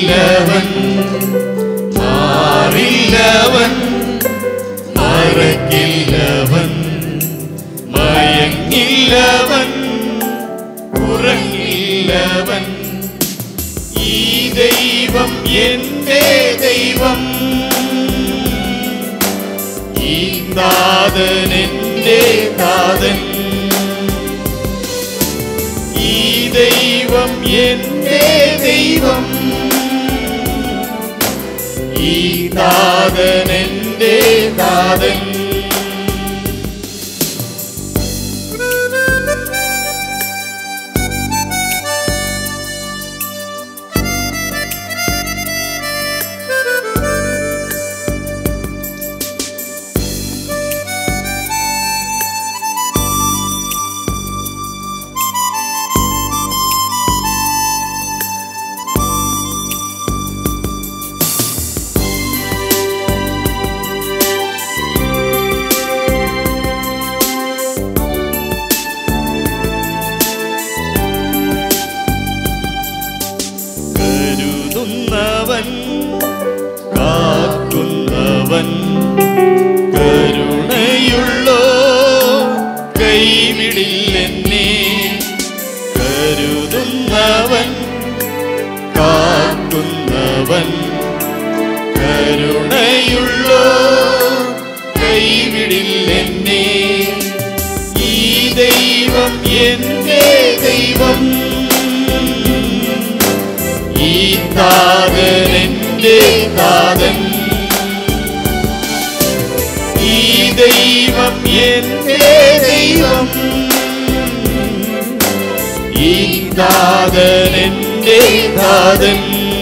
ഉറങ്ങില്ലവൻ മാറില്ലവൻ മറക്കില്ലവൻ മയങ്ങില്ലവൻ ഉറങ്ങില്ലവൻ ഈ ദൈവം എന്റെ ദൈവം ഈ നാഥൻ എന്റെ നാഥൻ ഈ ദൈവം എന്റെ ദൈവം ഈ നാഥൻ എന്റെ നാഥൻ കരുതുന്നവൻ കാക്കുന്നവൻ കരുണയുള്ളോ കൈവിടില്ലെന്നെ കരുതുന്നവൻ കാക്കുന്നവൻ കരുണയുള്ളോ കൈവിടില്ലെന്നെ ഈ ദൈവം എന്റെ ദൈവം ഈ താതൻ എന്റെ താതൻ ഈ ദൈവം എന്റെ ദൈവം ഈ താതൻ എന്റെ താതൻ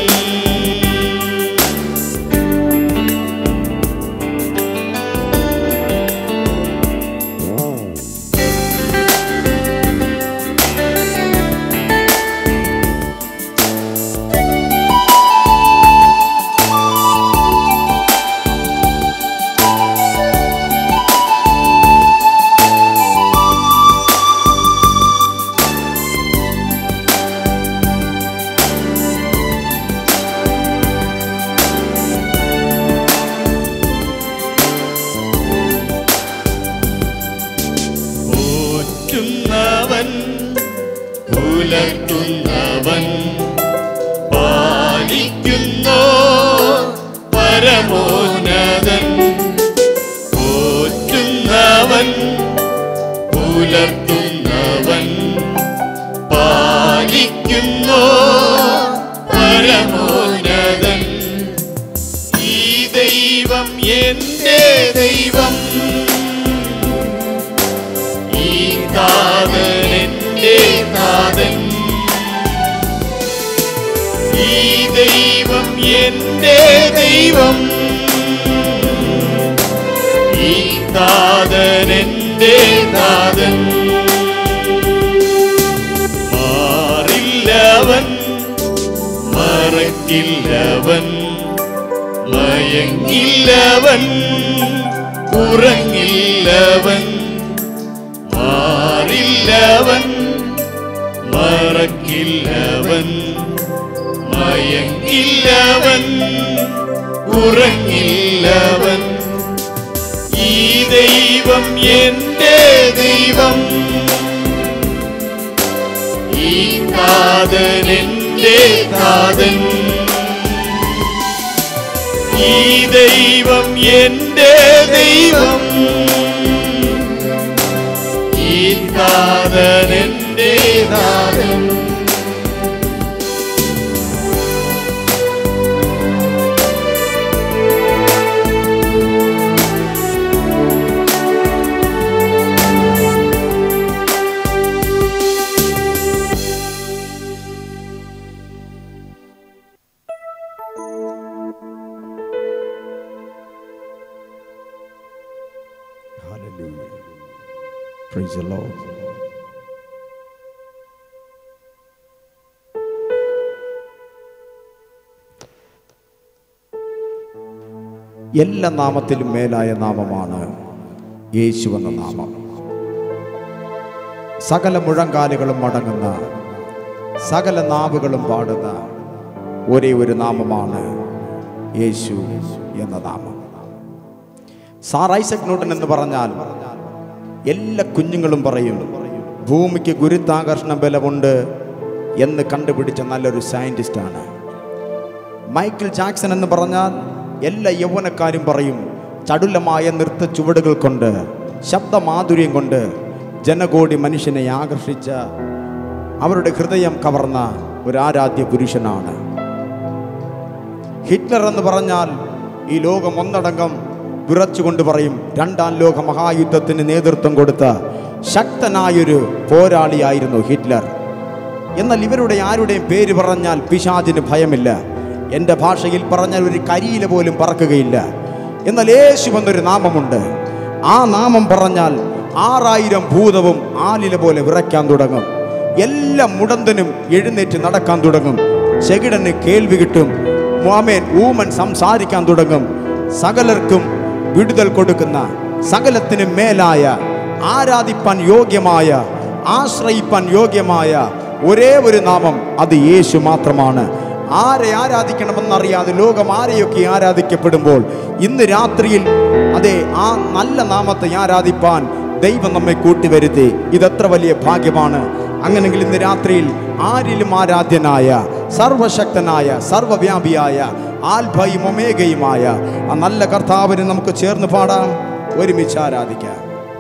പോറ്റുന്നവൻ പുലർത്തുന്നവൻ പാലിക്കുന്നോ പരമോന്നതൻ പോറ്റുന്നവൻ പുലർത്തുന്നവൻ പാലിക്കുന്നോ പരമോന്നതൻ ഈ ദൈവം എന്റെ ദൈവം ഈ നാഥൻ എന്റെ നാഥൻ ഈ ദൈവം എന്റെ ദൈവം ഈ നാഥൻ എന്റെ നാഥൻ മാറില്ലവൻ മറക്കില്ലവൻ മയങ്ങില്ലവൻ ഉറങ്ങില്ലവൻ മാറില്ലവൻ മറക്കില്ലവൻ മയങ്ങില്ലവൻ ഉറങ്ങില്ലവൻ ഈ ദൈവം എന്റെ ദൈവം ഈ നാഥൻ എന്റെ നാഥൻ ഈ ദൈവം എന്റെ ദൈവം ഈ നാഥൻ എന്റെ നാഥൻ Hallelujah. Praise the Lord. എല്ലാ നാമത്തിലും മേലായ നാമമാണ് യേശു എന്ന നാമം സകല മുഴങ്കാലുകളും മടങ്ങുന്ന സകല നാവുകളും പാടുന്ന ഒരേ ഒരു നാമമാണ് യേശു എന്ന നാമം സാർ ഐസക് ന്യൂട്ടൻ എന്ന് പറഞ്ഞാൽ എല്ലാ കുഞ്ഞുങ്ങളും പറയും ഭൂമിക്ക് ഗുരുത്വാകർഷണ ബലമുണ്ട് എന്ന് കണ്ടുപിടിച്ച നല്ലൊരു സയൻറ്റിസ്റ്റാണ് മൈക്കിൾ ജാക്സൺ എന്ന് പറഞ്ഞാൽ എല്ലാ യൗവനക്കാരും പറയും ചടുലമായ നൃത്ത ചുവടുകൾ കൊണ്ട് ശബ്ദമാധുര്യം കൊണ്ട് ജനകോടി മനുഷ്യനെ ആകർഷിച്ച അവരുടെ ഹൃദയം കവർന്ന ഒരു ആരാധ്യ പുരുഷനാണ് ഹിറ്റ്ലർ എന്ന് പറഞ്ഞാൽ ഈ ലോകം ഒന്നടങ്കം വിറച്ചുകൊണ്ട് പറയും രണ്ടാം ലോക മഹായുദ്ധത്തിന് നേതൃത്വം കൊടുത്ത ശക്തനായൊരു പോരാളിയായിരുന്നു ഹിറ്റ്ലർ എന്നാൽ ഇവരുടെ ആരുടെയും പേര് പറഞ്ഞാൽ പിശാചിന് ഭയമില്ല എൻ്റെ ഭാഷയിൽ പറഞ്ഞാൽ ഒരു കരിയില പോലും പറക്കുകയില്ല എന്നാൽ യേശു എന്നൊരു നാമമുണ്ട് ആ നാമം പറഞ്ഞാൽ ആറായിരം ഭൂതവും ആലില പോലെ വിറയ്ക്കാൻ തുടങ്ങും എല്ലാ മുടന്തനും എഴുന്നേറ്റ് നടക്കാൻ തുടങ്ങും ചെകിടന് കേൾവി കിട്ടും മോമേൻ ഊമൻ സംസാരിക്കാൻ തുടങ്ങും സകലർക്കും വിടുതൽ കൊടുക്കുന്ന സകലത്തിനും മേലായ ആരാധിപ്പാൻ യോഗ്യമായ ആശ്രയിപ്പാൻ യോഗ്യമായ ഒരേ ഒരു നാമം അത് യേശു മാത്രമാണ് ആരെ ആരാധിക്കണമെന്നറിയാതെ ലോകം ആരെയൊക്കെ ആരാധിക്കപ്പെടുമ്പോൾ ഇന്ന് രാത്രിയിൽ അതെ ആ നല്ല നാമത്തെ ആരാധിപ്പാൻ ദൈവം നമ്മെ കൂട്ടിവരുത്തി ഇതെത്ര വലിയ ഭാഗ്യമാണ് അങ്ങനെങ്കിൽ ഇന്ന് രാത്രിയിൽ ആരിലും ആരാധ്യനായ സർവശക്തനായ സർവവ്യാപിയായ ആൽഭയും ഒമേഗയുമായ ആ നല്ല കർത്താവിനെ നമുക്ക് ചേർന്ന് പാടാം ഒരുമിച്ച് ആരാധിക്കാം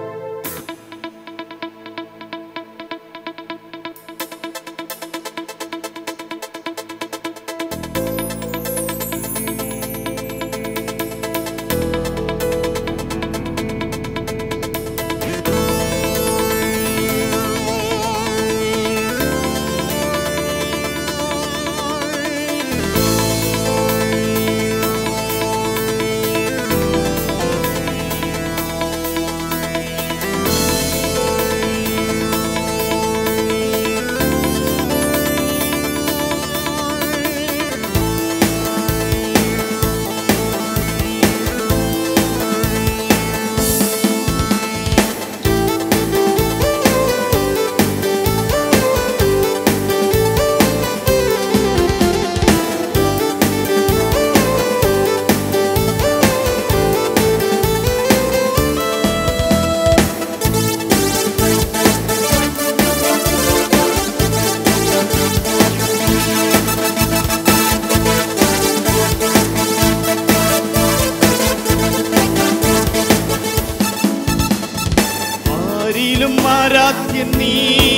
ആരിലും ആരാധ്യൻ നീ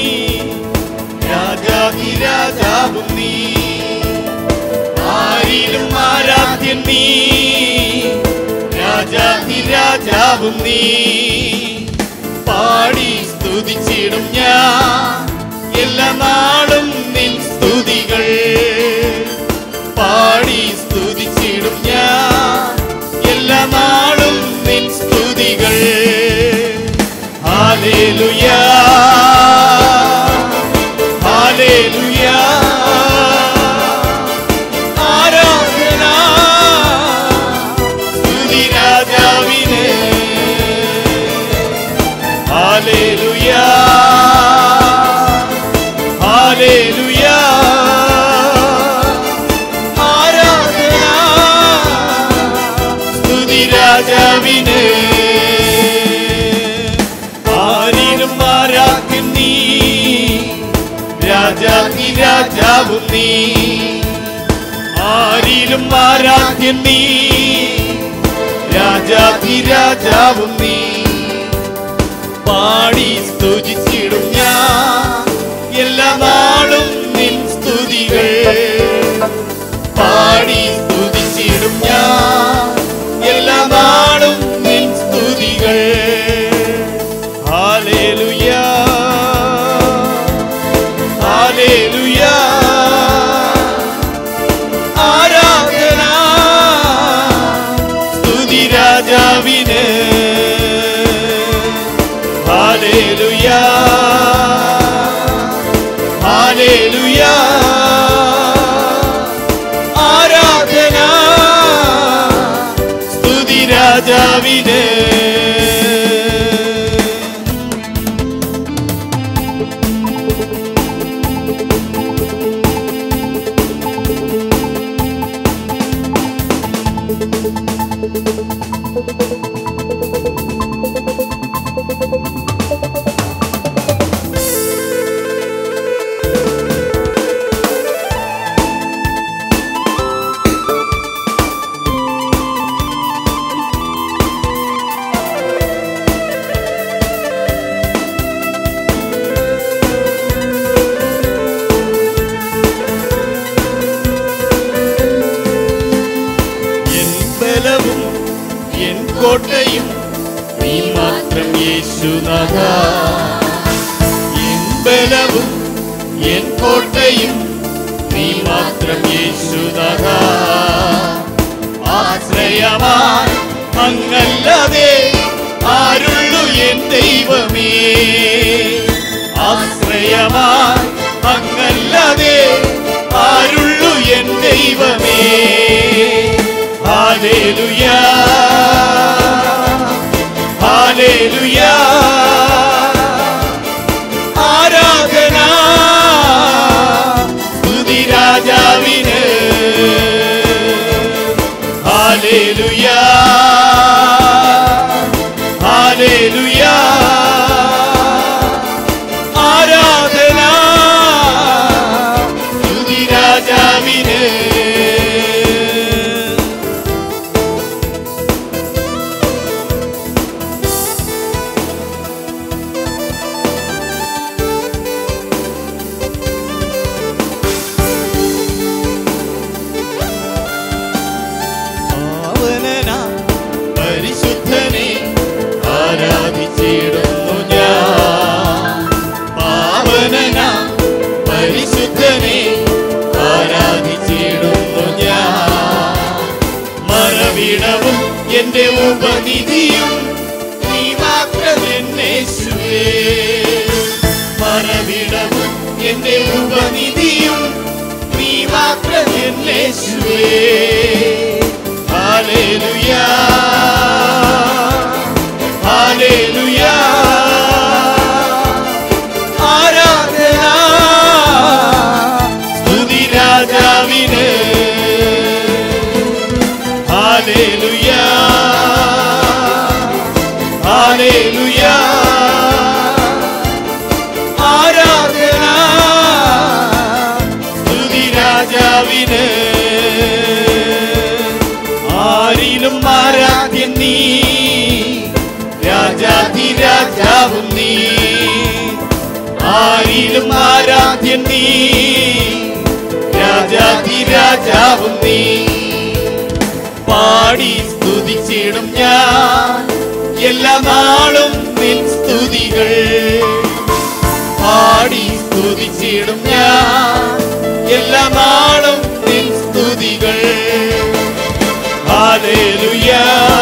രാജാതി രാജാവും നീ ആരിലും ആരാധ്യൻ നീ രാജാതി രാജാവും നീ പാടി സ്തുതിച്ചിടും ഞാൻ എല്ലാ നാളും നിൻ സ്തുതികൾ പാടി സ്തുതിച്ചിടും ഞാൻ എല്ലാ നാളും നിൻ സ്തുതികൾ ഹാലേലുയാ ഹാലേലുയാ ആരാധന സ്തുതി രാജാവിന് ഹാലേലുയാ ഹാലേലുയാ ആരാധന സ്തുതി രാജാവിന് ആരിലും ആരാധ്യൻ നീ രാജാതി രാജാവും നീ ആരിലും ആരാധ്യൻ നീ രാജാതി രാജാവും നീ പാടി സ്തുതിച്ചിടും ഞാൻ എല്ലാ നാളും നിൻ സ്തുതികൾ പാടി സ്തുതിച്ചിടും ഞാൻ എല്ലാ നാളും നിൻ സ്തുതികൾ ഹാലേലുയാ ഹാലേലുയാ ആരാധന സ്തുതി രാജാവിന് ഹാലേലുയാ ഹാലേലുയാ ആരാധന സ്തുതി രാജാവിന് കോട്ടയും നീ മാത്രം യേശുനാഥ എൻ ബലവും എൻ കോട്ടയും നീ മാത്രം യേശുനാഥ ആശ്രയമായി അങ്ങല്ലാതെ ആരുള്ളു എൻ ദൈവമേ ആശ്രയമായി അങ്ങല്ലാതെ ആരുള്ളു എൻ ദൈവമേ ഹാലേലുയാ ഹാലേലുയാ ആരാധന സ്തുതി രാജാവിന് ഹാലേലുയാ ഹാലേലുയാ ആരാധന സ്തുതി രാജാവിന് പാവനന പരിശുദ്ധനെ ആരാധിച്ചിടുന്നു ഞാൻ പാവനന പരിശുദ്ധനെ ആരാധിച്ചിടുന്നു ഞാൻ മറവിടവും എന്റെ ഉപനിധിയും നീ മാത്രം എന്നേശുവേ മറവിടവും എന്റെ ഉപനിധിയും നീ മാത്രം എന്നേശുവേ ഹാലേലുയാ ഹാലേലുയാ ആരാധന സ്തുതി രാജാവിന് ഹാലേലുയാ ഹാലേലുയാ ആരാധന സ്തുതി രാജാവിന് ആരിലും ആരാധ്യൻ നീ രാജാധിരാജാവും നീ ആരിലും ആരാധ്യൻ നീ രാജാധിരാജാവും നീ പാടി സ്തുതിച്ചിടും ഞാൻ എല്ലാ നാളും നിൻ സ്തുതികൾ പാടി സ്തുതിച്ചിടും ഞാൻ എല്ലാ നാളും നിൻ സ്തുതികൾ ഹാലേലുയാ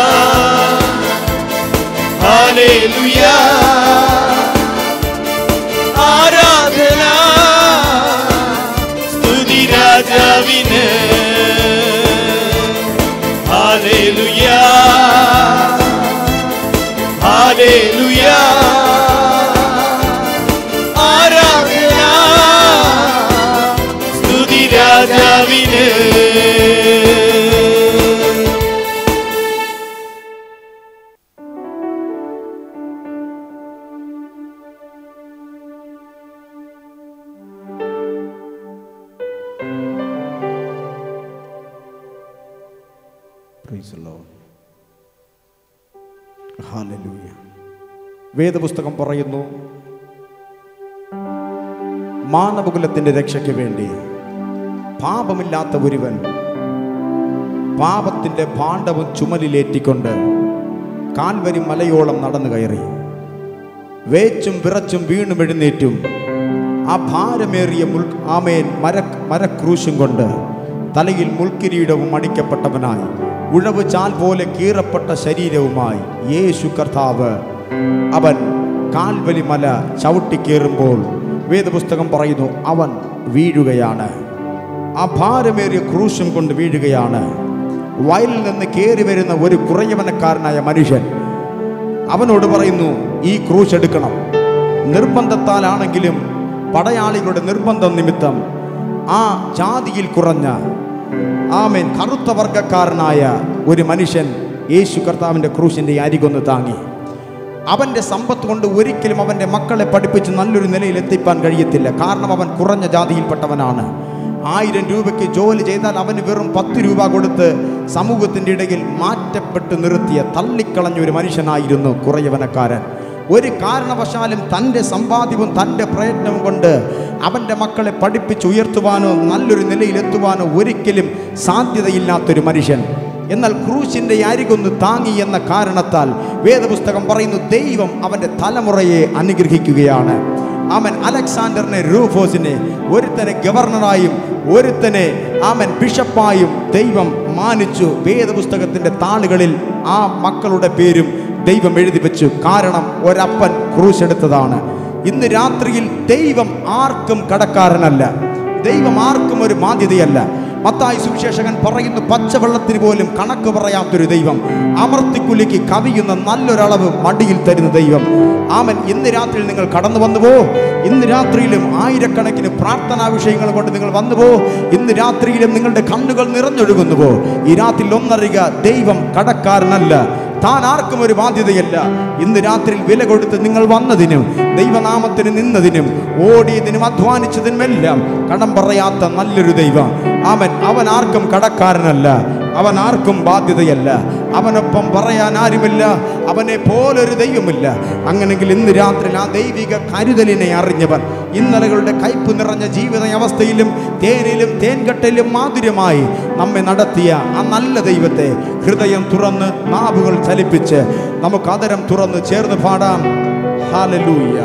ഹാലേലുയാ ആരാധന സ്തുതി രാജാവിന് ഹാലേലുയാ ഹാലേലുയാ ആരാധന സ്തുതി രാജാവിന് Praise the Lord. Hallelujah. വേദപുസ്തകം പറയുന്നു മാനവകുലത്തിന്റെ രക്ഷയ്ക്ക് വേണ്ടി പാപമില്ലാത്ത ഒരുവൻ പാപത്തിന്റെ ഭാണ്ഡവും ചുമലിലേറ്റിക്കൊണ്ട് കാൽവരി മലയോളം നടന്നു കയറി വേച്ചും വിറച്ചും വീണും എഴുന്നേറ്റും ആ ഭാരമേറിയ മുൾ ആമേൻ മര മരക്രൂശും കൊണ്ട് തലയിൽ മുൾക്കിരീടവും അടിക്കപ്പെട്ടവനായി ഉഴവ് ചാൽ പോലെ കീറപ്പെട്ട ശരീരവുമായി യേശു കർത്താവ് അവൻ കാൽവലി മല ചവിട്ടിക്കേറുമ്പോൾ വേദപുസ്തകം പറയുന്നു അവൻ വീഴുകയാണ് ആ ഭാരമേറിയ ക്രൂശും കൊണ്ട് വീഴുകയാണ് വയലിൽ നിന്ന് കയറി വരുന്ന ഒരു കുറയവനക്കാരനായ മനുഷ്യൻ അവനോട് പറയുന്നു ഈ ക്രൂശ് എടുക്കണം നിർബന്ധത്താലാണെങ്കിലും പടയാളികളുടെ നിർബന്ധം നിമിത്തം ആ ജാതിയിൽ കുറഞ്ഞ ആമേൻ കറുത്ത വർഗക്കാരനായ ഒരു മനുഷ്യൻ യേശു കർത്താവിൻ്റെ ക്രൂശിൻ്റെ അരികൊന്ന് താങ്ങി അവൻ്റെ സമ്പത്ത് കൊണ്ട് ഒരിക്കലും അവൻ്റെ മക്കളെ പഠിപ്പിച്ച് നല്ലൊരു നിലയിൽ എത്തിപ്പാൻ കഴിയത്തില്ല കാരണം അവൻ കുറഞ്ഞ ജാതിയിൽപ്പെട്ടവനാണ് ആയിരം രൂപയ്ക്ക് ജോലി ചെയ്താൽ അവന് വെറും പത്ത് രൂപ കൊടുത്ത് സമൂഹത്തിൻ്റെ ഇടയിൽ മാറ്റപ്പെട്ട് നിർത്തിയ തള്ളിക്കളഞ്ഞ ഒരു മനുഷ്യനായിരുന്നു കുറയവനക്കാരൻ ഒരു കാരണവശാലും തൻ്റെ സമ്പാദ്യവും തൻ്റെ പ്രയത്നവും കൊണ്ട് അവൻ്റെ മക്കളെ പഠിപ്പിച്ച് ഉയർത്തുവാനോ നല്ലൊരു നിലയിൽ എത്തുവാനോ ഒരിക്കലും സാധ്യതയില്ലാത്തൊരു മനുഷ്യൻ എന്നാൽ ക്രൂശിന്റെ അരികൊന്ന് താങ്ങി എന്ന കാരണത്താൽ വേദപുസ്തകം പറയുന്നു ദൈവം അവന്റെ തലമുറയെ അനുഗ്രഹിക്കുകയാണ് അവൻ അലക്സാണ്ടറിനെ റൂഫോസിനെ ഒരുത്തനെ ഗവർണറായും ഒരുത്തനെ അവൻ ബിഷപ്പായും ദൈവം മാനിച്ചു വേദപുസ്തകത്തിന്റെ താളുകളിൽ ആ മക്കളുടെ പേരും ദൈവം എഴുതി വെച്ചു കാരണം ഒരപ്പൻ ക്രൂശ് എടുത്തതാണ് ഇന്ന് രാത്രിയിൽ ദൈവം ആർക്കും കടക്കാരനല്ല ദൈവം ആർക്കും ഒരു ബാധ്യതയല്ല മത്തായി സുവിശേഷകൻ പറയുന്നു പച്ചവെള്ളത്തിന് പോലും കണക്ക് പറയാത്തൊരു ദൈവം അമർത്തിക്കുലിക്ക് കവിയുന്ന നല്ലൊരളവ് മടിയിൽ തരുന്ന ദൈവം ആമൻ ഇന്ന് രാത്രിയിൽ നിങ്ങൾ കടന്നു വന്നുപോ ഇന്ന് രാത്രിയിലും ആയിരക്കണക്കിന് പ്രാർത്ഥനാ വിഷയങ്ങൾ കൊണ്ട് നിങ്ങൾ വന്നുപോ ഇന്ന് രാത്രിയിലും നിങ്ങളുടെ കണ്ണുകൾ നിറഞ്ഞൊഴുകുന്നുവോ ഈ രാത്രിയിൽ ഒന്നറിയുക ദൈവം കടക്കാരനല്ല താൻ ആർക്കും ഒരു ബാധ്യതയല്ല ഇന്ന് രാത്രിയിൽ വില കൊടുത്ത് നിങ്ങൾ വന്നതിനും ദൈവനാമത്തിന് നിന്നതിനും ഓടിയതിനും അധ്വാനിച്ചതിനുമെല്ലാം കടം പറയാത്ത നല്ലൊരു ദൈവം അവൻ അവൻ ആർക്കും കടക്കാരനല്ല അവൻ ആർക്കും ബാധ്യതയല്ല അവനൊപ്പം പറയാൻ ആരുമില്ല അവനെ പോലൊരു ദൈവമില്ല അങ്ങനെങ്കിൽ ഇന്ന് രാത്രി ആ ദൈവിക കരുതലിനെ അറിഞ്ഞവർ ഇന്നലകളുടെ കയ്പ് നിറഞ്ഞ ജീവിത അവസ്ഥയിലും തേനിലും തേൻകട്ടയിലും മാധുര്യമായി നമ്മെ നടത്തിയ ആ നല്ല ദൈവത്തെ ഹൃദയം തുറന്ന് നാവുകൾ ചലിപ്പിച്ച് നമുക്ക് അതരം തുറന്ന് ചേർന്ന് പാടാം ഹാലലൂയ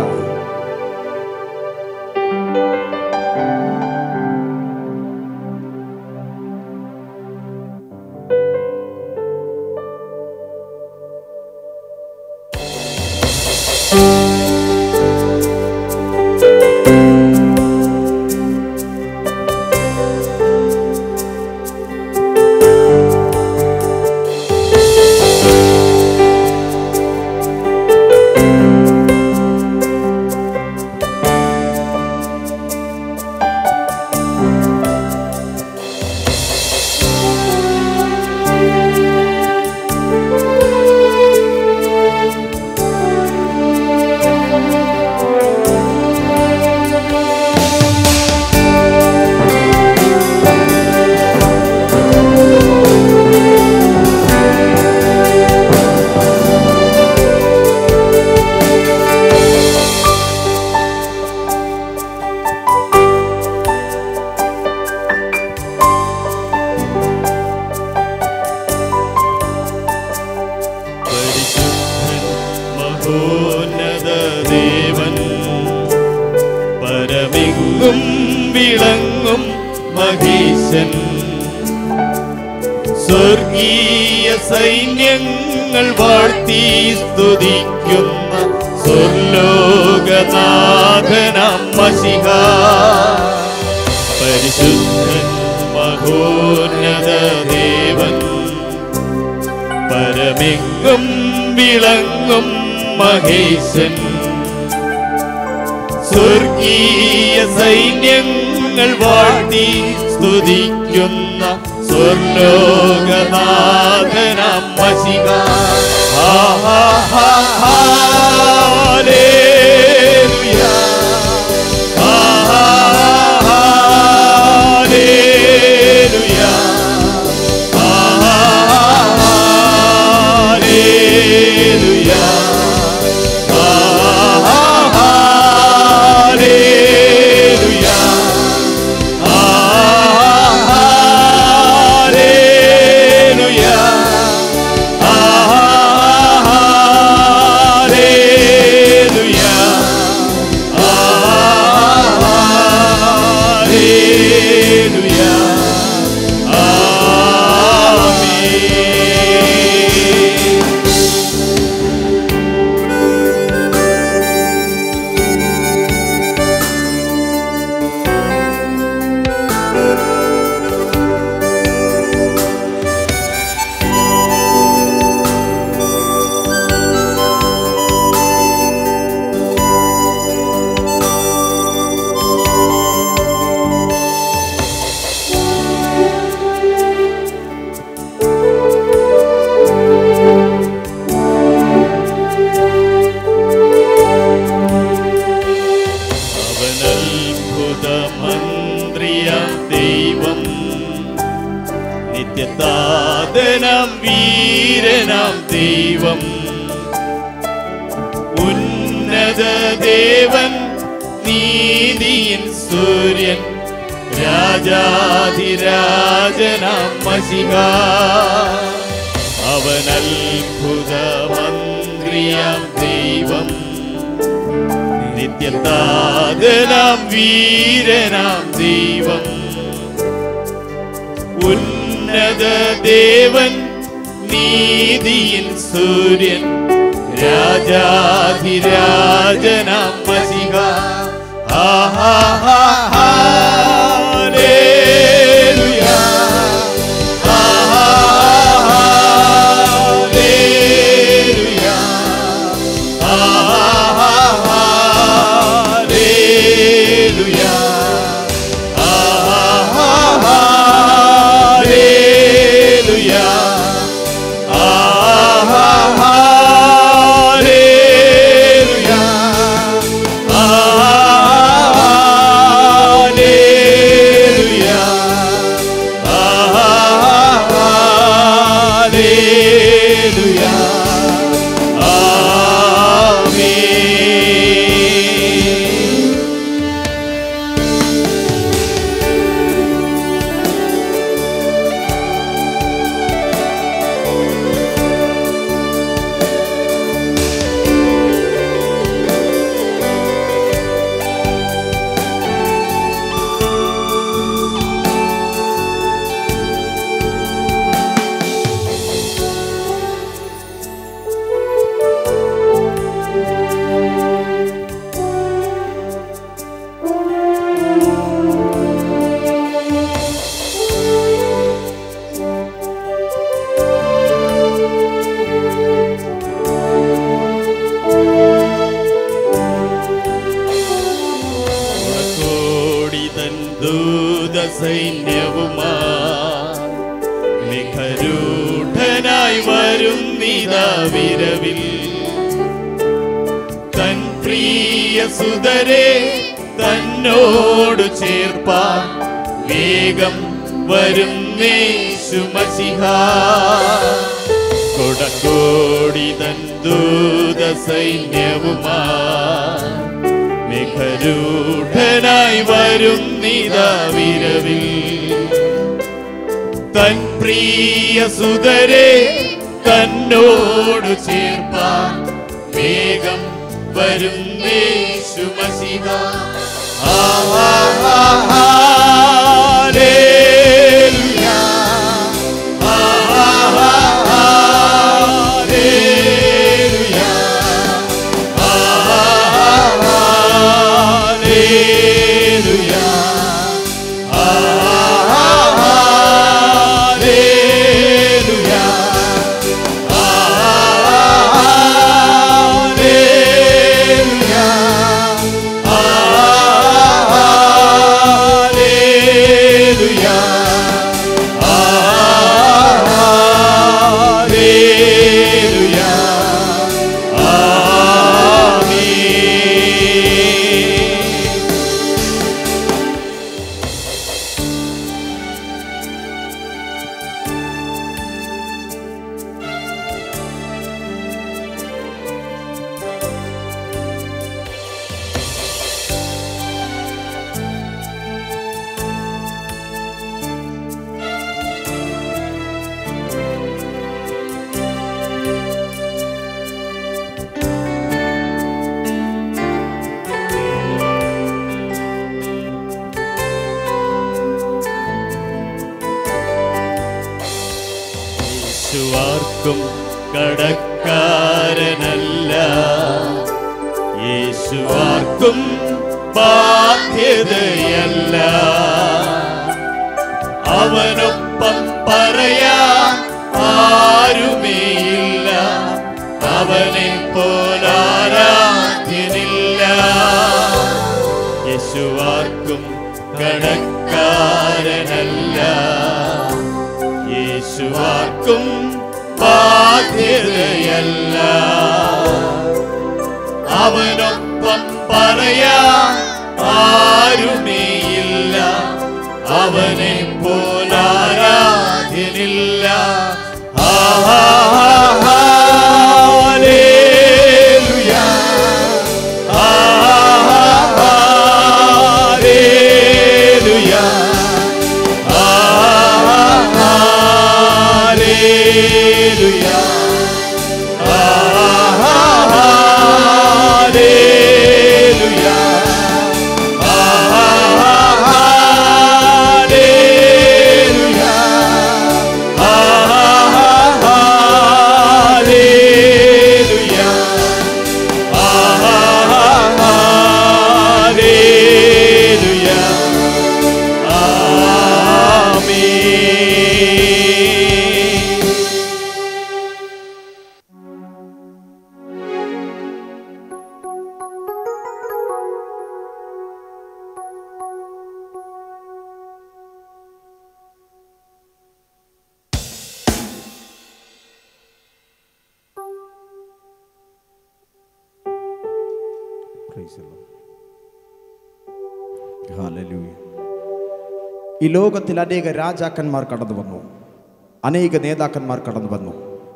പരിശുദ്ധൻ മഹോന്നത ദേവൻ പരമെങ്ങും വിളങ്ങും മഹീശൻ സ്വർഗീയ സൈന്യങ്ങൾ വാഴ്ത്തി സ്തുതിക്കുന്ന സ്വർലോകനാഥനം മഷിക പരിശുദ്ധൻ മഹോന്നത ദേവൻ പരമെങ്ങും വിളങ്ങും മഹേശൻ സ്വർഗീയ സൈന്യങ്ങൾ വാഴ്ത്തി സ്തുതിക്കുന്ന സ്വർലോകനാഥനം മഷിക അവനത്ഭുത മന്ത്രിയ ദൈവം നിത്യതാതനം വീരനാം ദൈവം ഉന്നത ദേവൻ നീതിயின் സൂര്യൻ രാജാധിരാജനാം മഷിക അവൻ അത്ഭുത മന്ത്രിയാം ദൈവം നിത്യതാതനാം വീരനാം ദൈവം ഉന്നത ദേവൻ നീതിയിൽ സൂര്യൻ രാജാധിരാജനാം മഷിക hallelujah hallelujah hallelujah hallelujah hallelujah hallelujah hallelujah ആമേൻ കോടി തൻ ദൂത സൈന്യവുമാ നിഖരൂഢനായി വരും വിരവിൽ തൻ പ്രിയ സുതരെ തന്നോട് ചേർപ്പാൻ വേഗം വരും നേശുമസിഹ കൊടക്കോടി തൻ ദൂത സൈന്യവുമാ മേഘരൂഢനായി വരും വിരവിൽ തൻ പ്രിയ സുതരെ തന്നോട് ചേർപ്പാൻ വേഗം വരും യേശുമസിഹ hallelujah hallelujah hallelujah hallelujah hallelujah hallelujah hallelujah ആമേൻ യേശുവാർക്കും കടക്കാരനല്ല യേശുവാർക്കും ബാധ്യതയല്ല അവനൊപ്പം പറയാൻ ആരുമേയില്ല അവനെ പോലാരാധ്യനില്ല യേശുവാർക്കും കടക്കാരനല്ല യേശുവാർക്കും ബാധ്യതയല്ല അവനൊപ്പം പറയാൻ ആരുമേയില്ല അവനെ പോലാരാധ്യനില്ല hallelujah hallelujah Praise the Lord. Hallelujah. ഈ ലോകത്തിൽ അനേക രാജാക്കന്മാർ കടന്നു വന്നു അനേക നേതാക്കന്മാർ കടന്നു വന്നു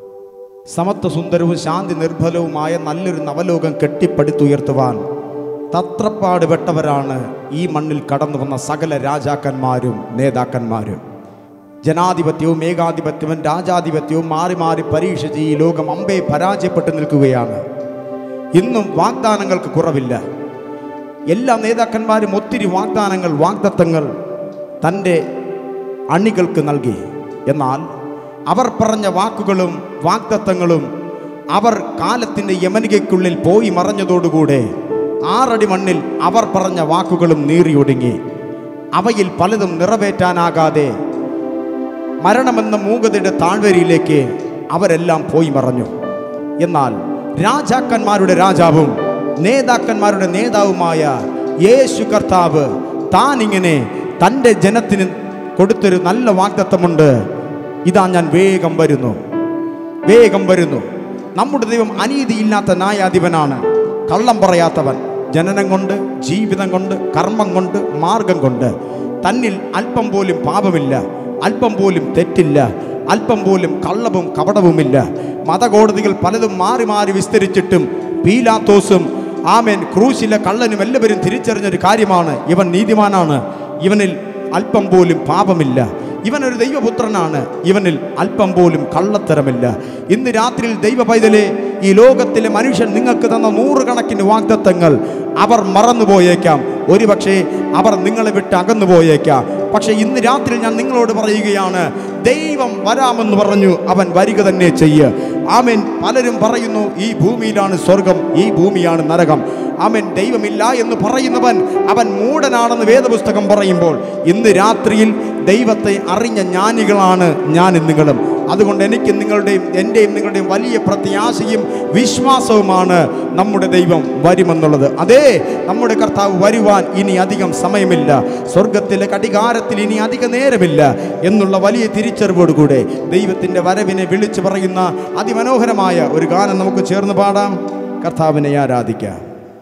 സമത്വ സുന്ദരവും ശാന്തി നിർഭലവുമായ നല്ലൊരു നവലോകം കെട്ടിപ്പടുത്തുയർത്തുവാൻ തത്രപ്പാട് പെട്ടവരാണ് ഈ മണ്ണിൽ കടന്നു വന്ന സകല രാജാക്കന്മാരും നേതാക്കന്മാരും ജനാധിപത്യവും ഏകാധിപത്യവും രാജാധിപത്യവും മാറി മാറി പരീക്ഷിച്ച് ഈ ലോകം അമ്പേ പരാജയപ്പെട്ടു നിൽക്കുകയാണ് ഇന്നും വാഗ്ദാനങ്ങൾക്ക് കുറവില്ല എല്ലാ നേതാക്കന്മാരും ഒത്തിരി വാഗ്ദാനങ്ങൾ വാഗ്ദത്തങ്ങൾ തൻ്റെ അണികൾക്ക് നൽകി എന്നാൽ അവർ പറഞ്ഞ വാക്കുകളും വാഗ്ദത്തങ്ങളും അവർ കാലത്തിൻ്റെ യമനികയ്ക്കുള്ളിൽ പോയി മറഞ്ഞതോടുകൂടെ ആറടി മണ്ണിൽ അവർ പറഞ്ഞ വാക്കുകളും നീറിയൊടുങ്ങി അവയിൽ പലതും നിറവേറ്റാനാകാതെ മരണമെന്ന മൂകതയുടെ താഴ്വരയിലേക്ക് അവരെല്ലാം പോയി മറഞ്ഞു എന്നാൽ രാജാക്കന്മാരുടെ രാജാവും നേതാക്കന്മാരുടെ നേതാവുമായ യേശു കർത്താവ് താൻ ഇങ്ങനെ തൻ്റെ ജനത്തിന് കൊടുത്തൊരു നല്ല വാഗ്ദത്തമുണ്ട് ഇതാ ഞാൻ വേഗം വരുന്നു വേഗം വരുന്നു നമ്മുടെ ദൈവം അനീതിയില്ലാത്ത ന്യായാധിപനാണ് കള്ളം പറയാത്തവൻ ജനനം കൊണ്ട് ജീവിതം കൊണ്ട് കർമ്മം കൊണ്ട് മാർഗം കൊണ്ട് തന്നിൽ അല്പം പോലും പാപമില്ല അല്പം പോലും തെറ്റില്ല അല്പം പോലും കള്ളവും കപടവുമില്ല മതകോടതികൾ പലതും മാറി മാറി വിസ്തരിച്ചിട്ടും പീലാത്തോസും ആമേൻ ക്രൂശിലെ കള്ളനും എല്ലാവരും തിരിച്ചറിഞ്ഞൊരു കാര്യമാണ് ഇവൻ നീതിമാനാണ് ഇവനിൽ അല്പം പോലും പാപമില്ല ഇവനൊരു ദൈവപുത്രനാണ് ഇവനിൽ അല്പം പോലും കള്ളത്തരമില്ല ഇന്ന് രാത്രിയിൽ ദൈവ പൈതലെ ഈ ലോകത്തിലെ മനുഷ്യൻ നിങ്ങൾക്ക് തന്ന നൂറുകണക്കിന് വാഗ്ദത്തങ്ങൾ അവർ മറന്നുപോയേക്കാം ഒരുപക്ഷെ അവർ നിങ്ങളെ വിട്ട് അകന്നു പോയേക്കാം പക്ഷെ ഇന്ന് രാത്രി ഞാൻ നിങ്ങളോട് പറയുകയാണ് ദൈവം വരാമെന്ന് പറഞ്ഞു അവൻ വരിക തന്നെ ചെയ്യ് ആമേൻ പലരും പറയുന്നു ഈ ഭൂമിയിലാണ് സ്വർഗം ഈ ഭൂമിയാണ് നരകം ആമേൻ ദൈവമില്ല എന്ന് പറയുന്നവൻ അവൻ മൂടനാണെന്ന് വേദപുസ്തകം പറയുമ്പോൾ ഇന്ന് രാത്രിയിൽ ദൈവത്തെ അറിഞ്ഞ ജ്ഞാനികളാണ് ഞാനും നിങ്ങളും അതുകൊണ്ട് എനിക്ക് നിങ്ങളുടെയും എൻ്റെയും നിങ്ങളുടെയും വലിയ പ്രത്യാശയും വിശ്വാസവുമാണ് നമ്മുടെ ദൈവം വരുമെന്നുള്ളത് അതേ നമ്മുടെ കർത്താവ് വരുവാൻ ഇനി അധികം സമയമില്ല സ്വർഗത്തിലെ കടികാരത്തിൽ ഇനി അധിക നേരമില്ല എന്നുള്ള വലിയ തിരിച്ചറിവോടുകൂടെ ദൈവത്തിൻ്റെ വരവിനെ വിളിച്ചു പറയുന്ന അതിമനോഹരമായ ഒരു ഗാനം നമുക്ക് ചേർന്ന് പാടാം കർത്താവിനെ ആരാധിക്കാം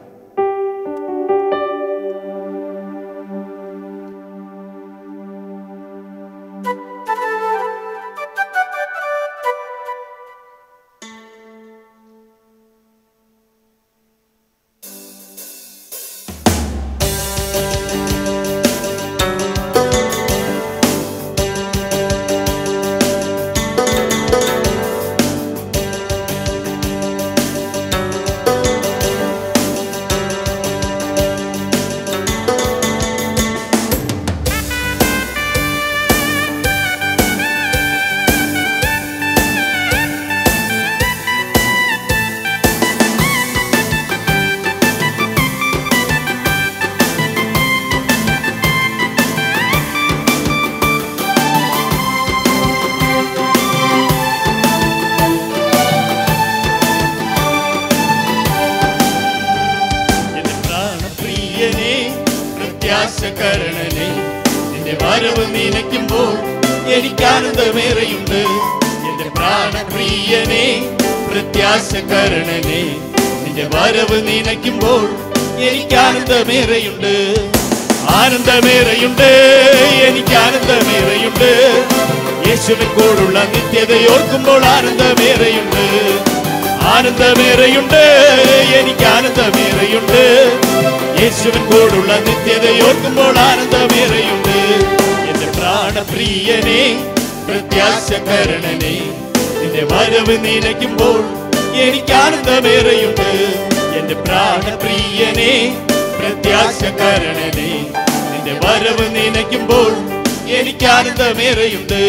എന്റെ പ്രാണപ്രിയനെ പ്രത്യാശകരണനെ നിന്റെ വരവ് നിനയ്ക്കുമ്പോൾ എനിക്ക് ആനന്ദമേറെയുണ്ട് എന്റെ പ്രാണപ്രിയനെ പ്രത്യാശകരണനെ നിന്റെ വരവ് നിനയ്ക്കുമ്പോൾ എനിക്ക് ആനന്ദമേറെയുണ്ട് ആനന്ദമേറെയുണ്ട് എനിക്ക് ആനന്ദമേറെയുണ്ട് യേശുവിൻ കൂടുള്ള നിത്യതയോർക്കുമ്പോൾ ആനന്ദമേറെയുണ്ട് ആനന്ദമേറെയുണ്ട് എനിക്ക് ആനന്ദമേറെയുണ്ട് യേശുവിൻ കൂടുള്ള നിത്യതയോർക്കുമ്പോൾ ആനന്ദമേറെയുണ്ട് എന്റെ പ്രാണപ്രിയനെ പ്രത്യാശകരണനെ നിന്റെ വരവ് നിനയ്ക്കുമ്പോൾ എനിക്ക് ആനന്ദമേറെയുണ്ട് എന്റെ പ്രാണപ്രിയനെ പ്രത്യാശകരണനെ നിന്റെ വരവ് നിനയ്ക്കുമ്പോൾ എനിക്ക് ആനന്ദമേറെയുണ്ട്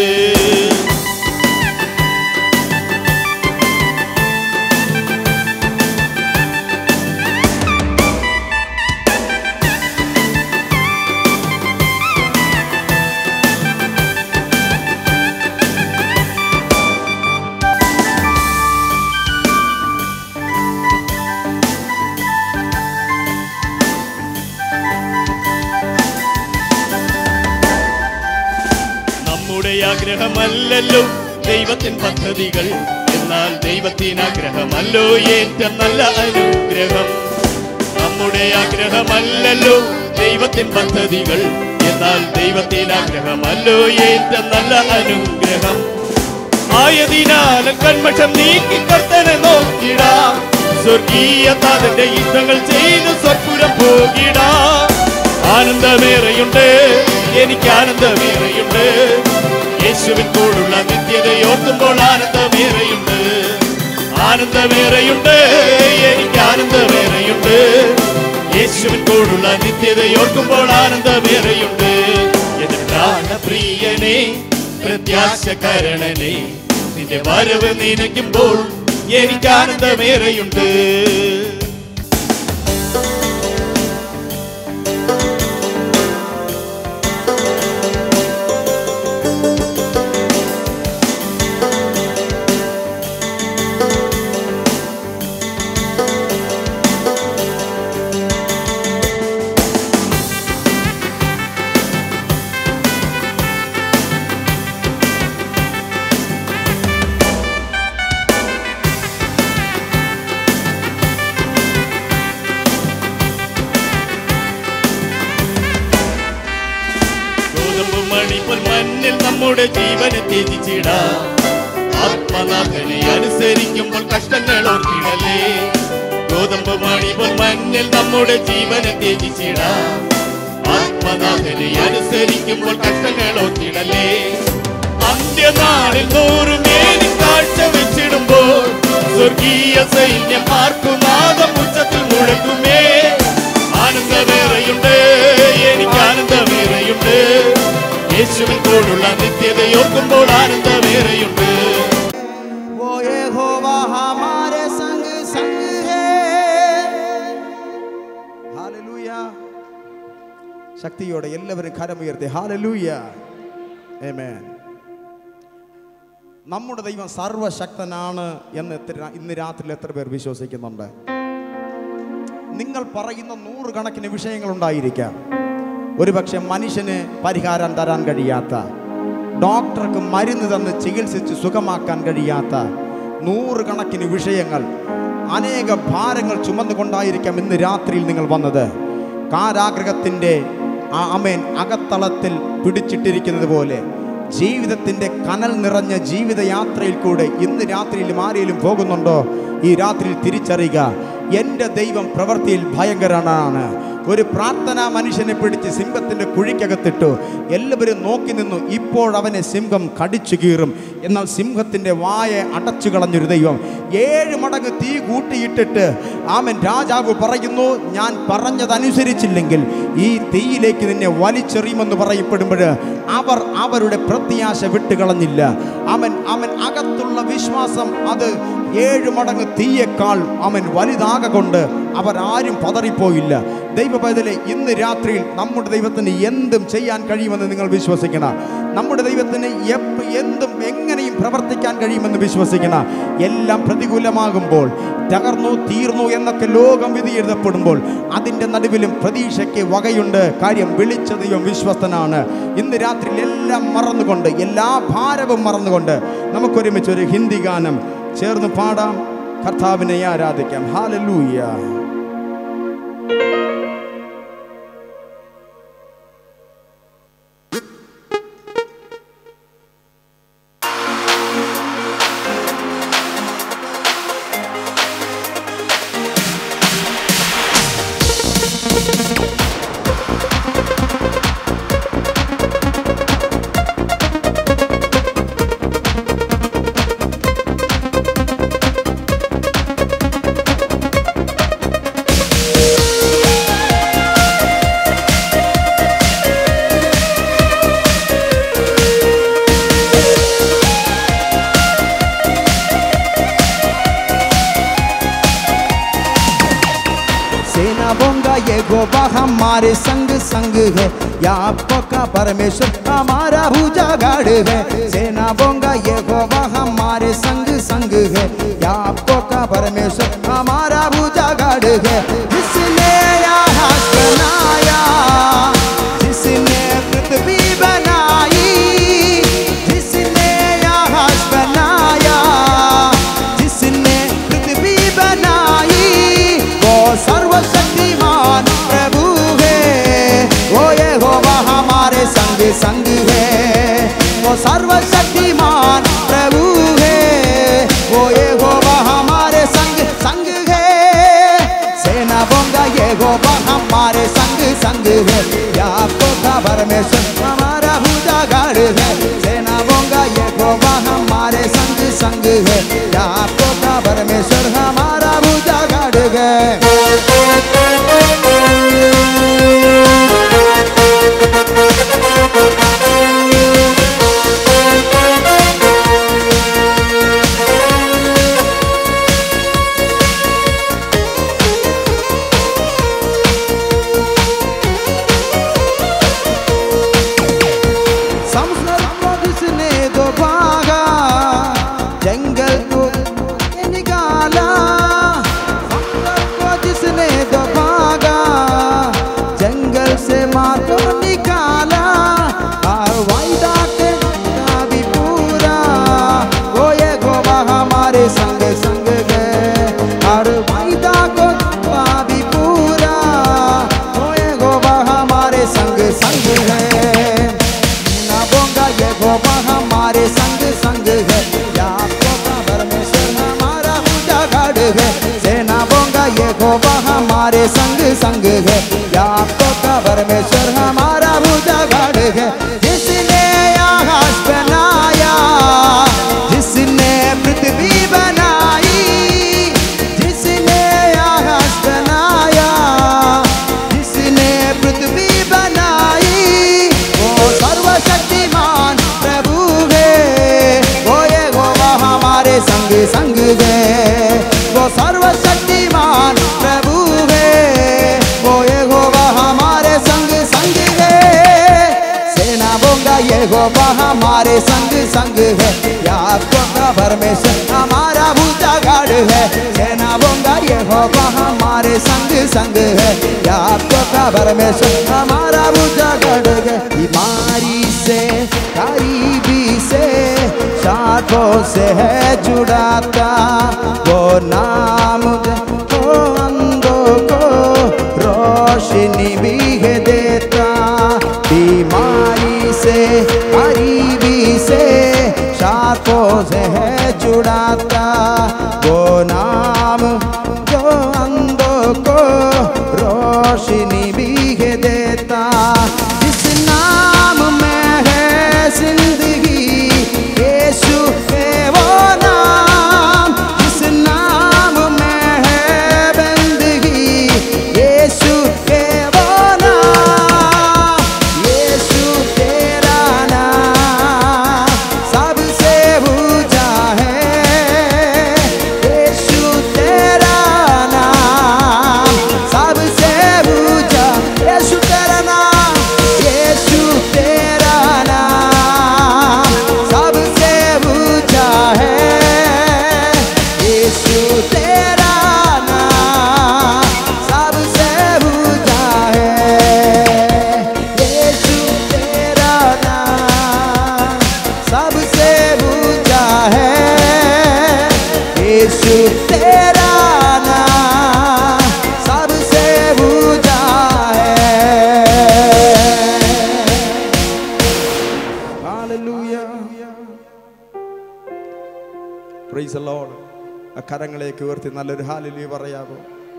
നമ്മുടെ ആഗ്രഹമല്ലല്ലോ ദൈവത്തിൻ പദ്ധതികൾ എന്നാൽ ദൈവത്തിന് ആഗ്രഹമല്ലോ ഏറ്റവും നല്ല അനുഗ്രഹം നമ്മുടെ ആഗ്രഹമല്ലല്ലോ ദൈവത്തിൻ പദ്ധതികൾ എന്നാൽ ദൈവത്തിൻ ആഗ്രഹമല്ലോ ഏറ്റവും നല്ല അനുഗ്രഹം ആയതിനാൽ കൺമഷം നീക്കി കർത്തനെ നോക്കിടാം സ്വർഗീയ താതന്റെ യുദ്ധങ്ങൾ ചെയ്ത് സ്വർപ്പുരം പോകിടാം ആനന്ദമേറെയുണ്ട് എനിക്ക് ആനന്ദമേറെയുണ്ട് യേശുവിൻ കൂടുള്ള നിത്യതയോർക്കുമ്പോൾ ആനന്ദമേറെയുണ്ട് ആനന്ദമേറെയുണ്ട് എനിക്ക് ആനന്ദമേറെയുണ്ട് യേശുവിൻ കൂടുള്ള നിത്യതയോർക്കുമ്പോൾ ആനന്ദമേറെയുണ്ട് എന്റെ പ്രാണപ്രിയനെ പ്രത്യാശകരണനെ നിന്റെ വരവ് നിനയ്ക്കുമ്പോൾ എനിക്ക് ആനന്ദമേറെയുണ്ട് ഗോതമ്പ് മണി പോൽ മണ്ണിൽ നമ്മുടെ ജീവനെ ത്യജിച്ചിടാം ആത്മനാഥനെ അനുസരിക്കുമ്പോൾ കഷ്ടങ്ങൾ ഓർക്കിടലേ ഗോതമ്പ് മണി പോൽ മണ്ണിൽ നമ്മുടെ ജീവനെ ത്യജിച്ചിടാം ആത്മനാഥനെ അനുസരിക്കുമ്പോൾ കഷ്ടങ്ങൾ ഓർക്കിടലേ അന്ത്യനാളിൽ നൂറുമേനി കാഴ്ച വെച്ചിടുമ്പോൾ സ്വർഗീയ സൈന്യം ആർക്കുനാഥം ഉച്ചത്തിൽ മുഴക്കുമേ ആനന്ദമേറെയുണ്ട് എനിക്ക് ആനന്ദമേറെയുണ്ട് യേശുവിൻ കൂടുള്ള നിത്യതയോർക്കുമ്പോൾ ആനന്ദമേറെയുണ്ട് वो यहोवा हमारे संग संग है हालेलूയ ശക്തിയോടെ എല്ലാവരും കരമുയർത്തി ഹാലലൂയ ആമേൻ നമ്മുടെ ദൈവം സർവശക്തനാണ് എന്ന് എത്ര ഇന്ന് രാത്രിയിൽ എത്ര പേർ വിശ്വസിക്കുന്നുണ്ട് നിങ്ങൾ പറയുന്ന നൂറുകണക്കിന് വിഷയങ്ങൾ ഉണ്ടായിരിക്കാം ഒരുപക്ഷെ മനുഷ്യന് പരിഹാരം തരാൻ കഴിയാത്ത ഡോക്ടർക്ക് മരുന്ന് തന്ന് ചികിത്സിച്ച് സുഖമാക്കാൻ കഴിയാത്ത നൂറുകണക്കിന് വിഷയങ്ങൾ അനേക ഭാരങ്ങൾ ചുമന്നുകൊണ്ടായിരിക്കാം ഇന്ന് രാത്രിയിൽ നിങ്ങൾ വന്നത് കാരാഗ്രഹത്തിൻ്റെ ആ അമേൻ അകത്തളത്തിൽ പിടിച്ചിട്ടിരിക്കുന്നത് പോലെ ജീവിതത്തിൻ്റെ കനൽ നിറഞ്ഞ ജീവിതയാത്രയിൽ കൂടെ ഇന്ന് രാത്രിയിലും ആരെങ്കിലും പോകുന്നുണ്ടോ ഈ രാത്രിയിൽ തിരിച്ചറിയുക എൻ്റെ ദൈവം പ്രവൃത്തിയിൽ ഭയങ്കരനാണ് ഒരു പ്രാർത്ഥനാ മനുഷ്യനെ പിടിച്ച് സിംഹത്തിൻ്റെ കുഴിക്കകത്തിട്ടു എല്ലാവരും നോക്കി നിന്നു ഇപ്പോൾ അവനെ സിംഹം കടിച്ചു കീറും എന്നാൽ സിംഹത്തിൻ്റെ വായ അടച്ചു കളഞ്ഞൊരു ദൈവം ഏഴ് മടങ്ങ് തീ കൂട്ടിയിട്ടിട്ട് ആമൻ രാജാവ് പറയുന്നു ഞാൻ പറഞ്ഞതനുസരിച്ചില്ലെങ്കിൽ ഈ തീയിലേക്ക് നിന്നെ വലിച്ചെറിയുമെന്ന് പറയപ്പെടുമ്പോൾ അവർ അവരുടെ പ്രത്യാശ വിട്ടുകളഞ്ഞില്ല അവൻ അവൻ അകത്തുള്ള വിശ്വാസം അത് ഏഴ് മടങ്ങ് തീയേക്കാൾ അവൻ വലുതാക കൊണ്ട് അവർ ആരും പതറിപ്പോയില്ല ദൈവപൈതലെ ഇന്ന് രാത്രിയിൽ നമ്മുടെ ദൈവത്തിന് എന്തും ചെയ്യാൻ കഴിയുമെന്ന് നിങ്ങൾ വിശ്വസിക്കണം നമ്മുടെ ദൈവത്തിന് എപ്പ് എന്തും എങ്ങനെയും പ്രവർത്തിക്കാൻ കഴിയുമെന്ന് വിശ്വസിക്കണം എല്ലാം പ്രതികൂലമാകുമ്പോൾ തകർന്നു തീർന്നു എന്നൊക്കെ ലോകം വിധി എഴുതപ്പെടുമ്പോൾ അതിൻ്റെ നടുവിലും പ്രതീക്ഷയ്ക്ക് വകയുണ്ട് കാര്യം വിളിച്ച ദൈവം വിശ്വസ്തനാണ് ഇന്ന് രാത്രിയിൽ എല്ലാം മറന്നുകൊണ്ട് എല്ലാ ഭാരവും മറന്നുകൊണ്ട് നമുക്കൊരുമിച്ച് ഒരു ഹിന്ദി ഗാനം ചേർന്ന് പാടാം കർത്താവിനെ ആരാധിക്കാം ഹാലലൂയ सेना बोंगा ये गोबा हमारे संग संग है या आपको का परमेश्वर हमारा भूजा गाड़ है सेना बोंगा ये गोबा हमारे संग संग है या आपको का परमेश्वर हमारा भूजा गाड़ है जिसने आकाश बनाया जिसने पृथ्वी बनाई जिसने आकाश बनाया जिसने पृथ्वी बनाई वो सर्वशक्तिमान यहोवा हमारे संग संग है याकोब का परमेश्वर हमारा भुजागढ़ है सेनाओं का यहोवा हमारे संग संग है याकोब का परमेश्वर हमारा भुजागढ़ है संसार को जिसने दो भागा जंगल को निकाला संसार को जिसने दो भागा जंगल से माँ को निकाला और वायदा के का भी पूरा वो ये गोवा हमारे संग संग गए और वायदा को का भी पूरा वो ये गोवा हमारे संग संग है ना बोंगा ये गोपा हमारे संग संग है याकोब का परमेश्वर हमारा उजागढ़ है सेना बोंगा ये गोपा हमारे संग संग है याकोब का परमेश्वर हमारा उजागढ़ है जिसने आकाश बनाया जिसने पृथ्वी बनाई जिसने आकाश बनाया जिसने पृथ्वी बनाई वो सर्वशक्तिमान प्रभु है वो ये गोवा हमारे संग संग है वो सर्वशक्तिमान प्रभु है वो ये गोवा हमारे संग संग है सेना बोंगा ये गोवा हमारे संग संग है याकोब का परमेश्वर हमारा भूतागाड़ है सेना बोंगा ये गोवा हमारे संग संग है याकोब का परमेश्वर हमारा भूतागाड़ है बीमारी से गरीबी से शाखों से है जुड़ाता वो नाम वो अंधों को रोशनी भी है देता बीमारी से गरीबी से शाखों से है जुड़ाता वो नाम जो अंधों को रोशनी भी है देता इस नाम में है जिंदगी यीशु है वो नाम इस नाम में है बंदगी यीशु है वो नाम यीशु तेरा नाम सबसे ऊंचा है यीशु तेरा नाम सबसे ऊंचा यीशु तेरा नाम यीशु तेरा नाम सबसे ऊंचा है यीशु तेरा नाम सबसे ऊंचा है यीशु तेरा नाम सबसे ऊंचा है यीशु तेरा नाम सबसे ऊंचा है Hallelujah. Praise the Lord. ആ കരങ്ങളേക്ക് ഉയർത്തി നല്ലൊരു ഹാലിലി പറയാമോ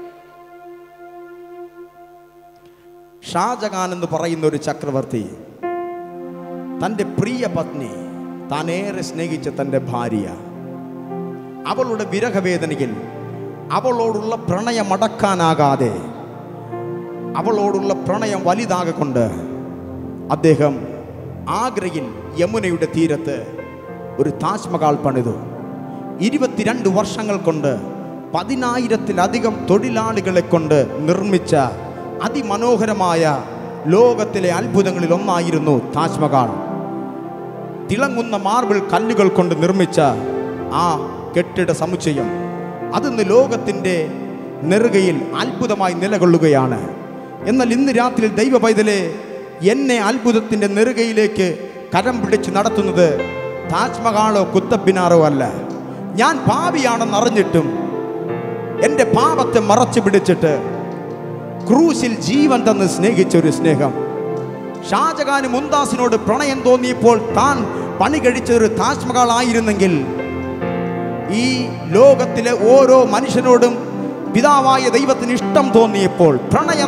ഷാജഹാൻ എന്ന് പറയുന്ന ഒരു ചക്രവർത്തി തൻ്റെ പ്രിയ പത്നി താനേറെ സ്നേഹിച്ച തൻ്റെ ഭാര്യ അവളുടെ വിരഹവേദനയിൽ അവളോടുള്ള പ്രണയം അടക്കാനാകാതെ അവളോടുള്ള പ്രണയം വലുതാകൊണ്ട് അദ്ദേഹം ആഗ്രയിൽ യമുനയുടെ തീരത്ത് ഒരു താജ്മഹാൾ പണിതു ഇരുപത്തിരണ്ട് വർഷങ്ങൾ കൊണ്ട് പതിനായിരത്തിലധികം തൊഴിലാളികളെ കൊണ്ട് നിർമ്മിച്ച അതിമനോഹരമായ ലോകത്തിലെ അത്ഭുതങ്ങളിൽ ഒന്നായിരുന്നു താജ്മഹാൾ തിളങ്ങുന്ന മാർബിൾ കല്ലുകൾ കൊണ്ട് നിർമ്മിച്ച ആ കെട്ടിട സമുച്ചയം അതിന്ന് ലോകത്തിൻ്റെ നെറുകയിൽ അത്ഭുതമായി നിലകൊള്ളുകയാണ് എന്നാൽ ഇന്ന് രാത്രി ദൈവ പൈതലെ എന്നെ അത്ഭുതത്തിൻ്റെ നെറുകയിലേക്ക് കരം പിടിച്ച് നടത്തുന്നത് താജ്മഹാളോ കുത്തബിനാറോ അല്ല ഞാൻ പാപിയാണെന്ന് അറിഞ്ഞിട്ടും എൻ്റെ പാപത്തെ മറച്ചു പിടിച്ചിട്ട് ക്രൂശിൽ ജീവൻ തന്ന് സ്നേഹിച്ച ഒരു സ്നേഹം ഷാജഹാന് മുന്താസിനോട് പ്രണയം തോന്നിയപ്പോൾ താൻ പണി കഴിച്ച ഒരു താജ്മഹൽ ആയിരുന്നെങ്കിൽ ഈ ലോകത്തിലെ ഓരോ മനുഷ്യനോടും പിതാവായ ദൈവത്തിന് ഇഷ്ടം തോന്നിയപ്പോൾ പ്രണയം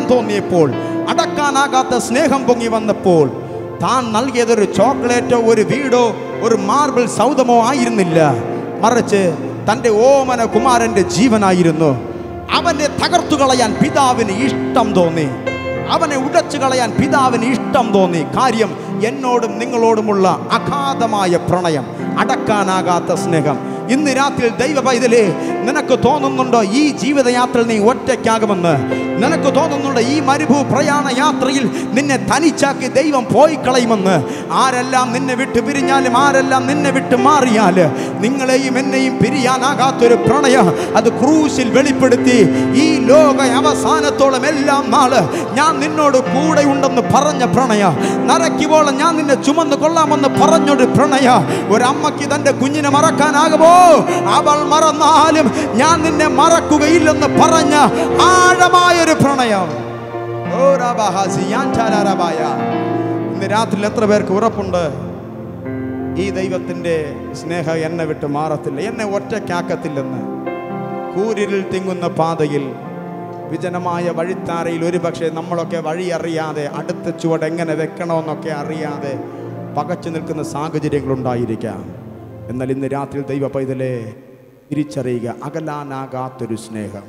തോന്നിയപ്പോൾ അടക്കാനാകാത്ത സ്നേഹം പൊങ്ങി വന്നപ്പോൾ താൻ നൽകിയതൊരു ചോക്ലേറ്റോ ഒരു വീടോ ഒരു മാർബിൾ സൗദമോ ആയിരുന്നില്ല മറിച്ച് തൻ്റെ ഓമന കുമാരൻ്റെ ജീവനായിരുന്നു അവനെ തകർത്തു കളയാൻ പിതാവിന് ഇഷ്ടം തോന്നി അവനെ ഉടച്ചു കളയാൻ പിതാവിന് ഇഷ്ടം തോന്നി കാര്യം എന്നോടും നിങ്ങളോടുമുള്ള അഗാധമായ പ്രണയം അടക്കാനാകാത്ത സ്നേഹം ഇന്ന് രാത്രി ദൈവ പൈതലേ നിനക്ക് തോന്നുന്നുണ്ടോ ഈ ജീവിതയാത്രയിൽ നീ ഒറ്റയ്ക്കാകുമെന്ന് നിനക്ക് തോന്നുന്നുണ്ടോ ഈ മരുഭൂ പ്രയാണ യാത്രയിൽ നിന്നെ തനിച്ചാക്കി ദൈവം പോയി കളയുമെന്ന് ആരെല്ലാം നിന്നെ വിട്ട് പിരിഞ്ഞാലും ആരെല്ലാം നിന്നെ വിട്ട് മാറിയാൽ നിങ്ങളെയും എന്നെയും പിരിയാനാകാത്തൊരു പ്രണയം അത് ക്രൂശിൽ വെളിപ്പെടുത്തി ഈ ലോക അവസാനത്തോളം എല്ലാം നാള് ഞാൻ നിന്നോട് കൂടെ ഉണ്ടെന്ന് പറഞ്ഞ പ്രണയ നരയ്ക്കുവോളം ഞാൻ നിന്നെ ചുമന്ന് കൊള്ളാമെന്ന് പറഞ്ഞൊരു പ്രണയ ഒരമ്മയ്ക്ക് തൻ്റെ കുഞ്ഞിനെ മറക്കാനാകുമോ അവൾ മറന്നാലും ഞാൻ നിന്നെ മറക്കുകയില്ലെന്ന് പറഞ്ഞ ആഴമായൊരു പ്രണയം ഓ രാബാഹാസി, ഞാൻ ചാരാരാബായ. ഇന്ന് രാത്രിയിൽ എത്ര പേർക്ക് ഉറപ്പുണ്ട് ഈ ദൈവത്തിൻ്റെ സ്നേഹം എന്നെ വിട്ട് മാറത്തില്ല എന്നെ ഒറ്റയ്ക്കാക്കത്തില്ലെന്ന് കൂരിരിൽ തിങ്ങുന്ന പാതയിൽ വിജനമായ വഴിത്താരയിൽ ഒരുപക്ഷെ നമ്മളൊക്കെ വഴി അറിയാതെ അടുത്ത ചുവട് എങ്ങനെ വെക്കണമെന്നൊക്കെ അറിയാതെ പകച്ചു നിൽക്കുന്ന സാഹചര്യങ്ങളുണ്ടായിരിക്കാം എന്നാൽ ഇന്ന് രാത്രി ദൈവ പൈതലെ തിരിച്ചറിയുക അകലാനാകാത്തൊരു സ്നേഹം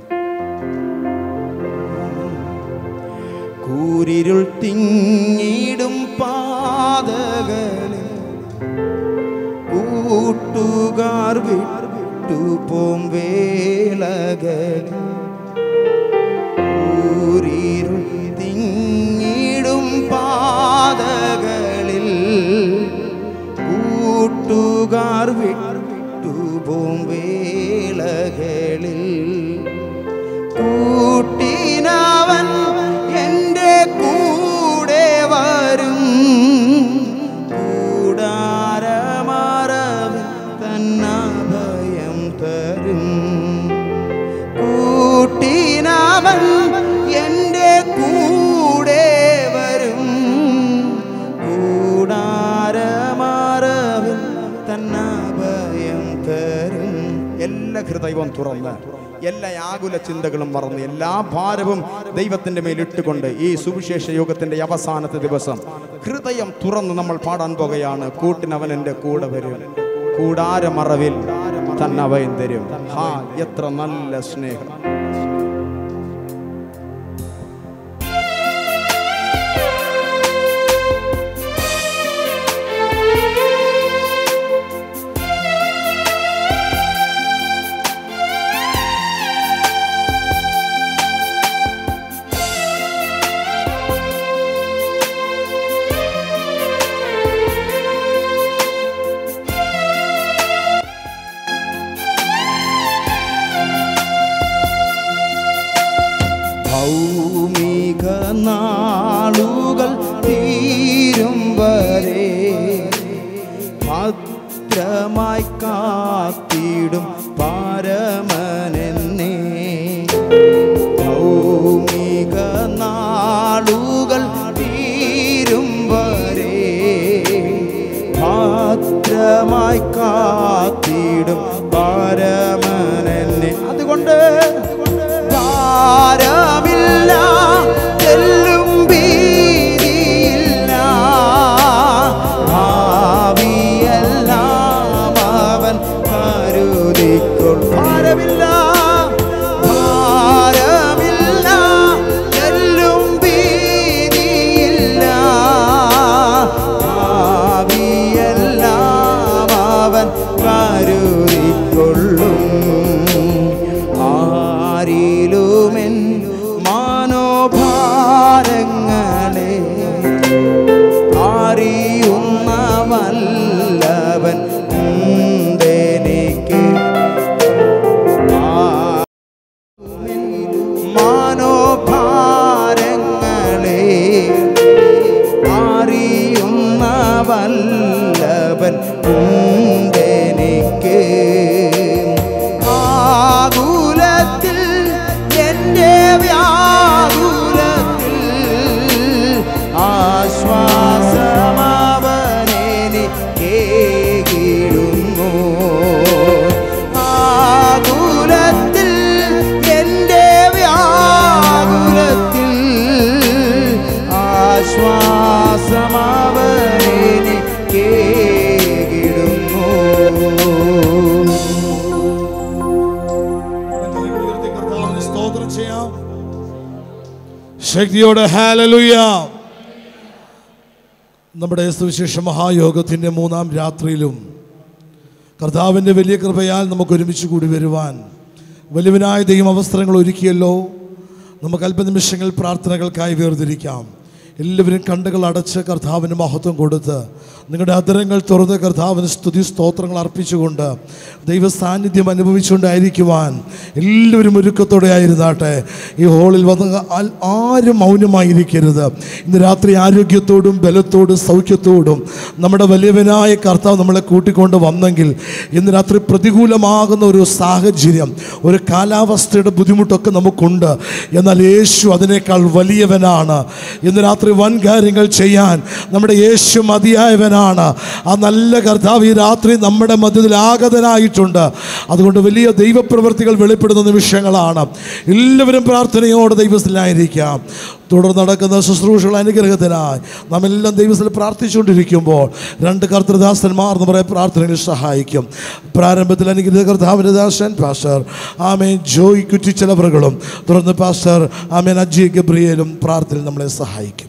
കൂരിരുൾ തിങ്ങിടും പാതകളിൽ കൂട്ടുകാർ വിട്ടു പോം വേളകളിൽ കൂരിരുൾ തിങ്ങിടും പാതകളിൽ കൂട്ടുകാർ വിട്ടു പോം വേളകളിൽ കൂട്ടിനവൻ എൻ്റെ കൂടെ വരും കൂടാരമറവിൽ തന്നഭയം തരും കൂട്ടിനവൻ എൻ്റെ കൂടെ വരും കൂടാരമറവിൽ തന്നഭയം തരും എല്ലാ ഹൃദയവും തുറന്ന് എല്ലാ ആകുല ചിന്തകളും മറന്ന് എല്ലാ ഭാരവും ദൈവത്തിന്റെ മേൽ ഇട്ടുകൊണ്ട് ഈ സുവിശേഷ യോഗത്തിന്റെ അവസാനത്തെ ദിവസം ഹൃദയം തുറന്ന് നമ്മൾ പാടാൻ പോകുകയാണ് കൂട്ടിനവൻ എൻ്റെ കൂടെ വരും കൂടാരമറവിൽ തന്നവൻ തരും ഹാ എത്ര നല്ല സ്നേഹം ഭൗമിക നാളുകൾ തീരും വരെ ഭദ്രമായി കാത്തിടും പരമനെന്നെ ഭൗമിക നാളുകൾ തീരും വരെ ഭദ്രമായി കാത്തിടും പരമനെന്നെ അതുകൊണ്ട് ഭാരമില്ല തെല്ലും ഭീതിയില്ല ഭാവിയെല്ലാം അവൻ കരുതിക്കൊൾ ഭാരമില്ല ഭാരമില്ല തെല്ലും ഭീതിയില്ല ഭാവിയെല്ലാം അവൻ കരുതിക്കൊള്ളും ആരിലുമെൻ മനോഭാരങ്ങളെ അറിയുന്ന വല്ലവൻ ഉണ്ടെനിക്ക് മനോഭാരങ്ങളെ അറിയുന്ന വല്ലവൻ ഉണ്ടെനിക്ക് ആകുലത്തിൽ എൻ്റെ വ്യാകുലത്തിൽ ആശ്വാസമാവനെ പറയാം ശക്തിയോടെ ഹാലലുയ നമ്മുടെ സുവിശേഷ മഹായോഗത്തിൻ്റെ മൂന്നാം രാത്രിയിലും കർത്താവിൻ്റെ വലിയ കൃപയാൽ നമുക്ക് ഒരുമിച്ച് കൂടി വരുവാൻ വലിയവനായ ദൈവം അവസരങ്ങൾ ഒരുക്കിയല്ലോ നമുക്ക് അല്പനിമിഷങ്ങൾ പ്രാർത്ഥനകൾക്കായി വേർതിരിക്കാം എല്ലാവരും കണ്ണുകൾ അടച്ച് കർത്താവിന് മഹത്വം കൊടുത്ത് നിങ്ങളുടെ അതരങ്ങൾ തുറന്ന് കർത്താവിന് സ്തുതി സ്തോത്രങ്ങൾ അർപ്പിച്ചുകൊണ്ട് ദൈവ സാന്നിധ്യം അനുഭവിച്ചുകൊണ്ടായിരിക്കുവാൻ എല്ലാവരും ഒരുക്കത്തോടെ ആയിരുന്നാട്ടെ ഈ ഹോളിൽ വന്ന് ആ- ആരും മൗനമായിരിക്കരുത് ഇന്ന് രാത്രി ആരോഗ്യത്തോടും ബലത്തോടും സൗഖ്യത്തോടും നമ്മുടെ വലിയവനായ കർത്താവ് നമ്മളെ കൂട്ടിക്കൊണ്ട് വന്നെങ്കിൽ ഇന്ന് രാത്രി പ്രതികൂലമാകുന്ന ഒരു സാഹചര്യം ഒരു കാലാവസ്ഥയുടെ ബുദ്ധിമുട്ടൊക്കെ നമുക്കുണ്ട് എന്നാൽ യേശു അതിനേക്കാൾ വലിയവനാണ് ഇന്ന് രാത്രി വൻ കാര്യങ്ങൾ ചെയ്യാൻ നമ്മുടെ യേശു മതിയായവനാണ് ആ നല്ല കർത്താവ് ഈ രാത്രി നമ്മുടെ മധ്യത്തിൽ ആഗതനായിട്ടുണ്ട് അതുകൊണ്ട് വലിയ ദൈവപ്രവൃത്തികൾ വെളിപ്പെടുന്ന നിമിഷങ്ങളാണ് എല്ലാവരും പ്രാർത്ഥനയോടെ ദൈവത്തിലായിരിക്കാം തുടർന്ന് നടക്കുന്ന ശുശ്രൂഷകൾ അനുഗ്രഹത്തിനായി നാം എല്ലാം ദൈവത്തിൽ പ്രാർത്ഥിച്ചുകൊണ്ടിരിക്കുമ്പോൾ രണ്ട് കർത്തൃദാസന്മാർ നമ്മുടെ പ്രാർത്ഥനയിൽ സഹായിക്കും പ്രാരംഭത്തിൽ അനുഗ്രഹ കർത്താവിൻ്റെ ദാസൻ പാസ്റ്റർ ആമേൻ ജോയ് കുറ്റിച്ചെലവറുകളും തുടർന്ന് പാസ്റ്റർ ആമേൻ അജയ് ഗബ്രിയേലും പ്രാർത്ഥനയിൽ നമ്മളെ സഹായിക്കും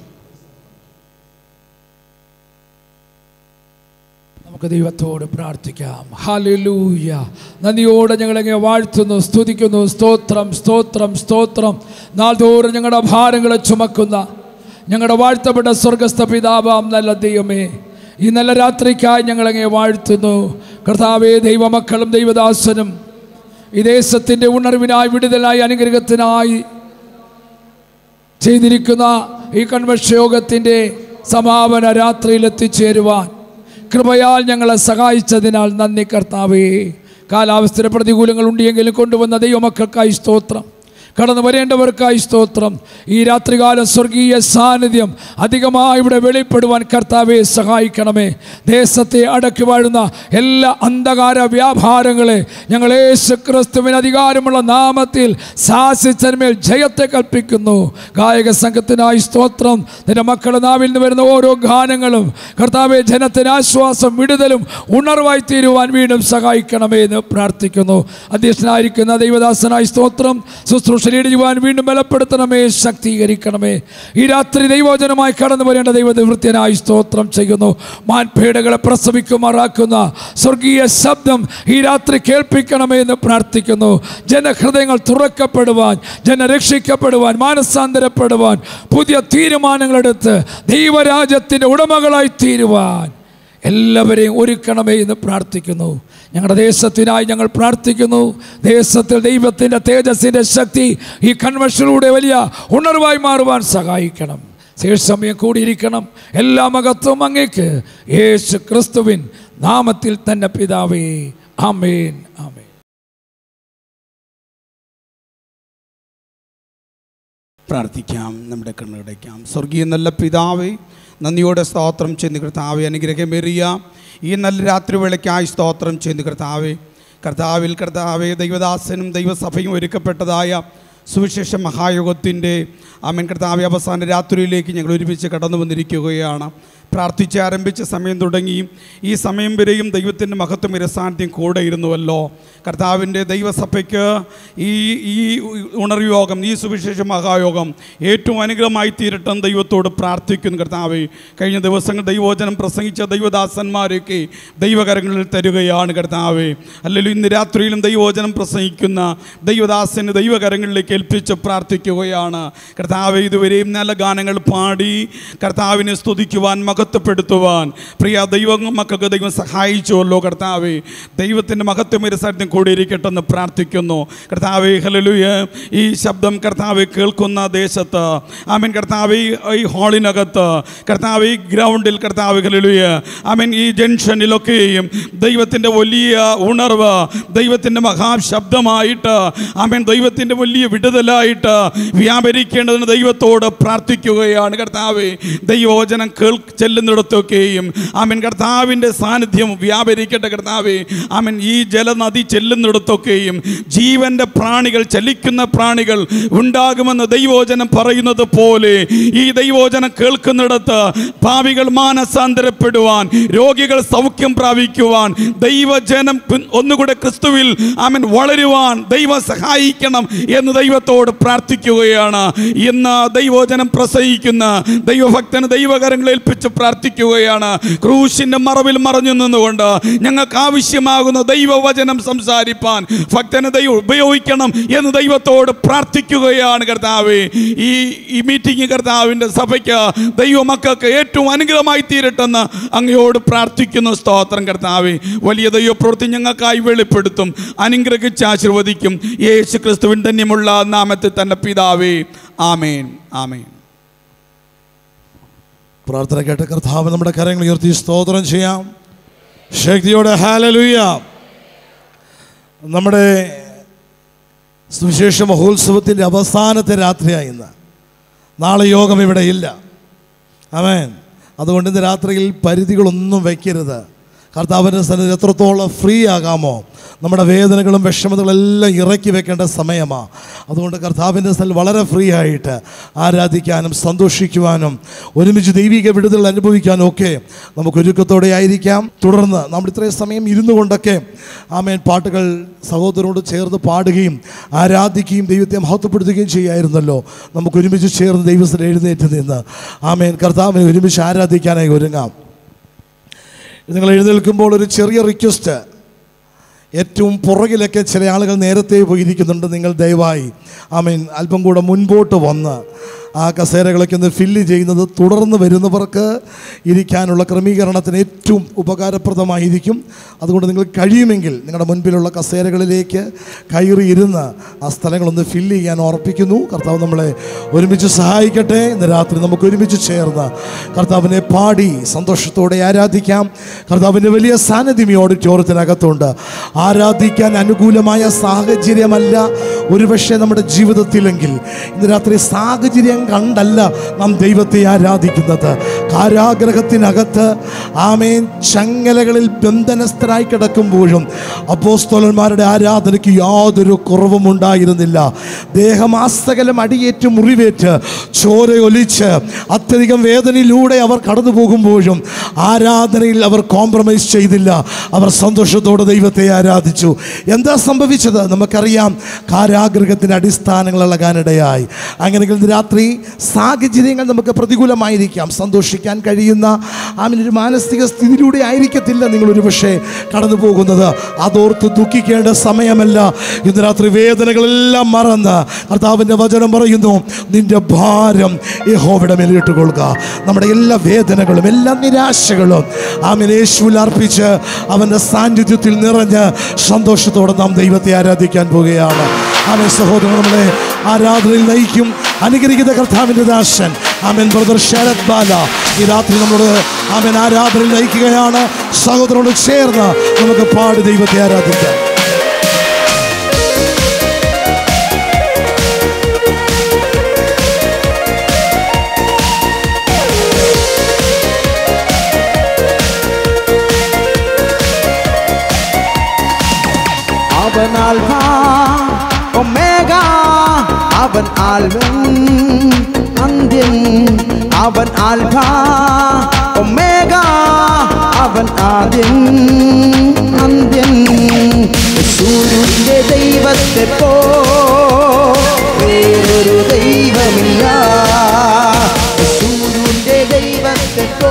നമുക്ക് ദൈവത്തോട് പ്രാർത്ഥിക്കാം ഹാലൂയ നന്ദിയോടെ ഞങ്ങളെങ്ങനെ വാഴ്ത്തുന്നു സ്തുതിക്കുന്നു സ്തോത്രം സ്തോത്രം സ്തോത്രം നാൾതോറും ഞങ്ങളുടെ ഭാരങ്ങളെ ചുമക്കുന്ന ഞങ്ങളുടെ വാഴ്ത്തപ്പെട്ട സ്വർഗസ്ഥ പിതാവാം നല്ല ദൈവമേ ഈ നല്ല രാത്രിക്കായി ഞങ്ങളെങ്ങനെ വാഴ്ത്തുന്നു കർത്താവേ ദൈവമക്കളും ദൈവദാസനും ഈ ദേശത്തിൻ്റെ ഉണർവിനായി വിടുതലായി അനുഗ്രഹത്തിനായി ചെയ്തിരിക്കുന്ന ഈ കൺവെൻഷൻ യോഗത്തിൻ്റെ സമാപന രാത്രിയിൽ എത്തിച്ചേരുവാൻ കൃപയാൽ ഞങ്ങളെ സഹായിച്ചതിനാൽ നന്ദി കർത്താവേ കാലാവസ്ഥയുടെ പ്രതികൂലങ്ങൾ ഉണ്ടെങ്കിലും കൊണ്ടുവന്ന ദൈവമക്കൾക്കായി സ്തോത്രം കടന്നു വരേണ്ടവർക്കായി സ്തോത്രം ഈ രാത്രികാല സ്വർഗീയ സാന്നിധ്യം അധികമായി ഇവിടെ വെളിപ്പെടുവാൻ കർത്താവെ സഹായിക്കണമേ ദേശത്തെ അടക്കി വാഴുന്ന എല്ലാ അന്ധകാര വ്യാപാരങ്ങളെ ഞങ്ങൾ യേശു ക്രിസ്തുവിന് അധികാരമുള്ള നാമത്തിൽ ശാസിച്ചന്മേൽ ജയത്തെ കൽപ്പിക്കുന്നു ഗായക സംഘത്തിനായി സ്തോത്രം നിന്റെ മക്കളുടെ നാവിൽ നിന്ന് വരുന്ന ഓരോ ഗാനങ്ങളും കർത്താവെ ജനത്തിന് ആശ്വാസം വിടുതലും ഉണർവായി തീരുവാൻ വീണ്ടും സഹായിക്കണമേ എന്ന് പ്രാർത്ഥിക്കുന്നു അധ്യക്ഷനായിരിക്കുന്ന ദൈവദാസനായി സ്തോത്രം ശുശ്രൂഷ ലീഡ് ചെയ്യുവാൻ വീണ്ടും ബലപ്പെടുത്തണമേ ശക്തീകരിക്കണമേ ഈ രാത്രി ദൈവോചനമായി കടന്നു വരേണ്ട ദൈവവൃത്യനായി സ്തോത്രം ചെയ്യുന്നു മാൻപേടകളെ പ്രസവിക്കുമാറാക്കുന്ന സ്വർഗീയ ശബ്ദം ഈ രാത്രി കേൾപ്പിക്കണമേ എന്ന് പ്രാർത്ഥിക്കുന്നു ജനഹൃദയങ്ങൾ തുറക്കപ്പെടുവാൻ ജനരക്ഷിക്കപ്പെടുവാൻ മാനസാന്തരപ്പെടുവാൻ പുതിയ തീരുമാനങ്ങളെടുത്ത് ദൈവരാജ്യത്തിൻ്റെ ഉടമകളായി തീരുവാൻ എല്ലാവരെയും ഒരുക്കണമേ എന്ന് പ്രാർത്ഥിക്കുന്നു ഞങ്ങളുടെ ദേശത്തിനായി ഞങ്ങൾ പ്രാർത്ഥിക്കുന്നു ദേശത്തിൽ ദൈവത്തിൻ്റെ തേജസ്സിൻ്റെ ശക്തി ഈ കൺവെൻഷനിലൂടെ വലിയ ഉണർവായി മാറുവാൻ സഹായിക്കണം ശേഷസമയം കൂടിയിരിക്കണം എല്ലാ മകത്വം അങ്ങേക്ക് യേശു ക്രിസ്തുവിൻ നാമത്തിൽ തന്നെ പിതാവേ ആമേൻ ആമേൻ പ്രാർത്ഥിക്കാം നമ്മുടെ കണ്ണുടയ്ക്കാം സ്വർഗീയ നല്ല പിതാവേ നന്ദിയോടെ സ്തോത്രം ചെയ്യുന്ന കർത്താവെ അനുഗ്രഹമേറിയ ഈ നല്ല രാത്രി വേളയ്ക്കായി സ്തോത്രം ചെയ്യുന്ന കർത്താവെ കർത്താവിൽ കർത്താവെ ദൈവദാസനും ദൈവസഭയും ഒരുക്കപ്പെട്ടതായ സുവിശേഷ മഹായോഗത്തിൻ്റെ അമ്മൻ കർത്താവെ അവസാന രാത്രിയിലേക്ക് ഞങ്ങൾ ഒരുമിച്ച് കടന്നു വന്നിരിക്കുകയാണ് പ്രാർത്ഥിച്ച് ആരംഭിച്ച സമയം തുടങ്ങി ഈ സമയം വരെയും ദൈവത്തിൻ്റെ മഹത്വം ഇരസാന്നിധ്യം കൂടെ ഇരുന്നുവല്ലോ കർത്താവിൻ്റെ ദൈവസഭയ്ക്ക് ഈ ഈ ഉണർവ് യോഗം ഈ സുവിശേഷ മഹായോഗം ഏറ്റവും അനുഗ്രഹമായി തീരട്ടെന്ന് ദൈവത്തോട് പ്രാർത്ഥിക്കുന്നു കർത്താവെ കഴിഞ്ഞ ദിവസങ്ങൾ ദൈവോചനം പ്രസംഗിച്ച ദൈവദാസന്മാരെയൊക്കെ ദൈവകരങ്ങളിൽ തരുകയാണ് കർത്താവെ അല്ലെങ്കിൽ ഇന്ന് രാത്രിയിലും ദൈവോചനം പ്രസംഗിക്കുന്ന ദൈവദാസന് ദൈവകരങ്ങളിലേക്ക് ഏൽപ്പിച്ച് പ്രാർത്ഥിക്കുകയാണ് കർത്താവെ ഇതുവരെയും നല്ല ഗാനങ്ങൾ പാടി കർത്താവിനെ സ്തുതിക്കുവാൻ മഹത്വപ്പെടുത്തുവാൻ പ്രിയ ദൈവ മക്കൾക്ക് ദൈവം സഹായിച്ചുവല്ലോ കർത്താവെ ദൈവത്തിൻ്റെ മഹത്വം ഇരുസാന്നിധ്യം കൂടിയിരിക്കട്ടെ എന്ന് പ്രാർത്ഥിക്കുന്നു കർത്താവെ ഹലലുയ ഈ ശബ്ദം കർത്താവെ കേൾക്കുന്ന ദേശത്ത് ആമൻ കർത്താവെ ഈ ഹാളിനകത്ത് കർത്താവ് ഈ ഗ്രൗണ്ടിൽ കർത്താവ് ഹലലുയ ആമൻ ഈ ജംഗ്ഷനിലൊക്കെയും ദൈവത്തിൻ്റെ വലിയ ഉണർവ് ദൈവത്തിൻ്റെ മഹാശബ്ദമായിട്ട് ആമൻ ദൈവത്തിൻ്റെ വലിയ വിടുതലായിട്ട് വ്യാപരിക്കേണ്ടതിന് ദൈവത്തോട് പ്രാർത്ഥിക്കുകയാണ് കർത്താവെ ദൈവവചനം കേൾച്ച ചെല്ലുന്നിടത്തൊക്കെയും ആമൻ കർത്താവിൻ്റെ സാന്നിധ്യം വ്യാപരിക്കട്ടെ കർത്താവേ ആമൻ ഈ ജലനദി ചെല്ലുന്നിടത്തൊക്കെയും ജീവന്റെ പ്രാണികൾ ചലിക്കുന്ന പ്രാണികൾ ഉണ്ടാകുമെന്ന് ദൈവോചനം പറയുന്നത് പോലെ ഈ ദൈവോചനം കേൾക്കുന്നിടത്ത് ഭാവികൾ മാനസാന്തരപ്പെടുവാൻ രോഗികൾ സൗഖ്യം പ്രാപിക്കുവാൻ ദൈവജനം പി- ഒന്നുകൂടെ ക്രിസ്തുവിൽ ആമൻ വളരുവാൻ ദൈവം സഹായിക്കണം എന്ന് ദൈവത്തോട് പ്രാർത്ഥിക്കുകയാണ് ഇന്ന് ദൈവോചനം പ്രസംഗിക്കുന്ന ദൈവഭക്തന് ദൈവകരങ്ങൾ ഏൽപ്പിച്ച് പ്രാർത്ഥിക്കുകയാണ് ക്രൂശിന്റെ മറവിൽ മറഞ്ഞു നിന്നുകൊണ്ട് ഞങ്ങൾക്ക് ആവശ്യമാകുന്ന ദൈവവചനം സംസാരിപ്പാൻ ഭക്തനെ ദൈവം ഉപയോഗിക്കണം എന്ന് ദൈവത്തോട് പ്രാർത്ഥിക്കുകയാണ് കർത്താവേ ഈ ഈ മീറ്റിംഗ് കർത്താവിൻ്റെ സഭയ്ക്ക് ദൈവമക്കൾക്ക് ഏറ്റവും അനുഗ്രഹമായി തീരട്ടെന്ന് അങ്ങയോട് പ്രാർത്ഥിക്കുന്നു സ്തോത്രം കർത്താവേ വലിയ ദൈവപ്രവൃത്തി ഞങ്ങൾക്കായി വെളിപ്പെടുത്തും അനുഗ്രഹിച്ച് ആശീർവദിക്കും യേശു ക്രിസ്തുവിൻ ധന്യമുള്ള നാമത്തിൽ തന്നെ പിതാവേ ആമേൻ ആമേൻ പ്രാർത്ഥന കേട്ട കർത്താവ് നമ്മുടെ കരങ്ങൾ ഉയർത്തി സ്തോത്രം ചെയ്യാം ശക്തിയോടെ ഹാലലുയ്യ നമ്മുടെ സുവിശേഷ മഹോത്സവത്തിൻ്റെ അവസാനത്തെ രാത്രിയായി ഇന്ന് നാളെ യോഗം ഇവിടെ ഇല്ല അമേൻ അതുകൊണ്ട് ഇന്ന് രാത്രിയിൽ പരിധികളൊന്നും വയ്ക്കരുത് കർത്താവിൻ്റെ സന്നിധി എത്രത്തോളം ഫ്രീ ആകാമോ നമ്മുടെ വേദനകളും വിഷമതകളെല്ലാം ഇറക്കി വെക്കേണ്ട സമയമാണ് അതുകൊണ്ട് കർത്താവിൻ്റെ സ്ഥലം വളരെ ഫ്രീ ആയിട്ട് ആരാധിക്കാനും സന്തോഷിക്കുവാനും ഒരുമിച്ച് ദൈവിക വിടുതൽ അനുഭവിക്കാനും ഒക്കെ നമുക്ക് ഒരുക്കത്തോടെ ആയിരിക്കാം തുടർന്ന് നമ്മൾ ഇത്രയും സമയം ഇരുന്നു കൊണ്ടൊക്കെ ആമേൻ പാട്ടുകൾ സഹോദരനോട് ചേർന്ന് പാടുകയും ആരാധിക്കുകയും ദൈവത്തെ മഹത്വപ്പെടുത്തുകയും ചെയ്യായിരുന്നല്ലോ നമുക്ക് ഒരുമിച്ച് ചേർന്ന് ദൈവത്തിൽ എഴുന്നേറ്റ് നിന്ന് ആമേൻ കർത്താവിനെ ഒരുമിച്ച് ആരാധിക്കാനായി ഒരുങ്ങാം നിങ്ങൾ എഴുന്നേൽക്കുമ്പോൾ ഒരു ചെറിയ റിക്വസ്റ്റ് ഏറ്റവും പുറകിലൊക്കെ ചില ആളുകൾ നേരത്തെ പോയിരിക്കുന്നുണ്ട് നിങ്ങൾ ദയവായി ആമീൻ അല്പം കൂടെ മുൻപോട്ട് വന്ന് ആ കസേരകളൊക്കെ ഒന്ന് ഫില്ല് ചെയ്യുന്നത് തുടർന്ന് വരുന്നവർക്ക് ഇരിക്കാനുള്ള ക്രമീകരണത്തിന് ഏറ്റവും ഉപകാരപ്രദമായിരിക്കും അതുകൊണ്ട് നിങ്ങൾ കഴിയുമെങ്കിൽ നിങ്ങളുടെ മുൻപിലുള്ള കസേരകളിലേക്ക് കയറി ഇരുന്ന് ആ സ്ഥലങ്ങളൊന്ന് ഫില്ല് ചെയ്യാൻ ഓർപ്പിക്കുന്നു കർത്താവ് നമ്മളെ ഒരുമിച്ച് സഹായിക്കട്ടെ ഇന്ന് രാത്രി നമുക്ക് ഒരുമിച്ച് ചേർന്ന് കർത്താവിനെ പാടി സന്തോഷത്തോടെ ആരാധിക്കാം കർത്താവിൻ്റെ വലിയ സാന്നിധ്യം ഈ ഓഡിറ്റോറിയത്തിനകത്തുണ്ട് ആരാധിക്കാൻ അനുകൂലമായ സാഹചര്യമല്ല ഒരുപക്ഷെ നമ്മുടെ ജീവിതത്തിലെങ്കിൽ ഇന്ന് രാത്രി സാഹചര്യം കണ്ടല്ല നാം ദൈവത്തെ ആരാധിക്കുന്നത് കാരാഗ്രഹത്തിനകത്ത് ആമേൻ ചങ്ങലകളിൽ ബന്ധനസ്ഥരായി കിടക്കുമ്പോഴും അപ്പോസ്തോലന്മാരുടെ ആരാധനയ്ക്ക് യാതൊരു കുറവും ഉണ്ടായിരുന്നില്ല ദേഹമാസകലം അടിയേറ്റ് മുറിവേറ്റ് ചോരയൊലിച്ച് അത്യധികം വേദനയിലൂടെ അവർ കടന്നു പോകുമ്പോഴും ആരാധനയിൽ അവർ കോംപ്രമൈസ് ചെയ്തില്ല അവർ സന്തോഷത്തോടെ ദൈവത്തെ ആരാധിച്ചു എന്താ സംഭവിച്ചത് നമുക്കറിയാം കാരാഗ്രഹത്തിൻ്റെ അടിസ്ഥാനങ്ങൾ ഇളകാനിടയായി അങ്ങനെയെങ്കിൽ ഇന്ന് രാത്രി സാഹചര്യങ്ങൾ നമുക്ക് പ്രതികൂലമായിരിക്കാം സന്തോഷിക്കാൻ കഴിയുന്ന ആമിന് ഒരു മാനസിക സ്ഥിതിയിലൂടെ ആയിരിക്കത്തില്ല നിങ്ങൾ ഒരു പക്ഷേ കടന്നു പോകുന്നത് അതോർത്ത് ദുഃഖിക്കേണ്ട സമയമല്ല ഇന്ന് രാത്രി വേദനകളെല്ലാം മറന്ന് കർത്താവിൻ്റെ വചനം പറയുന്നു നിന്റെ ഭാരം യഹോവയുടെ മേലിട്ട് കൊള്ളുക നമ്മുടെ എല്ലാ വേദനകളും എല്ലാ നിരാശകളും ആമിനെ യേശുവിൽ അർപ്പിച്ച് അവൻ്റെ സാന്നിധ്യത്തിൽ നിറഞ്ഞ് സന്തോഷത്തോടെ നാം ദൈവത്തെ ആരാധിക്കാൻ പോവുകയാണ് ആമേ സഹോദരൻ നമ്മളെ ആരാധനയിൽ നയിക്കും അനുഗ്രഹിക്കുന്ന കർത്താവിൻ്റെ ദാസൻ ആമൻ ബ്രദർ ശരത് ബാല ഈ രാത്രി നമ്മളോട് ആമൻ ആരാധനയിൽ നയിക്കുകയാണ് സഹോദരനോട് ചേർന്ന് നമുക്ക് പാടി ദൈവത്തെ ആരാധിക്കാം അവൻ ആൽഫ ഒമേഗ അവൻ ആൽവൻ അന്ത്യൻ അവൻ ആൽഫ ഒമേഗ അവൻ ആദ്യൻ അന്ത്യൻ സൂര്യന്റെ ദൈവത്തെ പോ വേറൊരു ദൈവമില്ല സൂര്യന്റെ ദൈവത്തെ പോ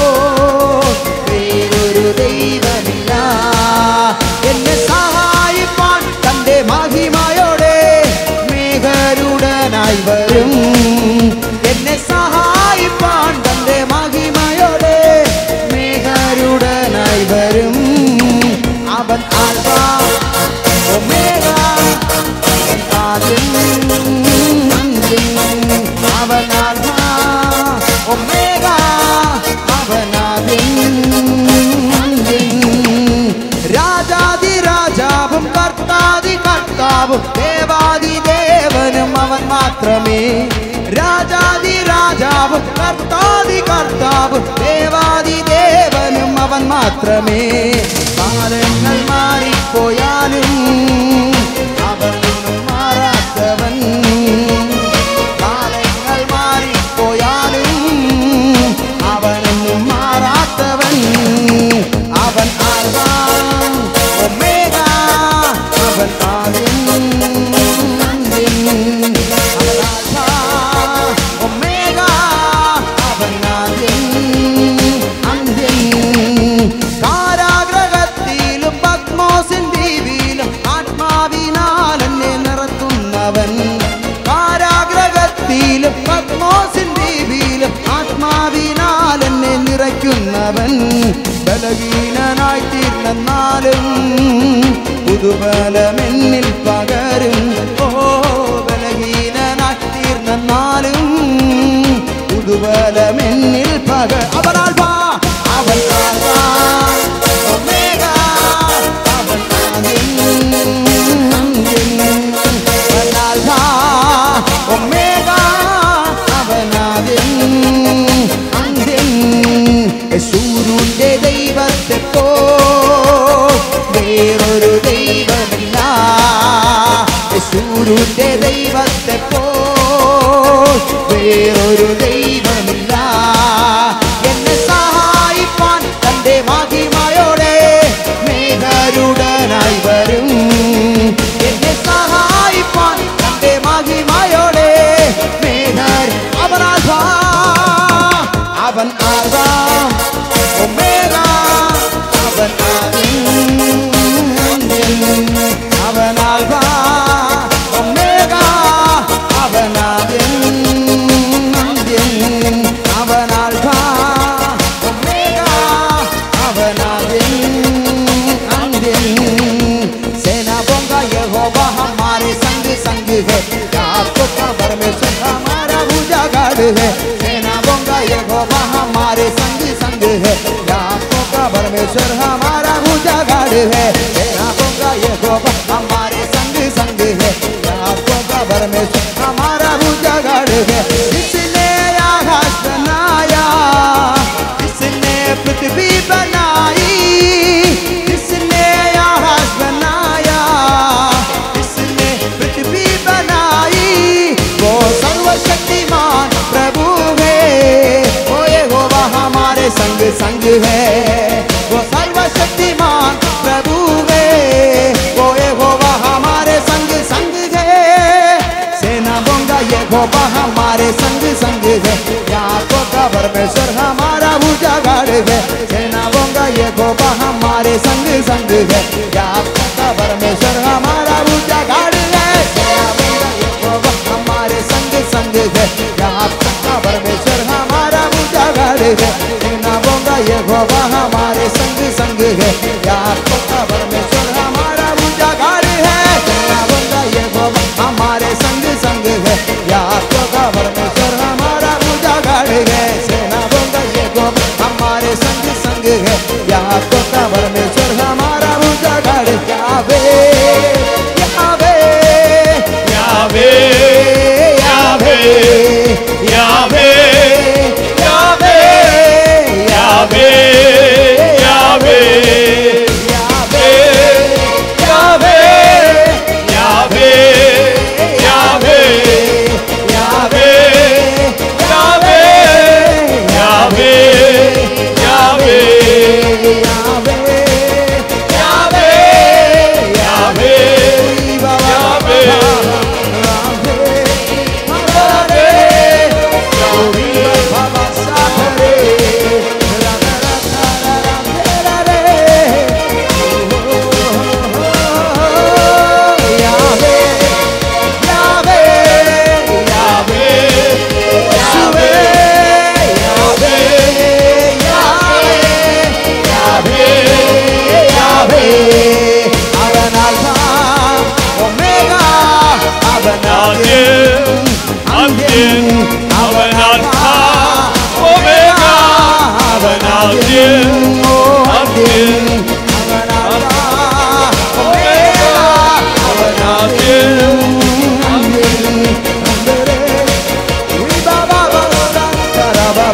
വേറൊരു ദൈവമില്ല എന്നെ സഹായിപ്പാൻ തന്റെ മഹിമയോടെ മേഘരുടനായി വരും എന്നെ സഹായിപ്പാൻ തന്റെ മഹിമയോടെ മേഘരുടനായി വരും അവൻ ആൽഫ ഒമേഗ അവൻ ആദ്യൻ അന്ത്യൻ. അവൻ ആൽഫ ഒമേഗ അവൻ ആദ്യൻ അന്ത്യൻ. രാജാതി രാജാവും കർത്താതി കർത്താവും ദേവാതി ദേവനും അവൻ മാത്രമേ രാജാതി രാജാവും കർത്താതി കർത്താതി കർത്താവ് ദേവാദി ദേവനും അവൻ മാത്രമേ കാലങ്ങൾ മാറിപ്പോയാലും അവനൊന്നും മാറാത്തവൻ കാലങ്ങൾ മാറിപ്പോയാലും അവനൊന്നും മാറാത്തവൻ അവൻ ആൽഫാം ഒമേഗ അവൻ ആദ്യം അന്ത്യം. അവൻ ആൽഫാ ഒമേഗ അവൻ ആദ്യം അന്ത്യം കാരാഗ്രഹത്തിലും പത്മോസിൻ ദ്വീപിലും ആത്മാവിനാൽ എന്നെ നിറക്കുന്നവൻ കാരാഗ്രഹത്തിലും പത്മോസിൻ ദ്വീപിലും ആത്മാവിനാൽ എന്നെ നിറയ്ക്കുന്നവൻ ബലഹീനനായി തീർന്നെന്നാലും പുതുബലമെന്നിൽ പകരും ഓ ബലഹീനനായി തീർന്നെന്നാലും പുതുബലമെന്നിൽ പക അവനാൽ വാ അവൻ ആൽഫാ, ഒമേഗ, അവൻ ആദ്യം, അന്ത്യം. അവൻ ആൽഫാ, ഒമേഗ, അവൻ ആദ്യം, അന്ത്യം. യേശുവിന്റെ ദൈവത്തെ പോ വേറൊരു ദൈവമില്ല യേശുവിന്റെ ദൈവത്തെ പോ വേറൊരു ദൈവമില്ല എന്നെ സഹായിപ്പാൻ തന്റെ മഹിമയോടെ മേഘരുടനായി വരും എന്നെ സഹായിപ്പാൻ തന്റെ മഹിമയോടെ മേഘർ അവൻ ആൽഫാ അവൻ ആൽഫാം ഒമേഗ അവൻ ആദ്യം അവൻ ആൽഫാ ഒമേഗ അവൻ ആദ്യം അന്ത്യം അവൻ ആൽഫാ ഒമേഗ അവൻ ആദ്യം അന്ത്യം सेना बोंगा यहोवा हमारे संग संग है आपको खबर में सुन हमारा भुजा गाड़ है सेना बोंगा यहोवा हमारे संग संग है आपको खबर में सुन हमारा भुजा गाड़ है सेना बोंगा यहोवा हमारे संग संग है आपको खबर में सुन हमारा भुजा गाड़ है इसने आकाश बनाया इसने पृथ्वी बनाई इसने आकाश बनाया इसने पृथ्वी बनाई वो सर्वशक्तिमान प्रभु है वो यहोवा हमारे संग संग है वो सर्वशक्तिमान प्रभु है वो यहोवा हमारे संग संग है सेना बोंगा यहोवा हमारे संग संग है याको का परमेश्वर हमारा भुजा गाड़ है सेना बोंगा यहोवा हमारे संग संग है याको का परमेश्वर हमारा भुजा गाड़ है सेना बोंगा यहोवा हमारे संग संग है याको का परमेश्वर हमारा भुजा गाड़ है सेना बोंगा यहोवा हमारे संग संग है याको का परमेश्वर हमारा भुजा गाड़ है सेना बोंगा यहोवा हमारे संग संग है याको का परमेश्वर हमारा भुजा गाड़ है सेना बोंगा यहोवा हमारे संग संग है याको का परमेश्वर हमारा भुजा गाड़ Yahweh Yahweh Yahweh Yahweh Yahweh Yahweh Yahweh Yahweh Yahweh Yahweh Yahweh Yahweh Yahweh Yahweh Yahweh Yahweh Yahweh Yahweh Yahweh Yahweh Yahweh Yahweh Yahweh Yahweh ആദ്യം അന്ത്യം അവൻ ആൽഫാ ഒമേഗ അവൻ ആദ്യം അന്ത്യം ഒമേഗ അവൻ ആദ്യം Baba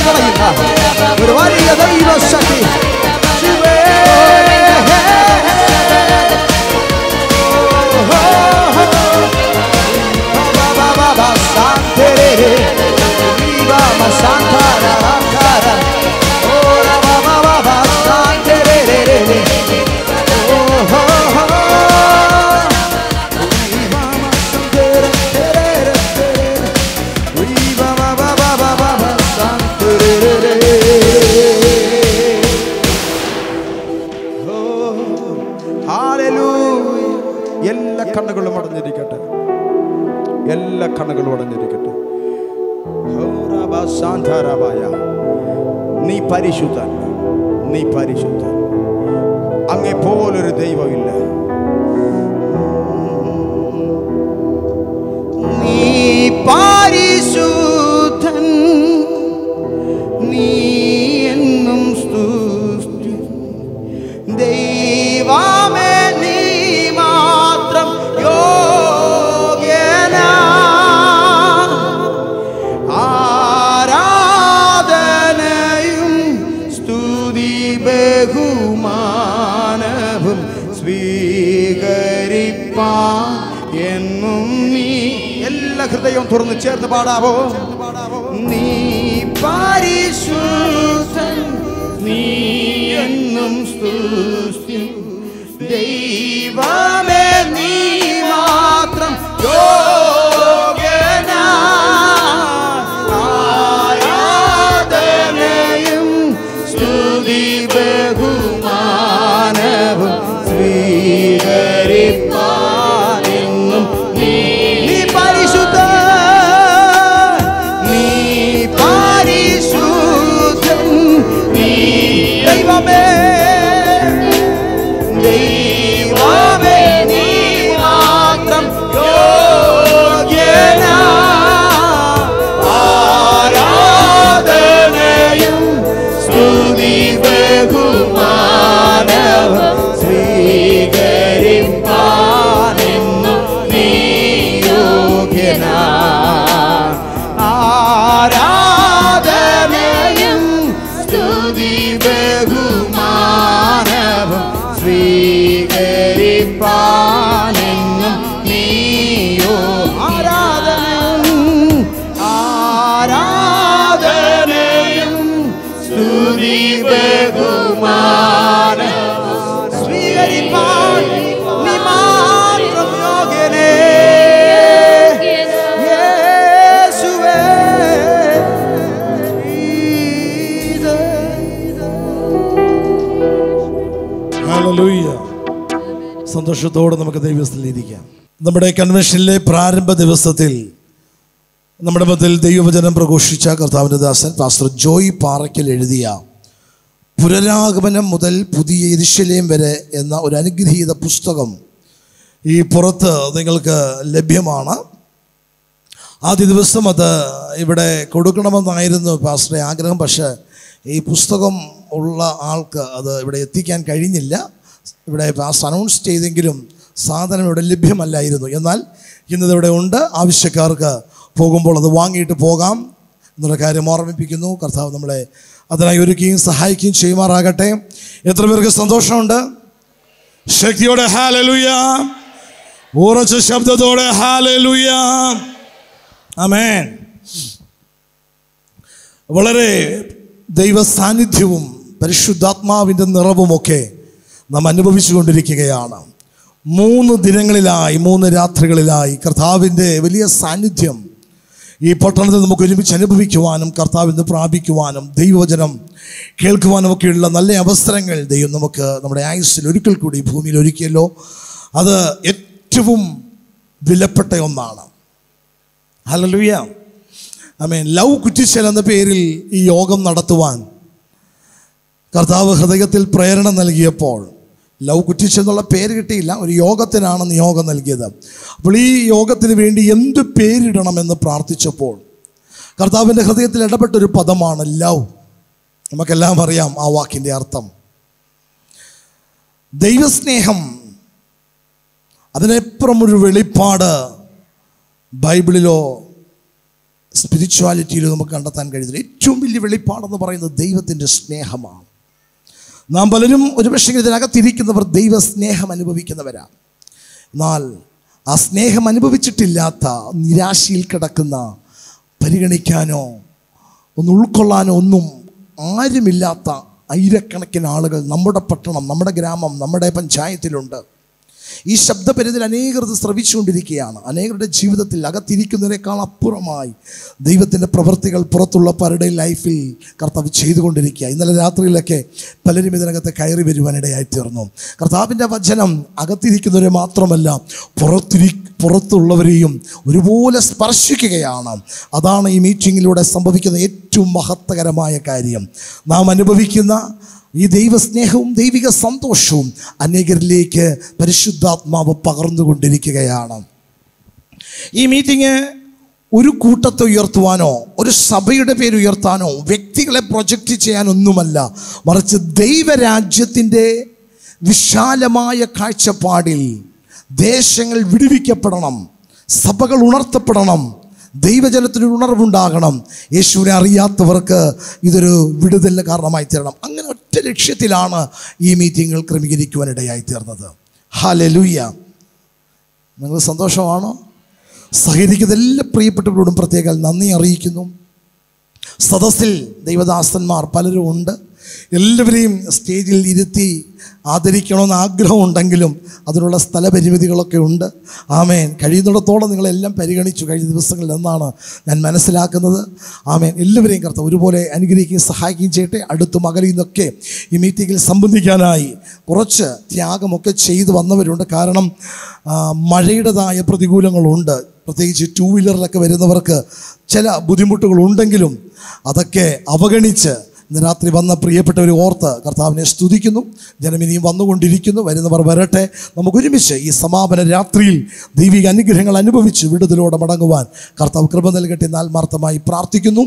കളയുന്ന ഒരു വലിയ ദൈവശക്തി ശിവേ. Ba, ba, ba, ba, santerere. Viva, ma santa, ra, ra, ra, ra. Oh, ra, ba, ba, ba, ba, santerere. Oh, oh, oh. Viva, ma santerere. Viva, ba, ba, ba, ba, ba, ba, santerere. Hallelujah. എല്ലാ കണ്ണുകളും അടഞ്ഞിരിക്കട്ടെ എല്ലാ കണ്ണുകളും അടഞ്ഞിരിക്കട്ടെ ഹൗറബ സാന്താരബായ. നീ പരിശുദ്ധൻ നീ പരിശുദ്ധൻ അങ്ങേ പോലൊരു ദൈവമില്ല നീ പരിശുദ്ധൻ നീ എന്നും സ്തുതി ദൈവമേ നീ മാത്രം യോഗ്യനാ ആരാധനയും സ്തുതി ബഹുമാനവും സ്വീകരിപ്പാൻ എന്നും നീ എല്ലാ ഹൃദയവും തുറന്ന് ചേർന്ന് പാടാവോ നീ പരിശുദ്ധൻ നീ എന്നും സ്തുതി ദൈവമേ നീ മാത്രം യോഗ്യനാ ആരാധനയും സ്തുതി ബഹുമാനവും സ്വീകരിപ്പാനെന്നും നീ നീ പരിശുദ്ധ നീ പരിശുദ്ധൻ നീ ദൈവമേ ദൈവമേ നീ മാത്രം യോഗ്യനാ ആരാധനയും സ്തുതി ബഹുമാനവും സ്വീകരിപ്പാനെന്നും നീ യോഗ്യനാ ആരാധനയും സ്തുതി ബഹുമാനവും സ്വീകരിപ്പാനെന്നും നീയോ ആരാധനയും ആരാധനയും സ്തുതി ബഹുമാനവും സ്വീകരിപ്പാൻ നീ മാത്രം യോഗ്യനേ യേശുവേ ഹല്ലേലൂയ. സന്തോഷത്തോടെ നമുക്ക് ദൈവസ്ഥലിരിക്കാം നമ്മുടെ കൺവെൻഷനിലെ പ്രാരംഭ ദിവസത്തിൽ നമ്മുടെ മധ്യത്തിൽ ദൈവവചനം പ്രഘോഷിച്ച കർത്താവിൻ്റെ ദാസൻ പാസ്റ്റർ ജോയ് പാറയ്ക്കൽ എഴുതിയ പുനരാഗമനം മുതൽ പുതിയ എരിശലേം വരെ എന്ന ഒരു അനുഗ്രഹീത പുസ്തകം ഈ പുറത്ത് നിങ്ങൾക്ക് ലഭ്യമാണ് ആദ്യ ദിവസം അത് ഇവിടെ കൊടുക്കണമെന്നായിരുന്നു പാസ്റ്ററെ ആഗ്രഹം പക്ഷേ ഈ പുസ്തകം ഉള്ള ആൾക്ക് അത് ഇവിടെ എത്തിക്കാൻ കഴിഞ്ഞില്ല ഇവിടെ പാസ്റ്റ് അനൗൺസ് ചെയ്തെങ്കിലും സാധനം ഇവിടെ ലഭ്യമല്ലായിരുന്നു എന്നാൽ ഇന്നത് ഇവിടെ ഉണ്ട് ആവശ്യക്കാർക്ക് പോകുമ്പോൾ അത് വാങ്ങിയിട്ട് പോകാം എന്നുള്ള കാര്യം ഓർമ്മിപ്പിക്കുന്നു കർത്താവ് നമ്മളെ അതിനായി ഒരുക്കുകയും സഹായിക്കുകയും ചെയ്യുമാറാകട്ടെ എത്ര പേർക്ക് സന്തോഷമുണ്ട് ശക്തിയോടെ ഹാലലുയ ഉറച്ച ശബ്ദത്തോടെ ഹാലലുയ അമേൻ വളരെ ദൈവ സാന്നിധ്യവും പരിശുദ്ധാത്മാവിൻ്റെ നിറവുമൊക്കെ നാം അനുഭവിച്ചു കൊണ്ടിരിക്കുകയാണ് മൂന്ന് ദിനങ്ങളിലായി മൂന്ന് രാത്രികളിലായി കർത്താവിൻ്റെ വലിയ സാന്നിധ്യം ഈ പട്ടണത്തിൽ നമുക്ക് ഒരുമിച്ച് അനുഭവിക്കുവാനും കർത്താവിന് പ്രാപിക്കുവാനും ദൈവവചനം കേൾക്കുവാനും ഒക്കെയുള്ള നല്ല അവസരങ്ങൾ ദൈവം നമുക്ക് നമ്മുടെ ആയുസ്സിൽ ഒരിക്കൽ കൂടി ഭൂമിയിൽ ഒരുക്കിയല്ലോ അത് ഏറ്റവും വിലപ്പെട്ട ഒന്നാണ് hallelujah I mean love Kuttichal എന്ന പേരിൽ ഈ യോഗം നടത്തുവാൻ കർത്താവ് ഹൃദയത്തിൽ പ്രേരണ നൽകിയപ്പോൾ ലവ് കുറ്റിച്ചൽ എന്നുള്ള പേര് കിട്ടിയില്ല ഒരു യോഗത്തിനാണ് നിയോഗം നൽകിയത് അപ്പോൾ ഈ യോഗത്തിന് വേണ്ടി എന്ത് പേരിടണമെന്ന് പ്രാർത്ഥിച്ചപ്പോൾ കർത്താവിൻ്റെ ഹൃദയത്തിൽ ഇടപെട്ടൊരു പദമാണ് ലവ് നമുക്കെല്ലാം അറിയാം ആ വാക്കിൻ്റെ അർത്ഥം ദൈവസ്നേഹം അതിനപ്പുറം ഒരു വെളിപ്പാട് ബൈബിളിലോ സ്പിരിച്വാലിറ്റിയിൽ നമുക്ക് കണ്ടെത്താൻ കഴിയുന്നത് ഏറ്റവും വലിയ വെളിപ്പാടെന്ന് പറയുന്നത് ദൈവത്തിൻ്റെ സ്നേഹമാണ് നാം പലരും ഒരുപക്ഷെ ഇതിനകത്തിരിക്കുന്നവർ ദൈവ സ്നേഹം അനുഭവിക്കുന്നവരാണ് എന്നാൽ ആ സ്നേഹം അനുഭവിച്ചിട്ടില്ലാത്ത നിരാശയിൽ കിടക്കുന്ന പരിഗണിക്കാനോ ഒന്ന് ഉൾക്കൊള്ളാനോ ഒന്നും ആരുമില്ലാത്ത ആയിരക്കണക്കിന് ആളുകൾ നമ്മുടെ പട്ടണം നമ്മുടെ ഗ്രാമം നമ്മുടെ പഞ്ചായത്തിലുണ്ട് ഈ ശബ്ദപരിധിൽ അനേകർ ഇത് ശ്രവിച്ചുകൊണ്ടിരിക്കുകയാണ് അനേകരുടെ ജീവിതത്തിൽ അകത്തിരിക്കുന്നതിനേക്കാൾ അപ്പുറമായി ദൈവത്തിൻ്റെ പ്രവൃത്തികൾ പുറത്തുള്ള പലരുടെയും ലൈഫിൽ കർത്താവ് ചെയ്തുകൊണ്ടിരിക്കുക ഇന്നലെ രാത്രിയിലൊക്കെ പലരും ഇതിനകത്ത് കയറി വരുവാനിടയായി തീർന്നു കർത്താവിൻ്റെ വചനം അകത്തിരിക്കുന്നവരെ മാത്രമല്ല പുറത്തിരി പുറത്തുള്ളവരെയും ഒരുപോലെ സ്പർശിക്കുകയാണ് അതാണ് ഈ മീറ്റിങ്ങിലൂടെ സംഭവിക്കുന്ന ഏറ്റവും മഹത്വകരമായ കാര്യം നാം അനുഭവിക്കുന്ന ഈ ദൈവസ്നേഹവും ദൈവിക സന്തോഷവും അനേകരിലേക്ക് പരിശുദ്ധാത്മാവ് പകർന്നുകൊണ്ടിരിക്കുകയാണ് ഈ മീറ്റിംഗ് ഒരു കൂട്ടത്തെ ഉയർത്തുവാനോ ഒരു സഭയുടെ പേര് ഉയർത്താനോ വ്യക്തികളെ പ്രൊജക്റ്റ് ചെയ്യാനൊന്നുമല്ല മറിച്ച് ദൈവരാജ്യത്തിൻ്റെ വിശാലമായ കാഴ്ചപ്പാടിൽ ദേശങ്ങൾ വിടുവിക്കപ്പെടണം സഭകൾ ഉണർത്തപ്പെടണം ദൈവജനത്തിന് ഒരു ഉണർവുണ്ടാകണം യേശുവിനെ അറിയാത്തവർക്ക് ഇതൊരു വിടുതലിന് കാരണമായി തീരണം അങ്ങനെ ഒറ്റ ലക്ഷ്യത്തിലാണ് ഈ മീറ്റിങ്ങുകൾ ക്രമീകരിക്കുവാനിടയായി തീർന്നത് ഹാലലൂയ്യ നിങ്ങൾ സന്തോഷമാണോ സഹകരിക്കുന്ന എല്ലാ പ്രിയപ്പെട്ടവരോടും പ്രത്യേകം നന്ദി അറിയിക്കുന്നു സദസ്സിൽ ദൈവദാസന്മാർ പലരും ഉണ്ട് എല്ലാവരെയും സ്റ്റേജിൽ ഇരുത്തി ആദരിക്കണമെന്ന് ആഗ്രഹമുണ്ടെങ്കിലും അതിനുള്ള സ്ഥലപരിമിതികളൊക്കെ ഉണ്ട് ആമേൻ കഴിയുന്നിടത്തോളം നിങ്ങളെല്ലാം പരിഗണിച്ചു കഴിഞ്ഞ ദിവസങ്ങളിൽ എന്നാണ് ഞാൻ മനസ്സിലാക്കുന്നത് ആമേൻ എല്ലാവരെയും കർത്ത ഒരുപോലെ അനുഗ്രഹിക്കുകയും സഹായിക്കുകയും ചെയ്യട്ടെ അടുത്തും അകലിൽ നിന്നൊക്കെ ഈ മീറ്റിങ്ങിൽ സംബന്ധിക്കാനായി കുറച്ച് ത്യാഗമൊക്കെ ചെയ്തു വന്നവരുണ്ട് കാരണം ആ, മഴയുടേതായ പ്രതികൂലങ്ങളുണ്ട് പ്രത്യേകിച്ച് ടൂ വീലറിലൊക്കെ വരുന്നവർക്ക് ചില ബുദ്ധിമുട്ടുകളുണ്ടെങ്കിലും അതൊക്കെ അവഗണിച്ച് ഇന്ന് രാത്രി വന്ന പ്രിയപ്പെട്ടവർ ഓർത്ത് കർത്താവിനെ സ്തുതിക്കുന്നു ജനമിനിയും വന്നുകൊണ്ടിരിക്കുന്നു വരുന്നവർ വരട്ടെ നമുക്കൊരുമിച്ച് ഈ സമാപന രാത്രിയിൽ ദൈവിക അനുഗ്രഹങ്ങൾ അനുഭവിച്ച് വിടുതലോടെ മടങ്ങുവാൻ കർത്താവ് കൃപ നൽകട്ടെ എന്ന് ആത്മാർത്ഥമായി പ്രാർത്ഥിക്കുന്നു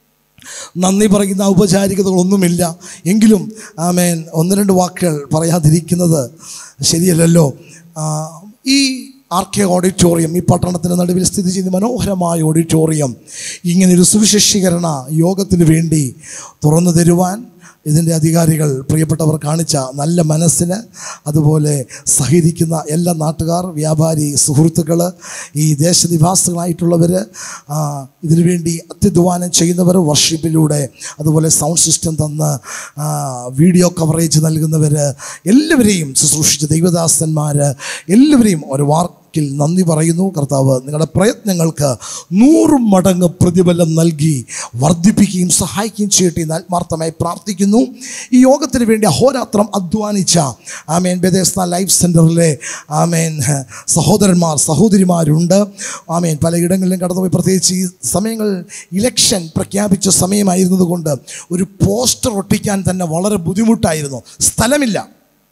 നന്ദി പറയുന്ന ഔപചാരികതകളൊന്നുമില്ല എങ്കിലും ആമേൻ ഒന്ന് രണ്ട് വാക്കുകൾ പറയാതിരിക്കുന്നത് ശരിയല്ലല്ലോ ആ, ഈ ആർ കെ ഓഡിറ്റോറിയം ഈ പട്ടണത്തിന് നടുവിൽ സ്ഥിതി ചെയ്യുന്ന മനോഹരമായ ഓഡിറ്റോറിയം ഇങ്ങനൊരു സുവിശേഷീകരണ യോഗത്തിന് വേണ്ടി തുറന്നു തരുവാൻ ഇതിൻ്റെ അധികാരികൾ പ്രിയപ്പെട്ടവർ കാണിച്ച നല്ല മനസ്സിന് അതുപോലെ സഹകരിക്കുന്ന എല്ലാ നാട്ടുകാർ വ്യാപാരി സുഹൃത്തുക്കൾ ഈ ദേശനിവാസികളായിട്ടുള്ളവർ ഇതിനു വേണ്ടി അത്യധ്വാനം ചെയ്യുന്നവർ വർഷിപ്പിലൂടെ അതുപോലെ സൗണ്ട് സിസ്റ്റം തന്ന് ആ, വീഡിയോ കവറേജ് നൽകുന്നവർ എല്ലാവരെയും ശുശ്രൂഷിച്ച ദൈവദാസന്മാർ എല്ലാവരെയും ഒരു വാർക്കിൽ നന്ദി പറയുന്നു കർത്താവ് നിങ്ങളുടെ പ്രയത്നങ്ങൾക്ക് നൂറ് മടങ്ങ് പ്രതിഫലം നൽകി വർദ്ധിപ്പിക്കുകയും സഹായിക്കുകയും ചെയ്യട്ടെ എന്ന് ആത്മാർത്ഥമായി പ്രാർത്ഥിക്കുന്നു ഈ യോഗത്തിന് വേണ്ടി അഹോരാത്രം അധ്വാനിച്ച ആമേൻ ബെദേസ്ന ലൈഫ് സെൻറ്ററിലെ ആമേൻ സഹോദരന്മാർ സഹോദരിമാരുണ്ട് ആമേൻ പലയിടങ്ങളിലും കടന്നുപോയി പ്രത്യേകിച്ച് ഈ സമയങ്ങൾ ഇലക്ഷൻ പ്രഖ്യാപിച്ച സമയമായിരുന്നതുകൊണ്ട് ഒരു പോസ്റ്റർ ഒട്ടിക്കാൻ തന്നെ വളരെ ബുദ്ധിമുട്ടായിരുന്നു സ്ഥലമില്ല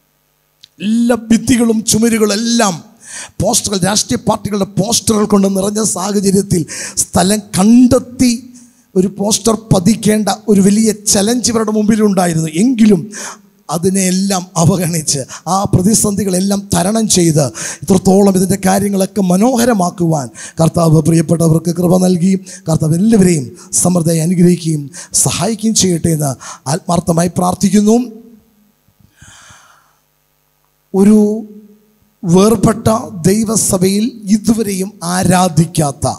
എല്ലാ ഭിത്തികളും ചുമരുകളും എല്ലാം പോസ്റ്ററുകൾ രാഷ്ട്രീയ പാർട്ടികളുടെ പോസ്റ്ററുകൾ കൊണ്ട് നിറഞ്ഞ സാഹചര്യത്തിൽ സ്ഥലം കണ്ടെത്തി ഒരു പോസ്റ്റർ പതിക്കേണ്ട ഒരു വലിയ ചലഞ്ച് ഇവരുടെ മുമ്പിലുണ്ടായിരുന്നു എങ്കിലും അതിനെല്ലാം അവഗണിച്ച് ആ പ്രതിസന്ധികളെല്ലാം തരണം ചെയ്ത് ഇത്രത്തോളം ഇതിൻ്റെ കാര്യങ്ങളൊക്കെ മനോഹരമാക്കുവാൻ കർത്താവ് പ്രിയപ്പെട്ടവർക്ക് കൃപ നൽകി കർത്താവ് എല്ലാവരെയും സമൃദ്ധമായി അനുഗ്രഹിക്കുകയും സഹായിക്കുകയും ചെയ്യട്ടെ എന്ന് ആത്മാർത്ഥമായി പ്രാർത്ഥിക്കുന്നു ഒരു വേർപെട്ട ദൈവസഭയിൽ ഇതുവരെയും ആരാധിക്കാത്ത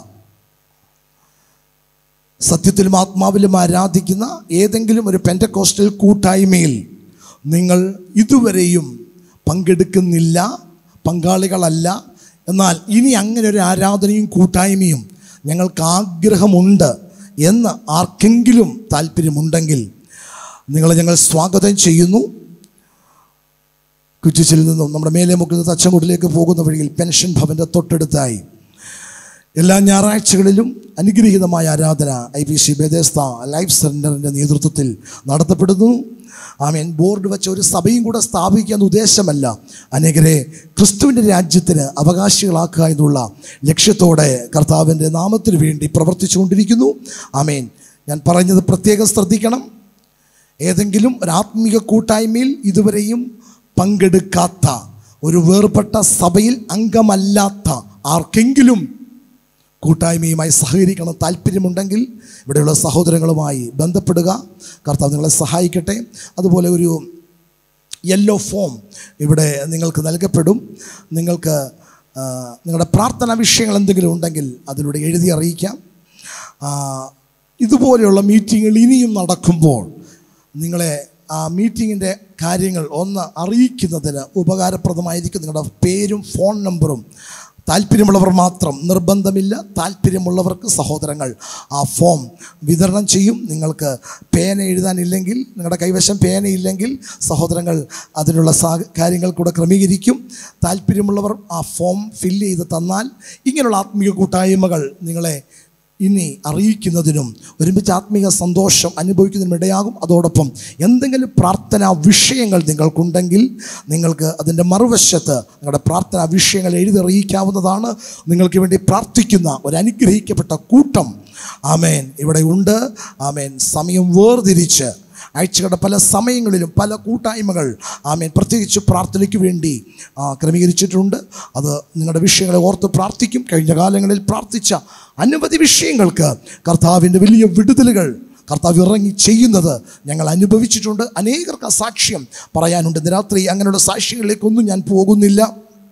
സത്യത്തിലും ആത്മാവിലും ആരാധിക്കുന്ന ഏതെങ്കിലും ഒരു പെൻറ്റക്കോസ്റ്റൽ കൂട്ടായ്മയിൽ നിങ്ങൾ ഇതുവരെയും പങ്കെടുക്കുന്നില്ല പങ്കാളികളല്ല എന്നാൽ ഇനി അങ്ങനെ ഒരു ആരാധനയും കൂട്ടായ്മയും ഞങ്ങൾക്ക് ആഗ്രഹമുണ്ട് എന്ന് ആർക്കെങ്കിലും താല്പര്യമുണ്ടെങ്കിൽ നിങ്ങളെ ഞങ്ങൾ സ്വാഗതം ചെയ്യുന്നു കുറ്റിച്ചിൽ നിന്നും നമ്മുടെ മേലെ മുക്കിൽ തച്ചങ്കുടിലേക്ക് പോകുന്ന വഴിയിൽ പെൻഷൻ ഭവൻ്റെ തൊട്ടടുത്തായി എല്ലാ ഞായറാഴ്ചകളിലും അനുഗ്രഹീതമായ ആരാധന I P C Bethesda life സെൻറ്ററിൻ്റെ നേതൃത്വത്തിൽ നടത്തപ്പെടുന്നു ആമേൻ ബോർഡ് വെച്ച ഒരു സഭയും കൂടെ സ്ഥാപിക്കാൻ ഉദ്ദേശമല്ല അനേകരെ ക്രിസ്തുവിൻ്റെ രാജ്യത്തിന് അവകാശികളാക്കുക എന്നുള്ള ലക്ഷ്യത്തോടെ കർത്താവിൻ്റെ നാമത്തിന് വേണ്ടി പ്രവർത്തിച്ചുകൊണ്ടിരിക്കുന്നു ആമേൻ ഞാൻ പറഞ്ഞത് പ്രത്യേകം ശ്രദ്ധിക്കണം ഏതെങ്കിലും ഒരു ആത്മീക കൂട്ടായ്മയിൽ ഇതുവരെയും പങ്കെടുക്കാത്ത ഒരു വേർപെട്ട സഭയിൽ അംഗമല്ലാത്ത ആർക്കെങ്കിലും കൂട്ടായ്മയുമായി സഹകരിക്കണം താല്പര്യമുണ്ടെങ്കിൽ ഇവിടെയുള്ള സഹോദരങ്ങളുമായി ബന്ധപ്പെടുക കർത്താവ് നിങ്ങളെ സഹായിക്കട്ടെ അതുപോലെ ഒരു യെല്ലോ ഫോം ഇവിടെ നിങ്ങൾക്ക് നൽകപ്പെടും നിങ്ങൾക്ക് ആ, നിങ്ങളുടെ പ്രാർത്ഥനാ വിഷയങ്ങൾ എന്തെങ്കിലും ഉണ്ടെങ്കിൽ അതിലൂടെ എഴുതി അറിയിക്കാം ആ, ഇതുപോലെയുള്ള മീറ്റിങ്ങുകൾ ഇനിയും നടക്കുമ്പോൾ നിങ്ങളെ ആ മീറ്റിങ്ങിൻ്റെ കാര്യങ്ങൾ ഒന്ന് അറിയിക്കുന്നതിന് ഉപകാരപ്രദമായിരിക്കും നിങ്ങളുടെ പേരും ഫോൺ നമ്പറും താല്പര്യമുള്ളവർ മാത്രം നിർബന്ധമില്ല താല്പര്യമുള്ളവർക്ക് സഹോദരങ്ങൾ ആ ഫോം വിതരണം ചെയ്യും നിങ്ങൾക്ക് പേന എഴുതാനില്ലെങ്കിൽ നിങ്ങളുടെ കൈവശം പേനയില്ലെങ്കിൽ സഹോദരങ്ങൾ അതിനുള്ള സാ കാര്യങ്ങൾ കൂടെ ക്രമീകരിക്കും താല്പര്യമുള്ളവർ ആ ഫോം ഫില്ല് ചെയ്ത് തന്നാൽ ഇങ്ങനെയുള്ള ആത്മീയ കൂട്ടായ്മകൾ നിങ്ങളെ ഇനി അറിയിക്കുന്നതിനും ഒരുമിച്ച് ആത്മീയ സന്തോഷം അനുഭവിക്കുന്നതിനും ഇടയാകും അതോടൊപ്പം എന്തെങ്കിലും പ്രാർത്ഥനാ വിഷയങ്ങൾ നിങ്ങൾക്കുണ്ടെങ്കിൽ നിങ്ങൾക്ക് അതിൻ്റെ മറുവശത്ത് നിങ്ങളുടെ പ്രാർത്ഥനാ വിഷയങ്ങൾ എഴുതി അറിയിക്കാവുന്നതാണ് നിങ്ങൾക്ക് വേണ്ടി പ്രാർത്ഥിക്കുന്ന ഒരു അനുഗ്രഹിക്കപ്പെട്ട കൂട്ടം ആമേൻ ഇവിടെ ഉണ്ട് ആമേൻ സമയം വേർതിരിച്ച് ആഴ്ചകളുടെ പല സമയങ്ങളിലും പല കൂട്ടായ്മകൾ ആമേൻ പ്രത്യേകിച്ച് പ്രാർത്ഥനയ്ക്ക് വേണ്ടി ആ, ക്രമീകരിച്ചിട്ടുണ്ട് അത് നിങ്ങളുടെ വിഷയങ്ങളെ ഓർത്ത് പ്രാർത്ഥിക്കും കഴിഞ്ഞ കാലങ്ങളിൽ പ്രാർത്ഥിച്ച അനവധി വിഷയങ്ങൾക്ക് കർത്താവിൻ്റെ വലിയ വിടുതലുകൾ കർത്താവ് ഇറങ്ങി ചെയ്യുന്നത് ഞങ്ങൾ അനുഭവിച്ചിട്ടുണ്ട് അനേകർക്ക് ആ സാക്ഷ്യം പറയാനുണ്ട് ഇന്ന് രാത്രി അങ്ങനെയുള്ള സാക്ഷ്യങ്ങളിലേക്കൊന്നും ഞാൻ പോകുന്നില്ല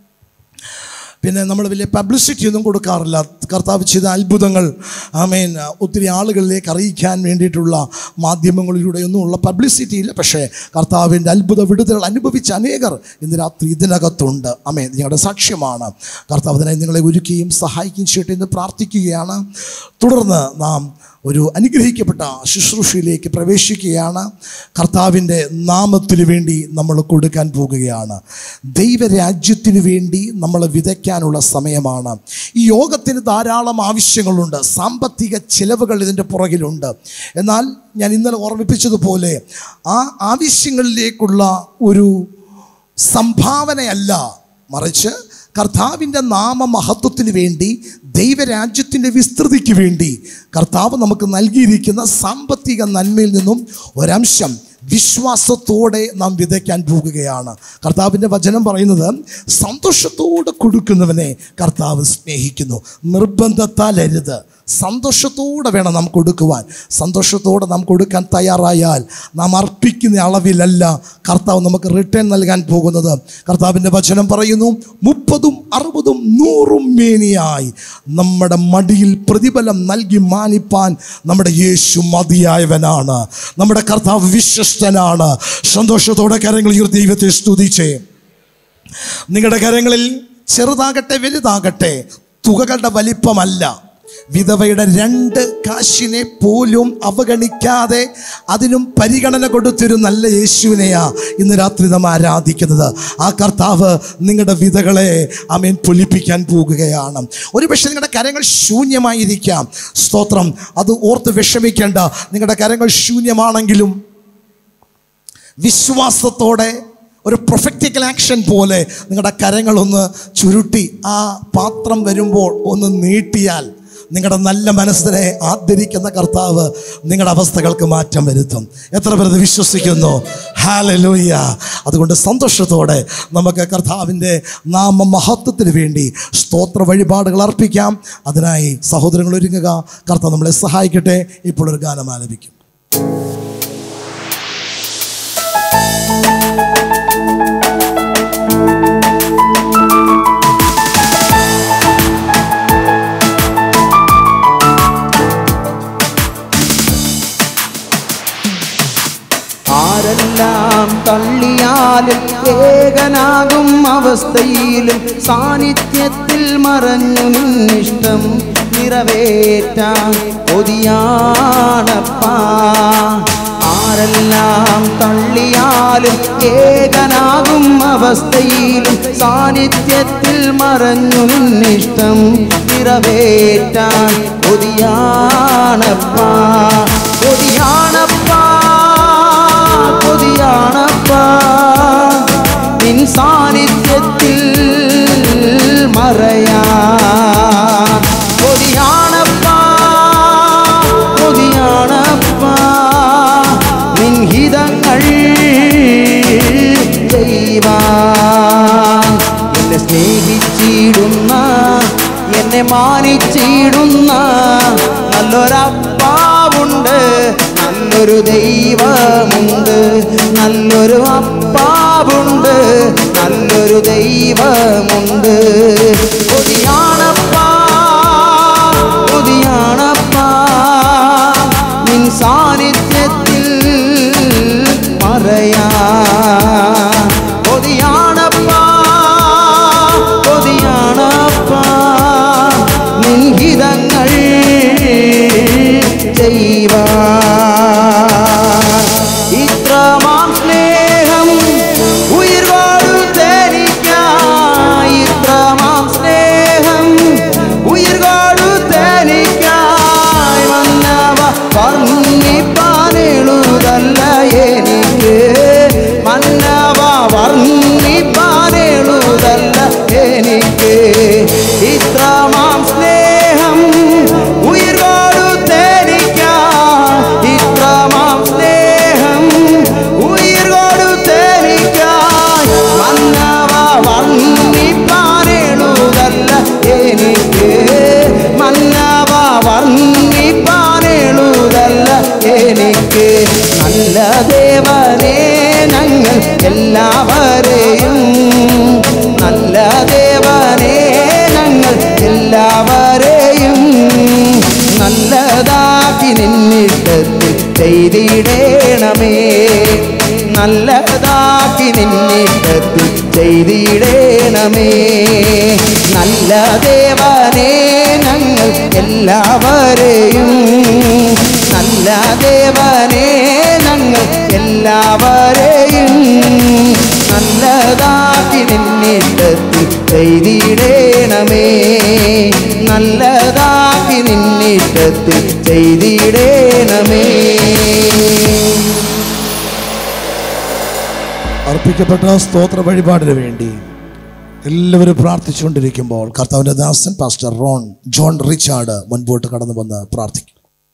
പിന്നെ നമ്മൾ വലിയ പബ്ലിസിറ്റി ഒന്നും കൊടുക്കാറില്ല കർത്താവ് ചെയ്ത അത്ഭുതങ്ങൾ ആമേൻ ഒത്തിരി ആളുകളിലേക്ക് അറിയിക്കാൻ വേണ്ടിയിട്ടുള്ള മാധ്യമങ്ങളിലൂടെയൊന്നും ഉള്ള പബ്ലിസിറ്റി ഇല്ല പക്ഷേ കർത്താവിൻ്റെ അത്ഭുത വിടുതലുകൾ അനുഭവിച്ച അനേകർ ഇന്ന് രാത്രി ഇതിനകത്തുണ്ട് അമേൻ നിങ്ങളുടെ സാക്ഷ്യമാണ് കർത്താവ് അതിനായി നിങ്ങളെ ഒരുക്കുകയും സഹായിക്കുകയും ചെയ്യട്ടെ എന്ന് പ്രാർത്ഥിക്കുകയാണ് തുടർന്ന് നാം ഒരു അനുഗ്രഹിക്കപ്പെട്ട ശുശ്രൂഷയിലേക്ക് പ്രവേശിക്കുകയാണ് കർത്താവിൻ്റെ നാമത്തിന് വേണ്ടി നമ്മൾ കൊടുക്കാൻ പോകുകയാണ് ദൈവരാജ്യത്തിന് വേണ്ടി നമ്മൾ വിതയ്ക്കാനുള്ള സമയമാണ് ഈ യോഗത്തിന് ധാരാളം ആവശ്യങ്ങളുണ്ട് സാമ്പത്തിക ചിലവുകൾ ഇതിൻ്റെ പുറകിലുണ്ട് എന്നാൽ ഞാൻ ഇന്നലെ ഓർമ്മിപ്പിച്ചതുപോലെ ആ ആവശ്യങ്ങളിലേക്കുള്ള ഒരു സംഭാവനയല്ല മറിച്ച് കർത്താവിൻ്റെ നാമമഹത്വത്തിന് വേണ്ടി ദൈവരാജ്യത്തിൻ്റെ വിസ്തൃതിക്ക് വേണ്ടി കർത്താവ് നമുക്ക് നൽകിയിരിക്കുന്ന സാമ്പത്തിക നന്മയിൽ നിന്നും ഒരംശം വിശ്വാസത്തോടെ നാം വിതയ്ക്കാൻ പോകുകയാണ് കർത്താവിൻ്റെ വചനം പറയുന്നത് സന്തോഷത്തോടെ കൊടുക്കുന്നവനെ കർത്താവ് സ്നേഹിക്കുന്നു നിർബന്ധത്താൽ അരുത് സന്തോഷത്തോടെ വേണം നാം കൊടുക്കുവാൻ സന്തോഷത്തോടെ നാം കൊടുക്കാൻ തയ്യാറായാൽ നാം അർപ്പിക്കുന്ന അളവിലല്ല കർത്താവ് നമുക്ക് റിട്ടേൺ നൽകാൻ പോകുന്നത് കർത്താവിൻ്റെ വചനം പറയുന്നു മുപ്പതും അറുപതും നൂറും മേനിയായി നമ്മുടെ മടിയിൽ പ്രതിഫലം നൽകി മാനിപ്പാൻ നമ്മുടെ യേശു മതിയായവനാണ് നമ്മുടെ കർത്താവ് വിശ്വസ്തനാണ് സന്തോഷത്തോടെ കരങ്ങൾ ഉയർത്തി ദൈവത്തെ സ്തുതിച്ചേ നിങ്ങളുടെ കരങ്ങളിൽ ചെറുതാകട്ടെ വലുതാകട്ടെ തുകകളുടെ വലിപ്പമല്ല വിധവയുടെ രണ്ട് കാശിനെ പോലും അവഗണിക്കാതെ അതിനും പരിഗണന കൊടുത്തൊരു നല്ല യേശുവിനെയാ ഇന്ന് രാത്രി നാം ആരാധിക്കുന്നത് ആ കർത്താവ് നിങ്ങളുടെ വിധകളെ അമേൻ പൊലിപ്പിക്കാൻ പോകുകയാണ് ഒരു പക്ഷേ നിങ്ങളുടെ കരങ്ങൾ ശൂന്യമായിരിക്കാം സ്തോത്രം അത് ഓർത്ത് വിഷമിക്കേണ്ട നിങ്ങളുടെ കരങ്ങൾ ശൂന്യമാണെങ്കിലും വിശ്വാസത്തോടെ ഒരു പ്രൊഫക്റ്റിക്കൽ ആക്ഷൻ പോലെ നിങ്ങളുടെ കരങ്ങളൊന്ന് ചുരുട്ടി ആ പാത്രം വരുമ്പോൾ ഒന്ന് നീട്ടിയാൽ നിങ്ങളുടെ നല്ല മനസ്സിനെ ആദരിക്കുന്ന കർത്താവ് നിങ്ങളുടെ അവസ്ഥകൾക്ക് മാറ്റം വരുത്തും എത്ര പേർ ഇത് വിശ്വസിക്കുന്നു ഹാലലൂയ അതുകൊണ്ട് സന്തോഷത്തോടെ നമുക്ക് കർത്താവിൻ്റെ നാമ മഹത്വത്തിന് വേണ്ടി സ്തോത്ര വഴിപാടുകൾ അർപ്പിക്കാം അതിനായി സഹോദരങ്ങൾ ഒരുങ്ങുക കർത്താവ് നമ്മളെ സഹായിക്കട്ടെ ഇപ്പോൾ ഒരു ഗാനം ആലപിക്കും ആരെല്ലാം തള്ളിയാലും ഏകനാകും അവസ്ഥയിലും സാന്നിധ്യത്തിൽ മറഞ്ഞു നിന്നിഷ്ടം നിറവേറ്റാൻ കൊതിയാണപ്പാ ആരെല്ലാം തള്ളിയാലും ഏകനാകും അവസ്ഥയിലും സാന്നിധ്യത്തിൽ മറഞ്ഞു നിന്നിഷ്ടം നിറവേറ്റാൻ കൊതിയാണപ്പാ കൊതിയാണപ്പാ കൊതിയാണപ്പാ നിൻ സാന്നിധ്യത്തിൽ മറയാ കൊതിയാണപ്പാ കൊതിയാണപ്പാ നിൻ ഹിതങ്ങൾ ചെയ്യുവാൻ എന്നെ സ്നേഹിച്ചിടുന്ന എന്നെ എന്നെ മാനിച്ചിടുന്ന നല്ലൊരപ്പാവുണ്ട് നല്ലൊരു ദൈവമുണ്ട് നല്ലൊരു അപ്പാവുണ്ട് നല്ലൊരു ദൈവമുണ്ട് കൊതിയാണപ്പാ കൊതിയാണപ്പാ നിൻ സാന്നിധ്യത്തിൽ പറയാ കൊതിയാണപ്പാ കൊതിയാണപ്പാ നിൻഹിതങ്ങൾ ചെയ്യുവാ ഇത്രമാം സ്നേഹം ഉയർവാഴു തനിക്കായി ഇത്രമാം സ്നേഹം ഉയർവാഴു തനിക്കായി വന്നവ വർണ്ണിപ്പാനെഴുതല്ല എനിക്ക് മന്നവ വർണ്ണിപ്പാനെഴുതല്ല എനിക്ക് ഇത്രമാം സ്നേഹം ഉയർവാഴു തനിക്കായി ഇത്രമാം സ്നേഹം ഉയർവാഴു തനിക്കായി മന്നവ വർണ്ണിപ്പാനെഴുതല്ല എനിക്ക് മന്നവ വർണ്ണിപ്പാനെഴുതല്ല എനിക്ക് നല്ല ദേവനെ ഞങ്ങൾ എല്ലാവരെയും നല്ല ദേവനെ ഞങ്ങൾ എല്ലാവരെയും നല്ലതാക്കി നിന്നിട്ടത്തിൽ ചെയ്തിടേണമേ നല്ലതാക്കി നിന്നിട്ടത്തിൽ ചെയ്തിടേണമേ നല്ല ദേവനെ ഞങ്ങൾ എല്ലാവരെയും നല്ല ദേവനെ ഞങ്ങൾ എല്ലാവരെയും നല്ലതാക്കി നിന്നിട്ടത്തിൽ ചെയ്തിടേണമേ നല്ലതാക്കി നിന്നിട്ടത്തിൽ ചെയ്തിടേണമേ അർപ്പിക്കപ്പെട്ട സ്തോത്ര വഴിപാടിന് വേണ്ടി എല്ലാവരും പ്രാർത്ഥിച്ചുകൊണ്ടിരിക്കുമ്പോൾ കർത്താവിൻ്റെ ദാസൻ പാസ്റ്റർ റോൺ ജോൺ റിച്ചാർഡ് മുൻപോട്ട് കടന്നു വന്ന് പ്രാർത്ഥിക്കും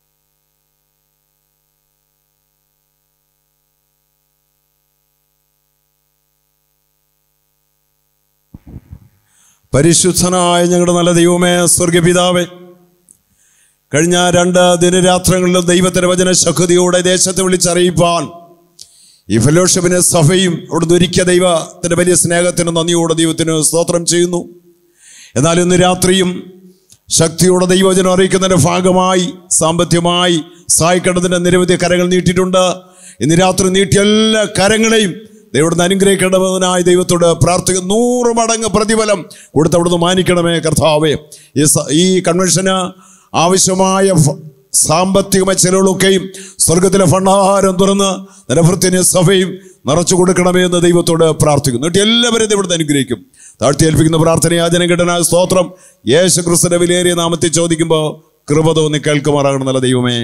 പരിശുദ്ധനായ ഞങ്ങളുടെ നല്ല ദൈവമേ സ്വർഗപിതാവേ കഴിഞ്ഞ രണ്ട് ദിനരാത്രങ്ങളിലും ദൈവത്തിന്റെ വചന ശക്തിയോടെ ദേശത്തെ വിളിച്ചറിയിപ്പാൻ ഈ ഫെലോഷിപ്പിന് സഭയും അവിടുന്ന് ഒരുക്കിയ ദൈവത്തിന്റെ വലിയ സ്നേഹത്തിന് നന്ദിയോടെ ദൈവത്തിന് സ്തോത്രം ചെയ്യുന്നു എന്നാൽ ഇന്ന് രാത്രിയും ശക്തിയോടെ ദൈവവചനം അറിയിക്കുന്നതിന്റെ ഭാഗമായി സാമ്പത്തികമായി സഹായിക്കേണ്ടതിന്റെ നിരവധി കരങ്ങൾ നീട്ടിയിട്ടുണ്ട് ഇന്ന് രാത്രി നീട്ടിയ എല്ലാ കരങ്ങളെയും ദൈവത്തിന് അനുഗ്രഹിക്കേണ്ടതിനായി ദൈവത്തോട് പ്രാർത്ഥിക്കുന്ന നൂറ് മടങ്ങ് പ്രതിഫലം കൊടുത്ത് അവിടുന്ന് മാനിക്കണമേ കർത്താവേ ഈ സ- ഈ കൺവെൻഷന് ആവശ്യമായ ഫ- സാമ്പത്തികമായ ചെലവുകളൊക്കെയും സ്വർഗത്തിലെ ഭണ്ഡാരം തുറന്ന് നിലഭൃത്തിന് സഭയും നിറച്ചു കൊടുക്കണമേ എന്ന് ദൈവത്തോട് പ്രാർത്ഥിക്കുന്നു എന്നിട്ട് എല്ലാവരും ഇവിടുന്ന് അനുഗ്രഹിക്കും താഴ്ത്തി ഏൽപ്പിക്കുന്ന പ്രാർത്ഥന യാചന കിട്ടനായ സ്തോത്രം യേശു ക്രിസ്തുന്റെ വിലയേറിയ നാമത്തിൽ ചോദിക്കുമ്പോൾ കൃപ തോന്നി കേൾക്കുമാറാകണം നല്ല ദൈവമേ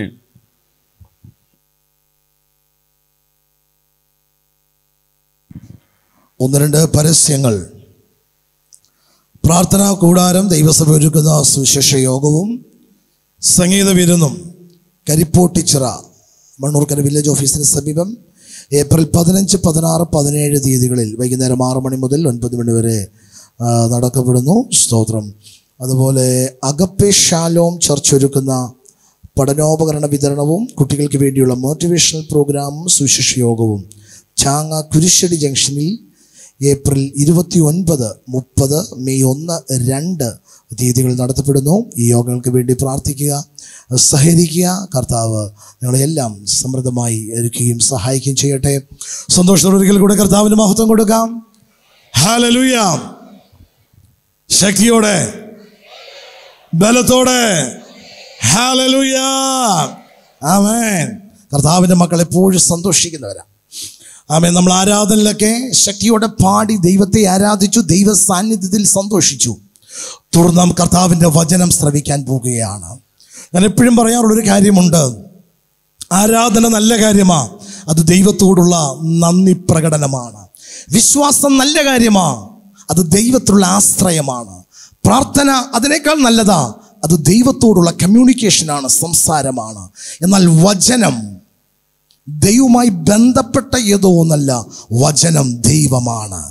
ഒന്ന് രണ്ട് പരസ്യങ്ങൾ പ്രാർത്ഥനാ കൂടാരം ദൈവസഭ ഒരുക്കുന്ന സുശേഷ യോഗവും സംഗീത വിരുന്നും കരിപ്പോട്ടിച്ചിറ മണ്ണൂർക്കര വില്ലേജ് ഓഫീസിന് സമീപം ഏപ്രിൽ പതിനഞ്ച് പതിനാറ് പതിനേഴ് തീയതികളിൽ വൈകുന്നേരം ആറ് മണി മുതൽ ഒൻപത് മണി വരെ ആ, നടക്കപ്പെടുന്നു സ്തോത്രം അതുപോലെ അഗപ്പെ ഷാലോം ചർച്ച് ഒരുക്കുന്ന പഠനോപകരണ വിതരണവും കുട്ടികൾക്ക് വേണ്ടിയുള്ള മോട്ടിവേഷണൽ പ്രോഗ്രാമും സുശിഷ യോഗവും ചാങ്ങ കുരിശടി ജംഗ്ഷനിൽ ഏപ്രിൽ ഇരുപത്തി ഒൻപത് മുപ്പത് മെയ് ഒന്ന് രണ്ട് തീയതികൾ നടത്തപ്പെടുന്നു ഈ യോഗങ്ങൾക്ക് വേണ്ടി പ്രാർത്ഥിക്കുക സഹകരിക്കുക കർത്താവ് ഞങ്ങളെല്ലാം സമൃദ്ധമായി ഒരുക്കുകയും സഹായിക്കുകയും ചെയ്യട്ടെ സന്തോഷത്തോടെ ഒരിക്കൽ കൂടെ കർത്താവിന് മഹത്വം കൊടുക്കാം ഹാലലുയ ശക്തിയോടെ ബലത്തോടെ ഹാലലുയ ആമേൻ കർത്താവിൻ്റെ മക്കൾ എപ്പോഴും സന്തോഷിക്കുന്നവരാ ആമേൻ നമ്മൾ ആരാധനയിലൊക്കെ ശക്തിയോടെ പാടി ദൈവത്തെ ആരാധിച്ചു ദൈവ സാന്നിധ്യത്തിൽ സന്തോഷിച്ചു തുടർന്ന് നാം കർത്താവിൻ്റെ വചനം ശ്രവിക്കാൻ പോകുകയാണ് ഞാൻ എപ്പോഴും പറയാറുള്ളൊരു കാര്യമുണ്ട് ആരാധന നല്ല കാര്യമാ അത് ദൈവത്തോടുള്ള നന്ദി പ്രകടനമാണ് വിശ്വാസം നല്ല കാര്യമാ അത് ദൈവത്തിലുള്ള ആശ്രയമാണ് പ്രാർത്ഥന അതിനേക്കാൾ നല്ലതാ അത് ദൈവത്തോടുള്ള കമ്മ്യൂണിക്കേഷനാണ് സംസാരമാണ് എന്നാൽ വചനം ദൈവവുമായി ബന്ധപ്പെട്ട ഏതോ ഒന്നല്ല വചനം ദൈവമാണ്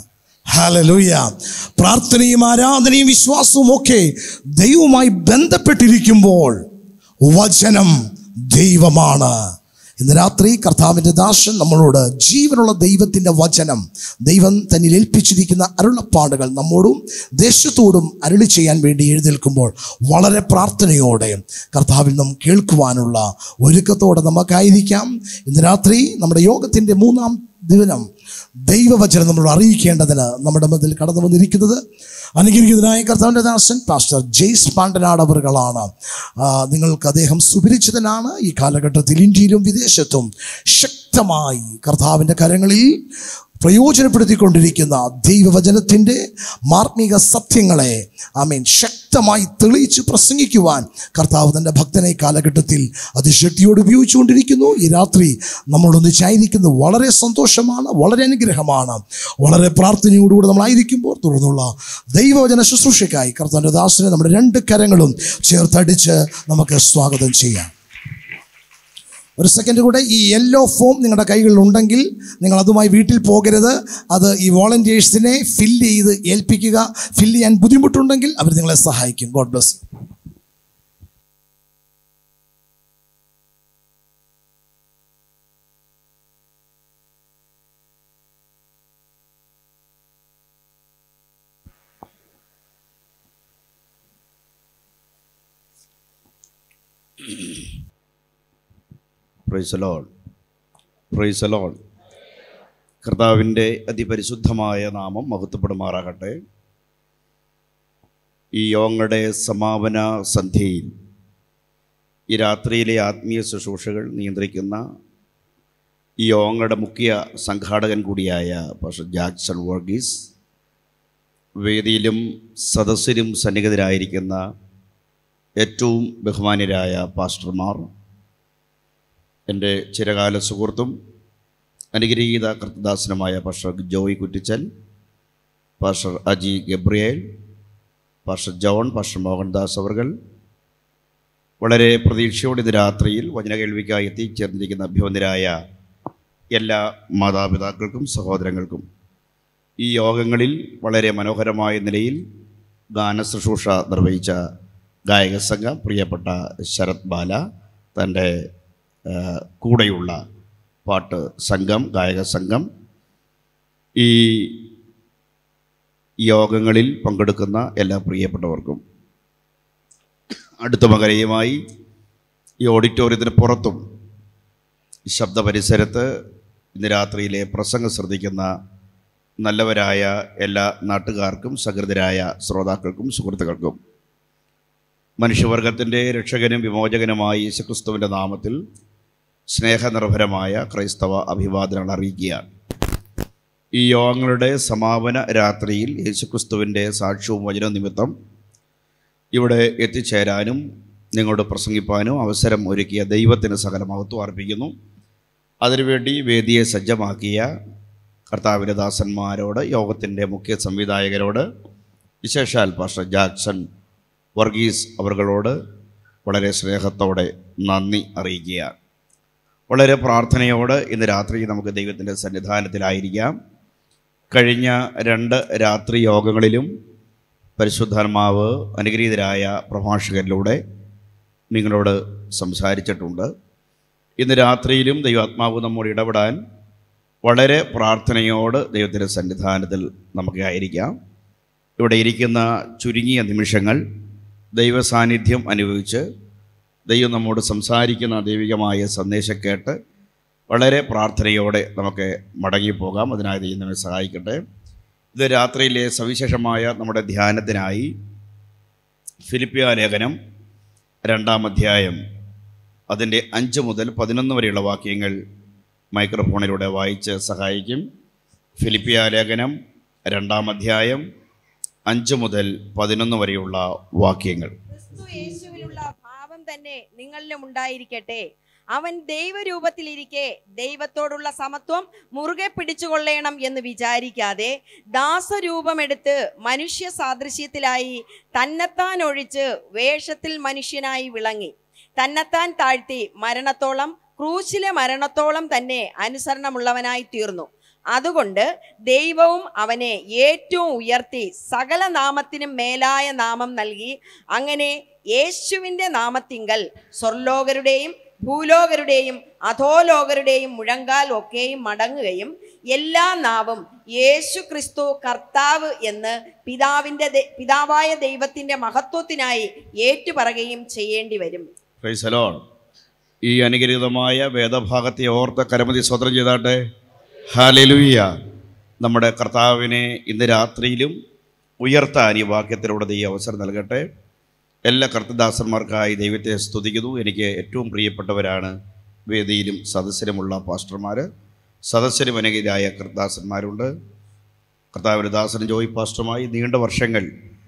ഹല്ലേലൂയ പ്രാർത്ഥനയും ആരാധനയും വിശ്വാസവും ഒക്കെ ദൈവവുമായി ബന്ധപ്പെട്ടിരിക്കുമ്പോൾ വചനം ദൈവമാണ് ഇന്ന് രാത്രി കർത്താവിൻ്റെ ദാസൻ നമ്മളോട് ജീവനുള്ള ദൈവത്തിൻ്റെ വചനം ദൈവം തന്നിൽ ഏൽപ്പിച്ചിരിക്കുന്ന അരുളപ്പാടുകൾ നമ്മോടും ദേശത്തോടും അരുളി ചെയ്യാൻ വേണ്ടി എഴുന്നേൽക്കുമ്പോൾ വളരെ പ്രാർത്ഥനയോടെ കർത്താവിൽ നാം കേൾക്കുവാനുള്ള ഒരുക്കത്തോടെ നമുക്കായിരിക്കാം ഇന്ന് രാത്രി നമ്മുടെ യോഗത്തിൻ്റെ മൂന്നാം ദിനം ദൈവവചനം നമ്മൾ അറിയിക്കേണ്ടതിന് നമ്മുടെ മുന്നിൽ കടന്നു വന്നിരിക്കുന്നത് അനുകരിക്കുന്നതിനായ കർത്താവിൻ്റെ ദാസൻ പാസ്റ്റർ ജെയ്സ് പാണ്ഡനാട് അവറുകളാണ് ആ, നിങ്ങൾക്ക് അദ്ദേഹം സുപരിചിതനാണ് ഈ കാലഘട്ടത്തിൽ ഇന്ത്യയിലും വിദേശത്തും ശക്തമായി കർത്താവിൻ്റെ കരങ്ങളിൽ പ്രയോജനപ്പെടുത്തിക്കൊണ്ടിരിക്കുന്ന ദൈവവചനത്തിൻ്റെ മാർമിക സത്യങ്ങളെ ആമീൻ ശക്തമായി തെളിയിച്ച് പ്രസംഗിക്കുവാൻ കർത്താവ് തൻ്റെ ഭക്തനെ ഈ കാലഘട്ടത്തിൽ അതിശക്തിയോട് ഉപയോഗിച്ചുകൊണ്ടിരിക്കുന്നു ഈ രാത്രി നമ്മളൊന്നിച്ചായിരിക്കുന്നത് വളരെ സന്തോഷമാണ് വളരെ അനുഗ്രഹമാണ് വളരെ പ്രാർത്ഥനയോടുകൂടി നമ്മളായിരിക്കുമ്പോൾ തുടർന്നുള്ള ദൈവവചന ശുശ്രൂഷയ്ക്കായി കർത്താവിൻ്റെ ദാസനെ നമ്മുടെ രണ്ട് കരങ്ങളും ചേർത്തടിച്ച് നമുക്ക് സ്വാഗതം ചെയ്യാം ഒരു സെക്കൻഡ് കൂടെ ഈ യെല്ലോ ഫോം നിങ്ങളുടെ കൈകളിൽ ഉണ്ടെങ്കിൽ നിങ്ങൾ അതുമായി വീട്ടിൽ പോകരുത് അത് ഈ വോളണ്ടിയേഴ്സിനെ ഫില്ല് ചെയ്ത് ഏൽപ്പിക്കുക ഫില്ല് ചെയ്യാൻ ബുദ്ധിമുട്ടുണ്ടെങ്കിൽ അവർ നിങ്ങളെ സഹായിക്കും God bless praise Lord praise Lord കർത്താവിൻ്റെ അതിപരിശുദ്ധമായ നാമം മഹത്വപ്പെടുമാറാകട്ടെ ഈ യോഗങ്ങളുടെ സമാപന സന്ധ്യയിൽ ഈ രാത്രിയിലെ ആത്മീയ ശുശ്രൂഷകൾ നിയന്ത്രിക്കുന്ന ഈ യോഗങ്ങളുടെ മുഖ്യ സംഘാടകൻ കൂടിയായ പക്ഷെ ജാക്സൺ വർഗീസ് വേദിയിലും സദസ്സിലും സന്നിഹിതരായിരിക്കുന്ന ഏറ്റവും ബഹുമാന്യരായ പാസ്റ്റർമാർ എൻ്റെ ചിരകാല സുഹൃത്തും അനുഗ്രഹീത കർത്തദാസനുമായ pastor Joy Kuttichal pastor Aji Gabriel pastor John pastor Mohandas അവർകൾ വളരെ പ്രതീക്ഷയോടെ ഇത് രാത്രിയിൽ വചന കേൾവിക്കായി എത്തിച്ചേർന്നിരിക്കുന്ന അഭ്യന്തരായ എല്ലാ മാതാപിതാക്കൾക്കും സഹോദരങ്ങൾക്കും ഈ യോഗങ്ങളിൽ വളരെ മനോഹരമായ നിലയിൽ ഗാന ശുശ്രൂഷ നിർവഹിച്ച ഗായക സംഘം പ്രിയപ്പെട്ട ശരത് ബാല തൻ്റെ ആ, കൂടെയുള്ള പാട്ട് സംഘം ഗായക സംഘം ഈ യോഗങ്ങളിൽ പങ്കെടുക്കുന്ന എല്ലാ പ്രിയപ്പെട്ടവർക്കും അടുത്ത മകരയുമായി ഈ ഓഡിറ്റോറിയത്തിന് പുറത്തും ഈ ശബ്ദ പരിസരത്ത് ഇന്ന് രാത്രിയിലെ പ്രസംഗം ശ്രദ്ധിക്കുന്ന നല്ലവരായ എല്ലാ നാട്ടുകാർക്കും സഹൃദരായ ശ്രോതാക്കൾക്കും സുഹൃത്തുക്കൾക്കും മനുഷ്യവർഗത്തിൻ്റെ രക്ഷകനും വിമോചകനുമായ യേശുക്രിസ്തുവിൻ്റെ നാമത്തിൽ സ്നേഹനിർഭരമായ ക്രൈസ്തവ അഭിവാദനങ്ങൾ അറിയിക്കുകയാണ് ഈ യോഗങ്ങളുടെ സമാപന രാത്രിയിൽ യേശുക്രിസ്തുവിൻ്റെ സാക്ഷ്യവും വചനവും നിമിത്തം ഇവിടെ എത്തിച്ചേരാനും നിങ്ങളോട് പ്രസംഗിപ്പാനും അവസരം ഒരുക്കിയ ദൈവത്തിന് സകല മഹത്വം അർപ്പിക്കുന്നു അതിനുവേണ്ടി വേദിയെ സജ്ജമാക്കിയ കർത്താവിൻ്റെ ദാസന്മാരോട് യോഗത്തിൻ്റെ മുഖ്യ സംവിധായകരോട് വിശേഷാൽ പാസ്റ്റർ ജാക്സൺ വർഗീസ് അവർകളോട് വളരെ സ്നേഹത്തോടെ നന്ദി അറിയിക്കുകയാണ് വളരെ പ്രാർത്ഥനയോട് ഇന്ന് രാത്രി നമുക്ക് ദൈവത്തിൻ്റെ സന്നിധാനത്തിലായിരിക്കാം കഴിഞ്ഞ രണ്ട് രാത്രി യോഗങ്ങളിലും പരിശുദ്ധാത്മാവ് അനുഗ്രഹീതരായ പ്രഭാഷകരിലൂടെ നിങ്ങളോട് സംസാരിച്ചിട്ടുണ്ട് ഇന്ന് രാത്രിയിലും ദൈവാത്മാവ് നമ്മോട് ഇടപെടാൻ വളരെ പ്രാർത്ഥനയോട് ദൈവത്തിൻ്റെ സന്നിധാനത്തിൽ നമുക്ക് ആയിരിക്കാം ഇവിടെ ഇരിക്കുന്ന ചുരുങ്ങിയ നിമിഷങ്ങൾ ദൈവ സാന്നിധ്യം അനുഭവിച്ച് ദൈവം നമ്മോട് സംസാരിക്കുന്ന ദൈവികമായ സന്ദേശം കേട്ട് വളരെ പ്രാർത്ഥനയോടെ നമുക്ക് മടങ്ങിപ്പോകാം അതിനായി ദൈവം നമ്മെ സഹായിക്കട്ടെ ഇത് രാത്രിയിലെ സവിശേഷമായ നമ്മുടെ ധ്യാനത്തിനായി ഫിലിപ്പിയ ലേഖനം രണ്ടാം അധ്യായം അതിൻ്റെ അഞ്ച് മുതൽ പതിനൊന്ന് വരെയുള്ള വാക്യങ്ങൾ മൈക്രോഫോണിലൂടെ വായിച്ച് സഹായിക്കും ഫിലിപ്പിയ ലേഖനം രണ്ടാം അധ്യായം അഞ്ച് മുതൽ പതിനൊന്ന് വരെയുള്ള വാക്യങ്ങൾ ക്രിസ്തു യേശുവിലുള്ള ഭാവം തന്നെ നിങ്ങളിലും ഉണ്ടായിരിക്കട്ടെ അവൻ ദൈവരൂപത്തിലിരിക്കെ ദൈവത്തോടുള്ള സമത്വം മുറുകെ പിടിച്ചുകൊള്ളണം എന്ന് വിചാരിക്കാതെ ദാസരൂപമെടുത്ത് മനുഷ്യ സാദൃശ്യത്തിലായി തന്നെത്താൻ ഒഴിച്ച് വേഷത്തിൽ മനുഷ്യനായി വിളങ്ങി തന്നെത്താൻ താഴ്ത്തി മരണത്തോളം ക്രൂശിലെ മരണത്തോളം തന്നെ അനുസരണമുള്ളവനായി തീർന്നു അതുകൊണ്ട് ദൈവവും അവനെ ഏറ്റവും ഉയർത്തി സകല നാമത്തിനും മേലായ നാമം നൽകി അങ്ങനെ യേശുവിൻ്റെ നാമത്തിങ്കൽ സ്വർലോകരുടെയും ഭൂലോകരുടെയും അധോലോകരുടെയും മുഴങ്കാൽ ഒക്കെയും മടങ്ങുകയും എല്ലാ നാവും യേശു ക്രിസ്തു കർത്താവ് എന്ന് പിതാവിൻ്റെ ദ- പിതാവായ ദൈവത്തിൻ്റെ മഹത്വത്തിനായി ഏറ്റുപറയുകയും ചെയ്യേണ്ടി വരും പ്രൈസലോൺ ഈ അനുഗ്രഹീതമായ വേദഭാഗത്തെ ഓർത്ത് കരമതി സ്വതന്ത്രം ചെയ്താട്ടെ ഹാലലുയ്യ നമ്മുടെ കർത്താവിനെ ഇന്ന് രാത്രിയിലും ഉയർത്താൻ ഈ വാക്യത്തിലൂടെ ഈ അവസരം നൽകട്ടെ എല്ലാ കർത്തദാസന്മാർക്കായി ദൈവത്തെ സ്തുതിക്കുന്നു എനിക്ക് ഏറ്റവും പ്രിയപ്പെട്ടവരാണ് വേദിയിലും സദസ്സിലുമുള്ള പാസ്റ്റർമാർ സദസ്സിലും അനേകരായ കർത്തദാസന്മാരുണ്ട് കർത്താവിൻ്റെ ദാസൻ ജോയി പാസ്റ്ററുമായി നീണ്ട വർഷങ്ങൾ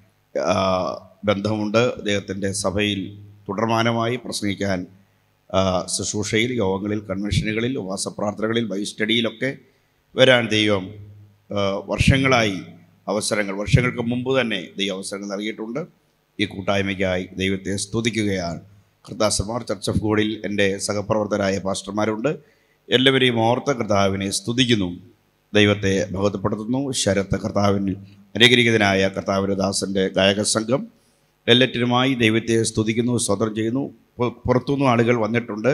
ആ, ബന്ധമുണ്ട് അദ്ദേഹത്തിൻ്റെ സഭയിൽ തുടർമാനമായി പ്രസംഗിക്കാൻ ആ, ശുശ്രൂഷയിൽ യോഗങ്ങളിൽ കൺവെൻഷനുകളിൽ ഉപവാസപ്രാർത്ഥനകളിൽ ബൈ സ്റ്റഡിയിലൊക്കെ വരാൻ ദൈവം ആ, വർഷങ്ങളായി അവസരങ്ങൾ വർഷങ്ങൾക്ക് മുമ്പ് തന്നെ ദൈവം അവസരങ്ങൾ നൽകിയിട്ടുണ്ട് ഈ കൂട്ടായ്മയ്ക്കായി ദൈവത്തെ സ്തുതിക്കുകയാണ് കർത്താസന്മാർ ചർച്ച് ഓഫ് ഗോഡിൽ എൻ്റെ സഹപ്രവർത്തകരായ പാസ്റ്റർമാരുണ്ട് എല്ലാവരെയും ഓർത്ത കർത്താവിനെ സ്തുതിക്കുന്നു ദൈവത്തെ ഭഗവതപ്പെടുത്തുന്നു ശരത്ത് കർത്താവിനിൽ അനുഗ്രഹീതനായ കർത്താവിൻ്റെ ദാസൻ്റെ ഗായക സംഘം എല്ലാറ്റിനുമായി ദൈവത്തെ സ്തുതിക്കുന്നു സ്വതന്ത്രം ചെയ്യുന്നു പു- പുറത്തുനിന്നും ആളുകൾ വന്നിട്ടുണ്ട്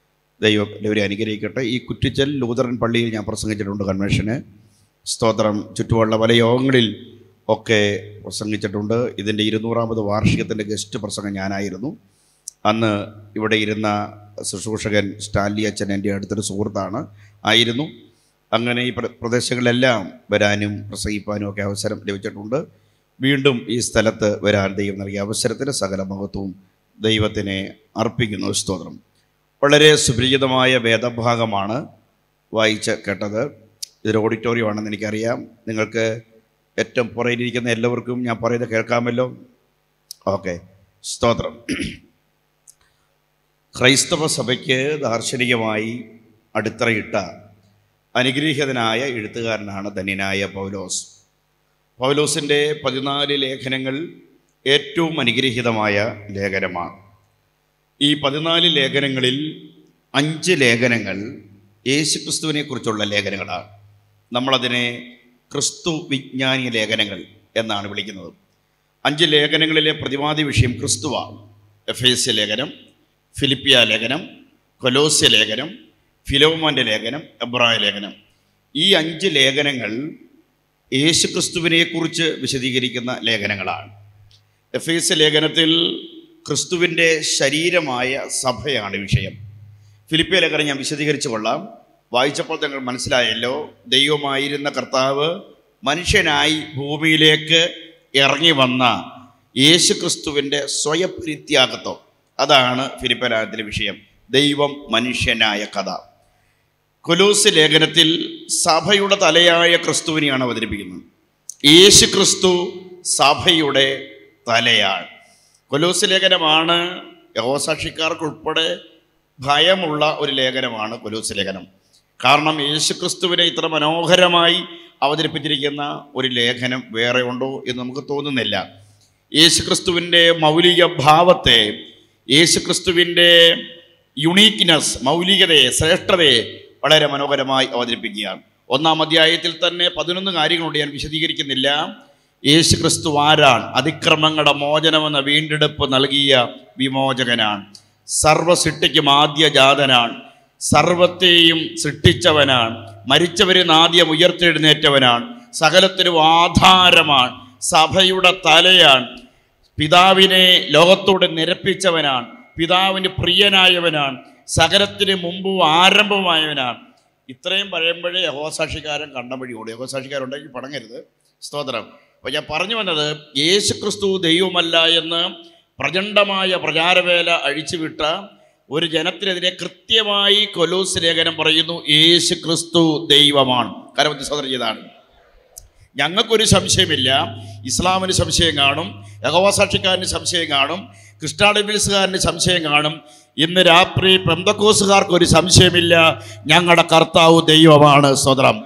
ദൈവം എല്ലാവരെ അനുഗ്രഹിക്കട്ടെ ഈ കുറ്റിച്ചൽ ലൂതറൻ പള്ളിയിൽ ഞാൻ പ്രസംഗിച്ചിട്ടുണ്ട് കൺവെൻഷന് സ്തോത്രം ചുറ്റുമുള്ള പല യോഗങ്ങളിൽ ഒക്കെ പ്രസംഗിച്ചിട്ടുണ്ട് ഇതിൻ്റെ ഇരുന്നൂറാമത് വാർഷികത്തിൻ്റെ ഗസ്റ്റ് പ്രസംഗം ഞാനായിരുന്നു അന്ന് ഇവിടെ ഇരുന്ന ശുശ്രൂഷകൻ സ്റ്റാൻലി അച്ഛൻ എൻ്റെ അടുത്തൊരു സുഹൃത്താണ് ആയിരുന്നു അങ്ങനെ ഈ പ്ര- പ്രദേശങ്ങളിലെല്ലാം വരാനും പ്രസംഗിപ്പാനും ഒക്കെ അവസരം ലഭിച്ചിട്ടുണ്ട് വീണ്ടും ഈ സ്ഥലത്ത് വരാൻ ദൈവം നൽകിയ അവസരത്തിന് സകല മഹത്വവും ദൈവത്തിനെ അർപ്പിക്കുന്നു സ്തോത്രം വളരെ സുപരിചിതമായ വേദഭാഗമാണ് വായിച്ച് കേട്ടത് ഇതൊരു ഓഡിറ്റോറിയമാണെന്ന് എനിക്കറിയാം നിങ്ങൾക്ക് ഏറ്റവും പുറയിലിരിക്കുന്ന എല്ലാവർക്കും ഞാൻ പറയുന്നത് കേൾക്കാമല്ലോ ഓക്കെ സ്തോത്രം ക്രൈസ്തവ സഭയ്ക്ക് ദാർശനികമായി അടിത്തറയിട്ട അനുഗ്രഹീതനായ എഴുത്തുകാരനാണ് ധന്യനായ പൗലോസ് പൗലോസിൻ്റെ പതിനാല് ലേഖനങ്ങൾ ഏറ്റവും അനുഗ്രഹീതമായ ലേഖനമാണ് ഈ പതിനാല് ലേഖനങ്ങളിൽ അഞ്ച് ലേഖനങ്ങൾ യേശുക്രിസ്തുവിനെ കുറിച്ചുള്ള ലേഖനങ്ങളാണ് നമ്മളതിനെ ക്രിസ്തു വിജ്ഞാനി ലേഖനങ്ങൾ എന്നാണ് വിളിക്കുന്നത് അഞ്ച് ലേഖനങ്ങളിലെ പ്രതിവാദി വിഷയം ക്രിസ്തുവാണ് എഫ് എസ് ലേഖനം ഫിലിപ്പിയ ലേഖനം കൊലോസ്യ ലേഖനം ഫിലോമോൻ്റെ ലേഖനം എബ്രായ ലേഖനം ഈ അഞ്ച് ലേഖനങ്ങൾ യേശുക്രിസ്തുവിനെക്കുറിച്ച് വിശദീകരിക്കുന്ന ലേഖനങ്ങളാണ് എഫ് എസ് ലേഖനത്തിൽ ക്രിസ്തുവിൻ്റെ ശരീരമായ സഭയാണ് വിഷയം ഫിലിപ്പിയ ലേഖനം ഞാൻ വിശദീകരിച്ചു കൊള്ളാം വായിച്ചപ്പോൾ തങ്ങൾ മനസ്സിലായല്ലോ ദൈവമായിരുന്ന കർത്താവ് മനുഷ്യനായി ഭൂമിയിലേക്ക് ഇറങ്ങി വന്ന യേശു ക്രിസ്തുവിൻ്റെ സ്വയപരിത്യാഗത്വം അതാണ് ഫിലിപ്പരാഗത്തിലെ വിഷയം ദൈവം മനുഷ്യനായ കഥ കൊലൂസ് ലേഖനത്തിൽ സഭയുടെ തലയായ ക്രിസ്തുവിനെയാണ് അവതരിപ്പിക്കുന്നത് യേശു ക്രിസ്തു സഭയുടെ തലയാണ് കൊലൂസ് ലേഖനമാണ് യഹോസാക്ഷിക്കാർക്കുൾപ്പെടെ ഭയമുള്ള ഒരു ലേഖനമാണ് കൊലൂസ് ലേഖനം കാരണം യേശു ക്രിസ്തുവിനെ ഇത്ര മനോഹരമായി അവതരിപ്പിച്ചിരിക്കുന്ന ഒരു ലേഖനം വേറെ ഉണ്ടോ എന്ന് നമുക്ക് തോന്നുന്നില്ല യേശു ക്രിസ്തുവിൻ്റെ മൗലിക ഭാവത്തെ യേശു ക്രിസ്തുവിൻ്റെ യുണീക്ക്നെസ് മൗലികതയെ ശ്രേഷ്ഠതയെ വളരെ മനോഹരമായി അവതരിപ്പിക്കുകയാണ് ഒന്നാം അധ്യായത്തിൽ തന്നെ പതിനൊന്ന് കാര്യങ്ങളുണ്ട് ഞാൻ വിശദീകരിക്കുന്നില്ല യേശു ക്രിസ്തു ആരാണ് അതിക്രമങ്ങളുടെ മോചനമെന്ന വീണ്ടെടുപ്പ് നൽകിയ വിമോചകനാണ് സർവ സൃഷ്ടിക്കും ആദ്യജാതനാണ് സർവത്തെയും സൃഷ്ടിച്ചവനാണ് മരിച്ചവരിൽ നിന്ന് ആദ്യം ഉയർത്തെഴുന്നേറ്റവനാണ് സകലത്തിനും ആധാരമാണ് സഭയുടെ തലയാണ് പിതാവിനെ ലോകത്തോട് നിരപ്പിച്ചവനാണ് പിതാവിന് പ്രിയനായവനാണ് സകലത്തിന് മുമ്പും ആരംഭമായവനാണ് ഇത്രയും പറയുമ്പോഴേ യഹോസാക്ഷിക്കാരൻ കണ്ടവഴിയോട് യഹോസാക്ഷിക്കാരുണ്ടെങ്കിൽ പടങ്ങരുത് സ്തോത്രം അപ്പോൾ ഞാൻ പറഞ്ഞു വന്നത് യേശു ക്രിസ്തു ദൈവമല്ല എന്ന് പ്രചണ്ഡമായ പ്രചാരവേല അഴിച്ചുവിട്ട ഒരു ജനത്തിനെതിരെ കൃത്യമായി കൊലൂസ് ലേഖനം പറയുന്നു യേശു ക്രിസ്തു ദൈവമാണ് കരമത്തി സോദരം ചെയ്താണ് ഞങ്ങൾക്കൊരു സംശയമില്ല ഇസ്ലാമിന് സംശയം കാണും യഹോവാസാക്ഷിക്കാരന് സംശയം കാണും ക്രിസ്റ്റാഡിബിൾസുകാരന് സംശയം കാണും ഇന്ന് രാത്രി പെന്തക്കോസുകാർക്ക് ഒരു സംശയമില്ല ഞങ്ങളുടെ കർത്താവ് ദൈവമാണ് സ്വതന്ത്രം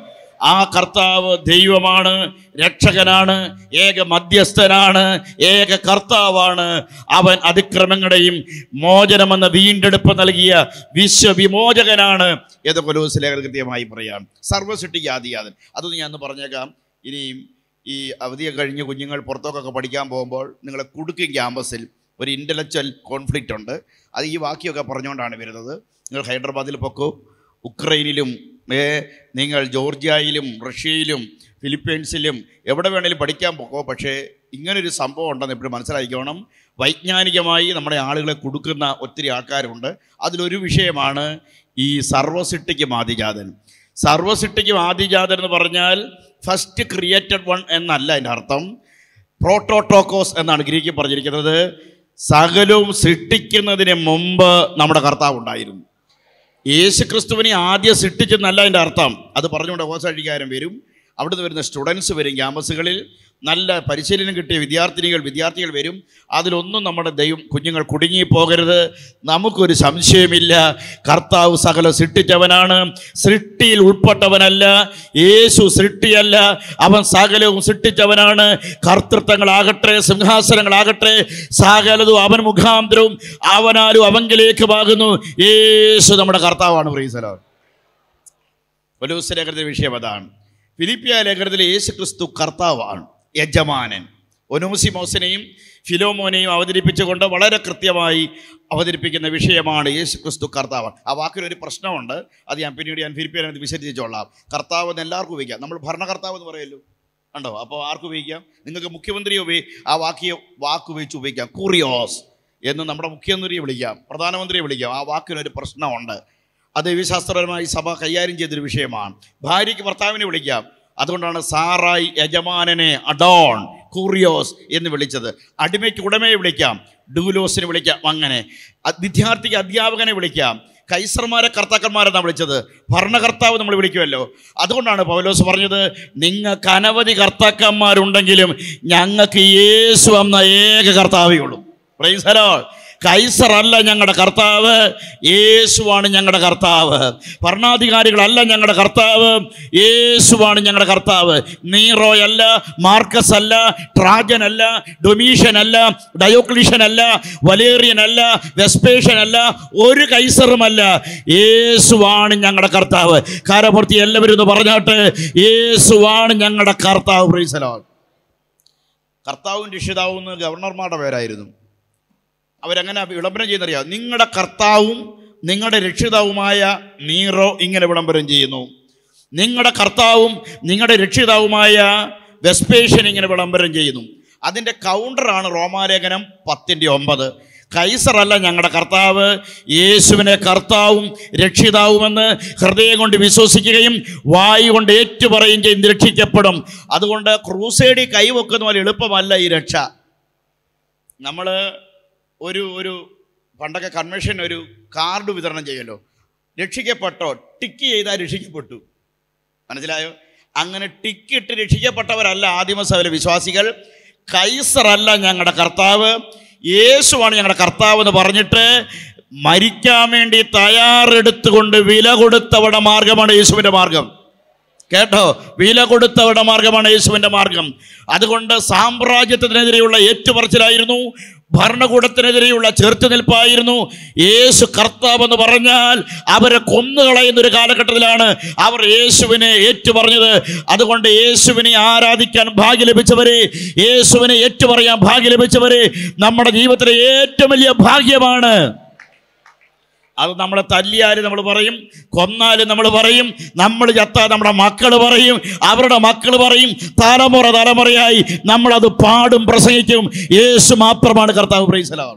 ആ കർത്താവ് ദൈവമാണ് രക്ഷകനാണ് ഏക മധ്യസ്ഥനാണ് ഏക കർത്താവാണ് അവൻ അതിക്രമങ്ങളുടെയും മോചനമെന്ന വീണ്ടെടുപ്പ് നൽകിയ വിശ്വവിമോചകനാണ് എന്ന് കൊലോസ് ലേഖനം കൃത്യമായി പറയാം സർവസൃഷ്ടിക്ക് ആദിയാതൻ അതൊന്നും ഞാൻ ഒന്ന് പറഞ്ഞേക്കാം ഇനിയും ഈ അവധിയൊക്കെ കഴിഞ്ഞ് കുഞ്ഞുങ്ങൾ പുറത്തോക്കൊക്കെ പഠിക്കാൻ പോകുമ്പോൾ നിങ്ങളെ കുടുക്കും ക്യാമ്പസിൽ ഒരു ഇൻ്റലക്ച്വൽ കോൺഫ്ലിക്റ്റ് ഉണ്ട് അത് ഈ വാക്യമൊക്കെ പറഞ്ഞുകൊണ്ടാണ് വരുന്നത് നിങ്ങൾ ഹൈദരാബാദിൽ പൊക്കോ ഉക്രൈനിലും ഏ, നിങ്ങൾ ജോർജിയയിലും റഷ്യയിലും ഫിലിപ്പീൻസിലും എവിടെ വേണേലും പഠിക്കാൻ പോക്കോ പക്ഷേ ഇങ്ങനൊരു സംഭവം ഉണ്ടെന്ന് എപ്പോഴും മനസ്സിലാക്കിക്കോണം വൈജ്ഞാനികമായി നമ്മുടെ ആളുകളെ കൊടുക്കുന്ന ഒത്തിരി ആൾക്കാരുണ്ട് അതിലൊരു വിഷയമാണ് ഈ സർവസിട്ടിക്കും ആദിജാതൻ സർവസിട്ടിക്കും ആദിജാതൻ എന്ന് പറഞ്ഞാൽ ഫസ്റ്റ് ക്രിയേറ്റഡ് വൺ എന്നല്ല അതിൻ്റെ അർത്ഥം പ്രോട്ടോട്ടോക്കോസ് എന്നാണ് ഗ്രീക്കിൽ പറഞ്ഞിരിക്കുന്നത് സകലവും സൃഷ്ടിക്കുന്നതിന് മുമ്പ് നമ്മുടെ കർത്താവ് ഉണ്ടായിരുന്നു യേശു ക്രിസ്തുവിനെ ആദ്യം സൃഷ്ടിച്ചെന്നല്ല അതിൻ്റെ അർത്ഥം അത് പറഞ്ഞുകൊണ്ട് ഹോസഴിക്കാരൻ വരും അവിടുന്ന് വരുന്ന സ്റ്റുഡൻസ് വരും ക്യാമ്പസുകളിൽ നല്ല പരിശീലനം കിട്ടിയ വിദ്യാർത്ഥിനികൾ വിദ്യാർത്ഥികൾ വരും അതിലൊന്നും നമ്മുടെ ദൈവം കുഞ്ഞുങ്ങൾ കുടുങ്ങി പോകരുത് നമുക്കൊരു സംശയമില്ല കർത്താവ് സകല സൃഷ്ടിച്ചവനാണ് സൃഷ്ടിയിൽ ഉൾപ്പെട്ടവനല്ല യേശു സൃഷ്ടിയല്ല അവൻ സകലവും സൃഷ്ടിച്ചവനാണ് കർത്തൃത്വങ്ങളാകട്ടെ സിംഹാസനങ്ങളാകട്ടെ സകലതും അവൻ മുഖാന്തരവും അവനാലും അവങ്കിലേക്കുമാകുന്നു യേശു നമ്മുടെ കർത്താവാണ് പ്രീസലോ ഒലൂസ് ലേഖനത്തിലെ വിഷയം അതാണ് ഫിലിപ്പിയ ലേഖനത്തിൽ യേശു ക്രിസ്തു കർത്താവാണ് യജമാനൻ ഒനോസിമോസിനെയും ഫിലോമോനെയും അവതരിപ്പിച്ചുകൊണ്ട് വളരെ കൃത്യമായി അവതരിപ്പിക്കുന്ന വിഷയമാണ് യേശു ക്രിസ്തു കർത്താവാണ് ആ വാക്കിനൊരു പ്രശ്നമുണ്ട് അത് ഞാൻ പിന്നീട് ഞാൻ ഫിലിപ്പിയ വിശദീകരിച്ചോളാം കർത്താവ് എന്ന് എല്ലാവർക്കും ഉപയോഗിക്കാം നമ്മൾ ഭരണകർത്താവ് എന്ന് പറയല്ലോ ഉണ്ടോ അപ്പോൾ ആർക്ക് ഉപയോഗിക്കാം നിങ്ങൾക്ക് മുഖ്യമന്ത്രി ഉപയോഗി ആ വാക്കിയ വാക്ക് ഉപയോഗിച്ച് ഉപയോഗിക്കാം കൂറിയോസ് എന്ന് നമ്മുടെ മുഖ്യമന്ത്രിയെ വിളിക്കാം പ്രധാനമന്ത്രിയെ വിളിക്കാം ആ വാക്കിനൊരു പ്രശ്നമുണ്ട് അത് ദൈവശാസ്ത്രപരമായി സഭ കൈകാര്യം ചെയ്തൊരു വിഷയമാണ് ഭാര്യയ്ക്ക് ഭർത്താവിനെ വിളിക്കാം അതുകൊണ്ടാണ് സാറായി യജമാനനെ അഡോൺ കൂറിയോസ് എന്ന് വിളിച്ചത് അടിമയ്ക്ക് ഉടമയെ വിളിക്കാം ഡൂലോസിനെ വിളിക്കാം അങ്ങനെ അ- വിദ്യാർത്ഥിക്ക് അധ്യാപകനെ വിളിക്കാം കൈസർമാരെ കർത്താക്കന്മാരെന്നാണ് വിളിച്ചത് ഭരണകർത്താവ് നമ്മൾ വിളിക്കുമല്ലോ അതുകൊണ്ടാണ് പൗലോസ് പറഞ്ഞത് നിങ്ങൾക്ക് അനവധി കർത്താക്കന്മാരുണ്ടെങ്കിലും ഞങ്ങൾക്ക് യേശു എന്ന ഏക കർത്താവേ ഉള്ളൂ Praise the Lord. കൈസർ അല്ല ഞങ്ങളുടെ കർത്താവ് യേശുവാണ് ഞങ്ങളുടെ കർത്താവ് ഭരണാധികാരികളല്ല ഞങ്ങളുടെ കർത്താവ് യേശുവാണ് ഞങ്ങളുടെ കർത്താവ് നീറോയല്ല മാർക്കസ് അല്ല ട്രാജൻ അല്ല ഡൊമീഷ്യൻ അല്ല ഡയോക്ലീഷ്യൻ അല്ല വലേറിയൻ അല്ല വെസ്പേഷ്യൻ അല്ല ഒരു കൈസറുമല്ല യേശുവാണ് ഞങ്ങളുടെ കർത്താവ് കാരപൂർത്തി എല്ലാവരും ഒന്ന് പറഞ്ഞാട്ട് യേശുവാണ് ഞങ്ങളുടെ കർത്താവ് പ്രീസലോ കർത്താവും രക്ഷിതാവും എന്ന് ഗവർണർമാരുടെ പേരായിരുന്നു അവരങ്ങനെ വിളംബരം ചെയ്യുന്നറിയാം നിങ്ങളുടെ കർത്താവും നിങ്ങളുടെ രക്ഷിതാവുമായ നീറോ ഇങ്ങനെ വിളംബരം ചെയ്യുന്നു നിങ്ങളുടെ കർത്താവും നിങ്ങളുടെ രക്ഷിതാവുമായ വെസ്പേഷ്യൻ ഇങ്ങനെ വിളംബരം ചെയ്യുന്നു അതിൻ്റെ കൗണ്ടറാണ് റോമാലേഖനം പത്തിൻ്റെ ഒമ്പത് കൈസറല്ല ഞങ്ങളുടെ കർത്താവ് യേശുവിനെ കർത്താവും രക്ഷിതാവുമെന്ന് ഹൃദയം കൊണ്ട് വിശ്വസിക്കുകയും വായു കൊണ്ട് ഏറ്റുപറയും ചെയ്ത് രക്ഷിക്കപ്പെടും അതുകൊണ്ട് ക്രൂസേഡി കൈവെക്കുന്ന പോലെ എളുപ്പമല്ല ഈ രക്ഷ നമ്മൾ ഒരു ഒരു പണ്ടൊക്കെ കൺവെൻഷൻ ഒരു കാർഡ് വിതരണം ചെയ്യുമല്ലോ രക്ഷിക്കപ്പെട്ടോ ടിക്ക് ചെയ്താൽ രക്ഷിക്കപ്പെട്ടു മനസ്സിലായോ അങ്ങനെ ടിക്കിട്ട് രക്ഷിക്കപ്പെട്ടവരല്ല ആദിമസഭയിലെ വിശ്വാസികൾ കൈസറല്ല ഞങ്ങളുടെ കർത്താവ് യേശുവാണ് ഞങ്ങളുടെ കർത്താവ് എന്ന് പറഞ്ഞിട്ട് മരിക്കാൻ വേണ്ടി തയ്യാറെടുത്തുകൊണ്ട് വില കൊടുത്തവരുടെ മാർഗമാണ് യേശുവിൻ്റെ മാർഗം കേട്ടോ വില കൊടുത്തവരുടെ മാർഗമാണ് യേശുവിൻ്റെ മാർഗം അതുകൊണ്ട് സാമ്രാജ്യത്തിനെതിരെയുള്ള ഏറ്റുപറച്ചിലായിരുന്നു ഭരണകൂടത്തിനെതിരെയുള്ള ചെറുത്തുനിൽപ്പായിരുന്നു യേശു കർത്താവ് എന്ന് പറഞ്ഞാൽ അവരെ കൊന്നുകളയുന്ന ഒരു കാലഘട്ടത്തിലാണ് അവർ യേശുവിനെ ഏറ്റുപറഞ്ഞത് അതുകൊണ്ട് യേശുവിനെ ആരാധിക്കാൻ ഭാഗ്യം ലഭിച്ചവരെ യേശുവിനെ ഏറ്റുപറയാൻ ഭാഗ്യം ലഭിച്ചവരെ നമ്മുടെ ജീവിതത്തിലെ ഏറ്റവും വലിയ ഭാഗ്യമാണ് അത് നമ്മളെ തല്ലിയാലും നമ്മൾ പറയും കൊന്നാലും നമ്മൾ പറയും നമ്മൾ ചത്താൽ നമ്മുടെ മക്കൾ പറയും അവരുടെ മക്കൾ പറയും തലമുറ തലമുറയായി നമ്മളത് പാടും പ്രസംഗിക്കും യേശു മാത്രമാണ് കർത്താവ് പ്രൈസലാണ്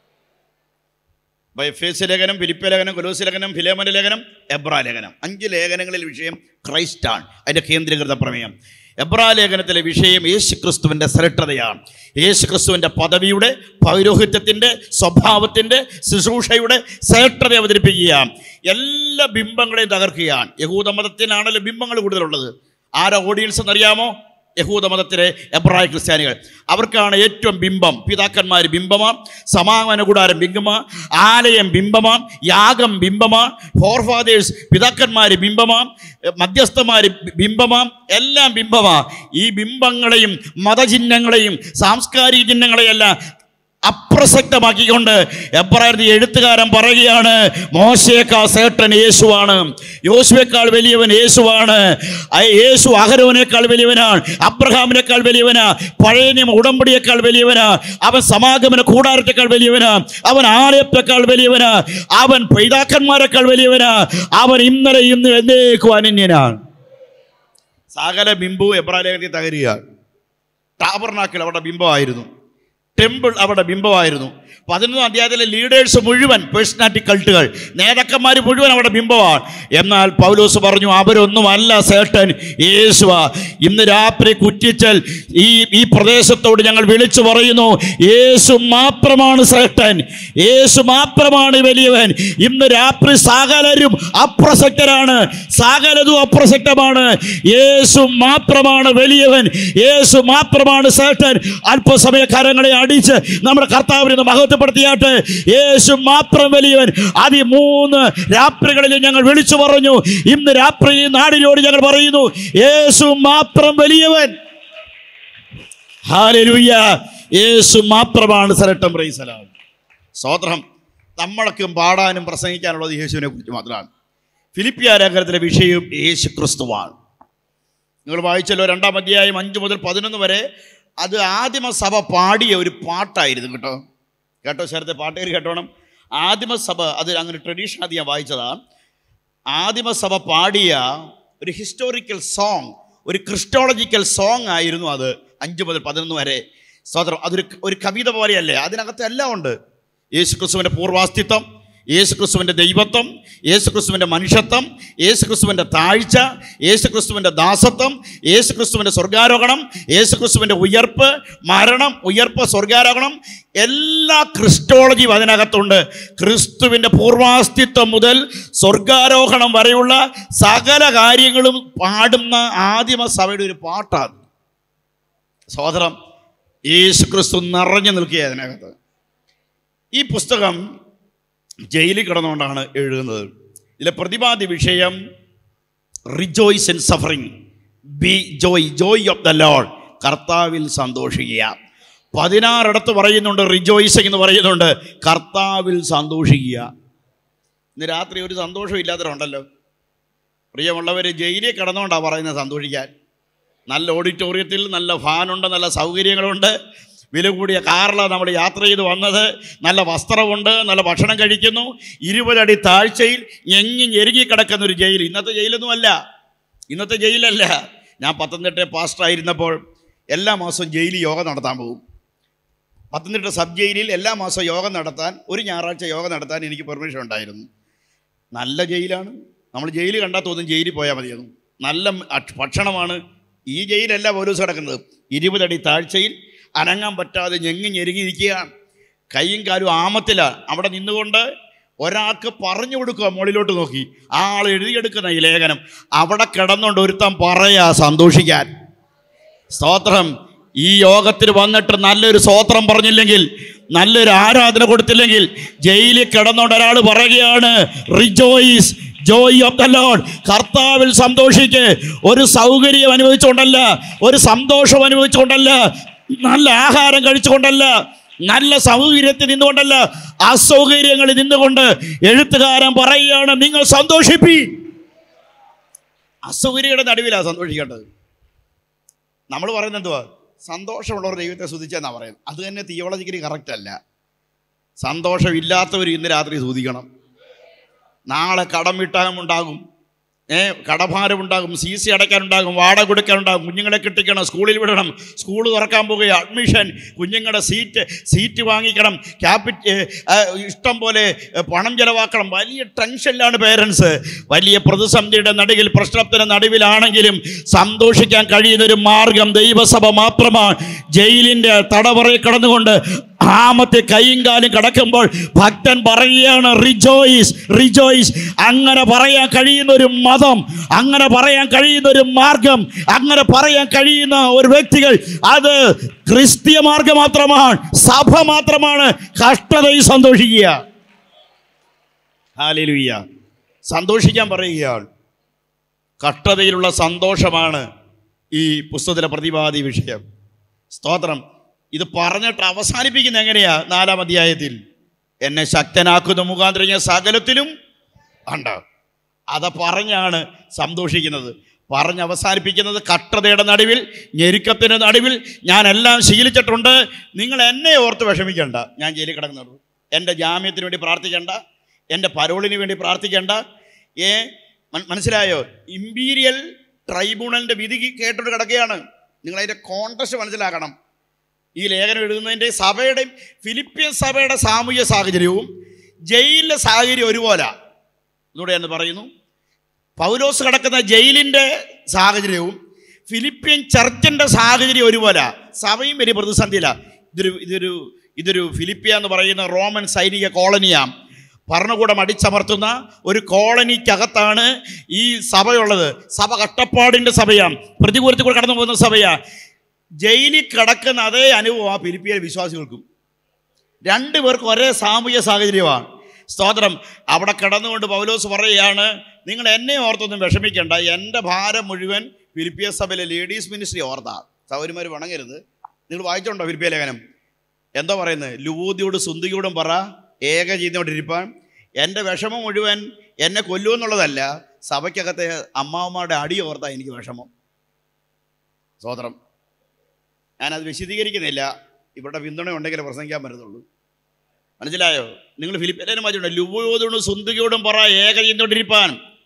എഫേസ് ലേഖനം ഫിലിപ്പ ലേഖനം കൊലോസ് ലേഖനം ഫിലേമന ലേഖനം എബ്രാ ലേഖനം അഞ്ച് ലേഖനങ്ങളിൽ വിഷയം ക്രൈസ്റ്റാണ് അതിൻ്റെ കേന്ദ്രീകൃത പ്രമേയം എബ്രാ ലേഖനത്തിലെ വിഷയം യേശു ക്രിസ്തുവിൻ്റെ ശ്രേഷ്ഠതയാണ് യേശു ക്രിസ്തുവിൻ്റെ പദവിയുടെ പൗരോഹിത്യത്തിൻ്റെ സ്വഭാവത്തിൻ്റെ ശുശ്രൂഷയുടെ ശ്രേഷ്ഠത അവതരിപ്പിക്കുകയാണ് എല്ലാ ബിംബങ്ങളെയും തകർക്കുകയാണ് യഹൂദ മതത്തിനാണല്ലോ ബിംബങ്ങൾ കൂടുതലുള്ളത് ആരാ ഓഡിയൻസ് എന്നറിയാമോ യഹൂദ മതത്തിലെ എബ്രായ ക്രിസ്ത്യാനികൾ അവർക്കാണ് ഏറ്റവും ബിംബം പിതാക്കന്മാർ ബിംബമാം സമാഗമന കൂടാരം ബിംബമാ ആലയം ബിംബമാം യാഗം ബിംബമാം ഫോർഫാദേഴ്സ് പിതാക്കന്മാർ ബിംബമാം മധ്യസ്ഥന്മാർ ബിംബമാം എല്ലാം ബിംബമാ ഈ ബിംബങ്ങളെയും മതചിഹ്നങ്ങളെയും സാംസ്കാരിക ചിഹ്നങ്ങളെയെല്ലാം അപ്രസക്തമാക്കിക്കൊണ്ട് എബ്രായർ എഴുത്തുകാരൻ പറയുകയാണ് മോശയേക്കാൾ സേട്ടൻ യേശുവാണ് യോശുവേക്കാൾ വലിയവൻ യേശുവാണ് ആ യേശു അഹരോനേക്കാൾ വലിയവനാണ് അബ്രഹാമിനേക്കാൾ വലിയവനാ പഴയ നിയമ ഉടമ്പടിയേക്കാൾ വലിയവനാ അവൻ സമാഗമന കൂടാരത്തെക്കാൾ വലിയവനാ അവൻ ആലയത്തെക്കാൾ വലിയവനാ അവൻ പൈതാക്കന്മാരെക്കാൾ വലിയവനാ അവൻ ഇന്നലെ ഇന്ന് എന്നേക്കും അനന്യനാണ് സകല ബിംബവും എബ്രാലേഖനത്തിൽ തകരുകയാണ് ടാബർനാക്കിൽ അവരുടെ ബിംബമായിരുന്നു ടെമ്പിൾ അവിടെ ബിംബമായിരുന്നു പതിനൊന്നാം അധ്യായത്തിലെ ലീഡേഴ്സ് മുഴുവൻ പേഴ്സണാലിറ്റി കൾട്ടുകൾ നേതാക്കന്മാർ മുഴുവൻ അവിടെ ബിംബമാണ് എന്നാൽ പൗലോസ് പറഞ്ഞു അവരൊന്നുമല്ല സേട്ടൻ യേശുവ ഇന്ന് രാത്രി കുറ്റിച്ചൽ ഈ ഈ പ്രദേശത്തോട് ഞങ്ങൾ വിളിച്ചു പറയുന്നു യേശു മാത്രമാണ് സേട്ടൻ യേശു മാത്രമാണ് വലിയവൻ ഇന്ന് രാത്രി സകലരും അപ്രസക്തരാണ് സകലതും അപ്രസക്തമാണ് യേശു മാത്രമാണ് വലിയവൻ യേശു മാത്രമാണ് സേട്ടൻ അല്പസമയ കരങ്ങളെ അടിച്ച് നമ്മുടെ കർത്താവിനെ ഒന്ന് മഹത്വപ്പെടുത്തിയാട്ട് യേശു മാത്രം വലിയവൻ അതി മൂന്ന് രാത്രികളിൽ ഞങ്ങൾ വിളിച്ചു പറഞ്ഞു ഇന്ന് രാത്രി ഈ നാടിനോട് ഞങ്ങൾ പറയുന്നു യേശു മാത്രം വലിയവൻ ഹാലലുയ്യ യേശു മാത്രമാണ് സരട്ടം റൈസലാം സ്വോത്രം നമ്മളൊക്കെ പാടാനും പ്രസംഗിക്കാനുള്ളത് യേശുവിനെ കുറിച്ച് മാത്രമാണ് ഫിലിപ്പിയ ലേഖനത്തിലെ വിഷയം യേശു ക്രിസ്തുവാണ് നിങ്ങൾ വായിച്ചല്ലോ രണ്ടാം അധ്യായം അഞ്ച് മുതൽ പതിനൊന്ന് വരെ അത് ആദിമസഭ പാടിയ ഒരു പാട്ടായിരുന്നു കേട്ടോ കേട്ടോ ശരത്തെ പാട്ടുകാർ കേട്ടോണം ആദിമസഭ അത് അങ്ങനെ ട്രഡീഷൻ അത് ഞാൻ വായിച്ചതാണ് ആദിമസഭ പാടിയ ഒരു ഹിസ്റ്റോറിക്കൽ സോങ് ഒരു ക്രിസ്റ്റോളജിക്കൽ സോങ് ആയിരുന്നു അത് അഞ്ച് മുതൽ പതിനൊന്ന് വരെ സ്വതന്ത്രം അതൊരു ഒരു കവിത പോലെയല്ലേ അതിനകത്ത് എല്ലാം ഉണ്ട് യേശു ക്രിസ്തുവിൻ്റെ പൂർവാസ്തിത്വം യേശു ക്രിസ്തുവിൻ്റെ ദൈവത്വം യേശു ക്രിസ്തുവിൻ്റെ മനുഷ്യത്വം യേശു ക്രിസ്തുവിൻ്റെ താഴ്ച യേശു ക്രിസ്തുവിൻ്റെ ദാസത്വം യേശു ക്രിസ്തുവിൻ്റെ സ്വർഗാരോഹണം യേശു ക്രിസ്തുവിൻ്റെ ഉയർപ്പ് മരണം ഉയർപ്പ് സ്വർഗാരോഹണം എല്ലാ ക്രിസ്റ്റോളജിയും അതിനകത്തുണ്ട് ക്രിസ്തുവിൻ്റെ പൂർവാസ്തിത്വം മുതൽ സ്വർഗാരോഹണം വരെയുള്ള സകല കാര്യങ്ങളും പാടുന്ന ആദിമ സഭയുടെ ഒരു പാട്ടാണ് സഹോദരം യേശു ക്രിസ്തു നിറഞ്ഞു നിൽക്കുക അതിനകത്ത് ഈ പുസ്തകം ജയിലിൽ കിടന്നുകൊണ്ടാണ് എഴുതുന്നത് ഇതിലെ പ്രതിപാദ്യ വിഷയം rejoice in suffering be joy joy of the Lord കർത്താവിൽ സന്തോഷിക്കുക പതിനാറിടത്ത് പറയുന്നുണ്ട് റിജോയ്സിങ് എന്ന് പറയുന്നുണ്ട് കർത്താവിൽ സന്തോഷിക്കുക ഇന്ന് രാത്രി ഒരു സന്തോഷം ഇല്ലാത്തവരുണ്ടല്ലോ പ്രിയമുള്ളവർ ജയിലിൽ കിടന്നുകൊണ്ടാണ് പറയുന്നത് സന്തോഷിക്കാൻ നല്ല ഓഡിറ്റോറിയത്തിൽ നല്ല ഫാനുണ്ട് നല്ല സൗകര്യങ്ങളുണ്ട് വില കൂടിയ കാറിലാണ് നമ്മൾ യാത്ര ചെയ്ത് വന്നത് നല്ല വസ്ത്രമുണ്ട് നല്ല ഭക്ഷണം കഴിക്കുന്നു ഇരുപതടി താഴ്ചയിൽ ഞെങ്ങി ഞെരുങ്ങി കിടക്കുന്ന ഒരു ജയിൽ ഇന്നത്തെ ജയിലൊന്നുമല്ല ഇന്നത്തെ ജയിലല്ല ഞാൻ പത്തനംതിട്ട പാസ്റ്ററായിരുന്നപ്പോൾ എല്ലാ മാസവും ജയിലിൽ യോഗ നടത്താൻ പോകും പത്തനംതിട്ട സബ് ജയിലിൽ എല്ലാ മാസവും യോഗ നടത്താൻ ഒരു ഞായറാഴ്ച യോഗ നടത്താൻ എനിക്ക് പെർമിഷൻ ഉണ്ടായിരുന്നു നല്ല ജയിലാണ് നമ്മൾ ജയിൽ കണ്ടാൽ തോന്നും ജയിലിൽ പോയാൽ മതിയെന്നും നല്ല അക്ഷ- ഭക്ഷണമാണ് ഈ ജയിലല്ല പോലീസ് കിടക്കുന്നത് ഇരുപതടി താഴ്ചയിൽ അനങ്ങാൻ പറ്റാതെ ഞെങ്ങി ഞെരുങ്ങിയിരിക്കുകയാണ് കൈയും കാലും ആമത്തിലാണ് അവിടെ നിന്നുകൊണ്ട് ഒരാൾക്ക് പറഞ്ഞു കൊടുക്കുക മുകളിലോട്ട് നോക്കി ആ ആൾ എഴുതിയെടുക്കുന്ന ഈ ലേഖനം അവിടെ കിടന്നുകൊണ്ട് ഒരുത്തൻ പറയാ സന്തോഷിക്കാൻ സ്തോത്രം ഈ യോഗത്തിൽ വന്നിട്ട് നല്ലൊരു സ്തോത്രം പറഞ്ഞില്ലെങ്കിൽ നല്ലൊരു ആരാധന കൊടുത്തില്ലെങ്കിൽ ജയിലിൽ കിടന്നുകൊണ്ട് ഒരാൾ പറയുകയാണ് rejoice joy of the Lord കർത്താവിൽ സന്തോഷിക്ക് ഒരു സൗകര്യം അനുഭവിച്ചുകൊണ്ടല്ല ഒരു സന്തോഷം അനുഭവിച്ചുകൊണ്ടല്ല നല്ല ആഹാരം കഴിച്ചുകൊണ്ടല്ല നല്ല സൗകര്യത്തിൽ നിന്നുകൊണ്ടല്ല അസൗകര്യങ്ങളിൽ നിന്നുകൊണ്ട് എഴുത്തുകാരൻ പറയുകയാണ് നിങ്ങൾ സന്തോഷിപ്പി അസൗകര്യങ്ങളുടെ നടുവിലാണ് സന്തോഷിക്കേണ്ടത് നമ്മൾ പറയുന്നത് എന്തുവാ സന്തോഷമുള്ളവർ ദൈവത്തെ സ്തുതിച്ചെന്നാണ് പറയുന്നത് അത് തന്നെ തിയോളജിക്കലി കറക്റ്റ് അല്ല സന്തോഷമില്ലാത്തവർ ഇന്ന് രാത്രി സ്തുതിക്കണം നാളെ കടം വീട്ടാനുണ്ടാകും ഏ കടഭാരമുണ്ടാകും സി സി അടയ്ക്കാനുണ്ടാകും വാടക കൊടുക്കാനുണ്ടാകും കുഞ്ഞുങ്ങളെ കെട്ടിക്കണം സ്കൂളിൽ വിടണം സ്കൂൾ തുറക്കാൻ പോകുക അഡ്മിഷൻ കുഞ്ഞുങ്ങളുടെ സീറ്റ് സീറ്റ് വാങ്ങിക്കണം ക്യാപിറ്റ് ഇഷ്ടം പോലെ ഏ, പണം ചെലവാക്കണം വലിയ ടെൻഷനിലാണ് പേരൻസ് വലിയ പ്രതിസന്ധിയുടെ നടുവിൽ പ്രശ്നത്തിന് നടുവിലാണെങ്കിലും സന്തോഷിക്കാൻ കഴിയുന്ന ഒരു മാർഗം ദൈവസഭ മാത്രമാണ് ജയിലിൻ്റെ തടവറയിൽ കടന്നുകൊണ്ട് ആമത്തെ കൈയും കാലും കിടക്കുമ്പോൾ ഭക്തൻ പറയുകയാണ് റിജോയിസ് റിജോയിസ് അങ്ങനെ പറയാൻ കഴിയുന്ന ഒരു മതം അങ്ങനെ പറയാൻ കഴിയുന്ന ഒരു മാർഗം അങ്ങനെ പറയാൻ കഴിയുന്ന ഒരു വ്യക്തികൾ അത് ക്രിസ്തീയ മാർഗം മാത്രമാണ് സഭ മാത്രമാണ് കഷ്ടതയിൽ സന്തോഷിക്കുക ഹാലലുയ്യ സന്തോഷിക്കാൻ പറയുകയാണ് കഷ്ടതയിലുള്ള സന്തോഷമാണ് ഈ പുസ്തകത്തിലെ പ്രതിപാദി വിഷയം സ്തോത്രം ഇത് പറഞ്ഞിട്ട് അവസാനിപ്പിക്കുന്ന എങ്ങനെയാ നാലാം അധ്യായത്തിൽ എന്നെ ശക്തനാക്കുന്ന മുഖാന്തരം ഞാൻ സകലത്തിലും ഉണ്ട് അത് പറഞ്ഞാണ് സന്തോഷിക്കുന്നത് പറഞ്ഞ് അവസാനിപ്പിക്കുന്നത് കഷ്ടതയുടെ നടുവിൽ ഞെരുക്കത്തിൻ്റെ നടുവിൽ ഞാൻ എല്ലാം ശീലിച്ചിട്ടുണ്ട് നിങ്ങൾ എന്നെ ഓർത്ത് വിഷമിക്കേണ്ട ഞാൻ ജയിലിൽ കിടക്കുന്നുള്ളൂ എൻ്റെ ജാമ്യത്തിന് വേണ്ടി പ്രാർത്ഥിക്കേണ്ട എൻ്റെ പരോളിന് വേണ്ടി പ്രാർത്ഥിക്കേണ്ട ഏ മൻ- മനസ്സിലായോ ഇമ്പീരിയൽ ട്രൈബ്യൂണലിൻ്റെ വിധി കേട്ടിട്ട് കിടക്കുകയാണ് നിങ്ങൾ അതിൻ്റെ കോൺടസ്റ്റ് മനസ്സിലാക്കണം ഈ ലേഖനം എഴുതുന്നതിൻ്റെ സഭയുടെയും ഫിലിപ്പിയൻ സഭയുടെ സാമൂഹ്യ സാഹചര്യവും ജയിലിലെ സാഹചര്യം ഒരുപോലെ ഇതൂടെ എന്ന് പറയുന്നു പൗലോസ് കിടക്കുന്ന ജയിലിൻ്റെ സാഹചര്യവും ഫിലിപ്പിയൻ ചർച്ചിൻ്റെ സാഹചര്യം ഒരുപോലെ സഭയും വലിയ പ്രതിസന്ധിയില്ല ഇതൊരു ഇതൊരു ഇതൊരു ഫിലിപ്പിയ എന്ന് പറയുന്ന റോമൻ സൈനിക കോളനിയാണ് ഭരണകൂടം അടിച്ചമർത്തുന്ന ഒരു കോളനിക്കകത്താണ് ഈ സഭയുള്ളത് സഭ കട്ടപ്പാടിൻ്റെ സഭയാണ് പ്രതികൂലത്തിൽ കൂടെ കടന്നു പോകുന്ന സഭയാണ് ജയിലിൽ കിടക്കുന്ന അതേ അനുഭവം ആ ഫിലിപ്പിയൻ വിശ്വാസികൾക്കും രണ്ടു പേർക്കും ഒരേ സാമൂഹ്യ സാഹചര്യമാണ് സ്തോത്രം അവിടെ കിടന്നുകൊണ്ട് പൗലോസ് പറയുകയാണ് നിങ്ങൾ എന്നെ ഓർത്തൊന്നും വിഷമിക്കേണ്ട എൻ്റെ ഭാരം മുഴുവൻ ഫിലിപ്പിയ സഭയിലെ ലേഡീസ് മിനിസ്ട്രി ഓർത്താ സൗകര്യമാർ വണങ്ങരുത് നിങ്ങൾ വായിച്ചോണ്ടോ ഫിലിപ്പിയ ലേഖനം എന്തോ പറയുന്നത് ലൂതിയോട് സുന്ദിയോടും പറ ഏക ചെയ്തുകൊണ്ടിരിപ്പാൻ എൻ്റെ വിഷമം മുഴുവൻ എന്നെ കൊല്ലുമെന്നുള്ളതല്ല സഭയ്ക്കകത്തെ അമ്മാവന്മാരുടെ അടി ഓർത്താ എനിക്ക് വിഷമം സ്തോത്രം ഞാനത് വിശദീകരിക്കുന്നില്ല ഇവിടെ പിന്തുണ ഉണ്ടെങ്കിലേ പ്രസംഗിക്കാൻ പറ്റത്തുള്ളൂ മനസ്സിലായോ നിങ്ങൾ ഫിലിപ്പിനും വായിച്ചിട്ടുണ്ട് ലുവയോടും സുന്ദരിയോടും പറ ഏക ചെയ്തുകൊണ്ടിരിപ്പാൻ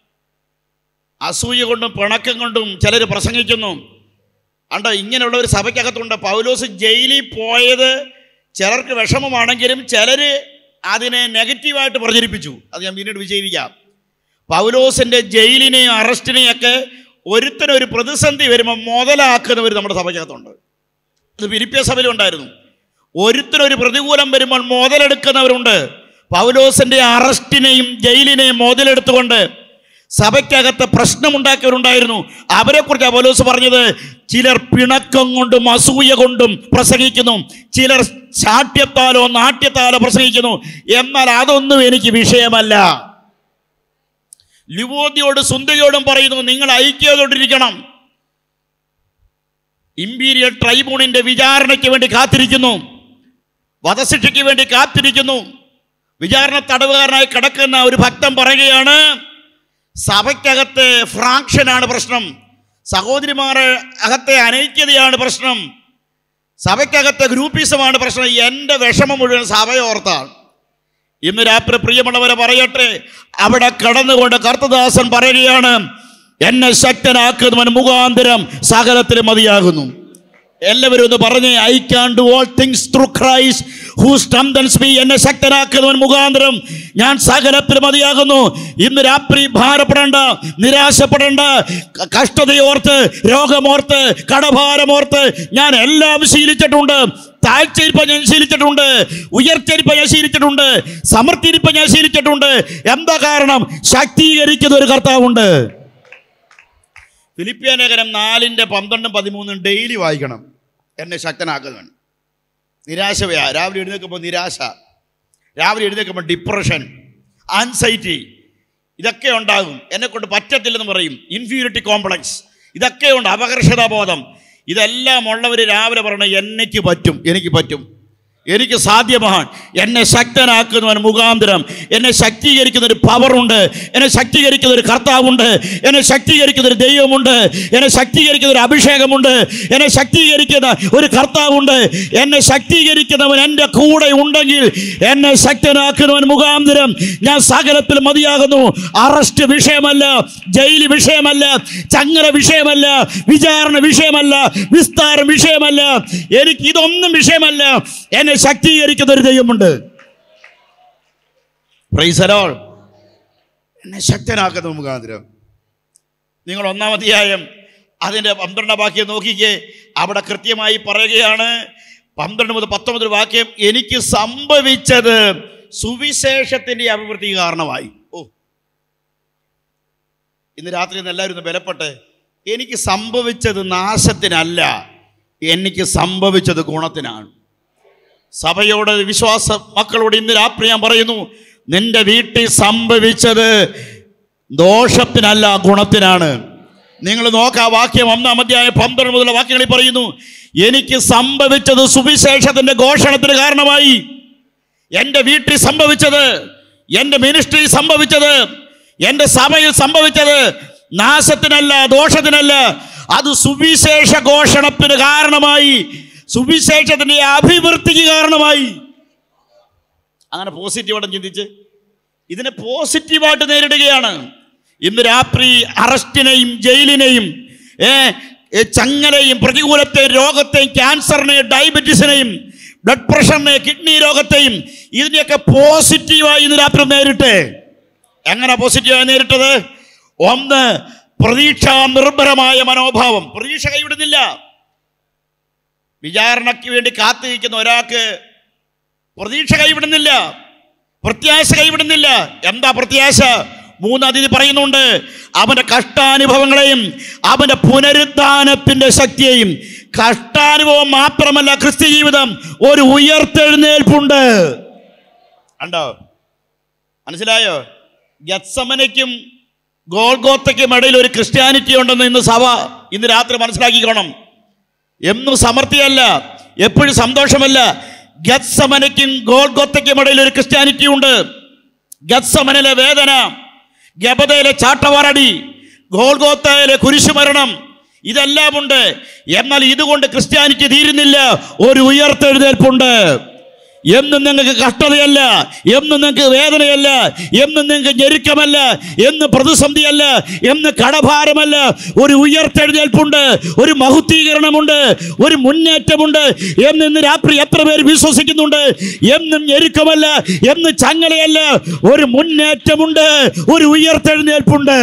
അസൂയ കൊണ്ടും പിണക്കം കൊണ്ടും ചിലർ പ്രസംഗിക്കുന്നു അണ്ട ഇങ്ങനെയുള്ള ഒരു സഭയ്ക്കകത്തുണ്ട് പൗലോസ് ജയിലിൽ പോയത് ചിലർക്ക് വിഷമമാണെങ്കിലും ചിലർ അതിനെ നെഗറ്റീവായിട്ട് പ്രചരിപ്പിച്ചു അത് ഞാൻ പിന്നീട് വിശദീകരിക്കാം പൗലോസിൻ്റെ ജയിലിനെയും അറസ്റ്റിനെയും ഒക്കെ ഒരുത്തനൊരു പ്രതിസന്ധി വരുമ്പോൾ മുതലാക്കുന്നവർ നമ്മുടെ സഭയ്ക്കകത്തുണ്ട് അത് ഫിലിപ്പിയ സഭയിലുണ്ടായിരുന്നു ഒരുത്തരൊരു പ്രതികൂലം വരുമ്പോൾ മുതലെടുക്കുന്നവരുണ്ട് പൗലോസിന്റെ അറസ്റ്റിനെയും ജയിലിനെയും മുതലെടുത്തുകൊണ്ട് സഭയ്ക്കകത്ത് പ്രശ്നമുണ്ടാക്കിയവരുണ്ടായിരുന്നു അവരെക്കുറിച്ച് പൗലോസ് പറഞ്ഞത് ചിലർ പിണക്കം കൊണ്ടും അസൂയ കൊണ്ടും പ്രസംഗിക്കുന്നു ചിലർ ശാഠ്യത്താലോ നാട്യത്താലോ പ്രസംഗിക്കുന്നു എന്നാൽ അതൊന്നും എനിക്ക് വിഷയമല്ല ലുവോദിയോട് സുന്ദരിയോടും പറയുന്നു നിങ്ങൾ ഐക്യതയോടിരിക്കണം ഇമ്പീരിയൽ ട്രൈബ്യൂണിന്റെ വിചാരണയ്ക്ക് വേണ്ടി കാത്തിരിക്കുന്നു വധശിക്ഷയ്ക്ക് വേണ്ടി കാത്തിരിക്കുന്നു വിചാരണ തടവുകാരനായി കിടക്കുന്ന ഒരു ഭക്തൻ പറയുകയാണ് സഭയ്ക്കകത്തെ ഫ്രാക്ഷനാണ് പ്രശ്നം സഹോദരിമാരെ അകത്തെ അനൈക്യതയാണ് പ്രശ്നം സഭയ്ക്കകത്തെ ഗ്രൂപ്പിസമാണ് പ്രശ്നം എൻ്റെ വിഷമം മുഴുവൻ സഭയോർത്താണ് ഇന്ന് രാത്രി പ്രിയമുള്ളവരെ പറയട്ടെ അവിടെ കടന്നുകൊണ്ട് കർത്തദാസൻ പറയുകയാണ് എന്നെ ശക്തനാക്കുന്നവൻ മുഖാന്തരം സകലത്തിലും മതിയാകുന്നു എല്ലാവരും ഒന്ന് പറഞ്ഞേ I can do all things through Christ who strengthens me എന്നെ ശക്തനാക്കുന്നവൻ മുഖാന്തരം ഞാൻ സകലത്തിൽ മതിയാകുന്നു ഇന്ന് രാത്രി ഭാരപ്പെടേണ്ട നിരാശപ്പെടേണ്ട ക- കഷ്ടതയോർത്ത് രോഗമോർത്ത് കടഭാരമോർത്ത് ഞാൻ എല്ലാം ശീലിച്ചിട്ടുണ്ട് താഴ്ചയിരിപ്പ ഞാൻ ശീലിച്ചിട്ടുണ്ട് ഉയർച്ചയിരിപ്പ ഞാൻ ശീലിച്ചിട്ടുണ്ട് സമർത്ഥിരിപ്പ ഞാൻ ശീലിച്ചിട്ടുണ്ട് എന്താ കാരണം ശക്തീകരിക്കുന്ന ഒരു കർത്താവുണ്ട് ഫിലിപ്പിയ ലേഖനം നാലിൻ്റെ പന്ത്രണ്ടും പതിമൂന്നും ഡെയിലി വായിക്കണം എന്നെ ശക്തനാക്കുന്നവൻ നിരാശ വ്യാ- രാവിലെ എഴുന്നേൽക്കുമ്പോൾ നിരാശ രാവിലെ എഴുന്നേൽക്കുമ്പോൾ ഡിപ്രഷൻ ആൻസൈറ്റി ഇതൊക്കെ ഉണ്ടാകും എന്നെ കൊണ്ട് പറ്റത്തില്ലെന്ന് പറയും ഇൻഫീരിറ്റി കോംപ്ലക്സ് ഇതൊക്കെ ഉണ്ട് അപകർഷതാബോധം ഇതെല്ലാം ഉള്ളവർ രാവിലെ പറയണം എനിക്ക് പറ്റും എനിക്ക് പറ്റും എനിക്ക് സാധ്യമാണ് എന്നെ ശക്തനാക്കുന്നവൻ മുഖാന്തരം എന്നെ ശക്തീകരിക്കുന്ന ഒരു പവറുണ്ട് എന്നെ ശക്തീകരിക്കുന്ന ഒരു കർത്താവുണ്ട് എന്നെ ശക്തീകരിക്കുന്ന ഒരു ദൈവമുണ്ട് എന്നെ ശക്തീകരിക്കുന്ന ഒരു അഭിഷേകമുണ്ട് എന്നെ ശക്തീകരിക്കുന്ന ഒരു കർത്താവുണ്ട് എന്നെ ശക്തീകരിക്കുന്നവൻ എൻ്റെ കൂടെ ഉണ്ടെങ്കിൽ എന്നെ ശക്തനാക്കുന്നവൻ മുഖാന്തരം ഞാൻ സകലത്തിൽ മതിയാകുന്നു അറസ്റ്റ് വിഷയമല്ല ജയിൽ വിഷയമല്ല ചങ്ങല വിഷയമല്ല വിചാരണ വിഷയമല്ല വിസ്താരം വിഷയമല്ല എനിക്ക് ഇതൊന്നും വിഷയമല്ല എന്നെ ശക്തീകരിക്കുന്ന ഒരു ദൈവമുണ്ട് Praise the Lord. എന്നെ ശക്തനാക്കുന്ന മുഖാന്തരം നിങ്ങൾ ഒന്നാം അധ്യായം അതിൻ്റെ പന്ത്രണ്ടാം വാക്യം നോക്കിക്കേ അവിടെ കൃത്യമായി പറയുകയാണ് പന്ത്രണ്ട് മുതൽ പത്തൊമ്പത് വാക്യം എനിക്ക് സംഭവിച്ചത് സുവിശേഷത്തിന്റെ അഭിവൃദ്ധി കാരണമായി ഓ ഇന്ന് രാത്രി ഇന്ന് എല്ലാവരും ഒന്ന് ബലപ്പെട്ട് എനിക്ക് സംഭവിച്ചത് നാശത്തിനല്ല എനിക്ക് സംഭവിച്ചത് ഗുണത്തിനാണ് സഭയോട് വിശ്വാസ മക്കളോട് ഇന്ന് രാത്രി ഞാൻ പറയുന്നു നിന്റെ വീട്ടിൽ സംഭവിച്ചത് ദോഷത്തിനല്ല ഗുണത്തിനാണ് നിങ്ങൾ നോക്ക ആ വാക്യം ഒന്നാം അധ്യായം പന്ത്രണ്ട് മുതലുള്ള വാക്യങ്ങളിൽ പറയുന്നു എനിക്ക് സംഭവിച്ചത് സുവിശേഷത്തിന്റെ ഘോഷണത്തിന് കാരണമായി എൻ്റെ വീട്ടിൽ സംഭവിച്ചത് എൻ്റെ മിനിസ്ട്രി സംഭവിച്ചത് എൻ്റെ സഭയിൽ സംഭവിച്ചത് നാശത്തിനല്ല ദോഷത്തിനല്ല അത് സുവിശേഷ ഘോഷണത്തിന് കാരണമായി സുവിശേഷത്തിന്റെ അഭിവൃദ്ധിക്ക് കാരണമായി അങ്ങനെ പോസിറ്റീവായിട്ട് ചിന്തിച്ച് ഇതിനെ പോസിറ്റീവായിട്ട് നേരിടുകയാണ് ഇന്ന് രാത്രി അറസ്റ്റിനെയും ജയിലിനെയും ഏ, ഏ, ചങ്ങലയും പ്രതികൂലത്തെയും രോഗത്തെയും ക്യാൻസറിനെയും ഡയബറ്റീസിനെയും ബ്ലഡ് പ്രഷറിനെ കിഡ്നി രോഗത്തെയും ഇതിനെയൊക്കെ പോസിറ്റീവായി ഇന്ന് രാത്രി നേരിട്ട് എങ്ങനെ പോസിറ്റീവായി നേരിട്ടത് ഒന്ന് പ്രതീക്ഷാ നിർഭരമായ മനോഭാവം പ്രതീക്ഷ കൈവിടുന്നില്ല വിചാരണയ്ക്ക് വേണ്ടി കാത്തിരിക്കുന്ന ഒരാൾക്ക് പ്രതീക്ഷ കൈവിടുന്നില്ല പ്രത്യാശ കൈവിടുന്നില്ല എന്താ പ്രത്യാശ മൂന്നാം തീയതി പറയുന്നുണ്ട് അവന്റെ കഷ്ടാനുഭവങ്ങളെയും അവന്റെ പുനരുദ്ധാനത്തിന്റെ ശക്തിയെയും കഷ്ടാനുഭവം മാത്രമല്ല ക്രിസ്ത്യ ജീവിതം ഒരു ഉയർത്തെഴുന്നേൽപ്പുണ്ട് കണ്ടോ മനസ്സിലായോ ഗത്സമനയ്ക്കും ഗോൾഗോത്തയ്ക്കും ഇടയിൽ ഒരു ക്രിസ്ത്യാനിറ്റി ഉണ്ടെന്ന് ഇന്ന് സഭ ഇന്ന് രാത്രി മനസ്സിലാക്കിക്കോണം എന്നും സമൃദ്ധിയല്ല എപ്പോഴും സന്തോഷമല്ല ഗത്സമനയ്ക്കും ഗോൾഗോത്തയ്ക്കും ഇടയിൽ ഒരു ക്രിസ്ത്യാനിറ്റി ഉണ്ട് ഗത്സമനിലെ വേദന ഗബതയിലെ ചാട്ടവാറടി ഗോൾഗോത്തയിലെ കുരിശുമരണം ഇതെല്ലാം ഉണ്ട് എന്നാൽ ഇതുകൊണ്ട് ക്രിസ്ത്യാനിറ്റി തീരുന്നില്ല ഒരു ഉയർത്തെഴുന്നേൽപ്പുണ്ട് എന്നും നിങ്ങൾക്ക് കഷ്ടതയല്ല എന്നും നിങ്ങൾക്ക് വേദനയല്ല എന്നും നിങ്ങൾക്ക് ഞെരുക്കമല്ല എന്ന് പ്രതിസന്ധിയല്ല എന്ന് കടഭാരമല്ല ഒരു ഉയർത്തെഴുന്നേൽപ്പുണ്ട് ഒരു മഹുദ്ധീകരണമുണ്ട് ഒരു മുന്നേറ്റമുണ്ട് എന്ന് ഇന്ന് രാത്രി എത്ര പേര് വിശ്വസിക്കുന്നുണ്ട് എന്നും ഞെരുക്കമല്ല എന്ന് ചങ്ങലയല്ല ഒരു മുന്നേറ്റമുണ്ട് ഒരു ഉയർത്തെഴുന്നേൽപ്പുണ്ട്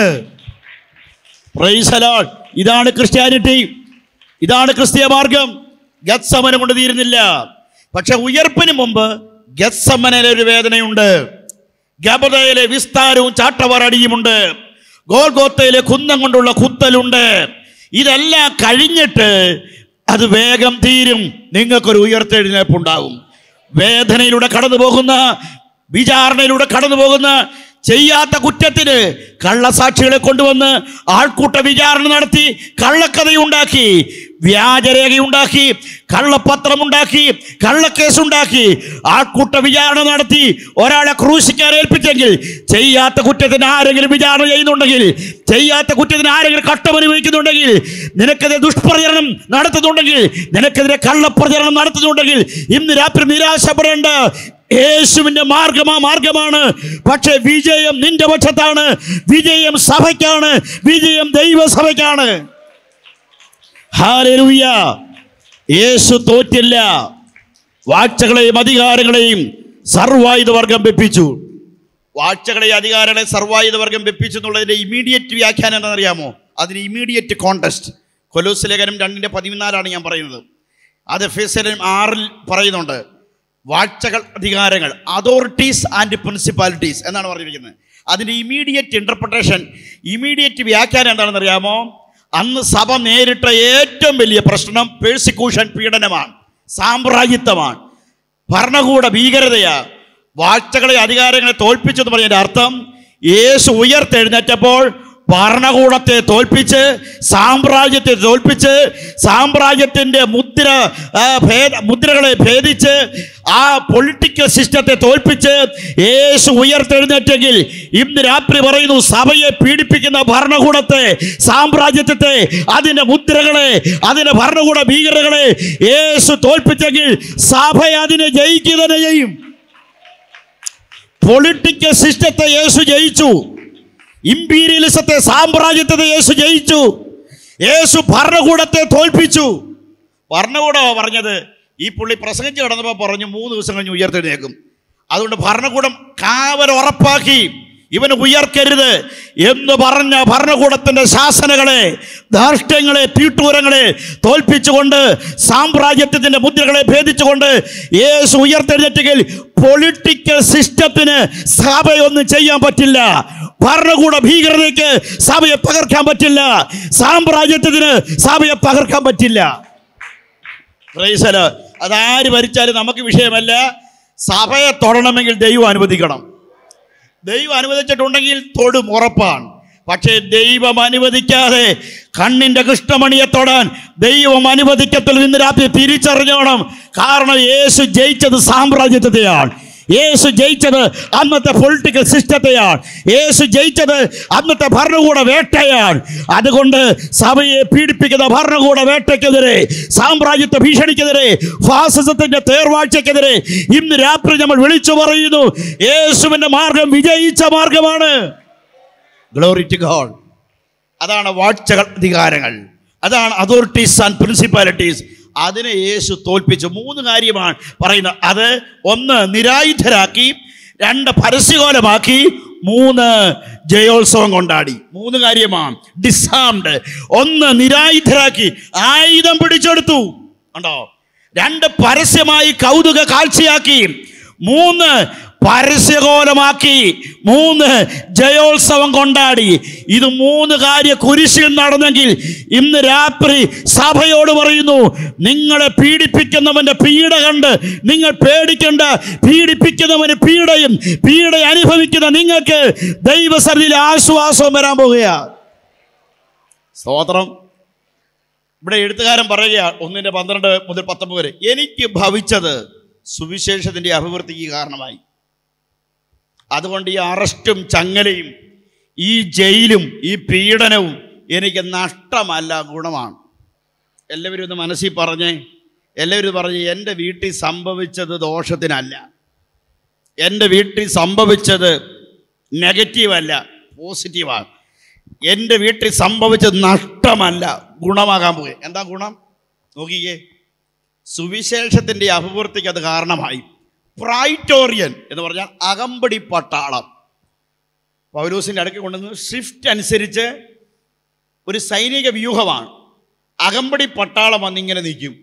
Praise the Lord. ഇതാണ് ക്രിസ്ത്യാനിറ്റി ഇതാണ് ക്രിസ്തീയ മാർഗം ഗത്സമനം കൊണ്ട് തീരുന്നില്ല പക്ഷെ ഉയർപ്പിന് മുമ്പ് ഗത്സമനയിലെ ഒരു വേദനയുണ്ട് ഗബതയിലെ വിസ്താരവും ചാട്ടവറടിയുമുണ്ട് ഗോൽഗോത്തയിലെ കുന്നം കൊണ്ടുള്ള കുത്തലുണ്ട് ഇതെല്ലാം കഴിഞ്ഞിട്ട് അത് വേഗം തീരും നിങ്ങൾക്കൊരു ഉയർത്തെഴുന്നേൽപ്പുണ്ടാകും വേദനയിലൂടെ കടന്നു പോകുന്ന വിചാരണയിലൂടെ കടന്നു പോകുന്ന ചെയ്യാത്ത കുറ്റത്തിന് കള്ളസാക്ഷികളെ കൊണ്ടുവന്ന് ആൾക്കൂട്ട വിചാരണ നടത്തി കള്ളക്കഥയുണ്ടാക്കി വ്യാജരേഖയുണ്ടാക്കി കള്ളപ്പത്രമുണ്ടാക്കി കള്ളക്കേസുണ്ടാക്കി ആൾക്കൂട്ട വിചാരണ നടത്തി ഒരാളെ ക്രൂശിക്കാൻ ഏൽപ്പിച്ചെങ്കിൽ ചെയ്യാത്ത കുറ്റത്തിന് ആരെങ്കിലും വിചാരണ ചെയ്യുന്നുണ്ടെങ്കിൽ ചെയ്യാത്ത കുറ്റത്തിന് ആരെങ്കിലും കട്ടമനുഭവിക്കുന്നുണ്ടെങ്കിൽ നിനക്കെതിരെ ദുഷ്പ്രചരണം നടത്തുന്നുണ്ടെങ്കിൽ നിനക്കെതിരെ കള്ളപ്രചരണം നടത്തുന്നുണ്ടെങ്കിൽ ഇന്ന് രാത്രി നിരാശപ്പെടേണ്ട യേശുവിന്റെ മാർഗം ആ മാർഗമാണ് പക്ഷെ വിജയം നിന്റെ പക്ഷത്താണ് വിജയം സഭയ്ക്കാണ് വിജയം ദൈവസഭയ്ക്കാണ് ഹാലൂയ യേശു തോറ്റില്ല വാഴ്ചകളെയും അധികാരങ്ങളെയും സർവായുധ വർഗം വെപ്പിച്ചു വാഴ്ചകളെയും അധികാരങ്ങളെ സർവായുധ വർഗം വെപ്പിച്ചു എന്നുള്ളതിന്റെ ഇമീഡിയറ്റ് വ്യാഖ്യാനം എന്താണെന്നറിയാമോ അതിന് ഇമീഡിയറ്റ് കോണ്ടസ്റ്റ് കൊലോസ് ലേഖനം രണ്ടിന്റെ പതിനാലാണ് ഞാൻ പറയുന്നത് അത് ഫെസലും ആറിൽ പറയുന്നുണ്ട് വാഴ്ചകൾ അധികാരങ്ങൾ അതോറിറ്റീസ് ആൻഡ് പ്രിൻസിപ്പാലിറ്റീസ് എന്നാണ് പറഞ്ഞിരിക്കുന്നത് അതിൻ്റെ ഇമീഡിയറ്റ് ഇൻ്റർപ്രിട്ടേഷൻ ഇമീഡിയറ്റ് വ്യാഖ്യാനം എന്താണെന്ന് അറിയാമോ അന്ന് സഭ നേരിട്ട ഏറ്റവും വലിയ പ്രശ്നം പേഴ്സിക്യൂഷൻ പീഡനമാണ് സാമ്രാജ്യത്വമാണ് ഭരണകൂട ഭീകരതയാ വാഴ്ചകളെ അധികാരങ്ങളെ തോൽപ്പിച്ചെന്ന് പറഞ്ഞതിൻ്റെ അർത്ഥം യേശു ഉയർത്തെഴുന്നേറ്റപ്പോൾ ഭരണകൂടത്തെ തോൽപ്പിച്ച് സാമ്രാജ്യത്തെ തോൽപ്പിച്ച് സാമ്രാജ്യത്തിൻ്റെ മുദ്ര ആ, ഭേദ മുദ്രകളെ ഭേദിച്ച് ആ പൊളിറ്റിക്കൽ സിസ്റ്റത്തെ തോൽപ്പിച്ച് യേശു ഉയർത്തെഴുന്നേറ്റെങ്കിൽ ഇന്ന് രാത്രി പറയുന്നു സഭയെ പീഡിപ്പിക്കുന്ന ഭരണകൂടത്തെ സാമ്രാജ്യത്തെ അതിൻ്റെ മുദ്രകളെ അതിൻ്റെ ഭരണകൂട ഭീകരതകളെ യേശു തോൽപ്പിച്ചെങ്കിൽ സഭ അതിനെ ജയിക്കുക തന്നെ ചെയ്യും പൊളിറ്റിക്കൽ സിസ്റ്റത്തെ യേശു ജയിച്ചു ഇമ്പീരിയലിസത്തെ സാമ്രാജ്യത്തെ യേശു ജയിച്ചു യേശു ഭരണകൂടത്തെ തോൽപ്പിച്ചു ഭരണകൂടമാ പറഞ്ഞത് ഈ പുള്ളി പ്രസംഗിച്ച് കിടന്നപ്പോൾ പറഞ്ഞു മൂന്ന് ദിവസം കഴിഞ്ഞ് ഉയർത്തെഴുന്നേക്കും അതുകൊണ്ട് ഭരണകൂടം കാവൽ ഉറപ്പാക്കി ഇവന് ഉയർക്കരുത് എന്ന് പറഞ്ഞ ഭരണകൂടത്തിന്റെ ശാസനകളെ ധാർഷ്ട്യങ്ങളെ തീട്ടൂരങ്ങളെ തോൽപ്പിച്ചുകൊണ്ട് സാമ്രാജ്യത്തിന്റെ മുദ്രകളെ ഭേദിച്ചുകൊണ്ട് യേശു ഉയർത്തെഴുന്നേറ്റെങ്കിൽ പൊളിറ്റിക്കൽ സിസ്റ്റത്തിന് സഭയൊന്നും ചെയ്യാൻ പറ്റില്ല ഭരണകൂട ഭീകരതയ്ക്ക് സഭയെ പകർക്കാൻ പറ്റില്ല സാമ്രാജ്യത്തിന് സഭയെ പകർക്കാൻ പറ്റില്ല പ്രൈസല് അതാര് ഭരിച്ചാലും നമുക്ക് വിഷയമല്ല സഭയെ തൊടണമെങ്കിൽ ദൈവം അനുവദിക്കണം ദൈവം അനുവദിച്ചിട്ടുണ്ടെങ്കിൽ തൊടും ഉറപ്പാണ് പക്ഷേ ദൈവം അനുവദിക്കാതെ കണ്ണിന്റെ കൃഷ്ണമണിയെ തൊടാൻ ദൈവം അനുവദിക്കത്തിൽ ഇന്ന് രാത്രി തിരിച്ചറിഞ്ഞോണം കാരണം യേശു ജയിച്ചത് സാമ്രാജ്യത്തെയാണ് യേശു ജയിച്ചത് അന്നത്തെ പൊളിറ്റിക്കൽ സിസ്റ്റത്തെയാണ് യേശു ജയിച്ചത് അന്നത്തെ ഭരണകൂട വേട്ടയാണ് അതുകൊണ്ട് സഭയെ പീഡിപ്പിക്കുന്ന ഭരണകൂട വേട്ടയ്ക്കെതിരെ സാമ്രാജ്യത്വ ഭീഷണിക്കെതിരെ ഫാസിസത്തിന്റെ തേർവാഴ്ചക്കെതിരെ ഇന്ന് രാത്രി നമ്മൾ വിളിച്ചു പറയുന്നു യേശുവിന്റെ മാർഗം വിജയിച്ച മാർഗമാണ് ഗ്ലോറി ടു ഗോഡ് അതാണ് വാഴ്ചകൾ അധികാരങ്ങൾ അതാണ് അതോറിറ്റീസ് ആൻഡ് പ്രിൻസിപ്പാലിറ്റീസ് അതിനെ യേശു തോൽപ്പിച്ചു മൂന്ന് കാര്യമാണ് പറയുന്നത് അത് ഒന്ന് നിരായുധരാക്കി രണ്ട് പരസ്യകോലമാക്കി മൂന്ന് ജയോത്സവം കൊണ്ടാടി മൂന്ന് കാര്യമാണ് ഡിസാംഡ് ഒന്ന് നിരായുധരാക്കി ആയുധം പിടിച്ചെടുത്തു ഉണ്ടോ രണ്ട് പരസ്യമായി കൗതുക കാഴ്ചയാക്കി മൂന്ന് പരസ്യകോലമാക്കി മൂന്ന് ജയോത്സവം കൊണ്ടാടി ഇത് മൂന്ന് കാര്യ കുരിശിൽ നടന്നെങ്കിൽ ഇന്ന് രാത്രി സഭയോട് പറയുന്നു നിങ്ങളെ പീഡിപ്പിക്കുന്നവന്റെ പീഡ കണ്ട് നിങ്ങൾ പേടിക്കേണ്ട പീഡിപ്പിക്കുന്നവന് പീഡയും പീഡ അനുഭവിക്കുന്ന നിങ്ങൾക്ക് ദൈവസന്നിധിയിൽ ആശ്വാസവും വരാൻ പോകുകയാണ് സ്തോത്രം ഇവിടെ എഴുത്തുകാരൻ പറയുക ഒന്നിൻ്റെ പന്ത്രണ്ട് മുതൽ പത്തൊമ്പത് വരെ എനിക്ക് ഭവിച്ചത് സുവിശേഷത്തിൻ്റെ അഭിവൃദ്ധിക്ക് കാരണമായി അതുകൊണ്ട് ഈ അറസ്റ്റും ചങ്ങലയും ഈ ജയിലും ഈ പീഡനവും എനിക്ക് നഷ്ടമല്ല ഗുണമാണ് എല്ലാവരും ഒന്ന് മനസ്സിൽ പറഞ്ഞേ എല്ലാവരും പറഞ്ഞ് എൻ്റെ വീട്ടിൽ സംഭവിച്ചത് ദോഷത്തിനല്ല എൻ്റെ വീട്ടിൽ സംഭവിച്ചത് നെഗറ്റീവല്ല പോസിറ്റീവാണ് എൻ്റെ വീട്ടിൽ സംഭവിച്ചത് നഷ്ടമല്ല ഗുണമാകാൻ പോയി എന്താ ഗുണം നോക്കിക്കേ സുവിശേഷത്തിൻ്റെ അഭിവൃദ്ധിക്ക് അത് കാരണമായി പ്രൈറ്റോറിയൻ എന്ന് പറഞ്ഞാൽ അകമ്പടി പട്ടാളം പൗലൂസിൻ്റെ അടുക്ക് കൊണ്ടുവന്ന് ഷിഫ്റ്റ് അനുസരിച്ച് ഒരു സൈനിക വ്യൂഹമാണ് അകമ്പടി പട്ടാളം വന്നിങ്ങനെ നിൽക്കും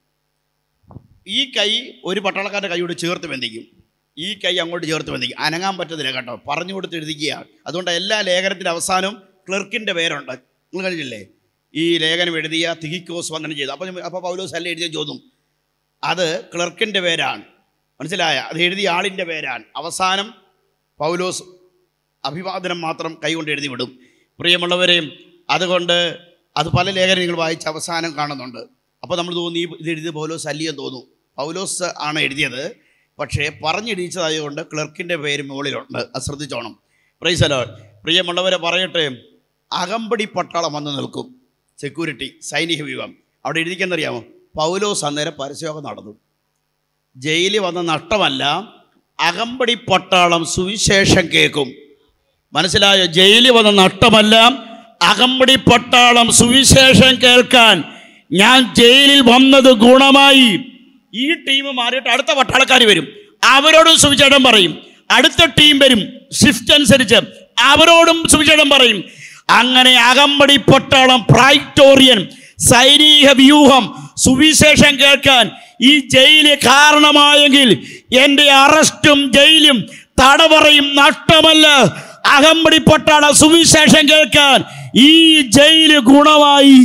ഈ കൈ ഒരു പട്ടാളക്കാരൻ്റെ കൈയോട് ചേർത്ത് ബന്ധിക്കും ഈ കൈ അങ്ങോട്ട് ചേർത്ത് ബന്ധിക്കും അനങ്ങാൻ പറ്റത്തില്ല കേട്ടോ പറഞ്ഞു കൊടുത്ത് എഴുതിക്കുകയാണ് അതുകൊണ്ട് എല്ലാ ലേഖനത്തിൻ്റെ അവസാനവും ക്ലർക്കിൻ്റെ പേരുണ്ട് നിങ്ങൾ കഴിഞ്ഞില്ലേ ഈ ലേഖനം എഴുതിയ തിഹിക്കോസ് വന്ദനം ചെയ്തു അപ്പോൾ അപ്പോൾ പൗലോസ് അല്ല എഴുതിയ ചോദ്യം അത് ക്ലർക്കിൻ്റെ പേരാണ് മനസ്സിലായ അത് എഴുതിയ ആളിൻ്റെ പേരാണ് അവസാനം പൗലോസ് അഭിവാദനം മാത്രം കൈകൊണ്ട് എഴുതി വിടും പ്രിയമുള്ളവരെയും അതുകൊണ്ട് അത് പല ലേഖനം നിങ്ങൾ വായിച്ച് അവസാനം കാണുന്നുണ്ട് അപ്പോൾ നമ്മൾ തോന്നി ഇത് എഴുതിയത് പൗലോസ് അല്ലിയെന്ന് തോന്നും പൗലോസ് ആണ് എഴുതിയത് പക്ഷേ പറഞ്ഞെഴുതിച്ചതായതുകൊണ്ട് ക്ലർക്കിൻ്റെ പേര് മുകളിലുണ്ട് അത് ശ്രദ്ധിച്ചോണം പ്രൈസലോ പ്രിയമുള്ളവരെ പറയട്ടെ അകമ്പടി പട്ടാളം വന്ന് നിൽക്കും സെക്യൂരിറ്റി സൈനിക വ്യൂഹം അവിടെ എഴുതിക്കെന്നറിയാമോ പൗലോസ് അന്നേരം പരസ്യമൊക്കെ നടന്നു ജയിലിൽ വന്ന നഷ്ടമല്ല അകമ്പടി പട്ടാളം സുവിശേഷം കേൾക്കും മനസ്സിലായോ ജയിലിൽ വന്ന നഷ്ടമല്ല അകമ്പടി പട്ടാളം സുവിശേഷം കേൾക്കാൻ ഞാൻ ജയിലിൽ വന്നത് ഗുണമായി ഈ ടീം മാറിയിട്ട് അടുത്ത പട്ടാളക്കാർ വരും അവരോടും സുവിശേഷം പറയും അടുത്ത ടീം വരും ഷിഫ്റ്റ് അനുസരിച്ച് അവരോടും സുവിശേഷം പറയും അങ്ങനെ അകമ്പടി പട്ടാളം പ്രൈറ്റോറിയൻ സൈനിക വ്യൂഹം സുവിശേഷം കേൾക്കാൻ ഈ ജയില് കാരണമായെങ്കിൽ എൻ്റെ അറസ്റ്റും ജയിലും തടവറയും നഷ്ടമല്ല അകമ്പടി പട്ടാള സുവിശേഷം കേൾക്കാൻ ഈ ജയില് ഗുണമായി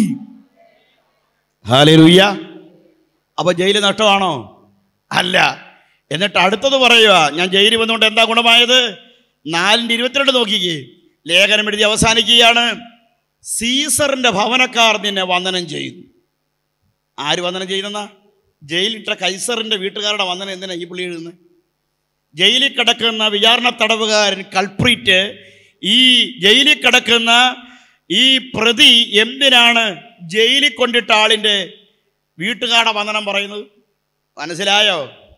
ഹാലേലൂയ്യ അപ്പൊ ജയില് നഷ്ടമാണോ അല്ല എന്നിട്ട് അടുത്തത് പറയുക ഞാൻ ജയിലിൽ വന്നുകൊണ്ട് എന്താ ഗുണമായത് നാലിൻ്റെ ഇരുപത്തിരണ്ട് നോക്കിക്കേ ലേഖനം എഴുതി അവസാനിക്കുകയാണ് സീസറിന്റെ ഭവനക്കാർ നിന്നെ വന്ദനം ചെയ്യുന്നു ആര് വന്ദനം ചെയ്യുന്നെന്നാ ജയിലിട്ട കൈസറിന്റെ വീട്ടുകാരുടെ വന്ദനം എന്തിനാ ഈ പുള്ളി എഴുതുന്നത് ജയിലിൽ കിടക്കുന്ന വിചാരണ തടവുകാരൻ കൾപ്രീറ്റ് ഈ ജയിലിൽ കിടക്കുന്ന ഈ പ്രതി എന്തിനാണ് ജയിലിൽ കൊണ്ടിട്ട ആളിൻ്റെ വീട്ടുകാരുടെ വന്ദനം പറയുന്നത് മനസ്സിലായോ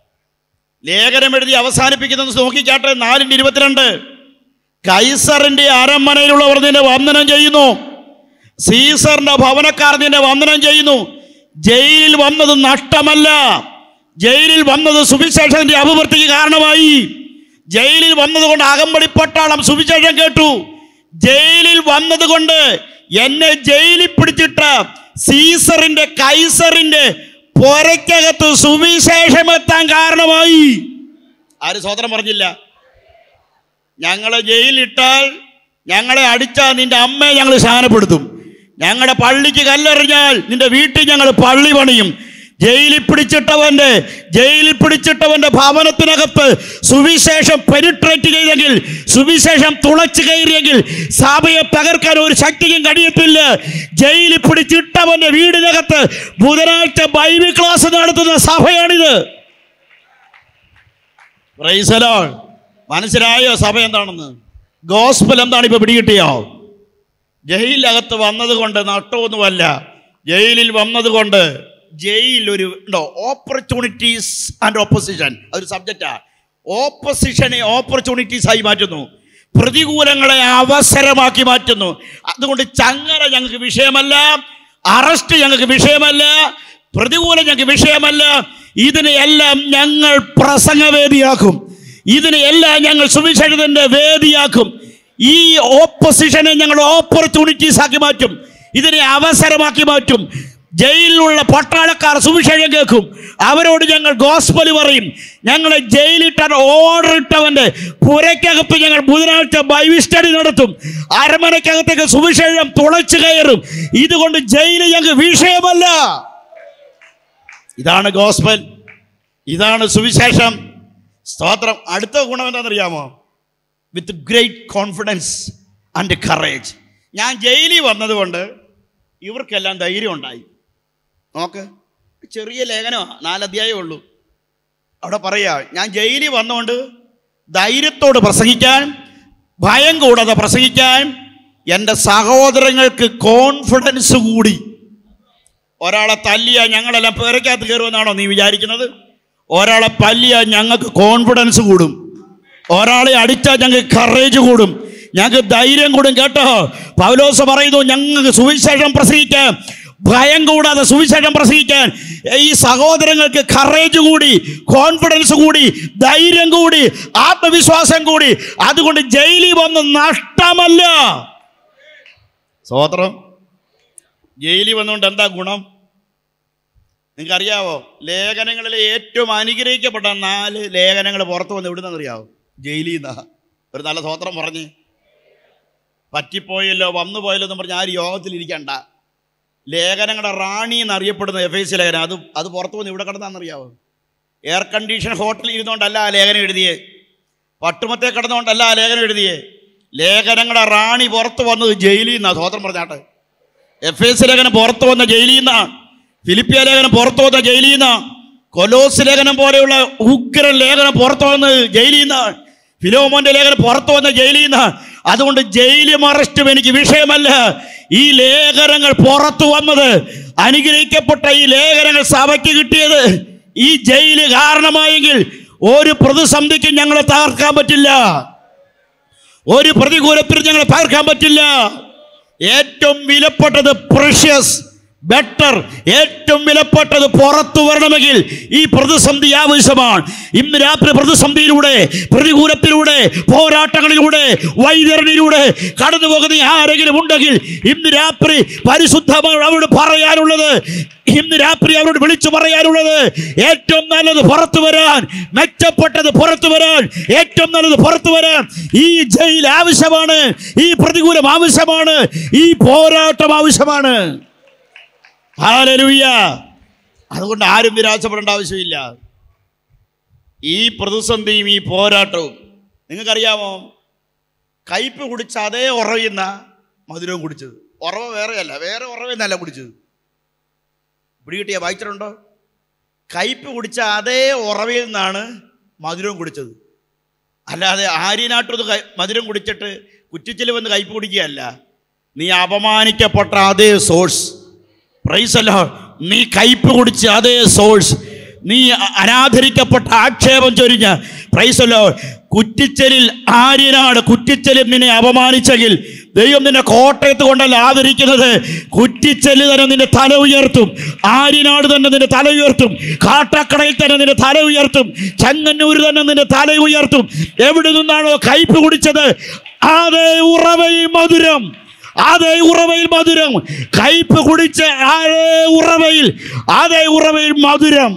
ലേഖനം എഴുതി അവസാനിപ്പിക്കുന്നത് നോക്കിക്കാട്ടെ നാലിൻ്റെ ഇരുപത്തിരണ്ട് കൈസറിന്റെ അരമനയിലുള്ളവർ നിന്നെ വന്ദനം ചെയ്യുന്നു സീസറിന്റെ ഭവനക്കാർ നിന്നെ വന്ദനം ചെയ്യുന്നു ജയിലിൽ വന്നത് നഷ്ടമല്ല ജയിലിൽ വന്നത് സുവിശേഷത്തിന്റെ അഭിവൃദ്ധിക്ക് കാരണമായി ജയിലിൽ വന്നതുകൊണ്ട് അകമ്പടി പട്ടാളം സുവിശേഷം കേട്ടു ജയിലിൽ വന്നതുകൊണ്ട് എന്നെ ജയിലിൽ പിടിച്ചിട്ട് സീസറിന്റെ കൈസറിന്റെ പൊരയ്ക്കകത്ത് സുവിശേഷം എത്താൻ കാരണമായി ആര് സ്വതന്ത്രം പറഞ്ഞില്ല ഞങ്ങളെ ജയിലിട്ടാൽ ഞങ്ങളെ അടിച്ചാൽ നിന്റെ അമ്മയെ ഞങ്ങൾ ശാനപ്പെടുത്തും ഞങ്ങളുടെ പള്ളിക്ക് കല്ലെറിഞ്ഞാൽ നിന്റെ വീട്ടിൽ ഞങ്ങൾ പള്ളി പണിയും ജയിലിൽ പിടിച്ചിട്ടവന്റെ ജയിലിൽ പിടിച്ചിട്ടവന്റെ ഭവനത്തിനകത്ത് സുവിശേഷം പെനിട്രേറ്റ് ചെയ്തെങ്കിൽ സുവിശേഷം തുളച്ചു കയറിയെങ്കിൽ സഭയെ തകർക്കാൻ ഒരു ശക്തിക്കും കഴിയത്തില്ല ജയിലിൽ പിടിച്ചിട്ടവന്റെ വീടിനകത്ത് ബുധനാഴ്ച ബൈബിൾ ക്ലാസ് നടത്തുന്ന സഭയാണിത് Praise the Lord. മനസ്സിലായോ സഭ എന്താണെന്ന് ഗോസ്പൽ എന്താണ് ഇപ്പൊ പിടികിട്ടിയോ ജയിലിനകത്ത് വന്നതുകൊണ്ട് നഷ്ടമൊന്നുമല്ല ജയിലിൽ വന്നതുകൊണ്ട് ജയിൽ ഒരു ഉണ്ടോ ഓപ്പർച്യൂണിറ്റീസ് ആൻഡ് ഓപ്പോസിഷൻ അതൊരു സബ്ജക്റ്റാ ഓപ്പോസിഷനെ ഓപ്പർച്യൂണിറ്റീസ് ആയി മാറ്റുന്നു പ്രതികൂലങ്ങളെ അവസരമാക്കി മാറ്റുന്നു അതുകൊണ്ട് ചങ്ങല ഞങ്ങൾക്ക് വിഷയമല്ല അറസ്റ്റ് ഞങ്ങൾക്ക് വിഷയമല്ല പ്രതികൂലം ഞങ്ങൾക്ക് വിഷയമല്ല ഇതിനെയെല്ലാം ഞങ്ങൾ പ്രസംഗവേദിയാക്കും ഇതിനെയെല്ലാം ഞങ്ങൾ സുവിശേഷത്തിന്റെ വേദിയാക്കും ഈ ഓപ്പോസിഷനെ ഞങ്ങൾ ഓപ്പർച്യൂണിറ്റീസ് ആക്കി മാറ്റും ഇതിനെ അവസരമാക്കി മാറ്റും ജയിലിലുള്ള പട്ടാളക്കാർ സുവിശേഷം കേൾക്കും അവരോട് ഞങ്ങൾ ഗോസ്പല് പറയും ഞങ്ങളെ ജയിലിട്ട ഓർഡർ ഇട്ടവന്റെ പുരയ്ക്കകത്ത് ഞങ്ങൾ ബുധനാഴ്ച ബൈബിൾ സ്റ്റഡി നടത്തും അരമനയ്ക്കകത്തേക്ക് സുവിശേഷം തുളച്ചു കയറും ഇതുകൊണ്ട് ജയിൽ ഞങ്ങൾക്ക് വിഷയമല്ല ഇതാണ് ഗോസ്പൽ ഇതാണ് സുവിശേഷം സ്തോത്രം അടുത്ത ഗുണം എന്താണെന്നറിയാമോ with great confidence and courage ഞാൻ ജയിലിൽ വന്നതുകൊണ്ട് ഇവർക്കെല്ലാം ധൈര്യം ഉണ്ടായി നോക്ക് ചെറിയ ലേഖനമാണ് നാലധ്യായമേ ഉള്ളൂ അവിടെ പറയാ ഞാൻ ജയിലിൽ വന്നുകൊണ്ട് ധൈര്യത്തോട് പ്രസംഗിക്കാൻ ഭയം കൂടാതെ പ്രസംഗിക്കാൻ എൻ്റെ സഹോദരങ്ങൾക്ക് കോൺഫിഡൻസ് കൂടി ഒരാളെ തല്ലിയ ഞങ്ങളെല്ലാം പേരക്കകത്ത് കയറുമെന്നാണോ നീ വിചാരിക്കുന്നത് ഒരാളെ പല്ലിയ ഞങ്ങൾക്ക് കോൺഫിഡൻസ് കൂടും ഒരാളെ അടിച്ചാൽ ഞങ്ങൾക്ക് കറേജ് കൂടും ഞങ്ങൾക്ക് ധൈര്യം കൂടും കേട്ടോ പൗലോസ് പറയുന്നു ഞങ്ങൾക്ക് സുവിശേഷം പ്രസംഗിക്കാൻ ഭയം കൂടാതെ സുവിശേഷം പ്രസംഗിക്കാൻ ഈ സഹോദരങ്ങൾക്ക് കറേജ് കൂടി കോൺഫിഡൻസ് കൂടി ധൈര്യം കൂടി ആത്മവിശ്വാസം കൂടി അതുകൊണ്ട് ജയിലിൽ വന്ന് നഷ്ടമല്ല സ്വോത്രം ജയിലിൽ വന്നുകൊണ്ട് എന്താ ഗുണം നിങ്ങൾക്കറിയാവോ ലേഖനങ്ങളിലെ ഏറ്റവും അനുഗ്രഹിക്കപ്പെട്ട നാല് ലേഖനങ്ങൾ പുറത്തു വന്ന് എവിടെ നിന്നറിയാവോ ജയിലിൽ നിന്നാ ഒരു നല്ല സ്വോത്രം പറഞ്ഞ് പറ്റിപ്പോയല്ലോ വന്നു പോയല്ലോ എന്ന് പറഞ്ഞ് ആരും യോഗത്തിലിരിക്കണ്ട ലേഖനങ്ങളുടെ റാണി എന്നറിയപ്പെടുന്ന എഫ് ഐ സി ലേഖനം അത് അത് പുറത്തു വന്ന് ഇവിടെ കിടന്നാന്നറിയാവോ എയർ കണ്ടീഷൻ ഹോട്ടലിൽ ഇരുന്നുകൊണ്ടല്ല ആ ലേഖനം എഴുതിയേ പട്ടുമത്തെ കിടന്നുകൊണ്ടല്ല ആ ലേഖനം എഴുതിയേ ലേഖനങ്ങളുടെ റാണി പുറത്തു വന്നത് ജയിലിൽ നിന്നാണ് സ്വോത്രം പറഞ്ഞാട്ടെ എഫ് എസ് ലേഖനം പുറത്തു വന്ന ജയിലിൽ നിന്നാണ് ഫിലിപ്പിയ ലേഖനം പുറത്തു വന്ന ജയിലിൽ നിന്നാണ് കൊലോസ് ലേഖനം പോലെയുള്ള ഉഗ്രൻ ലേഖനം പുറത്തു വന്നത് ജയിലിൽ നിന്നാണ് ഫിലോമോന്റെ ലേഖനം പുറത്തു വന്ന ജയിലിൽ നിന്നാണ് അതുകൊണ്ട് ജയിലും അറസ്റ്റും എനിക്ക് വിഷയമല്ല ഈ ലേഖനങ്ങൾ പുറത്തു വന്നത് അനുഗ്രഹിക്കപ്പെട്ട ഈ ലേഖനങ്ങൾ സഭയ്ക്ക് കിട്ടിയത് ഈ ജയില് കാരണമായെങ്കിൽ ഒരു പ്രതിസന്ധിക്കും ഞങ്ങളെ തകർക്കാൻ പറ്റില്ല ഒരു പ്രതികൂലത്തിനും ഞങ്ങളെ തകർക്കാൻ പറ്റില്ല ഏറ്റവും വിലപ്പെട്ടത് പ്രഷ്യസ് ബെറ്റർ ഏറ്റവും വിലപ്പെട്ടത് പുറത്തു വരണമെങ്കിൽ ഈ പ്രതിസന്ധി ആവശ്യമാണ് ഇന്ന് രാത്രി പ്രതിസന്ധിയിലൂടെ പ്രതികൂലത്തിലൂടെ പോരാട്ടങ്ങളിലൂടെ വൈതരണിയിലൂടെ കടന്നു പോകുന്ന ആരെങ്കിലും ഉണ്ടെങ്കിൽ ഇന്ന് രാത്രി പരിശുദ്ധമാണ് അവരോട് പറയാനുള്ളത് ഇന്ന് രാത്രി അവരോട് വിളിച്ചു പറയാനുള്ളത് ഏറ്റവും നല്ലത് പുറത്തു വരാൻ മെച്ചപ്പെട്ടത് പുറത്തു വരാൻ ഏറ്റവും നല്ലത് പുറത്തു വരാൻ ഈ ജയിൽ ആവശ്യമാണ് ഈ പ്രതികൂലം ആവശ്യമാണ് ഈ പോരാട്ടം ആവശ്യമാണ് ഹാലലൂയ അതുകൊണ്ട് ആരും നിരാശപ്പെടേണ്ട ആവശ്യമില്ല ഈ പ്രതിസന്ധിയും ഈ പോരാട്ടവും നിങ്ങൾക്കറിയാമോ കയ്പ് കുടിച്ച അതേ ഉറവിന്ന മധുരവും കുടിച്ചത് ഉറവ വേറെയല്ല വേറെ ഉറവെന്നല്ല കുടിച്ചത് പിടി കിട്ടിയ വായിച്ചിട്ടുണ്ടോ കയ്പ് കുടിച്ച അതേ ഉറവയിൽ നിന്നാണ് മധുരവും കുടിച്ചത് അല്ലാതെ ആര്യനാട്ടൊന്ന് കൈ മധുരം കുടിച്ചിട്ട് കുറ്റിച്ചിൽ വന്ന് കയ്പ് കുടിക്കുകയല്ല നീ അപമാനിക്കപ്പെട്ട അതേ സോഴ്സ് പ്രൈസല്ലോ നീ കയ്പ് കുടിച്ച അതേ സോഴ്സ് നീ അ- അനാദരിക്കപ്പെട്ട ആക്ഷേപം ചൊരിഞ്ഞ പ്രൈസല്ലോ കുറ്റിച്ചലിൽ ആര്യനാട് കുറ്റിച്ചലിൽ നിന്നെ അപമാനിച്ചെങ്കിൽ ദൈവം നിന്നെ കോട്ടയത്ത് കൊണ്ടല്ല ആദരിക്കുന്നത് കുറ്റ കുറ്റിച്ചെല്ല് തന്നെ നിന്റെ തല ഉയർത്തും ആര്യനാട് തന്നെ നിന്റെ തല ഉയർത്തും കാട്ടക്കടയിൽ തന്നെ നിന്റെ തല ഉയർത്തും ചങ്ങന്നൂർ തന്നെ നിന്റെ തല ഉയർത്തും എവിടെ നിന്നാണോ കയ്പ് കുടിച്ചത് അതേ ഉറവയിൽ മധുരം അതേ ഉറവയിൽ മധുരം കയ്പ് കുടിച്ച് അതേ ഉറവയിൽ അതേ ഉറവയിൽ മധുരം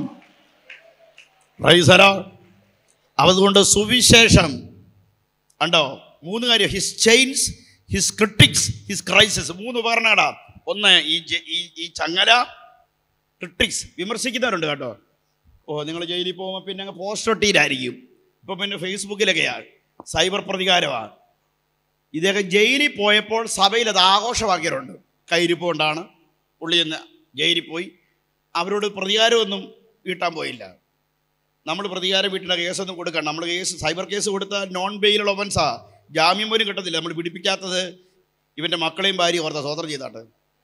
Praise the Lord. അതുകൊണ്ട് സുവിശേഷം കണ്ടോ മൂന്ന് കാര്യം his chains his critics his crisis മൂന്ന് ഉപകരണങ്ങളാ ഒന്ന് ഈ ജെ- ഈ ഈ ചങ്ങല ക്രിട്ടിക്സ് വിമർശിക്കുന്നവരുണ്ട് കേട്ടോ ഓ നിങ്ങൾ ജയിലിൽ പോകുമ്പോൾ പിന്നെ അങ്ങ് പോസ്റ്റ് ഒട്ടിയിലായിരിക്കും ഇപ്പം പിന്നെ ഫേസ്ബുക്കിലൊക്കെയാണ് സൈബർ പ്രതികാരമാണ് ഇദ്ദേഹം ജയിലിൽ പോയപ്പോൾ സഭയിൽ അത് ആഘോഷമാക്കിയവരുണ്ട് കയ്യിരിപ്പ് കൊണ്ടാണ് പുള്ളി എന്ന് ജയിലിൽ പോയി അവരോട് പ്രതികാരമൊന്നും വീട്ടാൻ പോയില്ല നമ്മൾ പ്രതികാരം വീട്ടിൻ്റെ കേസൊന്നും കൊടുക്കണം നമ്മൾ കേസ് സൈബർ കേസ് കൊടുത്താൽ നോൺ ബെയിലുള്ള ഒഫൻസാ ജാമ്യം പോലും കിട്ടത്തില്ല നമ്മൾ പിടിപ്പിക്കാത്തത് ഇവൻ്റെ മക്കളെയും ഭാര്യയും ഓർത്ത സ്വതന്ത്രം ചെയ്താട്ട്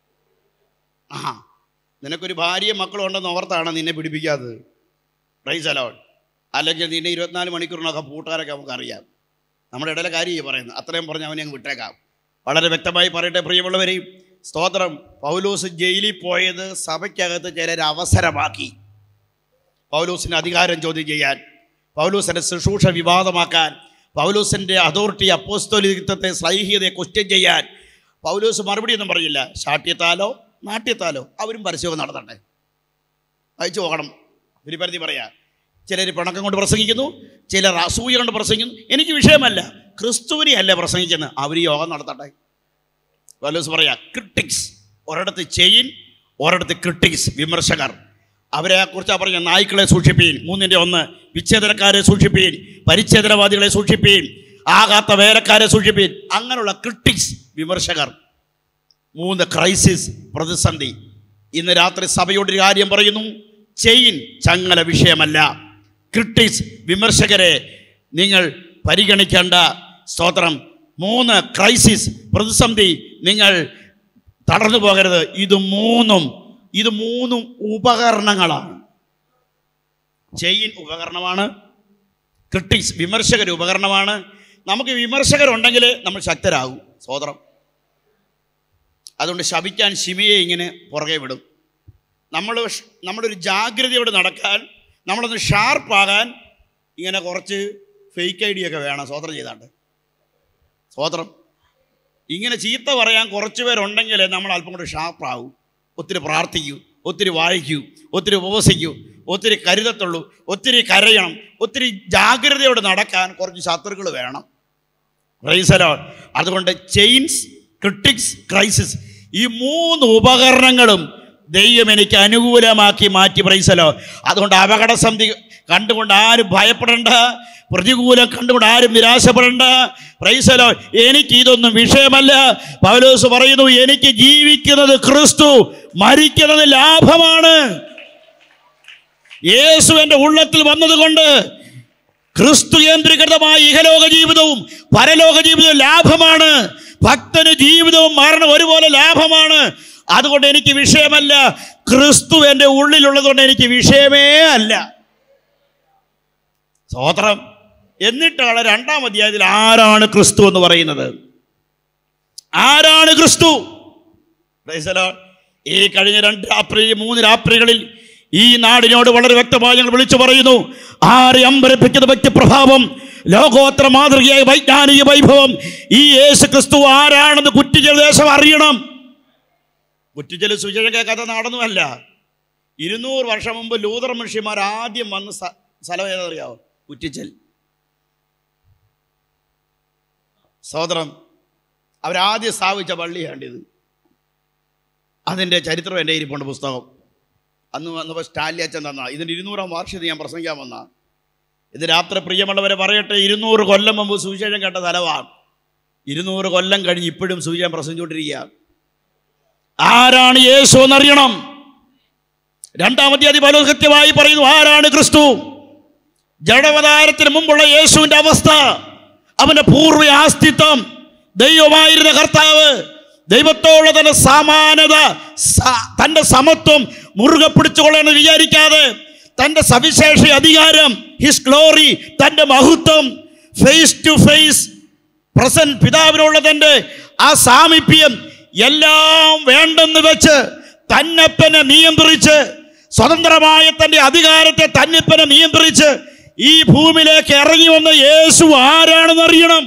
ആ നിനക്കൊരു ഭാര്യയും മക്കളും ഉണ്ടെന്ന് ഓർത്താണ് നിന്നെ പിടിപ്പിക്കാത്തത് പ്രൈസ് അലോൺ അല്ലെങ്കിൽ നിന്നെ ഇരുപത്തിനാല് മണിക്കൂറിനൊക്കെ പൂട്ടാനൊക്കെ നമുക്കറിയാം നമ്മുടെ ഇടയിലെ കാര്യം ഈ പറയുന്നത് അത്രയും പറഞ്ഞ് അവനെ അങ്ങ് വിട്ടേക്കാം വളരെ വ്യക്തമായി പറയട്ടെ പ്രിയമുള്ളവരെയും സ്തോത്രം പൗലോസ് ജയിലിൽ പോയത് സഭയ്ക്കകത്ത് ചിലർ അവസരമാക്കി പൗലോസിന് അധികാരം ചോദ്യം ചെയ്യാൻ പൗലോസിൻ്റെ ശുശ്രൂഷ വിവാദമാക്കാൻ പൗലോസിൻ്റെ അതോറിറ്റി അപ്പോസ്തോലിത്വത്തെ സ്ലൈഹ്യതയെ ക്വസ്റ്റ്യൻ ചെയ്യാൻ പൗലോസ് മറുപടി ഒന്നും പറഞ്ഞില്ല ശാഠ്യത്താലോ നാട്യത്താലോ അവരും പരസ്യമൊക്കെ നടത്തട്ടെ അയച്ചു പോകണം തിരുപ്പരത്തി പറയാ ചിലർ പിണക്കം കൊണ്ട് പ്രസംഗിക്കുന്നു ചിലർ അസൂയ കൊണ്ട് പ്രസംഗിക്കുന്നു എനിക്ക് വിഷയമല്ല ക്രിസ്തുവിനെ അല്ല പ്രസംഗിക്കുന്നത് അവർ യോഗം നടത്തട്ടെ പൗലോസ് പറയാ ക്രിട്ടിക്സ് ഒരിടത്ത് ചെയിൻ ഒരിടത്ത് ക്രിട്ടിക്സ് വിമർശകർ അവരെ കുറിച്ചാണ് പറഞ്ഞ നായ്ക്കളെ സൂക്ഷിപ്പീൻ മൂന്നിൻ്റെ ഒന്ന് വിച്ഛേദനക്കാരെ സൂക്ഷിപ്പീൻ പരിച്ഛേദനവാദികളെ സൂക്ഷിപ്പീൻ ആകാത്ത വേലക്കാരെ സൂക്ഷിപ്പീൻ അങ്ങനെയുള്ള ക്രിട്ടിക്സ് വിമർശകർ മൂന്ന് ക്രൈസിസ് പ്രതിസന്ധി ഇന്ന് രാത്രി സഭയോടൊരു കാര്യം പറയുന്നു ചെയിൻ ചങ്ങല വിഷയമല്ല ക്രിട്ടിക്സ് വിമർശകരെ നിങ്ങൾ പരിഗണിക്കേണ്ട സ്തോത്രം മൂന്ന് ക്രൈസിസ് പ്രതിസന്ധി നിങ്ങൾ തളർന്നു പോകരുത് ഇത് മൂന്നും ഇത് മൂന്നും ഉപകരണങ്ങളാണ് ചെയിൻ ഉപകരണമാണ് ക്രിട്ടിക്സ് വിമർശകർ ഉപകരണമാണ് നമുക്ക് വിമർശകരുണ്ടെങ്കിൽ നമ്മൾ ശക്തരാകും സോദരം അതുകൊണ്ട് ശപിക്കാൻ ശിമിയെ ഇങ്ങനെ പുറകെ വിടും നമ്മൾ ഷ്- നമ്മളൊരു ജാഗ്രതയോടെ നടക്കാൻ നമ്മളൊന്ന് ഷാർപ്പാകാൻ ഇങ്ങനെ കുറച്ച് ഫേക്ക് ഐ ഡി ഒക്കെ വേണം സ്വോത്രം ചെയ്താണ്ട് സ്വോത്രം ഇങ്ങനെ ചീത്ത പറയാൻ കുറച്ച് പേരുണ്ടെങ്കിൽ നമ്മൾ അല്പം കൂടെ ഷാർപ്പാവും ഒത്തിരി പ്രാർത്ഥിക്കൂ ഒത്തിരി വായിക്കൂ ഒത്തിരി ഉപവസിക്കൂ ഒത്തിരി കരുതത്തുള്ളൂ ഒത്തിരി കരയണം ഒത്തിരി ജാഗ്രതയോടെ നടക്കാൻ കുറച്ച് ശത്രുക്കൾ വേണം പ്രൈസലോ അതുകൊണ്ട് ചെയിൻസ് ക്രിട്ടിക്സ് ക്രൈസിസ് ഈ മൂന്ന് ഉപകരണങ്ങളും ദൈവം എനിക്ക് അനുകൂലമാക്കി മാറ്റി പ്രൈസലോ അതുകൊണ്ട് അപകടസന്ധി കണ്ടുകൊണ്ട് ആരും ഭയപ്പെടേണ്ട പ്രതികൂലം കണ്ടുകൊണ്ട് ആരും നിരാശപ്പെടേണ്ട പ്രൈസലോ എനിക്ക് ഇതൊന്നും വിഷയമല്ല പൗലോസ് പറയുന്നു എനിക്ക് ജീവിക്കുന്നത് ക്രിസ്തു മരിക്കുന്നത് ലാഭമാണ് യേശു എൻ്റെ ഉള്ളത്തിൽ വന്നതുകൊണ്ട് ക്രിസ്തു കേന്ദ്രീകൃതമായ ഇഹലോക ജീവിതവും പരലോക ജീവിതവും ലാഭമാണ് ഭക്തന് ജീവിതവും മരണം ഒരുപോലെ ലാഭമാണ് അതുകൊണ്ട് എനിക്ക് വിഷയമല്ല ക്രിസ്തു എൻ്റെ ഉള്ളിലുള്ളതുകൊണ്ട് എനിക്ക് വിഷയമേ അല്ല സ്വോത്രം എന്നിട്ടാണ് രണ്ടാം അധ്യായത്തിൽ ആരാണ് ക്രിസ്തു എന്ന് പറയുന്നത് ആരാണ് ക്രിസ്തു Praise the Lord. ഈ കഴിഞ്ഞ രണ്ട് രാത്രി മൂന്ന് രാത്രികളിൽ ഈ നാടിനോട് വളരെ വ്യക്തമായി ഞങ്ങൾ വിളിച്ചു പറയുന്നു ആരെ അമ്പരപ്പിക്കുന്ന വ്യക്തിപ്രഭാവം ലോകോത്തര മാതൃകയായ വൈജ്ഞാനിക വൈഭവം ഈ യേശു ക്രിസ്തു ആരാണെന്ന് കുറ്റിച്ചൽ ദേശം അറിയണം കുറ്റിച്ചൽ സുചിഴക കഥ നടന്നുമല്ല ഇരുന്നൂറ് വർഷം മുമ്പ് ലൂതർ മനുഷ്യന്മാർ ആദ്യം വന്ന സ്ഥ- സ്ഥലം ഏതറിയാവോ കുറ്റിച്ചൽ സഹോദരം അവരാദ്യം സ്ഥാപിച്ച പള്ളിയാണ്ടിത് അതിൻ്റെ ചരിത്രം എൻ്റെ ഇരിപ്പുണ്ട് പുസ്തകം അന്ന് വന്നപ്പോൾ സ്റ്റാലി അച്ഛൻ തന്ന ഇതിൻ്റെ ഇരുന്നൂറാം വാർഷികത ഞാൻ പ്രസംഗിക്കാൻ വന്ന ഇത് രാത്രി പ്രിയമുള്ളവരെ പറയട്ടെ ഇരുന്നൂറ് കൊല്ലം മുമ്പ് സുവിശേഷം കേട്ട സ്ഥലമാണ് ഇരുന്നൂറ് കൊല്ലം കഴിഞ്ഞ് ഇപ്പോഴും സുവിശേഷം പ്രസംഗിച്ചുകൊണ്ടിരിക്കുക ആരാണ് യേശു എന്നറിയണം രണ്ടാമത്തെ അധിപലോ കൃത്യമായി പറയുന്നു ആരാണ് ക്രിസ്തു ജഡവതാരത്തിന് മുമ്പുള്ള യേശുവിൻ്റെ അവസ്ഥ അവൻ്റെ പൂർവ്വ ആസ്തിത്വം ദൈവമായിരുന്ന കർത്താവ് ദൈവത്തോടുള്ള തന്റെ സമാനത സ- തന്റെ സമത്വം മുറുകെ പിടിച്ചുകൊള്ളണമെന്ന് വിചാരിക്കാതെ തന്റെ സവിശേഷ അധികാരം ഹിസ് ഗ്ലോറി തന്റെ മഹത്വം ഫേസ് ടു ഫേസ് പ്രസന്റ് പിതാവിനുള്ള തന്റെ ആ സാമീപ്യം എല്ലാം വേണ്ടെന്ന് വെച്ച് തന്നെപ്പനെ നിയന്ത്രിച്ച് സ്വതന്ത്രമായ തന്റെ അധികാരത്തെ തന്നെപ്പനെ നിയന്ത്രിച്ച് ഈ ഭൂമിയിലേക്ക് ഇറങ്ങി വന്ന യേശു ആരാണെന്ന് അറിയണം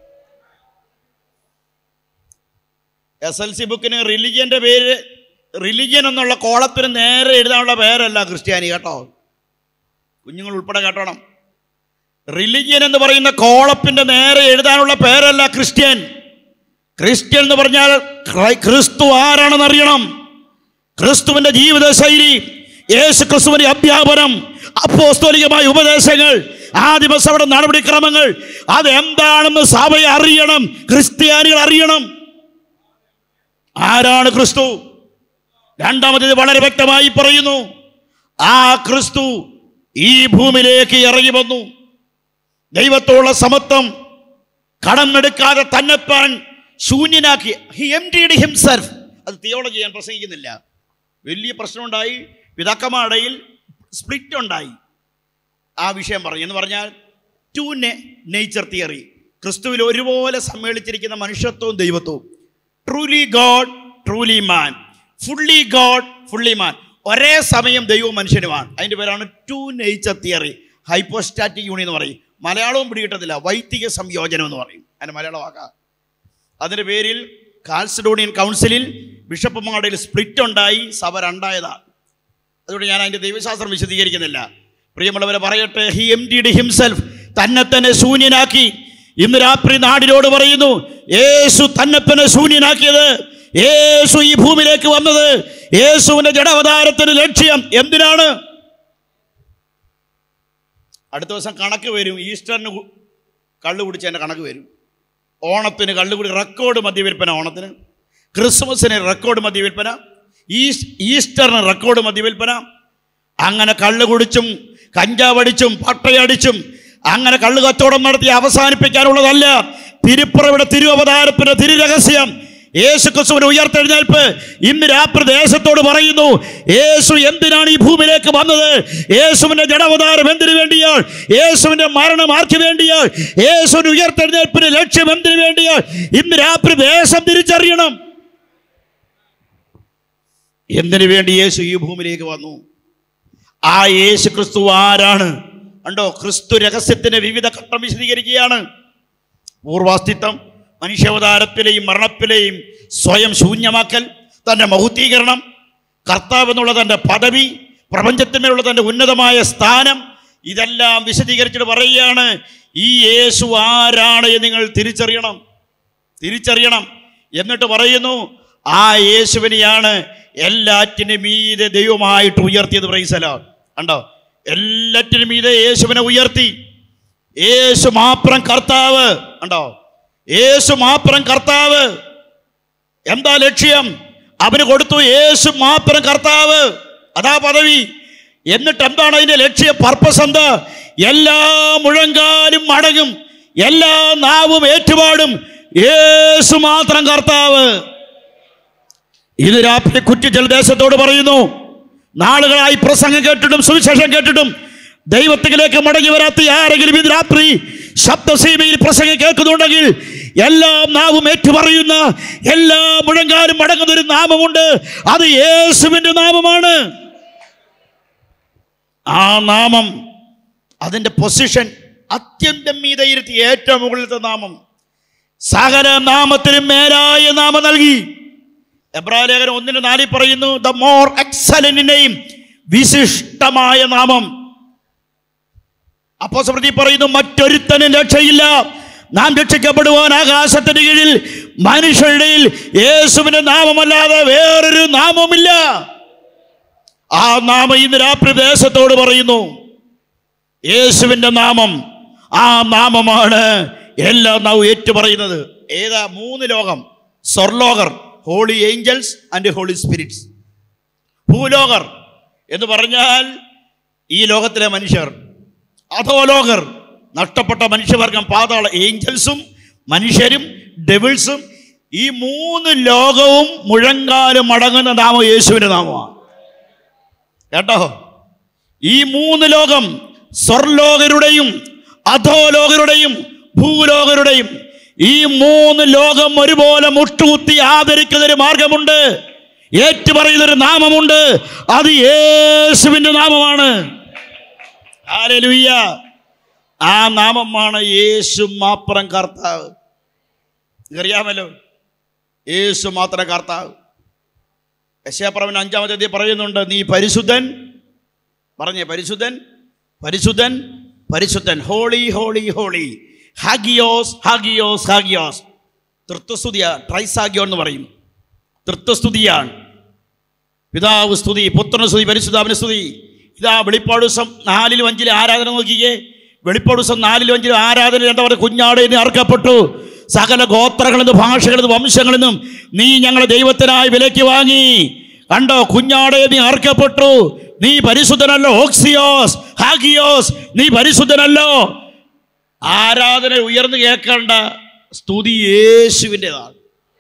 എസ് എൽ സി ബുക്കിന് റിലിജിയന്റെ പേര് റിലിജിയൻ എന്നുള്ള കോളത്തിന് നേരെ എഴുതാനുള്ള പേരല്ല ക്രിസ്ത്യാനി കേട്ടോ കുഞ്ഞുങ്ങൾ ഉൾപ്പെടെ കേട്ടോണം റിലിജിയൻ എന്ന് പറയുന്ന കോളപ്പിന്റെ നേരെ എഴുതാനുള്ള പേരല്ല ക്രിസ്ത്യൻ ക്രിസ്ത്യൻ എന്ന് പറഞ്ഞാൽ ക്രൈ- ക്രിസ്തു ആരാണെന്ന് അറിയണം ക്രിസ്തുവിന്റെ ജീവിത ശൈലി യേശു ക്രിസ്തുവിന്റെ അധ്യാപനം അപ്പോസ്തോലികമായ ഉപദേശങ്ങൾ ആദിമസഭയുടെ നടപടിക്രമങ്ങൾ അത് എന്താണെന്ന് സഭയെ അറിയണം ക്രിസ്ത്യാനികൾ അറിയണം ആരാണ് ക്രിസ്തു രണ്ടാമത്തേത് വളരെ വ്യക്തമായി പറയുന്നു ആ ക്രിസ്തു ഈ ഭൂമിയിലേക്ക് ഇറങ്ങി വന്നു ദൈവത്തോടുള്ള സമത്വം കടമെടുക്കാതെ തന്നെപ്പാൻ ശൂന്യനാക്കി ഹി എം ഹിംസെൽഫ് അത് തിയോളജി ഞാൻ പ്രസംഗിക്കുന്നില്ല വലിയ പ്രശ്നമുണ്ടായി പിതാക്കമാടയിൽ സ്പ്ലിറ്റ് ഉണ്ടായി ആ വിഷയം പറഞ്ഞു എന്ന് പറഞ്ഞാൽ ടു നേച്ചർ തിയറി ക്രിസ്തുവിൽ ഒരുപോലെ സമ്മേളിച്ചിരിക്കുന്ന മനുഷ്യത്വവും ദൈവത്വവും truly God truly man fully God fully man ഒരേ സമയം ദൈവവും മനുഷ്യനുമാണ് അതിൻ്റെ പേരാണ് two nature theory hypostatic union എന്ന് പറയും മലയാളവും പിടികിട്ടത്തില്ല വൈദിക സംയോജനം എന്ന് പറയും അതിൻ്റെ മലയാള വാക്കാ അതിൻ്റെ പേരിൽ കാൽസഡോണിയൻ കൗൺസിലിൽ ബിഷപ്പുമാരുടെ സ്പ്ലിറ്റ് ഉണ്ടായി സഭ രണ്ടായതാണ് അതുകൊണ്ട് ഞാൻ അതിൻ്റെ ദൈവശാസ്ത്രം വിശദീകരിക്കുന്നില്ല പ്രിയമുള്ളവരെ പറയട്ടെ ഹി എം ഡി ഹിംസെൽഫ് തന്നെ തന്നെ ശൂന്യനാക്കി ഇന്ന് രാത്രി നാടിനോട് പറയുന്നു യേശു തന്നെ തന്നെ ശൂന്യനാക്കിയത് യേശു ഈ ഭൂമിയിലേക്ക് വന്നത് യേശുവിന്റെ ജഡാവതാരത്തിന്റെ ലക്ഷ്യം എന്തിനാണ് അടുത്ത ദിവസം കണക്ക് വരും ഈസ്റ്ററിന് കു- കള്ളു കുടിച്ചതിൻ്റെ കണക്ക് വരും ഓണത്തിന് കള്ളുകുടി റെക്കോർഡ് മദ്യവിൽപ്പന ഓണത്തിന് ക്രിസ്മസിന് റെക്കോർഡ് മദ്യവിൽപ്പന ഈസ് ഈസ്റ്ററിന് റെക്കോർഡ് മദ്യവിൽപ്പന അങ്ങനെ കള്ളു കുടിച്ചും കഞ്ചാവടിച്ചും പട്ടയടിച്ചും അങ്ങനെ കള്ളു കച്ചവടം നടത്തി അവസാനിപ്പിക്കാനുള്ളതല്ല തിരുപ്പുറവിടെ തിരുവവതാരത്തിന്റെ തിരുരഹസ്യം യേശു ക്രിസ്തുവിന്റെ ഉയർത്തെഴുന്നേൽപ്പ് ഇന്ന് രാത്രി ദേശത്തോട് പറയുന്നു യേശു എന്തിനാണ് ഈ ഭൂമിയിലേക്ക് വന്നത് യേശുവിന്റെ ജഡാവതാരം എന്തിനു വേണ്ടിയാൽ യേശുവിന്റെ മരണം ആർക്ക് വേണ്ടിയാൽ യേശുവിന്റെ ഉയർത്തെഴുന്നേൽപ്പിന് ലക്ഷ്യം എന്തിനു വേണ്ടിയാൽ ഇന്ന് രാത്രി ദേശം തിരിച്ചറിയണം എന്തിനു വേണ്ടി യേശു ഈ ഭൂമിയിലേക്ക് വന്നു ആ യേശു ക്രിസ്തു ആരാണ് കണ്ടോ ക്രിസ്തു രഹസ്യത്തിന്റെ വിവിധ ഘട്ടം വിശദീകരിക്കുകയാണ് പൂർവാസ്തിത്വം മനുഷ്യാവതാരത്തിലെയും മരണത്തിലെയും സ്വയം ശൂന്യമാക്കൽ തൻ്റെ മഹുദ്ധീകരണം കർത്താവ് എന്നുള്ള തൻ്റെ പദവി പ്രപഞ്ചത്തിന്മേലുള്ള തൻ്റെ ഉന്നതമായ സ്ഥാനം ഇതെല്ലാം വിശദീകരിച്ചിട്ട് പറയുകയാണ് ഈ യേശു ആരാണ് എന്ന് നിങ്ങൾ തിരിച്ചറിയണം തിരിച്ചറിയണം എന്നിട്ട് പറയുന്നു ആ യേശുവിനെയാണ് എല്ലാറ്റിനും മീതെ ദൈവമായിട്ട് ഉയർത്തിയത് പ്രൈസലോ കണ്ടോ എല്ലാറ്റിനും മീതെ യേശുവിനെ ഉയർത്തി യേശു മാത്രം കർത്താവ് കണ്ടോ യേശു മാത്രം കർത്താവ് എന്താ ലക്ഷ്യം അവന് കൊടുത്തു യേശു മാത്രം കർത്താവ് അതാ പദവി എന്നിട്ട് എന്താണ് അതിന്റെ ലക്ഷ്യം പർപ്പസ് എന്താ എല്ലാ മുഴങ്കാലും മടങ്ങും എല്ലാ നാവും ഏറ്റുപാടും യേശു മാത്രം കർത്താവ് ഇത് രാത്രി കുറ്റിച്ചൽ ദേശത്തോട് പറയുന്നു നാളുകളായി പ്രസംഗം കേട്ടിട്ടും സുവിശേഷം കേട്ടിട്ടും ദൈവത്തിലേക്ക് മടങ്ങി വരാത്ത ആരെങ്കിലും ഇത് രാത്രി ശബ്ദസീമയിൽ പ്രസംഗം കേൾക്കുന്നുണ്ടെങ്കിൽ എല്ലാ നാവും ഏറ്റുപറയുന്ന എല്ലാ മുഴങ്കാലും മടങ്ങുന്ന ഒരു നാമമുണ്ട് അത് യേശുവിന്റെ നാമമാണ് ആ നാമം അതിന്റെ പൊസിഷൻ അത്യന്തം മീതയിരുത്തി ഏറ്റവും മുകളിലത്തെ നാമം സകല നാമത്തിനും മേലായ നാമം നൽകി എബ്രാലേഖനം ഒന്നിന് നാലിൽ പറയുന്നു ദ മോർ എക്സലന്റ് നെയിം വിശിഷ്ടമായ നാമം അപ്പോ സ്മൃതി പറയുന്നു മറ്റൊരുത്തനും രക്ഷയില്ല നാം രക്ഷിക്കപ്പെടുവാൻ ആകാശത്തിന് കീഴിൽ മനുഷ്യരുടെ യേശുവിന്റെ നാമമല്ലാതെ വേറൊരു നാമമില്ല ആ നാമം ഇന്ന് രാത്രി ദേശത്തോട് പറയുന്നു യേശുവിന്റെ നാമം ആ നാമമാണ് എല്ലാ നാവും ഏറ്റുപറയുന്നത് ഏതാ മൂന്ന് ലോകം സ്വർലോകർ holy angels and holy spirits ഭൂലോകർ എന്ന് പറഞ്ഞാൽ ഈ ലോകത്തിലെ മനുഷ്യർ അധോലോകർ നഷ്ടപ്പെട്ട മനുഷ്യവർഗം പാതാള ഏഞ്ചൽസും മനുഷ്യരും ഡെവിൾസും ഈ മൂന്ന് ലോകവും മുഴങ്കാലും അടങ്ങുന്ന നാമം യേശുവിൻ്റെ നാമമാണ് കേട്ടോ ഈ മൂന്ന് ലോകം സ്വർലോകരുടെയും അധോലോകരുടെയും ഭൂലോകരുടെയും ഈ മൂന്ന് ലോകം ഒരുപോലെ മുട്ടുകുത്തി ആദരിക്കുന്ന ഒരു മാർഗമുണ്ട് ഏറ്റുപറയുന്ന ഒരു നാമമുണ്ട് അത് യേശുവിൻ്റെ നാമമാണ് ഹല്ലേലൂയ ആ നാമമാണ് യേശു മാത്രം കർത്താവ് അറിയാമല്ലോ യേശു മാത്രം കർത്താവ് യശയപ്രവൻ അഞ്ചാമത്തെ തീയതി പറയുന്നുണ്ട് നീ പരിശുദ്ധൻ പറഞ്ഞേ പരിശുദ്ധൻ പരിശുദ്ധൻ പരിശുദ്ധൻ ഹോളി ഹോളി ഹോളി ഹാഗിയോസ് ഹാഗിയോസ് ഹാഗിയോസ് തൃത്വസ്തുതിയ ട്രൈസാഗിയോ എന്ന് പറയും തൃത്വസ്തുതിയാണ് പിതാവ് സ്തുതി പുത്രന് സ്തുതി പരിശുദ്ധാവിന് സ്തുതി ഇതാ വെളിപ്പാട് ദിവസം നാലിലും അഞ്ചിലും ആരാധന നോക്കിക്കേ വെളിപ്പാട് ദിവസം നാലിലും അഞ്ചിലും ആരാധന എന്താ പറയുക കുഞ്ഞാടെ നീ അർക്കപ്പെട്ടു സകല ഗോത്രങ്ങളിൽ നിന്നും ഭാഷകളിൽ നിന്നും വംശങ്ങളിൽ നിന്നും നീ ഞങ്ങളെ ദൈവത്തിനായി വിലയ്ക്ക് വാങ്ങി കണ്ടോ കുഞ്ഞാടെ നീ അർക്കപ്പെട്ടു നീ പരിശുദ്ധനല്ലോ ഓക്സിയോസ് ഹാഗിയോസ് നീ പരിശുദ്ധനല്ലോ ആരാധന ഉയർന്നു കേൾക്കേണ്ട സ്തുതി യേശുവിൻ്റെതാണ്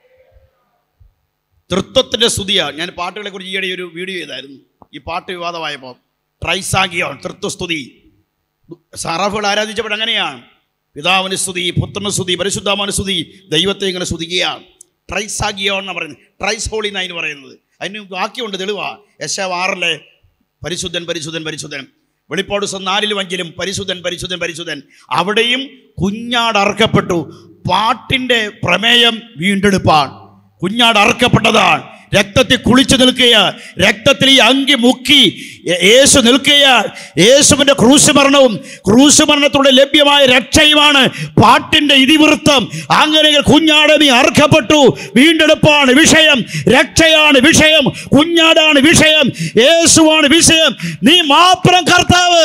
തൃത്വത്തിൻ്റെ സ്തുതിയാണ് ഞാൻ പാട്ടുകളെ കുറിച്ച് ഈയിടെ ഒരു വീഡിയോ ചെയ്തായിരുന്നു ഈ പാട്ട് വിവാദമായപ്പോൾ ട്രൈസാഗിയോൺ തൃത്വസ്തുതി സറാഫുകൾ ആരാധിച്ചപ്പോൾ അങ്ങനെയാണ് പിതാവിന് സ്തുതി പുത്രന് സ്തുതി പരിശുദ്ധാമന് സ്തുതി ദൈവത്തെ ഇങ്ങനെ സ്തുതിക്കുകയാണ് ട്രൈസാഗിയോ എന്ന് പറയുന്നത് ട്രൈസ് ഹോളി എന്നാണ് അതിന് പറയുന്നത് അതിന് വാക്യമുണ്ട് തെളിവാ യശ ആറിലെ പരിശുദ്ധൻ പരിശുദ്ധൻ പരിശുദ്ധൻ വെളിപ്പാട് ദിവസം നാലിലും അഞ്ചിലും പരിശുദ്ധൻ പരിശുദ്ധൻ പരിശുദ്ധൻ അവിടെയും കുഞ്ഞാട് അറക്കപ്പെട്ടു പാട്ടിൻ്റെ പ്രമേയം വീണ്ടെടുപ്പാണ് കുഞ്ഞാട് അറക്കപ്പെട്ടതാണ് രക്തത്തിൽ കുളിച്ചു നിൽക്കുക രക്തത്തിൽ ഈ അങ്കി മുക്കി യേ- യേശു നിൽക്കുക യേശുവിൻ്റെ ക്രൂശ് മരണവും ക്രൂശ് മരണത്തോടെ ലഭ്യമായ രക്ഷയുമാണ് പാട്ടിൻ്റെ ഇതിവൃത്തം അങ്ങനെ കുഞ്ഞാട് നീ അർഹപ്പെട്ടു വീണ്ടെടുപ്പാണ് വിഷയം രക്ഷയാണ് വിഷയം കുഞ്ഞാടാണ് വിഷയം യേശുവാണ് വിഷയം നീ മാത്രം കർത്താവ്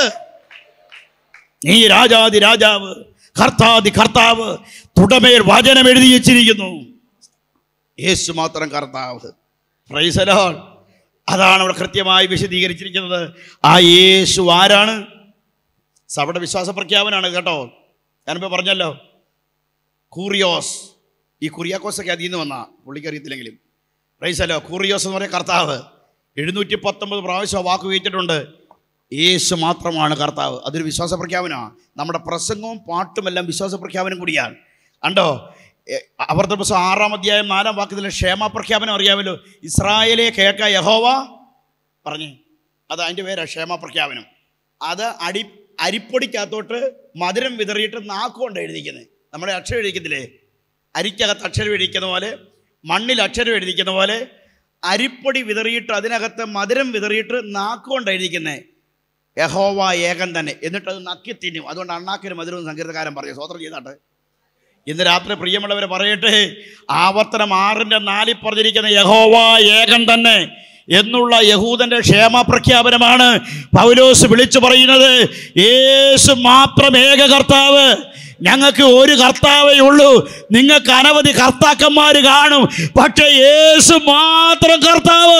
നീ രാജാതി രാജാവ് കർത്താതി കർത്താവ് തുടമേൽ വചനം എഴുതി വച്ചിരിക്കുന്നു യേശു മാത്രം കർത്താവ് പ്രൈസലോൺ അതാണ് അവിടെ കൃത്യമായി വിശദീകരിച്ചിരിക്കുന്നത് ആ യേശു ആരാണ് സഭയുടെ വിശ്വാസ പ്രഖ്യാപനാണ് കേട്ടോ ഞാനിപ്പോൾ പറഞ്ഞല്ലോ കൂറിയോസ് ഈ കുറിയാക്കോസൊക്കെ അതിൽ നിന്ന് വന്ന പുള്ളിക്ക് അറിയത്തില്ലെങ്കിലും പ്രൈസലോ കൂറിയോസ് എന്ന് പറയുന്ന കർത്താവ് എഴുന്നൂറ്റി പത്തൊമ്പത് പ്രാവശ്യം ആ വാക്ക് ഉപയോഗിച്ചിട്ടുണ്ട് യേശു മാത്രമാണ് കർത്താവ് അതൊരു വിശ്വാസ പ്രഖ്യാപനമാണ് നമ്മുടെ പ്രസംഗവും പാട്ടുമെല്ലാം വിശ്വാസ പ്രഖ്യാപനം കൂടിയാണ് കണ്ടോ എ, അവർത്ത പുസ്തകം ആറാം അധ്യായം നാലാം വാക്യത്തിലെ ക്ഷേമ പ്രഖ്യാപനം അറിയാമല്ലോ ഇസ്രായേലെ കേൾക്ക യഹോവ പറഞ്ഞേ അത് അതിൻ്റെ പേരാണ് ക്ഷേമ പ്രഖ്യാപനം അത് അടി അരിപ്പൊടിക്കകത്തോട്ട് മധുരം വിതറിയിട്ട് നാക്കുകൊണ്ട് എഴുതിക്കുന്നത് നമ്മുടെ അക്ഷരം എഴുതിക്കത്തില്ലേ അരിക്കകത്ത് അക്ഷരം എഴുതിക്കുന്ന പോലെ മണ്ണിൽ അക്ഷരം എഴുതിക്കുന്ന പോലെ അരിപ്പൊടി വിതറിയിട്ട് അതിനകത്ത് മധുരം വിതറിയിട്ട് നാക്കുകൊണ്ട് എഴുതിക്കുന്നത് യഹോവ ഏകൻ തന്നെ എന്നിട്ട് അത് നക്കി തിന്നും അതുകൊണ്ട് അണ്ണാക്കിന് മധുരം സങ്കീർത്തകാരൻ പറഞ്ഞു സ്വതന്ത്രം ചെയ്താട്ടെ ഇന്ന് രാത്രി പ്രിയമുള്ളവരെ പറയട്ടെ ആവർത്തനം ആറിൻ്റെ നാലിൽ പറഞ്ഞിരിക്കുന്ന യഹോവ ഏകൻ തന്നെ എന്നുള്ള യഹൂദന്റെ ക്ഷേമ പ്രഖ്യാപനമാണ് പൗലോസ് വിളിച്ചു പറയുന്നത് യേശു മാത്രം ഏക കർത്താവ് ഞങ്ങൾക്ക് ഒരു കർത്താവേ ഉള്ളൂ നിങ്ങൾക്ക് അനവധി കർത്താക്കന്മാർ കാണും പക്ഷെ യേശു മാത്രം കർത്താവ്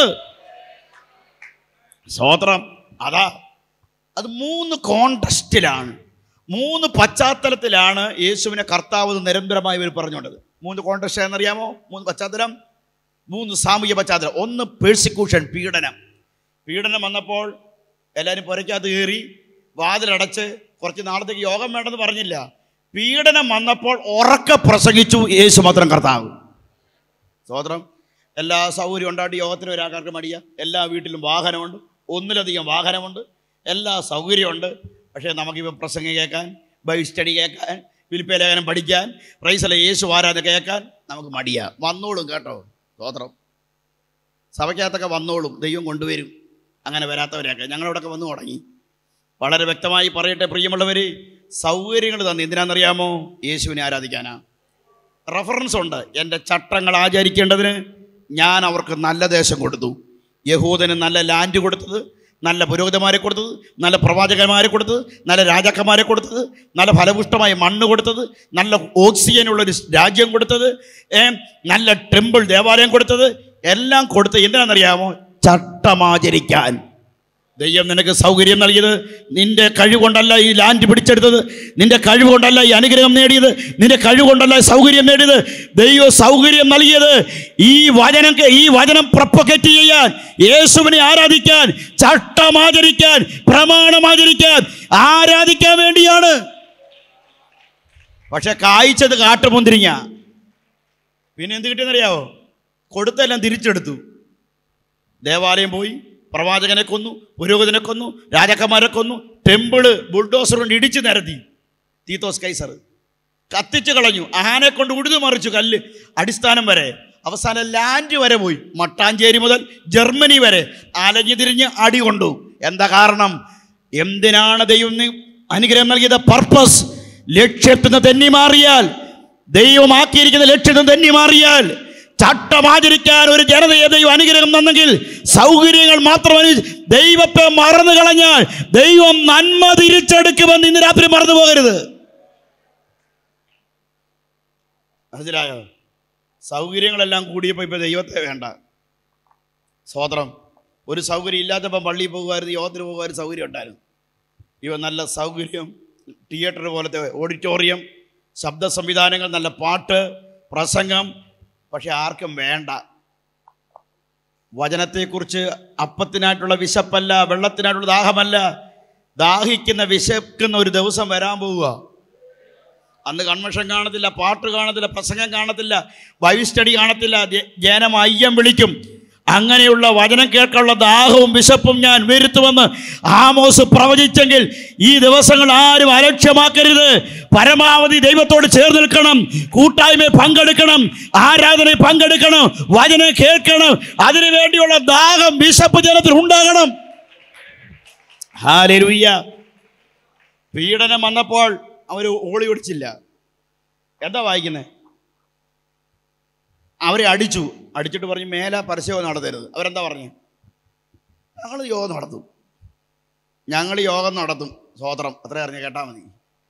സ്വോത്രം അതാ അത് മൂന്ന് കോണ്ടസ്റ്റിലാണ് മൂന്ന് പശ്ചാത്തലത്തിലാണ് യേശുവിനെ കർത്താവ് എന്ന് നിരന്തരമായി ഇവർ പറഞ്ഞുകൊണ്ടത് മൂന്ന് കോണ്ടസ്റ്റ് എന്നറിയാമോ മൂന്ന് പശ്ചാത്തലം മൂന്ന് സാമൂഹ്യ പശ്ചാത്തലം ഒന്ന് പേഴ്സിക്യൂഷൻ പീഡനം പീഡനം വന്നപ്പോൾ എല്ലാവരും പുരയ്ക്കകത്ത് കയറി വാതിലടച്ച് കുറച്ച് നാളത്തേക്ക് യോഗം വേണ്ടെന്ന് പറഞ്ഞില്ല പീഡനം വന്നപ്പോൾ ഉറക്കെ പ്രസംഗിച്ചു യേശു മാത്രം കർത്താവ് സ്വോത്രം എല്ലാ സൗകര്യം ഉണ്ടായിട്ട് യോഗത്തിന് ഒരാൾക്കാർക്ക് മടിയ എല്ലാ വീട്ടിലും വാഹനമുണ്ട് ഒന്നിലധികം വാഹനമുണ്ട് എല്ലാ സൗകര്യമുണ്ട് പക്ഷേ നമുക്കിപ്പോൾ പ്രസംഗം കേൾക്കാൻ ബൈ സ്റ്റഡി കേൾക്കാൻ വിൽപ്പ ലേഖനം പഠിക്കാൻ പ്രൈസല യേശു ആരാധന കേൾക്കാൻ നമുക്ക് മടിയാ വന്നോളും കേട്ടോ സ്തോത്രം സഭയ്ക്കകത്തൊക്കെ വന്നോളും ദൈവം കൊണ്ടുവരും അങ്ങനെ വരാത്തവരെയൊക്കെ ഞങ്ങളവിടെയൊക്കെ വന്നു തുടങ്ങി വളരെ വ്യക്തമായി പറയട്ടെ പ്രിയമുള്ളവർ സൗകര്യങ്ങൾ തന്നു എന്തിനാണെന്നറിയാമോ യേശുവിനെ ആരാധിക്കാനാ റഫറൻസ് ഉണ്ട് എൻ്റെ ചട്ടങ്ങൾ ആചരിക്കേണ്ടതിന് ഞാൻ അവർക്ക് നല്ല ദേശം കൊടുത്തു യഹൂദന് നല്ല ലാൻഡ് കൊടുത്തത് നല്ല പുരോഹിതന്മാരെ കൊടുത്തത് നല്ല പ്രവാചകന്മാരെ കൊടുത്തത് നല്ല രാജാക്കന്മാരെ കൊടുത്തത് നല്ല ഫലപുഷ്ടമായ മണ്ണ് കൊടുത്തത് നല്ല ഓക്സിജനുള്ളൊരു രാജ്യം കൊടുത്തത് ഏ, നല്ല ടെമ്പിൾ ദേവാലയം കൊടുത്തത് എല്ലാം കൊടുത്ത് എന്തിനാണെന്നറിയാമോ ചട്ടമാചരിക്കാൻ ദൈവം നിനക്ക് സൗകര്യം നൽകിയത് നിന്റെ കഴിവുകൊണ്ടല്ല ഈ ലാൻഡ് പിടിച്ചെടുത്തത് നിന്റെ കഴിവുകൊണ്ടല്ല ഈ അനുഗ്രഹം നേടിയത് നിന്റെ കഴിവുകൊണ്ടല്ല ഈ സൗകര്യം നേടിയത് ദൈവം സൗകര്യം നൽകിയത് ഈ വചനം ഈ വചനം പ്രൊപ്പഗറ്റ് ചെയ്യാൻ യേശുവിനെ ആരാധിക്കാൻ ചട്ടമാചരിക്കാൻ പ്രമാണമാചരിക്കാൻ ആരാധിക്കാൻ വേണ്ടിയാണ് പക്ഷെ കായ്ച്ചത് കാട്ടുമുന്തിരിങ്ങ പിന്നെ എന്ത് കിട്ടിയെന്നറിയാവോ കൊടുത്തെല്ലാം തിരിച്ചെടുത്തു ദേവാലയം പോയി പ്രവാചകനെ കൊന്നു പുരോഹിതനെ കൊന്നു രാജാക്കന്മാരെ കൊന്നു ടെമ്പിള് ബുൾഡോസർ കൊണ്ട് ഇടിച്ചു നിരത്തി തീത്തോസ് കൈസർ കത്തിച്ചു കളഞ്ഞു ആനെ കൊണ്ട് ഉഴുതു മറിച്ചു കല്ല് അടിസ്ഥാനം വരെ അവസാനം ലാൻഡ് വരെ പോയി മട്ടാഞ്ചേരി മുതൽ ജർമ്മനി വരെ അലഞ്ഞു തിരിഞ്ഞ് അടി കൊണ്ടു എന്താ കാരണം എന്തിനാണ് ദൈവം നി- അനുഗ്രഹം നൽകിയത് പർപ്പസ് ലക്ഷ്യത്തിൽ നിന്ന് തെന്നി മാറിയാൽ ദൈവമാക്കിയിരിക്കുന്ന ലക്ഷ്യത്തിൽ നിന്ന് തെന്നി മാറിയാൽ ചട്ടമാചരിക്കാൻ ഒരു ജനതയെ ദൈവം അനുഗ്രഹം തന്നെങ്കിൽ സൗകര്യങ്ങൾ മാത്രം അനു- ദൈവത്തെ മറന്നു കളഞ്ഞാൽ ദൈവം നന്മ തിരിച്ചെടുക്കുമെന്ന് ഇന്ന് രാത്രി മറന്നു പോകരുത് മനസ്സിലായോ സൗകര്യങ്ങളെല്ലാം കൂടിയപ്പോൾ ഇപ്പോൾ ദൈവത്തെ വേണ്ട സ്വോത്രം ഒരു സൗകര്യം ഇല്ലാത്തപ്പോൾ പള്ളിയിൽ പോകുമായിരുന്നു യോഗത്തിന് പോകുമായിരുന്നു സൗകര്യം ഉണ്ടായിരുന്നു ഇവ നല്ല സൗകര്യം തിയേറ്റർ പോലത്തെ ഓഡിറ്റോറിയം ശബ്ദ സംവിധാനങ്ങൾ നല്ല പാട്ട് പ്രസംഗം പക്ഷെ ആർക്കും വേണ്ട വചനത്തെക്കുറിച്ച് അപ്പത്തിനായിട്ടുള്ള വിശപ്പല്ല വെള്ളത്തിനായിട്ടുള്ള ദാഹമല്ല ദാഹിക്കുന്ന വിശക്കുന്ന ഒരു ദിവസം വരാൻ പോവുക അന്ന് കൺവെൻഷൻ കാണത്തില്ല പാട്ട് കാണത്തില്ല പ്രസംഗം കാണത്തില്ല ബൈബിൾ സ്റ്റഡി കാണത്തില്ല ജ- ജനം അയ്യം വിളിക്കും അങ്ങനെയുള്ള വചനം കേൾക്കാനുള്ള ദാഹവും വിശപ്പും ഞാൻ വരുത്തുമെന്ന് ആമോസ് പ്രവചിച്ചെങ്കിൽ ഈ ദിവസങ്ങൾ ആരും അലക്ഷ്യമാക്കരുത് പരമാവധി ദൈവത്തോട് ചേർന്ന് നിൽക്കണം കൂട്ടായ്മ പങ്കെടുക്കണം ആരാധനയിൽ പങ്കെടുക്കണം വചനം കേൾക്കണം അതിനു വേണ്ടിയുള്ള ദാഹം വിശപ്പ് ജനത്തിൽ ഉണ്ടാകണം ഹാലരുയ്യ പീഡനം വന്നപ്പോൾ അവർ ഓളി ഒടിച്ചില്ല എന്താ വായിക്കുന്നത് അവരെ അടിച്ചു അടിച്ചിട്ട് പറഞ്ഞു മേല പരസ്യവും നടത്തരുത് അവരെന്താ പറഞ്ഞു ഞങ്ങൾ യോഗം നടത്തും ഞങ്ങൾ യോഗം നടത്തും സ്വോത്രം അത്ര അറിഞ്ഞ് കേട്ടാൽ മതി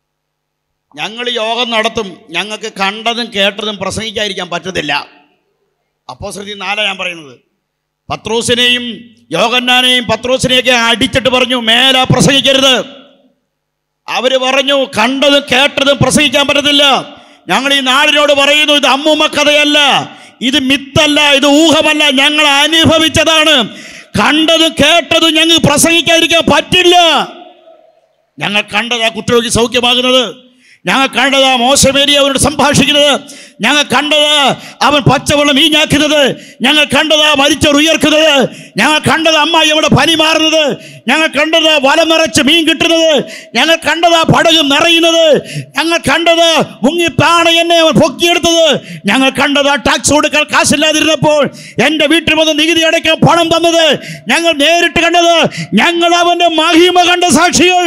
ഞങ്ങൾ യോഗം നടത്തും ഞങ്ങൾക്ക് കണ്ടതും കേട്ടതും പ്രസംഗിക്കാതിരിക്കാൻ പറ്റത്തില്ല അപ്പോൾ ശ്രുതി നാലാ ഞാൻ പറയുന്നത് പത്രോസിനെയും യോഗന്നാനെയും പത്രോസിനെയൊക്കെ അടിച്ചിട്ട് പറഞ്ഞു മേല പ്രസംഗിക്കരുത് അവര് പറഞ്ഞു കണ്ടതും കേട്ടതും പ്രസംഗിക്കാൻ പറ്റത്തില്ല ഞങ്ങൾ ഈ നാടിനോട് പറയുന്നു ഇത് അമ്മൂമ്മ കഥയല്ല ഇത് മിത്തല്ല ഇത് ഊഹമല്ല ഞങ്ങൾ അനുഭവിച്ചതാണ് കണ്ടതും കേട്ടതും ഞങ്ങൾ പ്രസംഗിക്കാതിരിക്കാൻ പറ്റില്ല ഞങ്ങൾ കണ്ടതാ കുഷ്ഠരോഗി സൗഖ്യമാകുന്നത് ഞങ്ങൾ കണ്ടതാ മോശമേരി അവനോട് സംഭാഷിക്കുന്നത് ഞങ്ങൾ കണ്ടത് അവൻ പച്ചവെള്ളം ഈഞ്ഞാക്കുന്നത് ഞങ്ങൾ കണ്ടത് മരിച്ചവർ ഉയർക്കുന്നത് ഞങ്ങൾ കണ്ടത് അമ്മായി അവിടെ പനി മാറുന്നത് ഞങ്ങൾ കണ്ടത് വലം നിറച്ച് മീൻ കിട്ടുന്നത് ഞങ്ങൾ കണ്ടത് പടക് നിറയുന്നത് ഞങ്ങൾ കണ്ടത് മുങ്ങിപ്പാണ എന്നെ അവൻ പൊക്കിയെടുത്തത് ഞങ്ങൾ കണ്ടത് ടാക്സ് കൊടുക്കാൻ കാശില്ലാതിരുന്നപ്പോൾ എൻ്റെ വീട്ടിൽ വന്ന് നികുതി അടയ്ക്കാൻ പണം തന്നത് ഞങ്ങൾ നേരിട്ട് കണ്ടത് ഞങ്ങൾ അവൻ്റെ മഹിമ കണ്ട സാക്ഷികൾ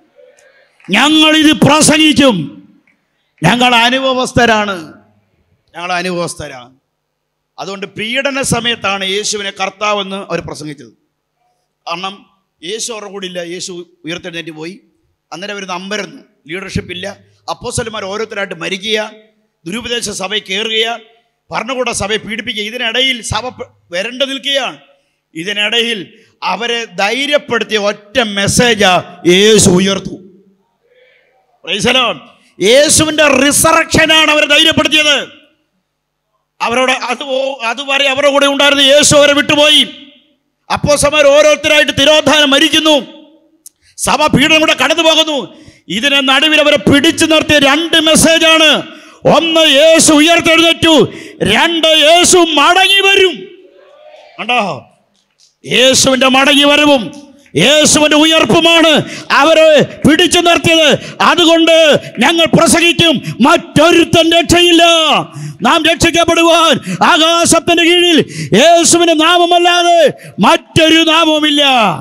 ഞങ്ങൾ ഇത് പ്രസംഗിക്കും ഞങ്ങൾ അനുഭവസ്ഥരാണ് ഞങ്ങൾ അനുഭവസ്ഥരാണ് അതുകൊണ്ട് പീഡന സമയത്താണ് യേശുവിനെ കർത്താവെന്ന് അവർ പ്രസംഗിച്ചത് കാരണം യേശു അവരുടെ കൂടെ ഇല്ല യേശു ഉയർത്തെഴുന്നേറ്റ് പോയി അന്നേരം അവർ നമ്പരുന്നു ലീഡർഷിപ്പ് ഇല്ല അപ്പോസ്റ്റലന്മാർ ഓരോരുത്തരായിട്ട് മരിക്കുക ദുരുപദേശ സഭയിൽ കയറുകയാണ് ഭരണകൂട സഭയെ പീഡിപ്പിക്കുക ഇതിനിടയിൽ സഭ പ- വരണ്ടു നിൽക്കുകയാണ് ഇതിനിടയിൽ അവരെ ധൈര്യപ്പെടുത്തിയ ഒറ്റ മെസ്സേജാ യേശു ഉയർത്തു Praise the Lord. യേശുവിന്റെ റിസറക്ഷനാണ് അവരെ ധൈര്യപ്പെടുത്തിയത് അവരോട് അത് ഓ- അതുവരെ അവരുടെ കൂടെ ഉണ്ടായിരുന്ന യേശു അവരെ വിട്ടുപോയി അപ്പോസമാർ ഓരോരുത്തരായിട്ട് തിരോധാനം മരിക്കുന്നു സഭ പീഡനം കൂടെ കടന്നു പോകുന്നു ഇതിനെ നടുവിൽ അവരെ പിടിച്ചു നിർത്തിയ രണ്ട് മെസ്സേജാണ് ഒന്ന് യേശു ഉയർത്തെഴുന്നേറ്റു രണ്ട് യേശു മടങ്ങി വരും കണ്ടോ യേശുവിന്റെ മടങ്ങി വരവും യേശുവിന്റെ ഉയർപ്പുമാണ് അവരെ പിടിച്ചു നിർത്തിയത് അതുകൊണ്ട് ഞങ്ങൾ പ്രസംഗിക്കും മറ്റൊരുത്തൻ രക്ഷയില്ല നാം രക്ഷിക്കപ്പെടുവാൻ ആകാശത്തിന്റെ കീഴിൽ യേശുവിന്റെ നാമമല്ലാതെ മറ്റൊരു നാമവുമില്ല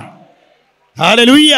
ഹാലലൂയ്യ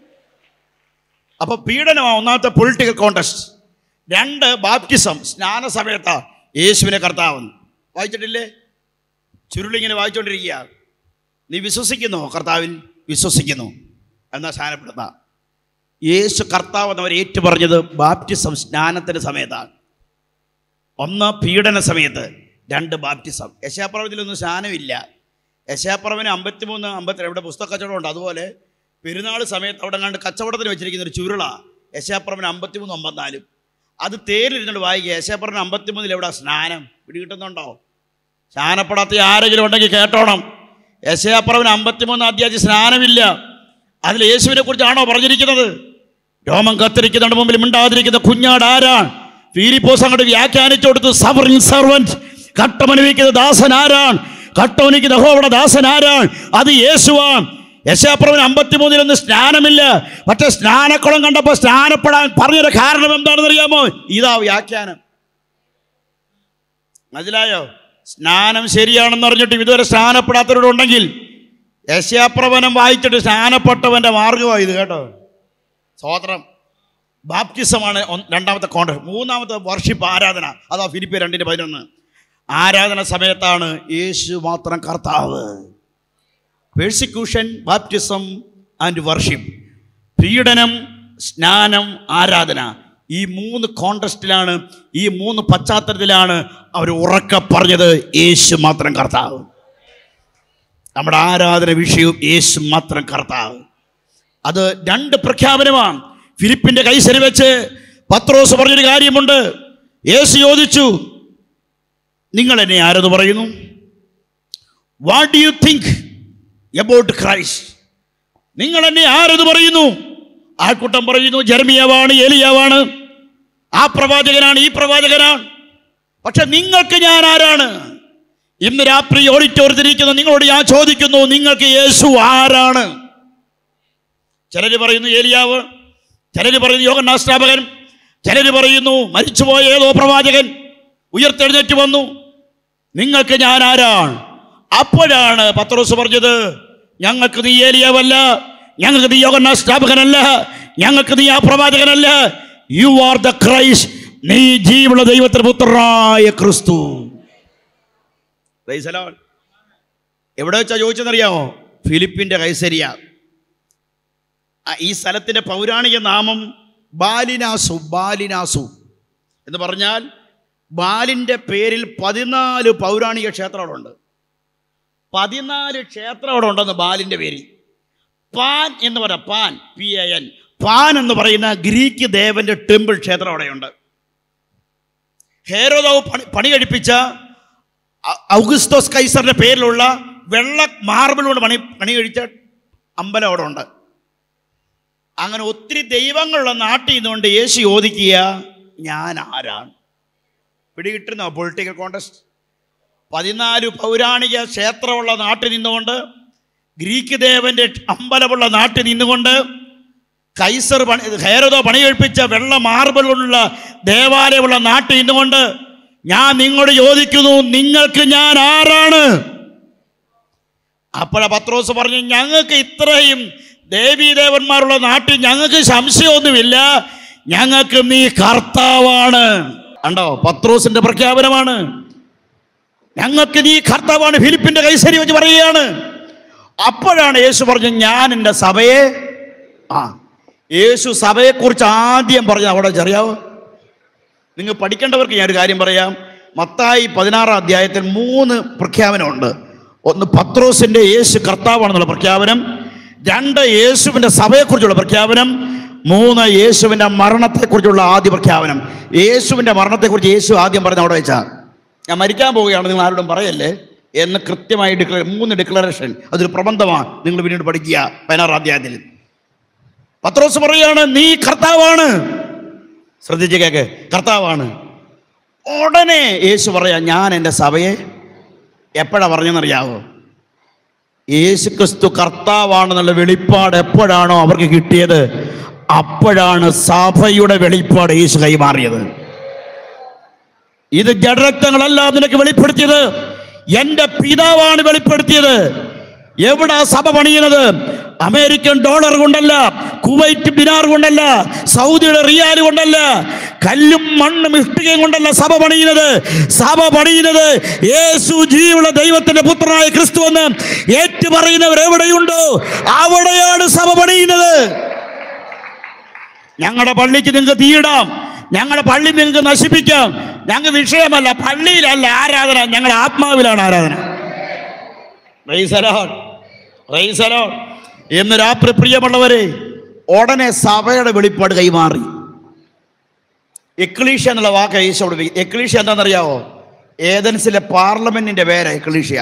അപ്പൊ പീഡനമാണ് ഒന്നാമത്തെ പൊളിറ്റിക്കൽ കോണ്ടസ്റ്റ് രണ്ട് ബാപ്റ്റിസം സ്നാന സമയത്താ യേശുവിനെ കർത്താവെന്ന് വായിച്ചിട്ടില്ലേ ചുരുളിങ്ങനെ വായിച്ചുകൊണ്ടിരിക്കുക നീ വിശ്വസിക്കുന്നു കർത്താവിൽ വിശ്വസിക്കുന്നു എന്നാ സ്നാനപ്പെടുന്ന യേശു കർത്താവ് എന്നവർ ഏറ്റുപറഞ്ഞത് ബാപ്റ്റിസം സ്നാനത്തിൻ്റെ സമയത്താണ് ഒന്ന് പീഡന സമയത്ത് രണ്ട് ബാപ്റ്റിസം യശാപ്രവത്തിലൊന്നും സ്നാനമില്ല യശാപ്രവന് അമ്പത്തിമൂന്ന് അമ്പത്തി ഇവിടെ പുസ്തക കച്ചവടമുണ്ട് അതുപോലെ പെരുന്നാൾ സമയത്ത് അവിടെ കണ്ട് കച്ചവടത്തിന് വെച്ചിരിക്കുന്ന ഒരു ചുരുള യശാപ്രവന് അമ്പത്തിമൂന്ന് അമ്പത്തിനാലും അത് തേരിരുന്നിട്ട് വായിക്കുക യശാപ്രവന് അമ്പത്തിമൂന്നിൽ എവിടെ സ്നാനം പിടികിട്ടുന്നുണ്ടോ സ്നാനപ്പെടാത്ത ആരെങ്കിലും ഉണ്ടെങ്കിൽ കേട്ടോണം യശയാപ്രവന് അമ്പത്തിമൂന്ന് അധ്യായം സ്നാനമില്ല അതിൽ യേശുവിനെ കുറിച്ചാണോ പറഞ്ഞിരിക്കുന്നത് രോമം കത്തിരിക്കുന്നതിന് മുമ്പിൽ മിണ്ടാതിരിക്കുന്ന കുഞ്ഞാട് ആരാണ് ഫീലിപ്പോസ് അങ്ങോട്ട് വ്യാഖ്യാനിച്ചു കൊടുത്തു സവറിങ് സർവൻറ്റ് കട്ടമനുഭവിക്കുന്ന ദാസൻ ആരാണ് കട്ടമനുഭവിക്കുന്ന യഹോവയുടെ ദാസൻ ആരാണ് അത് യേശുവാൻ യശാപ്രവൻ അമ്പത്തിമൂന്നിലൊന്നും സ്നാനമില്ല പക്ഷെ സ്നാനക്കുളം കണ്ടപ്പോൾ സ്നാനപ്പെടാൻ പറഞ്ഞൊരു കാരണം എന്താണെന്ന് അറിയാമോ ഇതാ വ്യാഖ്യാനം മനസ്സിലായോ സ്നാനം ശരിയാണെന്ന് പറഞ്ഞിട്ട് ഇതുവരെ സ്നാനപ്പെടാത്തവരുണ്ടെങ്കിൽ യശാപ്രവനം വായിച്ചിട്ട് സ്നാനപ്പെട്ടവന്റെ മാർഗമാണ് ഇത് കേട്ടോ സ്വോത്രം ബാപ്റ്റിസമാണ് ഒന്ന് രണ്ടാമത്തെ കോൺട്രാക്ട് മൂന്നാമത്തെ വർഷിപ്പ് ആരാധന അതാ ഫിലിപ്പ് രണ്ടിന് പതിനൊന്ന് ആരാധന സമയത്താണ് യേശു മാത്രം കർത്താവ് പേഴ്സിക്യൂഷൻ ബാപ്റ്റിസം ആൻഡ് വർഷിപ്പ് പീഡനം സ്നാനം ആരാധന ഈ മൂന്ന് കോൺടെസ്റ്റിലാണ് ഈ മൂന്ന് പശ്ചാത്തലത്തിലാണ് അവർ ഉറക്ക പറഞ്ഞത് യേശു മാത്രം കർത്താവ് നമ്മുടെ ആരാധന വിഷയവും യേശു മാത്രം കർത്താവ് അത് രണ്ട് പ്രഖ്യാപനമാണ് ഫിലിപ്പിന്റെ കൈസരി വെച്ച് പത്രോസ് പറഞ്ഞൊരു കാര്യമുണ്ട് യേശു ചോദിച്ചു നിങ്ങൾ എന്നെ ആരെന്ന് പറയുന്നു what do you think about Christ നിങ്ങൾ എന്നെ ആരെന്ന് പറയുന്നു ആൾക്കൂട്ടം പറയുന്നു ജർമിയാവാണ് ഏലിയാവാണ് ആ പ്രവാചകനാണ് ഈ പ്രവാചകനാണ് പക്ഷെ നിങ്ങൾക്ക് ഞാൻ ആരാണ് ഇന്ന് രാത്രി ഓഡിറ്റോറിയത്തിരിക്കുന്ന നിങ്ങളോട് ഞാൻ ചോദിക്കുന്നു നിങ്ങൾക്ക് യേശു ആരാണ് ചിലർ പറയുന്നു ഏലിയാവ് ചിലർ പറയുന്നു യോഗനാസ്ഥാപകൻ ചിലർ പറയുന്നു മരിച്ചുപോയ ഏതോ പ്രവാചകൻ ഉയർത്തെഴുന്നേറ്റ് വന്നു നിങ്ങൾക്ക് ഞാൻ ആരാണ് അപ്പോഴാണ് പത്രോസ് പറഞ്ഞത് ഞങ്ങൾക്ക് നീ ഏലിയാവല്ല ഞങ്ങൾക്ക് നീ യോഗനാസ്ഥാപകനല്ല ഞങ്ങൾക്ക് നീ ആ പ്രവാചകനല്ല യു ആർ ദ ക്രൈസ്റ്റ് നീ ജീവുള്ള ദൈവത്തിന്റെ പുത്രനായ ക്രിസ്തു Praise the Lord. എവിടെ വെച്ചാ ചോദിച്ചെന്നറിയാമോ ഫിലിപ്പിന്റെ കൈസരിയ ആ, ഈ സ്ഥലത്തിന്റെ പൗരാണിക നാമം ബാലിനാസു ബാലിനാസു എന്ന് പറഞ്ഞാൽ ബാലിന്റെ പേരിൽ പതിനാല് പൗരാണിക ക്ഷേത്രങ്ങളുണ്ട് പതിനാല് ക്ഷേത്രം അവിടെ ഉണ്ടെന്ന് ബാലിന്റെ പേരിൽ പാൻ എന്ന് പറയാം pan P A N pan എന്ന് പറയുന്ന ഗ്രീക്ക് ദേവന്റെ ടെമ്പിൾ ക്ഷേത്രം അവിടെയുണ്ട് ഹേരോദാവ് പണി പണി കഴിപ്പിച്ച ഔ- ഔഗുസ്തോസ് കൈസറിന്റെ പേരിലുള്ള വെള്ള മാർബിൾ കൊണ്ട് പണി പണി കഴിച്ച അമ്പലം അവിടെ ഉണ്ട് അങ്ങനെ ഒത്തിരി ദൈവങ്ങളുള്ള നാട്ടിൽ നിന്നുകൊണ്ട് യേശു ചോദിക്കുക ഞാൻ ആരാണ് പിടികിട്ടുന്ന പൊളിറ്റിക്കൽ കോണ്ടസ്റ്റ് പതിനാല് പൗരാണിക ക്ഷേത്രമുള്ള നാട്ടിൽ നിന്നുകൊണ്ട് ഗ്രീക്ക് ദേവന്റെ അമ്പലമുള്ള നാട്ടിൽ നിന്നുകൊണ്ട് കൈസർ പണി ഹേരതോ പണി കഴിപ്പിച്ച വെള്ള മാർബിൾ കൊണ്ടുള്ള ദേവാലയമുള്ള നാട്ടിൽ നിന്നുകൊണ്ട് ഞാൻ നിങ്ങളോട് ചോദിക്കുന്നു നിങ്ങൾക്ക് ഞാൻ ആരാണ് അപ്പോഴ പത്രോസ് പറഞ്ഞു ഞങ്ങൾക്ക് ഇത്രയും ദേവീദേവന്മാരുള്ള നാട്ടിൽ ഞങ്ങൾക്ക് സംശയമൊന്നുമില്ല ഞങ്ങൾക്ക് നീ കർത്താവാണ് കണ്ടോ പത്രോസിന്റെ പ്രഖ്യാപനമാണ് ഞങ്ങൾക്ക് നീ കർത്താവാണ് ഫിലിപ്പിന്റെ കൈസരി വെച്ച് പറയുകയാണ് അപ്പോഴാണ് യേശു പറഞ്ഞു ഞാൻ എൻ്റെ സഭയെ ആ യേശു സഭയെക്കുറിച്ച് ആദ്യം പറഞ്ഞത് അവിടെ അറിയാവോ നിങ്ങൾ പഠിക്കേണ്ടവർക്ക് ഞാനൊരു കാര്യം പറയാം മത്തായി പതിനാറാം അധ്യായത്തിൽ മൂന്ന് പ്രഖ്യാപനമുണ്ട് ഒന്ന് പത്രോസിന്റെ യേശു കർത്താവാണെന്നുള്ള പ്രഖ്യാപനം രണ്ട് യേശുവിന്റെ സഭയെക്കുറിച്ചുള്ള പ്രഖ്യാപനം മൂന്ന് യേശുവിന്റെ മരണത്തെക്കുറിച്ചുള്ള ആദ്യ പ്രഖ്യാപനം യേശുവിന്റെ മരണത്തെക്കുറിച്ച് യേശു ആദ്യം പറഞ്ഞ അവിടെ വെച്ചാ ഞാൻ മരിക്കാൻ പോവുകയാണ് നിങ്ങൾ ആരോടും പറയല്ലേ എന്ന് കൃത്യമായി ഡിക്ലർ മൂന്ന് ഡിക്ലറേഷൻ അതൊരു പ്രബന്ധമാണ് നിങ്ങൾ പിന്നീട് പഠിക്കുക പതിനാറാം അധ്യായത്തിൽ പത്രോസ് പറയാണ് നീ കർത്താവാണ് ശ്രദ്ധിച്ച് കേക്ക് കർത്താവാണ് ഉടനെ യേശു പറയാ ഞാൻ എൻ്റെ സഭയെ എപ്പോഴാ പറഞ്ഞെന്നറിയാവോ യേശു ക്രിസ്തു കർത്താവാണെന്നുള്ള വെളിപ്പാട് എപ്പോഴാണോ അവർക്ക് കിട്ടിയത് അപ്പോഴാണ് സഭയുടെ വെളിപ്പാട് യേശു കൈമാറിയത് ഇത് ജഡരക്തങ്ങളല്ല നിനക്ക് വെളിപ്പെടുത്തിയത് എന്റെ പിതാവാണ് വെളിപ്പെടുത്തിയത് എവിടാ സഭ പണിയുന്നത് അമേരിക്കൻ ഡോളർ കൊണ്ടല്ല കുവൈറ്റ് ബിനാർ കൊണ്ടല്ല സൗദിയുടെ റിയാൽ കൊണ്ടല്ല കല്ലും മണ്ണും ഇഷ്ടികയും കൊണ്ടല്ല സഭ പണിയുന്നത് സഭ പണിയുന്നത് യേശു ജീവുള്ള ദൈവത്തിന്റെ പുത്രനായ ക്രിസ്തു എന്ന് ഏറ്റുപറയുന്നവർ എവിടെയുണ്ടോ അവിടെയാണ് സഭ പണിയുന്നത് ഞങ്ങളുടെ പള്ളിക്ക് നിങ്ങൾക്ക് തീയിടാം ഞങ്ങളുടെ പള്ളി നിങ്ങൾക്ക് നശിപ്പിക്കാം ഞങ്ങൾ വിഷയമല്ല പള്ളിയിലല്ല ആരാധന ഞങ്ങളുടെ ആത്മാവിലാണ് ആരാധന Praise the Lord. Praise the Lord. ഇന്ന് രാത്രി പ്രിയമുള്ളവരെ ഉടനെ സഭയുടെ വെളിപ്പാട് കൈമാറി എക്ലീഷ്യ എന്നുള്ള വാക്ക് യേശോട് എക്ലീഷ്യ എന്താണെന്നറിയാവോ ഏതൻസിലെ പാർലമെന്റിന്റെ പേര് എക്ലീഷ്യ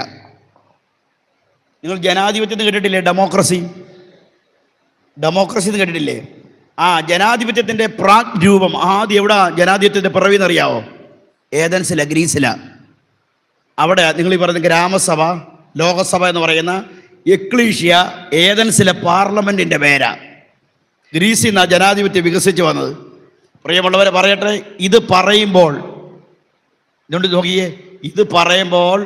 നിങ്ങൾ ജനാധിപത്യം എന്ന് കേട്ടിട്ടില്ലേ ഡെമോക്രസി ഡെമോക്രസി എന്ന് കേട്ടിട്ടില്ലേ ആ ജനാധിപത്യത്തിൻ്റെ പ്രാഗ് രൂപം ആദ്യം എവിടെ ജനാധിപത്യത്തിൻ്റെ പിറവിന്ന് അറിയാവോ ഏതൻസില ഗ്രീസില അവിടെ നിങ്ങൾ ഈ പറയുന്ന ഗ്രാമസഭ ലോകസഭ എന്ന് പറയുന്ന എക്ലീഷ്യ ഏതൻസിലെ പാർലമെൻറ്റിൻ്റെ പേരാ ഗ്രീസിൽ നിന്നാണ് ജനാധിപത്യം വികസിച്ച് വന്നത് പ്രിയമുള്ളവരെ പറയട്ടെ ഇത് പറയുമ്പോൾ ഇതുകൊണ്ട് നോക്കിയേ ഇത് പറയുമ്പോൾ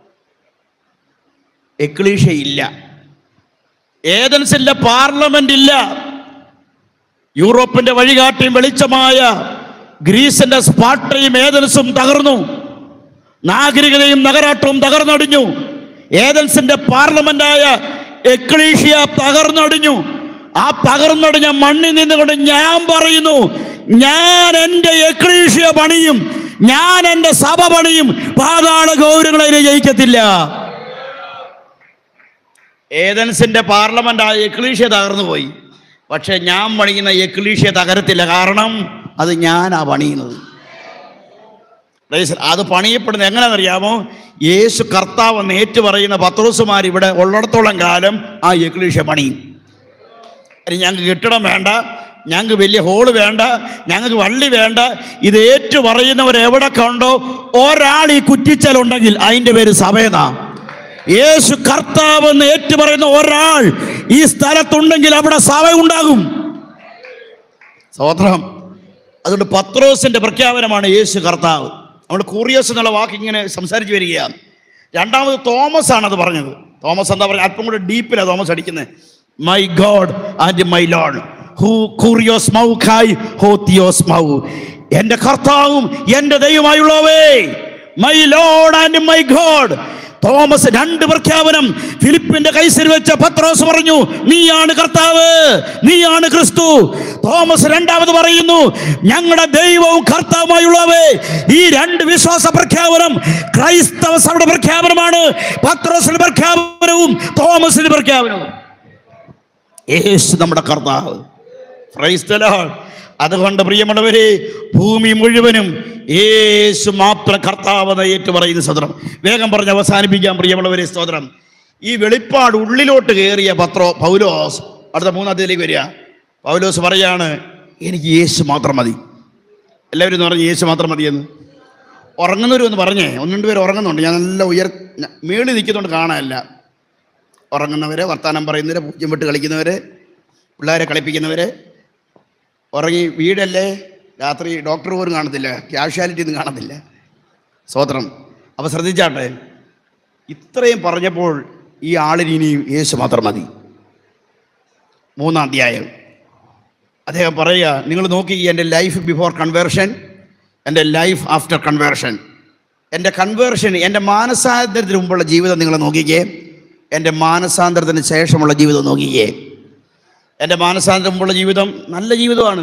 എക്ലീഷ്യ ഇല്ല ഏതൻസിലെ പാർലമെന്റ് ഇല്ല യൂറോപ്പിന്റെ വഴികാട്ടിയും വെളിച്ചമായ ഗ്രീസിന്റെ സ്പാട്ടയും ഏതൻസും തകർന്നു നാഗരികതയും നഗരാട്ടവും തകർന്നടിഞ്ഞു ഏതൻസിന്റെ പാർലമെന്റായ എക്ലീഷ്യ തകർന്നടിഞ്ഞു ആ തകർന്നടിഞ്ഞ മണ്ണിൽ നിന്നുകൊണ്ട് ഞാൻ പറയുന്നു ഞാൻ എൻ്റെ എക്ലീഷ്യ പണിയും ഞാൻ എൻ്റെ സഭ പണിയും പാതാള ഗൗരവങ്ങളെ ജയിക്കത്തില്ല ഏതൻസിന്റെ പാർലമെന്റായ എക്ലീഷ്യ തകർന്നു പോയി പക്ഷെ ഞാൻ പണിയുന്ന എക്ലീഷ്യ തകരത്തില്ല കാരണം അത് ഞാനാ പണിയുന്നത് Praise the Lord. അത് പണിയപ്പെടുന്നത് എങ്ങനെയാണെന്നറിയാമോ യേശു കർത്താവ് എന്ന് ഏറ്റു പറയുന്ന പത്രോസുമാർ ഇവിടെ ഉള്ളിടത്തോളം കാലം ആ എക്ലീഷ്യ പണിയും ഇനി ഞങ്ങൾക്ക് കെട്ടിടം വേണ്ട ഞങ്ങൾക്ക് വലിയ ഹോള് വേണ്ട ഞങ്ങൾക്ക് വള്ളി വേണ്ട ഇത് ഏറ്റു പറയുന്നവർ എവിടെ കണ്ടോ ഒരാൾ ഈ കുറ്റിച്ചലുണ്ടെങ്കിൽ അതിൻ്റെ പേര് സഭേതാ യേശു കർത്താവ് എന്ന് ഏറ്റു പറയുന്ന ഒരാൾ ഈ സ്ഥലത്തുണ്ടെങ്കിൽ അവിടെ സഭ ഉണ്ടാകും സ്വോത്രം അതുകൊണ്ട് പത്രോസിന്റെ പ്രഖ്യാപനമാണ് യേശു കർത്താവ് നമ്മൾ കൂറിയോസ് എന്നുള്ള വാക്ക് ഇങ്ങനെ സംസാരിച്ചു വരികയാണ് രണ്ടാമത് തോമസ് ആണ് അത് പറഞ്ഞത് തോമസ് എന്താ പറയുക അല്പം കൂടെ ഡീപ്പിലാണ് തോമസ് അടിക്കുന്നത് my God and my Lord ഹൂ കൂറിയോസ് മൗ ഖായ് ഹോ തിയോസ് മൗ എൻ്റെ കർത്താവും എൻ്റെ ദൈവമായുള്ളവേ my Lord and my God Thomas രണ്ട് പ്രഖ്യാപനം ഫിലിപ്പിന്റെ കൈസിൽ വെച്ച പത്രോസ് പറഞ്ഞു നീയാണ് കർത്താവ് നീയാണ് ക്രിസ്തു തോമസ് രണ്ടാമത് പറയുന്നു ഞങ്ങളുടെ ദൈവവും കർത്താവുമായുള്ളവേ ഈ രണ്ട് വിശ്വാസ പ്രഖ്യാപനം ക്രൈസ്തവ സഭയുടെ പ്രഖ്യാപനമാണ് പത്രോസിന്റെ പ്രഖ്യാപനവും തോമസിന്റെ പ്രഖ്യാപനവും യേശു നമ്മുടെ കർത്താവ് Praise the Lord. അതുകൊണ്ട് പ്രിയമുള്ളവരെ ഭൂമി മുഴുവനും യേശു മാത്രം കർത്താവത ഏറ്റു പറയുന്ന സ്തോത്രം വേഗം പറഞ്ഞ് അവസാനിപ്പിക്കാം പ്രിയമുള്ളവരെ സ്തോത്രം ഈ വെളിപ്പാട് ഉള്ളിലോട്ട് കയറിയ പത്രോ പൗലോസ് അടുത്ത മൂന്നാമത്തേലേക്ക് വരിക പൗലോസ് പറയാണ് എനിക്ക് യേശു മാത്രം മതി എല്ലാവരും ഒന്ന് പറഞ്ഞ് യേശു മാത്രം മതിയെന്ന് ഉറങ്ങുന്നവരൊന്ന് പറഞ്ഞേ ഒന്ന് രണ്ട് പേര് ഉറങ്ങുന്നുണ്ട് ഞാൻ നല്ല ഉയർ ഞ- മേളിൽ നിൽക്കുന്നതുകൊണ്ട് കാണാനല്ല ഉറങ്ങുന്നവരെ വർത്തമാനം പറയുന്നവരെ പൂജ്യം വിട്ട് കളിക്കുന്നവരെ പിള്ളേരെ കളിപ്പിക്കുന്നവരെ ഉറങ്ങി വീടല്ലേ രാത്രി ഡോക്ടർ പോലും കാണത്തില്ല ക്യാഷ്വാലിറ്റി ഒന്നും കാണത്തില്ല സ്വോത്രം അപ്പോൾ ശ്രദ്ധിച്ചാട്ടെ ഇത്രയും പറഞ്ഞപ്പോൾ ഈ ആളിന് ഇനിയും യേശു മാത്രം മതി മൂന്നാം അധ്യായം അദ്ദേഹം പറയുക നിങ്ങൾ നോക്കി എൻ്റെ ലൈഫ് ബിഫോർ കൺവേർഷൻ എൻ്റെ ലൈഫ് ആഫ്റ്റർ കൺവേർഷൻ എൻ്റെ കൺവേർഷൻ എൻ്റെ മാനസാന്തരത്തിന് മുമ്പുള്ള ജീവിതം നിങ്ങൾ നോക്കിക്കേ എൻ്റെ മാനസാന്തരത്തിന് ശേഷമുള്ള ജീവിതം നോക്കിക്കേ എൻ്റെ മാനസാന്തരം മുമ്പുള്ള ജീവിതം നല്ല ജീവിതമാണ്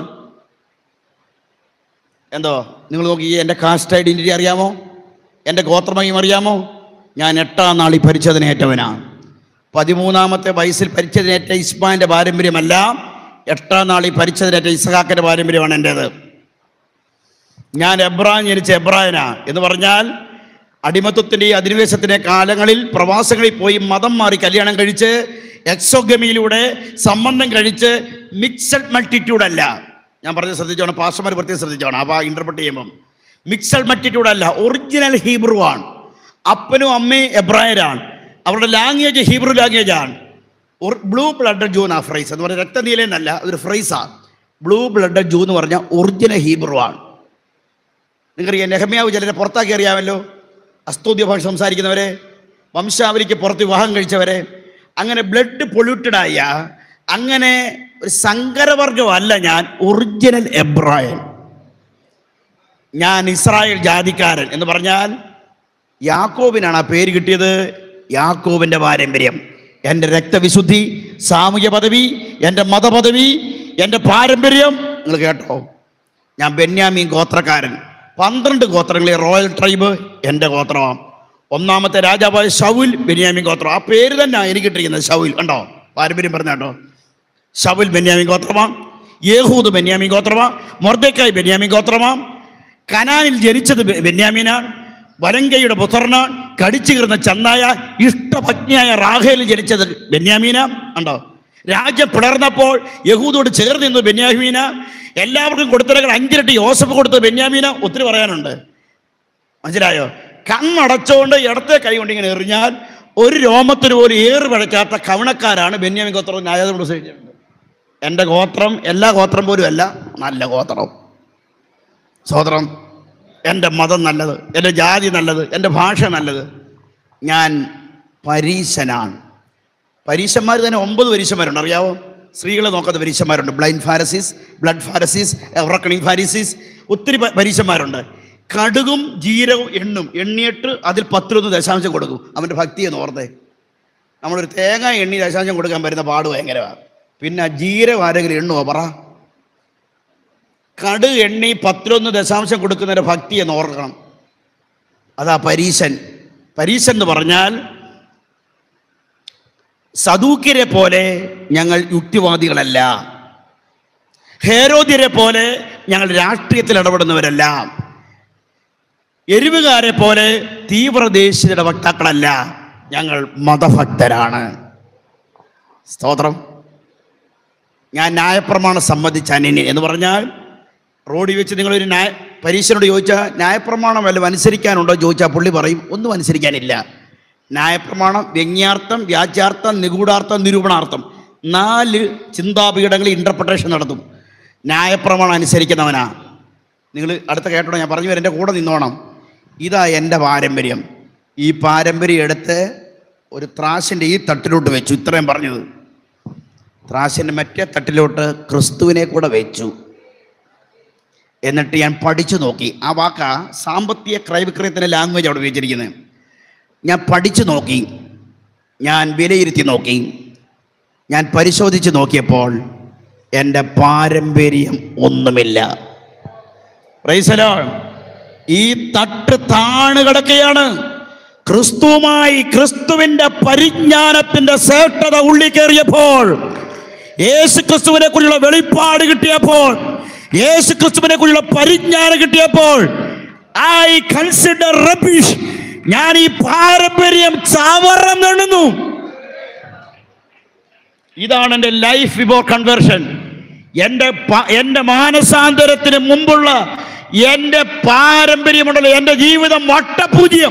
എന്തോ നിങ്ങൾ നോക്കിക്കേ എൻ്റെ കാസ്റ്റ് ഐഡൻറ്റിറ്റി അറിയാമോ എൻ്റെ ഗോത്രമയം അറിയാമോ ഞാൻ എട്ടാം നാളിൽ പരിച്ഛേദനയേറ്റവനാണ് പതിമൂന്നാമത്തെ വയസ്സിൽ പരിച്ഛേദനയേറ്റ ഇസ്മാൻ്റെ പാരമ്പര്യമല്ല എട്ടാം നാളിൽ പരിച്ഛേദനയേറ്റ ഇസഹാക്കിൻ്റെ പാരമ്പര്യമാണ് എൻ്റേത് ഞാൻ എബ്രാൻ ജനിച്ച എബ്രായനാ എന്ന് പറഞ്ഞാൽ അടിമത്വത്തിൻ്റെ അധിനിവേശത്തിൻ്റെ കാലങ്ങളിൽ പ്രവാസങ്ങളിൽ പോയി മതം മാറി കല്യാണം കഴിച്ച് എക്സോഗമിയിലൂടെ സംബന്ധം കഴിച്ച് മിക്സഡ് മൾട്ടിറ്റ്യൂഡ് അല്ല ഞാൻ പറഞ്ഞത് ശ്രദ്ധിച്ചോണം പാസ്റ്റർമാർ പ്രത്യേകം ശ്രദ്ധിച്ചോണം അപ്പോൾ ഇൻ്റർപ്രറ്റ് ചെയ്യുമ്പം മിക്സഡ് മൾട്ടിറ്റ്യൂഡ് അല്ല ഒറിജിനൽ ഹീബ്രു ആണ് അപ്പനും അമ്മയും എബ്രായരാണ് അവരുടെ ലാംഗ്വേജ് ഹീബ്രു ലാംഗ്വേജ് ആണ് ബ്ലൂ ബ്ലഡ് ജൂ ആ ഫ്രൈസ് എന്ന് പറഞ്ഞാൽ രക്തനീലെന്നല്ല അതൊരു ഫ്രൈസാണ് ബ്ലൂ ബ്ലഡ് ജൂ എന്ന് പറഞ്ഞാൽ ഒറിജിനൽ ഹീബ്രു ആണ് നിങ്ങൾക്കറിയാം നെഹമ്യാവ് ചിലരെ പുറത്താക്കി അറിയാമല്ലോ അസ്തോദ്യ ഭാഷ സംസാരിക്കുന്നവരെ വംശാവലിക്ക് പുറത്ത് വിവാഹം കഴിച്ചവരെ അങ്ങനെ ബ്ലഡ് പൊല്യൂട്ടഡായ അങ്ങനെ ഒരു സങ്കരവർഗമല്ല ഞാൻ ഒറിജിനൽ എബ്രായൻ ഞാൻ ഇസ്രായേൽ ജാതിക്കാരൻ എന്ന് പറഞ്ഞാൽ യാക്കോബിനാണ് ആ പേര് കിട്ടിയത് യാക്കോബിൻ്റെ പാരമ്പര്യം എൻ്റെ രക്തവിശുദ്ധി സാമൂഹ്യ പദവി എൻ്റെ മതപദവി എൻ്റെ പാരമ്പര്യം നിങ്ങൾ കേട്ടോ ഞാൻ ബെന്യാമീൻ ഗോത്രക്കാരൻ പന്ത്രണ്ട് ഗോത്രങ്ങളെ റോയൽ ട്രൈബ് എൻ്റെ ഗോത്രമാണ് ഒന്നാമത്തെ രാജാവായ ഷൗൽ ബെന്യാമീൻ ഗോത്രം ആ പേര് തന്നെ എനിക്ക് ഇട്ടിരിക്കുന്നത് ഷൗൽ കണ്ടോ പാരമ്പര്യം പറഞ്ഞ കേട്ടോ ഷൗൽ ബെന്യാമീൻ ഗോത്രമാ യേഹൂദ് ബെന്യാമീൻ ഗോത്രമാ മൊർദക്കായ് ബെന്യാമീൻ ഗോത്രമാ കനാനിൽ ജനിച്ചത് ബെ- ബെന്യാമീനാണ് വലങ്കയുടെ പുത്രനാണ് കടിച്ചു കീറുന്ന ചന്നായ ഇഷ്ടഭജ്ഞിയായ റാഹേൽ ജനിച്ചത് ബെന്യാമീന ഉണ്ടോ രാജ്യം പിളർന്നപ്പോൾ യഹൂദോട് ചേർന്ന് നിന്നു ബെന്യാമീന എല്ലാവർക്കും കൊടുത്തരങ്ങൾ അഞ്ചിരട്ടി യോസഫ് കൊടുത്ത ബെന്യാമീന ഒത്തിരി പറയാനുണ്ട് മനസ്സിലായോ കണ്ണടച്ചുകൊണ്ട് ഇടത്തെ കൈ കൊണ്ട് ഇങ്ങനെ എറിഞ്ഞാൽ ഒരു രോമത്തിന് പോലും ഏറ് പഴക്കാത്ത കവണക്കാരാണ് ബെന്യാമിൻ ഗോത്രം ന്യായാധിപ പ്രസവിച്ചിട്ടുണ്ട് എൻ്റെ ഗോത്രം എല്ലാ ഗോത്രം പോലും അല്ല നല്ല ഗോത്രം സോദരം എൻ്റെ മതം നല്ലത് എൻ്റെ ജാതി നല്ലത് എൻ്റെ ഭാഷ നല്ലത് ഞാൻ പരീശനാണ് പരീശന്മാർ തന്നെ ഒമ്പത് പരീശന്മാരുണ്ട് അറിയാവോ സ്ത്രീകളെ നോക്കാത്ത പരീശന്മാരുണ്ട് blind Pharisees blood Pharisees reckoning Pharisees ഒത്തിരി പ- പരീശന്മാരുണ്ട് കടുകും ജീരകവും എണ്ണും എണ്ണിയിട്ട് അതിൽ പത്തിലൊന്ന് ദശാംശം കൊടുക്കും അവൻ്റെ ഭക്തി എന്ന് ഓർത്തേ നമ്മളൊരു തേങ്ങ എണ്ണി ദശാംശം കൊടുക്കാൻ വരുന്ന പാട് ഭയങ്കരമാണ് പിന്നെ ജീരകം ആരെങ്കിലും എണ്ണുവോ പറ കടു എണ്ണി പത്തിലൊന്ന് ദശാംശം കൊടുക്കുന്നതിൻ്റെ ഭക്തി എന്ന് ഓർക്കണം അതാ പരീശൻ പരീശൻ എന്ന് പറഞ്ഞാൽ സദൂക്യരെ പോലെ ഞങ്ങൾ യുക്തിവാദികളല്ല ഹേരോദ്യരെ പോലെ ഞങ്ങൾ രാഷ്ട്രീയത്തിൽ ഇടപെടുന്നവരല്ല എരിവുകാരെ പോലെ തീവ്രദേശീയതയുടെ വക്താക്കളല്ല ഞങ്ങൾ മതഭക്തരാണ് സ്തോത്രം ഞാൻ ന്യായപ്രമാണം സംബന്ധിച്ച അനിന് എന്ന് പറഞ്ഞാൽ റോഡിൽ വെച്ച് നിങ്ങളൊരു ന്യായ പരീക്ഷനോട് ചോദിച്ചാൽ ന്യായപ്രമാണം വല്ലതും അനുസരിക്കാനുണ്ടോ ചോദിച്ചാൽ പുള്ളി പറയും ഒന്നും അനുസരിക്കാനില്ല ന്യായപ്രമാണം വ്യംഗ്യാർത്ഥം വ്യാജ്യാർത്ഥം നിഗൂഢാർത്ഥം നിരൂപണാർത്ഥം നാല് ചിന്താപീഠങ്ങളിൽ ഇൻ്റർപ്രിട്ടേഷൻ നടത്തും ന്യായപ്രമാണം അനുസരിക്കുന്നവനാ നിങ്ങൾ അടുത്ത കേട്ടോ ഞാൻ പറഞ്ഞു വരും എൻ്റെ കൂടെ നിന്നോണം ഇതാ എൻ്റെ പാരമ്പര്യം ഈ പാരമ്പര്യം എടുത്ത് ഒരു ത്രാശിൻ്റെ ഈ തട്ടിലോട്ട് വെച്ചു ഇത്രയും പറഞ്ഞത് ത്രാശിൻ്റെ മറ്റേ തട്ടിലോട്ട് ക്രിസ്തുവിനെ കൂടെ വെച്ചു എന്നിട്ട് ഞാൻ പഠിച്ചു നോക്കി ആ വാക്ക സാമ്പത്തിക ക്രയവിക്രയത്തിൻ്റെ ലാംഗ്വേജ് അവിടെ ഉപയോഗിച്ചിരിക്കുന്നത് ഞാൻ പഠിച്ചു നോക്കി ഞാൻ വിലയിരുത്തി നോക്കി ഞാൻ പരിശോധിച്ച് നോക്കിയപ്പോൾ എൻ്റെ പാരമ്പര്യം ഒന്നുമില്ല Praise the Lord. ഈ തട്ട് താണ് കിടക്കുകയാണ് ക്രിസ്തുവുമായി ക്രിസ്തുവിന്റെ പരിജ്ഞാനത്തിന്റെ ശ്രേഷ്ഠത ഉള്ളി കയറിയപ്പോൾ യേശു ക്രിസ്തുവിനെ കുറിച്ചുള്ള വെളിപ്പാട് കിട്ടിയപ്പോൾ യേശു ക്രിസ്തുവിനെ കുറിച്ചുള്ള പരിജ്ഞാനം കിട്ടിയപ്പോൾ ഐ കൺസിഡർ റബീഷ് ഞാൻ ഈ പാരമ്പര്യം ചാവറം നെണ്ണുന്നു ഇതാണ് എൻ്റെ ലൈഫ് ബിഫോർ കൺവേർഷൻ എൻ്റെ പ- എൻ്റെ മാനസാന്തരത്തിന് മുമ്പുള്ള എൻ്റെ പാരമ്പര്യമുണ്ടല്ലോ എൻ്റെ ജീവിതം വട്ടപൂജ്യം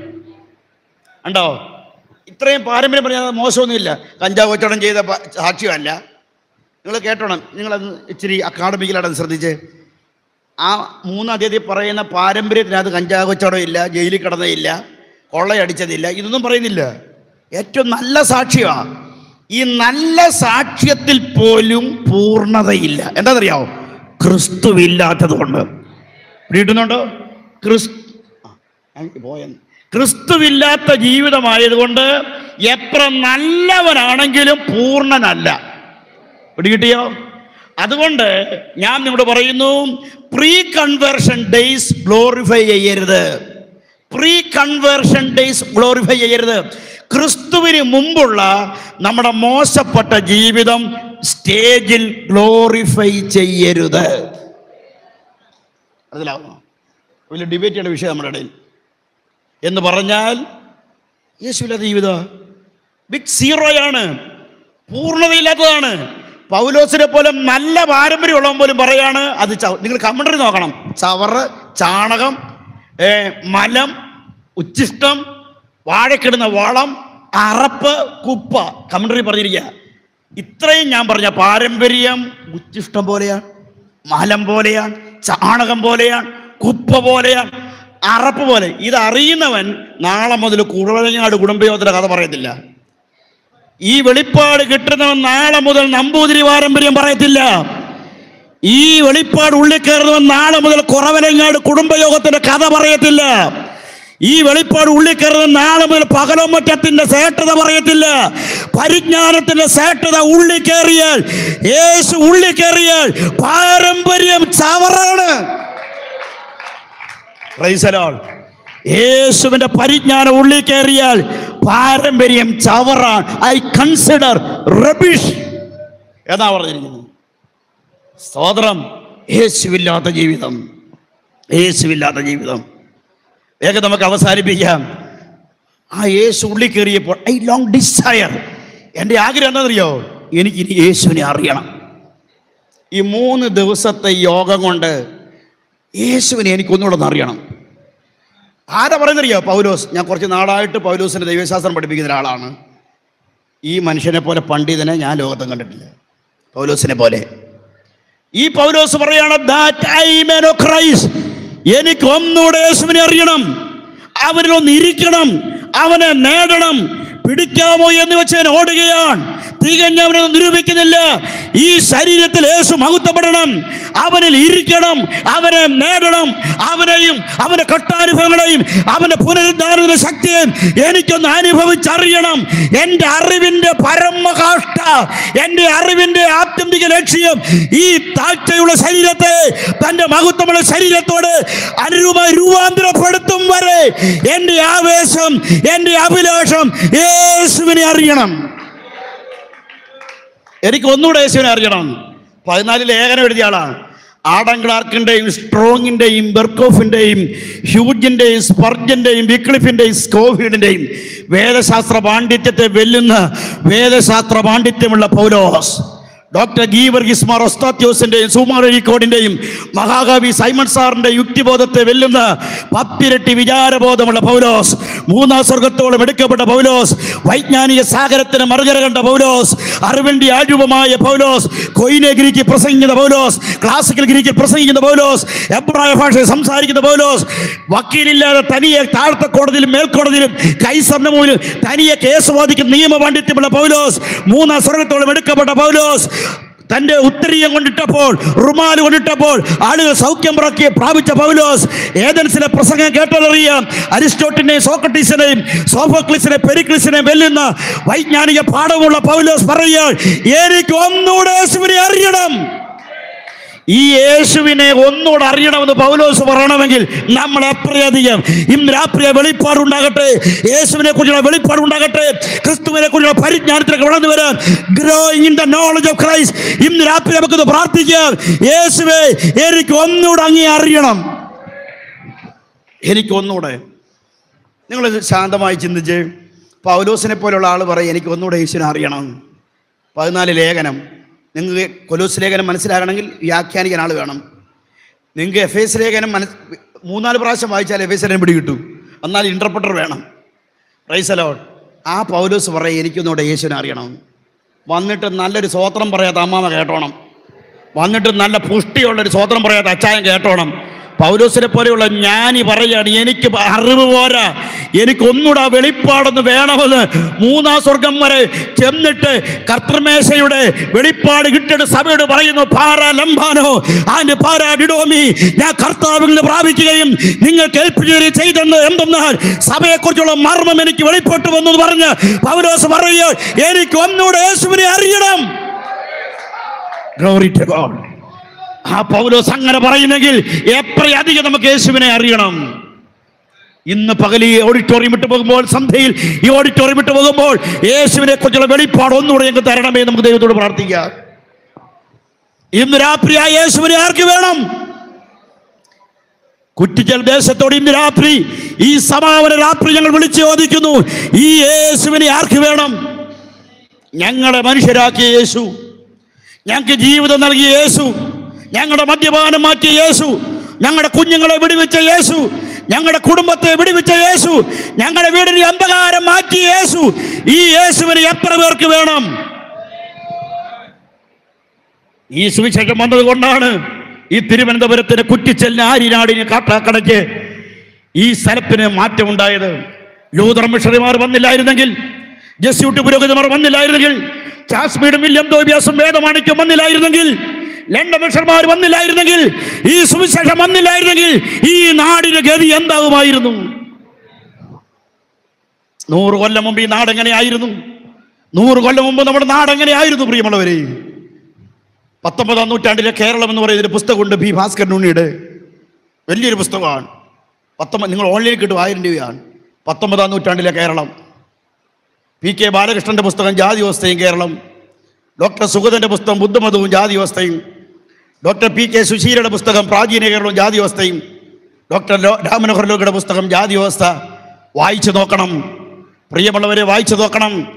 ഉണ്ടോ ഇത്രയും പാരമ്പര്യം പറഞ്ഞാൽ മോശമൊന്നുമില്ല കഞ്ചാവ് കച്ചവടം ചെയ്ത പ- സാക്ഷ്യമല്ല നിങ്ങൾ കേട്ടോണം നിങ്ങളത് ഇച്ചിരി അക്കാഡമിക്കലായിട്ട് ശ്രദ്ധിച്ച് ആ മൂന്നാം തീയതി പറയുന്ന പാരമ്പര്യത്തിനകത്ത് കഞ്ചാവ് കച്ചവടം ഇല്ല ജയിലിൽ കിടന്നതില്ല കൊള്ളയടിച്ചതില്ല ഇതൊന്നും പറയുന്നില്ല ഏറ്റവും നല്ല സാക്ഷ്യമാണ് ഈ നല്ല സാക്ഷ്യത്തിൽ പോലും പൂർണ്ണതയില്ല എന്താണെന്നറിയാവോ ക്രിസ്തുവില്ലാത്തത് കൊണ്ട് പിടിയിട്ടുന്നുണ്ടോ ക്രിസ് ആ, ഞാൻ പോയെന്ന് ക്രിസ്തുവില്ലാത്ത ജീവിതമായതുകൊണ്ട് എത്ര നല്ലവനാണെങ്കിലും പൂർണ്ണനല്ല പിടികിട്ടിയോ അതുകൊണ്ട് ഞാൻ നിങ്ങളോട് പറയുന്നു പ്രീ കൺവേർഷൻ ഡേയ്സ് ഗ്ലോറിഫൈ ചെയ്യരുത് പ്രീ കൺവേർഷൻ ഡേയ്സ് ഗ്ലോറിഫൈ ചെയ്യരുത് ക്രിസ്തുവിന് മുമ്പുള്ള നമ്മുടെ മോശപ്പെട്ട ജീവിതം സ്റ്റേജിൽ ഗ്ലോറിഫൈ ചെയ്യരുത് അതിലാവുന്നു വലിയ ഡിബേറ്റ് ചെയ്യേണ്ട വിഷയം നമ്മുടെ ഇടയിൽ എന്ന് പറഞ്ഞാൽ യേശുവില്ലാത്ത ജീവിതം ബിഗ് സീറോയാണ് പൂർണ്ണതയില്ലാത്തതാണ് പൗലോസിനെ പോലെ നല്ല പാരമ്പര്യമുള്ളവൻ പോലും പറയാണ് അത് ചവ- നിങ്ങൾ കമണ്ടറി നോക്കണം ചവറ് ചാണകം ഏ, മലം ഉച്ചിഷ്ടം വാഴക്കിടുന്ന വളം അറപ്പ് കുപ്പ കമണ്ടറി പറഞ്ഞിരിക്കുക ഇത്രയും ഞാൻ പറഞ്ഞ പാരമ്പര്യം ഉച്ചിഷ്ടം പോലെയാണ് മലം പോലെയാണ് ചാണകം പോലെയാണ് കുപ്പ പോലെയാണ് അറപ്പ് പോലെ ഇത് അറിയുന്നവൻ നാളെ മുതൽ കുടവഴങ്ങാട് കുടുംബയോഗത്തിന്റെ കഥ പറയത്തില്ല ഈ വെളിപ്പാട് കിട്ടുന്നവൻ നാളെ മുതൽ നമ്പൂതിരി പാരമ്പര്യം പറയത്തില്ല ഈ വെളിപ്പാട് ഉള്ളിൽ കയറുന്നവൻ നാളെ മുതൽ കുറവലങ്ങാട് കുടുംബയോഗത്തിന്റെ കഥ പറയത്തില്ല ഈ വെളിപ്പാട് ഉള്ളിൽ കയറുന്ന നാളെ മുതൽ പകലൊമ്മറ്റത്തിന്റെ സേട്ടത പറയത്തില്ല പരിജ്ഞാനത്തിന്റെ സേട്ടത ഉള്ളിൽ കയറിയാൽ യേശു ഉള്ളിൽ കയറിയാൽ പാരമ്പര്യം ചവറാണ് Praise the Lord. യേശുവിന്റെ പരിജ്ഞാനം ഉള്ളിൽ കയറിയാൽ പാരമ്പര്യം ചവറാൻ ഐ കൺസിഡർ റബിഷ് എന്നാ പറഞ്ഞിരിക്കുന്നത് സ്തോത്രം യേശുവില്ലാത്ത ജീവിതം യേശുവില്ലാത്ത ജീവിതം വേഗം നമുക്ക് അവസാനിപ്പിക്കാം ആ യേശു ഉള്ളിൽ കയറിയപ്പോൾ ഐ ലോങ് ഡിസയർ എൻ്റെ ആഗ്രഹം എന്താണെന്നറിയോ എനിക്കിനി യേശുവിനെ അറിയണം ഈ മൂന്ന് ദിവസത്തെ യോഗം കൊണ്ട് യേശുവിനെ എനിക്കൊന്നുകൂടെ ഒന്ന് അറിയണം ആരാ പറയുന്നറിയോ പൗലോസ് ഞാൻ കുറച്ച് നാളായിട്ട് പൗലോസിൻ്റെ ദൈവശാസ്ത്രം പഠിപ്പിക്കുന്ന ഒരാളാണ് ഈ മനുഷ്യനെ പോലെ പണ്ഡിതനെ ഞാൻ ലോകത്തും കണ്ടിട്ടില്ല പൗലോസിനെ പോലെ ഈ പൗലോസ് പറയാണ് "That I may know Christ." എനിക്ക് ഒന്നുകൂടെ യേശുവിനെ അറിയണം അവനിലൊന്ന് ഇരിക്കണം അവനെ നേടണം പിടിക്കാമോ എന്ന് വെച്ച് ഞാൻ ഓടുകയാണ് തികഞ്ഞവനെ നിരൂപിക്കുന്നില്ല ഈ ശരീരത്തിൽ യേശു മഹത്വപ്പെടണം അവനിൽ ഇരിക്കണം അവനെ നേടണം അവനെയും അവന്റെ കട്ടാനുഭവങ്ങളെയും അവന്റെ പുനരുദ്ധാരണ ശക്തിയും എനിക്കൊന്ന് അനുഭവിച്ചറിയണം എൻ്റെ അറിവിൻ്റെ പരമകാഷ്ട എൻ്റെ അറിവിൻ്റെ ആത്യന്തിക ലക്ഷ്യം ഈ താഴ്ചയുള്ള ശരീരത്തെ തൻ്റെ മഹത്വമുള്ള ശരീരത്തോട് അനുരൂപമായി രൂപാന്തരപ്പെടുത്തും വരെ എൻ്റെ ആവേശം എൻ്റെ അഭിലാഷം യേശുവിനെ അറിയണം എനിക്ക് ഒന്നുകൂടെ യേശുവിനെ അറിയണം പതിനാല് ലേഖനം എഴുതിയ ആളാണ് ആഡം ക്ലാർക്കിൻ്റെയും സ്ട്രോങ്ങിൻ്റെയും ബെർക്കോഫിൻ്റെയും ഹ്യൂജിൻ്റെയും സ്പർജൻ്റെയും വിക്ലിഫിൻ്റെയും സ്കോഫീഡിൻ്റെയും വേദശാസ്ത്ര പാണ്ഡിത്യത്തെ വെല്ലുന്ന വേദശാസ്ത്ര പാണ്ഡിത്യമുള്ള പൗലോസ് ഡോക്ടർ ഗീവർഗിസ് മാർ ഒസ്താത്യോസിൻ്റെയും സുമാറിക്കോടിൻ്റെയും മഹാകവി സൈമൺ സാറിൻ്റെ യുക്തിബോധത്തെ വെല്ലുന്ന പത്തിരട്ടി വിചാരബോധമുള്ള പൗലോസ് മൂന്നാം സ്വർഗത്തോളം എടുക്കപ്പെട്ട പൗലോസ് വൈജ്ഞാനിക സാഗരത്തിന് മറുകര കണ്ട പൗലോസ് അറിവിൻ്റെ ആരൂപമായ പൗലോസ് കൊയിനെ ഗ്രീക്ക് പ്രസംഗിക്കുന്ന പൗലോസ് ക്ലാസിക്കൽ ഗ്രീക്കിൽ പ്രസംഗിക്കുന്ന പൗലോസ് എബ്രായ ഭാഷയിൽ സംസാരിക്കുന്ന പൗലോസ് വക്കീലില്ലാതെ തനിയെ താഴത്തെ കോടതിയിലും മേൽക്കോടതിയിലും കൈസറിന് മുമ്പിൽ തനിയെ കേസ് വാദിക്കുന്ന നിയമ പാണ്ഡിത്യമുള്ള പൗലോസ് മൂന്നാം സ്വർഗത്തോളം എടുക്കപ്പെട്ട പൗലോസ് തന്റെ ഉത്തരീയം കൊണ്ടിട്ടപ്പോൾ റുമാൽ കൊണ്ടിട്ടപ്പോൾ ആളുകൾ സൗഖ്യം പുറക്കി പ്രാപിച്ച പൗലോസ് ഏതൻസിലെ പ്രസംഗം കേട്ടതറിയാം അരിസ്റ്റോട്ടിനെയും സോക്രട്ടീസിനെയും സോഫോക്ലിസിനെ പെരിക്ലിസിനെയും വെല്ലുന്ന വൈജ്ഞാനിക പാഠമുള്ള പൗലോസ് പറയുക എനിക്ക് ഒന്നുകൂടെ യേശുവിനെ അറിയണം ഈ യേശുവിനെ ഒന്നുകൂടെ അറിയണമെന്ന് പൗലോസ് പറയണമെങ്കിൽ നമ്മൾ എത്രയധികം ഇന്ന് രാത്രിയെ വെളിപ്പാടുണ്ടാകട്ടെ യേശുവിനെ കുറിച്ചുള്ള വെളിപ്പാടുണ്ടാകട്ടെ ക്രിസ്തുവിനെ കുറിച്ചുള്ള പരിജ്ഞാനത്തിലേക്ക് വളർന്നു വരാൻ growing in the knowledge of Christ ഇന്ന് രാത്രി നമുക്കിത് പ്രാർത്ഥിക്കാം യേശുവെ എനിക്ക് ഒന്നുകൂടെ അങ്ങേ അറിയണം എനിക്ക് ഒന്നുകൂടെ നിങ്ങൾ ശാന്തമായി ചിന്തിച്ച് പൗലോസിനെ പോലുള്ള ആൾ പറയും എനിക്ക് ഒന്നുകൂടെ യേശുവിനെ അറിയണം പതിനാല് ലേഖനം നിങ്ങൾക്ക് കൊലൂസ് ലേഖനം മനസ്സിലാകണമെങ്കിൽ വ്യാഖ്യാനിക്കാൻ ആൾ വേണം നിങ്ങൾക്ക് എഫ് എസ് ലേഖനം മനസ് മൂന്നാല് പ്രാവശ്യം വായിച്ചാൽ എഫ് എസ് ലേഖനം പിടി കിട്ടും എന്നാൽ ഇൻ്റർപ്രട്ടർ വേണം റൈസലോൺ ആ പൗലോസ് പറയും എനിക്കൊന്നുകൂടെ യേശുവിനെ അറിയണം വന്നിട്ട് നല്ലൊരു സ്വോത്രം പറയാത്ത അമ്മാമ കേട്ടോണം വന്നിട്ട് നല്ല പുഷ്ടിയുള്ളൊരു സ്വോത്രം പറയാത്ത അച്ചായൻ കേട്ടോണം പൗലോസിനെ പോലെയുള്ള ജ്ഞാനി പറയാണ് എനിക്ക് അറിവ് പോരാ എനിക്കൊന്നുകൂടെ ആ വെളിപ്പാടൊന്ന് വേണമെന്ന് മൂന്നാം സ്വർഗം വരെ ചെന്നിട്ട് കർത്തൃമേശയുടെ വെളിപ്പാട് കിട്ടിയിട്ട് സഭയോട് പറയുന്നു പാറ ലംബാനോ ആൻഡ് പാറ ഡിഡോമി ഞാൻ കർത്താവിൽ നിന്ന് പ്രാപിക്കുകയും നിങ്ങൾ കേൾപ്പിക്കുകയും ചെയ്തെന്ന് എന്തെന്നാൽ സഭയെക്കുറിച്ചുള്ള മർമ്മം എനിക്ക് വെളിപ്പെട്ടു വന്നു എന്ന് പറഞ്ഞ് പൗലോസ് പറയുക എനിക്ക് ഒന്നുകൂടെ യേശുവിനെ അറിയണം Glory to God. ആ പൗലോസ് അങ്ങനെ പറയുന്നെങ്കിൽ എത്രയധികം നമുക്ക് യേശുവിനെ അറിയണം ഇന്ന് പകൽ ഈ ഓഡിറ്റോറിയം വിട്ടു പോകുമ്പോൾ സന്ധ്യയിൽ ഈ ഓഡിറ്റോറിയം വിട്ടു പോകുമ്പോൾ യേശുവിനെ കുറിച്ചുള്ള വെളിപ്പാട് ഒന്നുകൂടെ ഞങ്ങൾക്ക് തരണമേ നമുക്ക് ദൈവത്തോട് പ്രാർത്ഥിക്കാം ഇന്ന് രാത്രി ആ യേശുവിനെ ആർക്ക് വേണം കുറ്റിച്ചൽ ദേശത്തോട് ഇന്ന് രാത്രി ഈ സമാപന രാത്രി ഞങ്ങൾ വിളിച്ചു ചോദിക്കുന്നു ഈ യേശുവിനെ ആർക്ക് വേണം ഞങ്ങളെ മനുഷ്യരാക്കിയ യേശു ഞങ്ങൾക്ക് ജീവിതം നൽകിയ യേശു ഞങ്ങളുടെ മദ്യപാനം മാറ്റിയ യേശു ഞങ്ങളുടെ കുഞ്ഞുങ്ങളെ വിടുവിച്ച യേശു ഞങ്ങളുടെ കുടുംബത്തെ വിടുവിച്ച യേശു ഞങ്ങളുടെ വീടിന് അന്ധകാരം മാറ്റിയ യേശു ഈ യേശുവിന് എത്ര പേർക്ക് വേണം ഈ സുവിശേഷം വന്നത് കൊണ്ടാണ് ഈ തിരുവനന്തപുരത്തിന് കുറ്റിച്ചെല്ലിന് ആരിനാടിന് കാട്ടാക്കടയ്ക്ക് ഈ സ്ഥലത്തിന് മാറ്റമുണ്ടായത് ലൂതർ മിഷണറിമാർ വന്നില്ലായിരുന്നെങ്കിൽ ജസ്യൂട്ട് പുരോഹിതന്മാർ വന്നില്ലായിരുന്നെങ്കിൽ കാശ്മീരും വില്യം തോബിയാസും വേദമാണിക്യം വന്നില്ലായിരുന്നെങ്കിൽ ലണ്ടൻ മിഷണർമാർ വന്നില്ലായിരുന്നെങ്കിൽ ഈ സുവിശേഷം വന്നില്ലായിരുന്നെങ്കിൽ ഈ നാടിന്റെ ഗതി എന്താകുമായിരുന്നു നൂറ് കൊല്ലം മുമ്പ് ഈ നാട് എങ്ങനെയായിരുന്നു നൂറ് കൊല്ലം മുമ്പ് നമ്മുടെ നാട് എങ്ങനെയായിരുന്നു പ്രിയമുള്ളവരെ പത്തൊമ്പതാം നൂറ്റാണ്ടിലെ കേരളം എന്ന് പറയുന്ന ഒരു പുസ്തകമുണ്ട് ബി ഭാസ്കരൻ ഉണ്ണിയുടെ വലിയൊരു പുസ്തകമാണ് പത്തൊമ്പത് നിങ്ങൾ ഓൺലൈനിൽ കിട്ടും ആയിരം രൂപയാണ് പത്തൊമ്പതാം നൂറ്റാണ്ടിലെ കേരളം പി കെ ബാലകൃഷ്ണന്റെ പുസ്തകം ജാതി വ്യവസ്ഥയും കേരളം ഡോക്ടർ സുഗതന്റെ പുസ്തകം ബുദ്ധമതവും ജാതി വ്യവസ്ഥയും ഡോക്ടർ പി കെ സുശീലയുടെ പുസ്തകം പ്രാചീന കേരളവും ജാതി വ്യവസ്ഥയും ഡോക്ടർ ലോ രാമനോഹർ ലോകയുടെ പുസ്തകം ജാതി വ്യവസ്ഥ വായിച്ചു നോക്കണം പ്രിയമുള്ളവരെ വായിച്ചു നോക്കണം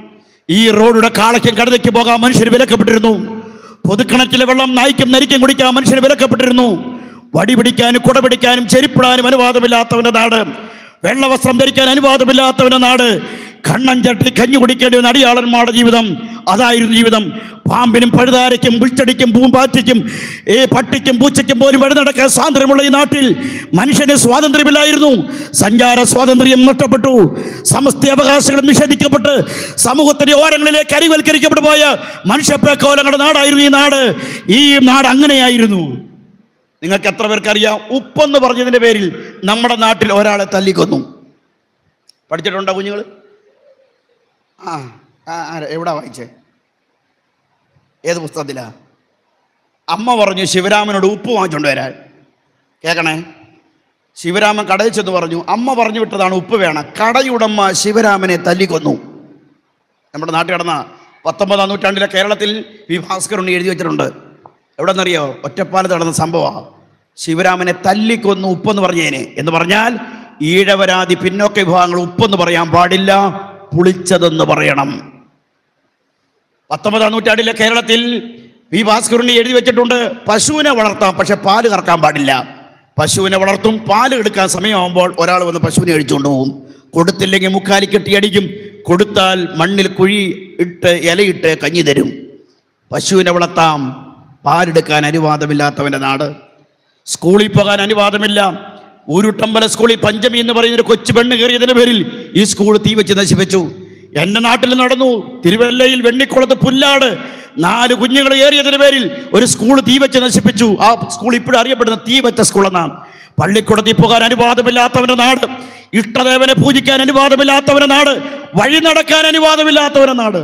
ഈ റോഡുടെ കാളയ്ക്കും കടുതയ്ക്ക് പോകാൻ മനുഷ്യർ വിലക്കപ്പെട്ടിരുന്നു പൊതുക്കിണറ്റിലെ വെള്ളം നായ്ക്കും നരിക്കും കുടിക്കാൻ മനുഷ്യർ വിലക്കപ്പെട്ടിരുന്നു വടി പിടിക്കാനും കുട പിടിക്കാനും ചെരിപ്പിടാനും അനുവാദമില്ലാത്തവന്റെ നാട് വെള്ളവസ്ത്രം ധരിക്കാൻ അനുവാദമില്ലാത്തവന്റെ നാട് കണ്ണൻ ചട്ടി കഞ്ഞി കുടിക്കേണ്ടി വന്ന അടിയാളന്മാരുടെ ജീവിതം അതായിരുന്നു ജീവിതം പാമ്പിനും പഴുതാരയ്ക്കും പുൽച്ചടിക്കും പൂമ്പാറ്റയ്ക്കും ഏ പട്ടിക്കും പൂച്ചയ്ക്കും പോലും വഴുന്നടക്കാൻ സ്വാതന്ത്ര്യമുള്ള ഈ നാട്ടിൽ മനുഷ്യന് സ്വാതന്ത്ര്യമില്ലായിരുന്നു സഞ്ചാര സ്വാതന്ത്ര്യം നഷ്ടപ്പെട്ടു സമസ്ത അവകാശങ്ങളും നിഷേധിക്കപ്പെട്ട് സമൂഹത്തിന്റെ ഓരങ്ങളിലേക്ക് അരിവൽക്കരിക്കപ്പെട്ടു പോയ മനുഷ്യപ്പേക്കോലങ്ങളുടെ നാടായിരുന്നു ഈ നാട് ഈ നാട് അങ്ങനെയായിരുന്നു നിങ്ങൾക്ക് എത്ര പേർക്കറിയാം ഉപ്പെന്ന് പറഞ്ഞതിന്റെ പേരിൽ നമ്മുടെ നാട്ടിൽ ഒരാളെ തല്ലിക്കൊന്നു പഠിച്ചിട്ടുണ്ടോ കുഞ്ഞുങ്ങൾ ആ ആ, ആരാ? എവിടാ വായിച്ചേ ഏത് പുസ്തകത്തിലാ അമ്മ പറഞ്ഞു ശിവരാമനോട് ഉപ്പ് വാങ്ങിച്ചോണ്ട് വരാൻ കേൾക്കണേ ശിവരാമൻ കടയിൽ ചെന്ന് പറഞ്ഞു അമ്മ പറഞ്ഞു വിട്ടതാണ് ഉപ്പ് വേണം കടയുടമ്മ ശിവരാമനെ തല്ലിക്കൊന്നു നമ്മുടെ നാട്ടിൽ കിടന്ന പത്തൊമ്പതാം നൂറ്റാണ്ടിലെ കേരളത്തിൽ വി ഭാസ്കറുണ്ണി എഴുതി വെച്ചിട്ടുണ്ട് എവിടെ നിന്നറിയോ ഒറ്റപ്പാലത്ത് നടന്ന സംഭവമാണ് ശിവരാമനെ തല്ലിക്കൊന്നു ഉപ്പെന്ന് പറഞ്ഞേനെ എന്ന് പറഞ്ഞാൽ ഈഴവരാതി പിന്നോക്ക വിഭാഗങ്ങൾ ഉപ്പെന്ന് പറയാൻ പാടില്ല പുളിച്ചതെന്ന് പറയണം പത്തൊമ്പതാം നൂറ്റാണ്ടിലെ കേരളത്തിൽ വി ഭാസ്കറുണ്ണി എഴുതി വെച്ചിട്ടുണ്ട് പശുവിനെ വളർത്താം പക്ഷെ പാല് കറക്കാൻ പാടില്ല പശുവിനെ വളർത്തും പാല് എടുക്കാൻ സമയമാകുമ്പോൾ ഒരാൾ വന്ന് പശുവിനെ അടിച്ചുകൊണ്ട് പോകും കൊടുത്തില്ലെങ്കിൽ മുക്കാലി കെട്ടി അടിക്കും കൊടുത്താൽ മണ്ണിൽ കുഴി ഇട്ട് ഇലയിട്ട് കഞ്ഞി തരും പശുവിനെ വളർത്താം പാലെടുക്കാൻ അനുവാദമില്ലാത്തവൻ്റെ നാട് സ്കൂളിൽ പോകാൻ അനുവാദമില്ല ഊരുട്ടമ്പല സ്കൂളിൽ പഞ്ചമി എന്ന് പറയുന്ന ഒരു കൊച്ചു പെണ്ണ് കയറിയതിന്റെ പേരിൽ ഈ സ്കൂൾ തീ വെച്ച് നശിപ്പിച്ചു എന്റെ നാട്ടിൽ നടന്നു തിരുവല്ലയിൽ വെണ്ണിക്കുളത്ത് പുല്ലാട് നാല് കുഞ്ഞുങ്ങൾ ഏറിയതിന് പേരിൽ ഒരു സ്കൂൾ തീ വെച്ച് നശിപ്പിച്ചു ആ സ്കൂൾ ഇപ്പോഴും അറിയപ്പെടുന്ന തീ വെച്ച സ്കൂൾ എന്നാണ് പള്ളിക്കുടത്തിൽ പോകാൻ അനുവാദമില്ലാത്തവന്റെ നാട് ഇഷ്ടദേവനെ പൂജിക്കാൻ അനുവാദമില്ലാത്തവന്റെ നാട് വഴി നടക്കാൻ അനുവാദമില്ലാത്തവന്റെ നാട്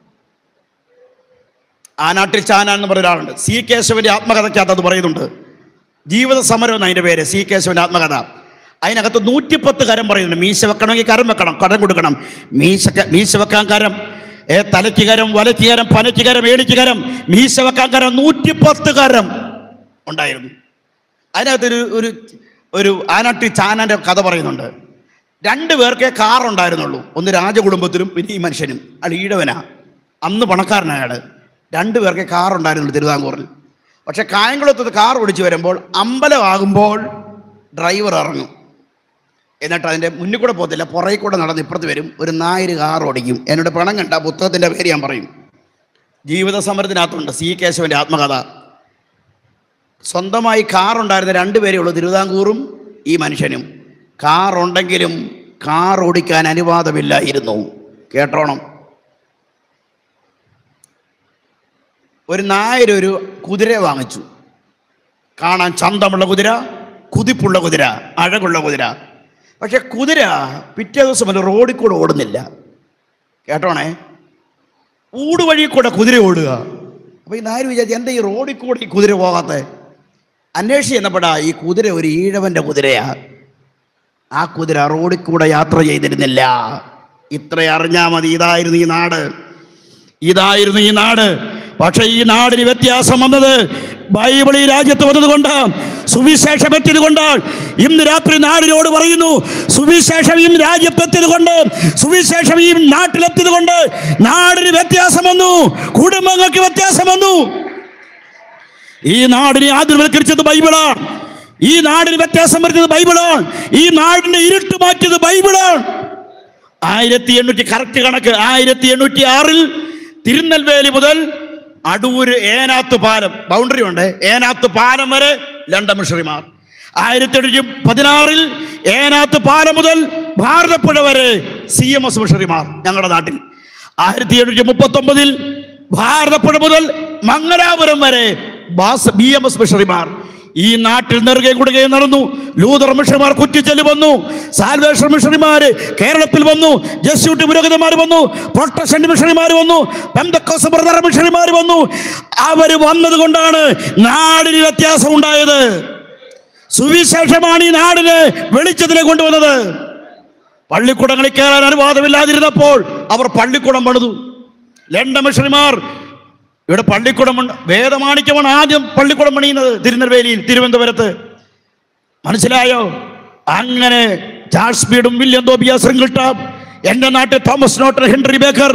ആ നാട്ടിൽ ചാന എന്ന് പറഞ്ഞ ഒരാളുണ്ട് സി കേശവന്റെ ആത്മകഥയ്ക്കകത്ത് അത് പറയുന്നുണ്ട് ജീവിത സമരം എന്ന് അതിൻ്റെ പേര് സി കേശവന്റെ ആത്മകഥ അതിനകത്ത് നൂറ്റിപ്പത്ത് കരം പറയുന്നുണ്ട് മീശ വെക്കണമെങ്കിൽ കരം വെക്കണം കരം കൊടുക്കണം മീശ മീശ വെക്കാൻ കരം ഏ തലയ്ക്ക് കരം വലയ്ക്ക് കരം പനയ്ക്ക് കരം ഏടിക്ക് കരം മീശ വെക്കാൻ കരം നൂറ്റിപ്പത്ത് കരം ഉണ്ടായിരുന്നു അതിനകത്തൊരു ഒരു ഒരു ആനാട്ടി ചാനന്റെ കഥ പറയുന്നുണ്ട് രണ്ട് പേർക്കേ കാർ ഉണ്ടായിരുന്നുള്ളൂ ഒന്ന് രാജകുടുംബത്തിലും പിന്നെ ഈ മനുഷ്യനും അയാൾ ഈഴവനാ അന്ന് പണക്കാരനാണ് അയാൾ രണ്ട് പേർക്കേ കാർ ഉണ്ടായിരുന്നുള്ളൂ തിരുവിതാംകൂറിൽ പക്ഷെ കായംകുളത്ത് കാർ ഓടിച്ച് വരുമ്പോൾ അമ്പലമാകുമ്പോൾ ഡ്രൈവർ ഇറങ്ങും എന്നിട്ട് അതിൻ്റെ മുന്നിൽ കൂടെ പോകത്തില്ല പുറകിൽ കൂടെ നടന്ന് ഇപ്പുറത്ത് വരും ഒരു നായര് കാർ ഓടിക്കും എന്നോട് പണം കണ്ട ആ പുസ്തകത്തിൻ്റെ പേര് ഞാൻ പറയും ജീവിത സമരത്തിനകത്തുണ്ട് സി കേശവൻ്റെ ആത്മകഥ സ്വന്തമായി കാർ ഉണ്ടായിരുന്ന രണ്ടുപേരേ ഉള്ളൂ തിരുവിതാംകൂറും ഈ മനുഷ്യനും കാർ ഉണ്ടെങ്കിലും കാർ ഓടിക്കാൻ അനുവാദമില്ലായിരുന്നു കേട്ടോണം ഒരു നായർ ഒരു കുതിര വാങ്ങിച്ചു കാണാൻ ചന്തമുള്ള കുതിര കുതിപ്പുള്ള കുതിര അഴകുള്ള കുതിര പക്ഷെ കുതിര പിറ്റേ ദിവസം വല്ല റോഡിൽ കൂടെ ഓടുന്നില്ല കേട്ടോണേ ഊട് വഴി കൂടെ കുതിര ഓടുക അപ്പോൾ ഈ നായർ വിചാരിച്ചു എന്താ ഈ റോഡിൽ കൂടെ ഈ കുതിര പോകാത്ത അന്വേഷിച്ച് ചെന്നപ്പെടാ ഈ കുതിര ഒരു ഈഴവന്റെ കുതിരയാ ആ കുതിര റോഡിൽ കൂടെ യാത്ര ചെയ്തിരുന്നില്ല ഇത്ര അറിഞ്ഞാൽ മതി ഇതായിരുന്നു ഈ നാട് ഇതായിരുന്നു ഈ നാട് പക്ഷെ ഈ നാടിന് വ്യത്യാസം വന്നത് ബൈബിൾ ഈ രാജ്യത്ത് വന്നതുകൊണ്ട് സുവിശേഷം എത്തിയത് കൊണ്ട് ഇന്ന് രാത്രി നാടിനോട് പറയുന്നു സുവിശേഷം ഈ രാജ്യത്തെത്തിയത് കൊണ്ട് സുവിശേഷം ഈ നാട്ടിലെത്തിയത് കൊണ്ട് നാടിന് വ്യത്യാസം വന്നു കുടുംബങ്ങൾക്ക് വ്യത്യാസം വന്നു ഈ നാടിനെ ആദരവൽക്കരിച്ചത് ബൈബിളാണ് ഈ നാടിന് വ്യത്യാസം വരുന്നത് ബൈബിളാണ് ഈ നാടിന്റെ ഇരുട്ട് മാറ്റിയത് ബൈബിളാണ് ആയിരത്തി എണ്ണൂറ്റി കറക്റ്റ് കണക്ക് ആയിരത്തി എണ്ണൂറ്റി ആറിൽ തിരുനെൽവേലി മുതൽ അടൂര് ഏനാത്ത് പാലം ബൗണ്ടറി ഉണ്ട് ഏനാത്ത് പാലം വരെ ലണ്ടൻ മിഷണറിമാർ ആയിരത്തി എണ്ണൂറ്റി പതിനാറിൽ ഏനാത്ത് പാലം മുതൽ ഭാരതപ്പുഴ വരെ സി എം എസ് മിഷണറിമാർ ഞങ്ങളുടെ നാട്ടിൽ ആയിരത്തി എണ്ണൂറ്റി മുപ്പത്തി ഒമ്പതിൽ ഭാരതപ്പുഴ മുതൽ മംഗലാപുരം വരെ ബാസ് ബി എം എസ് മിഷണറിമാർ ഈ നാട്ടിൽ നെറുകെ കൊടുകയും നടന്നു ലൂതർ മിഷണറിമാർ കുറ്റിച്ചെല്ലി വന്നു സാൽവേഷൻ മിഷണറിമാര് കേരളത്തിൽ വന്നു ജസ്യൂട്ട് പുരോഹിതന്മാർ വന്നു പ്രൊട്ടസ്റ്റന്റ് മിഷണറിമാർ വന്നു പെന്തക്കോസ് ബ്രദർ മിഷണറിമാർ വന്നു അവര് വന്നത് കൊണ്ടാണ് നാടിന് വ്യത്യാസം ഉണ്ടായത് സുവിശേഷമാണ് ഈ നാടിന് വെളിച്ചത്തിലെ കൊണ്ടുവന്നത് പള്ളിക്കൂടങ്ങളിൽ കയറാൻ അനുവാദമില്ലാതിരുന്നപ്പോൾ അവർ പള്ളിക്കൂടം പണിതു ലണ്ടൻ മിഷണറിമാർ ഇവിടെ പള്ളിക്കൂടം ഉണ്ട് വേദമാണിക്യമാണ് ആദ്യം പള്ളിക്കൂടം പണിയുന്നത് തിരുനെൽവേലിയിൽ തിരുവനന്തപുരത്ത് മനസ്സിലായോ അങ്ങനെ ചാൾസ് ബീഡും വില്യം തോബിയ ശൃംഗിൾട്ട എൻ്റെ നാട്ടിൽ തോമസ് നോട്ടർ ഹെൻറി ബേക്കർ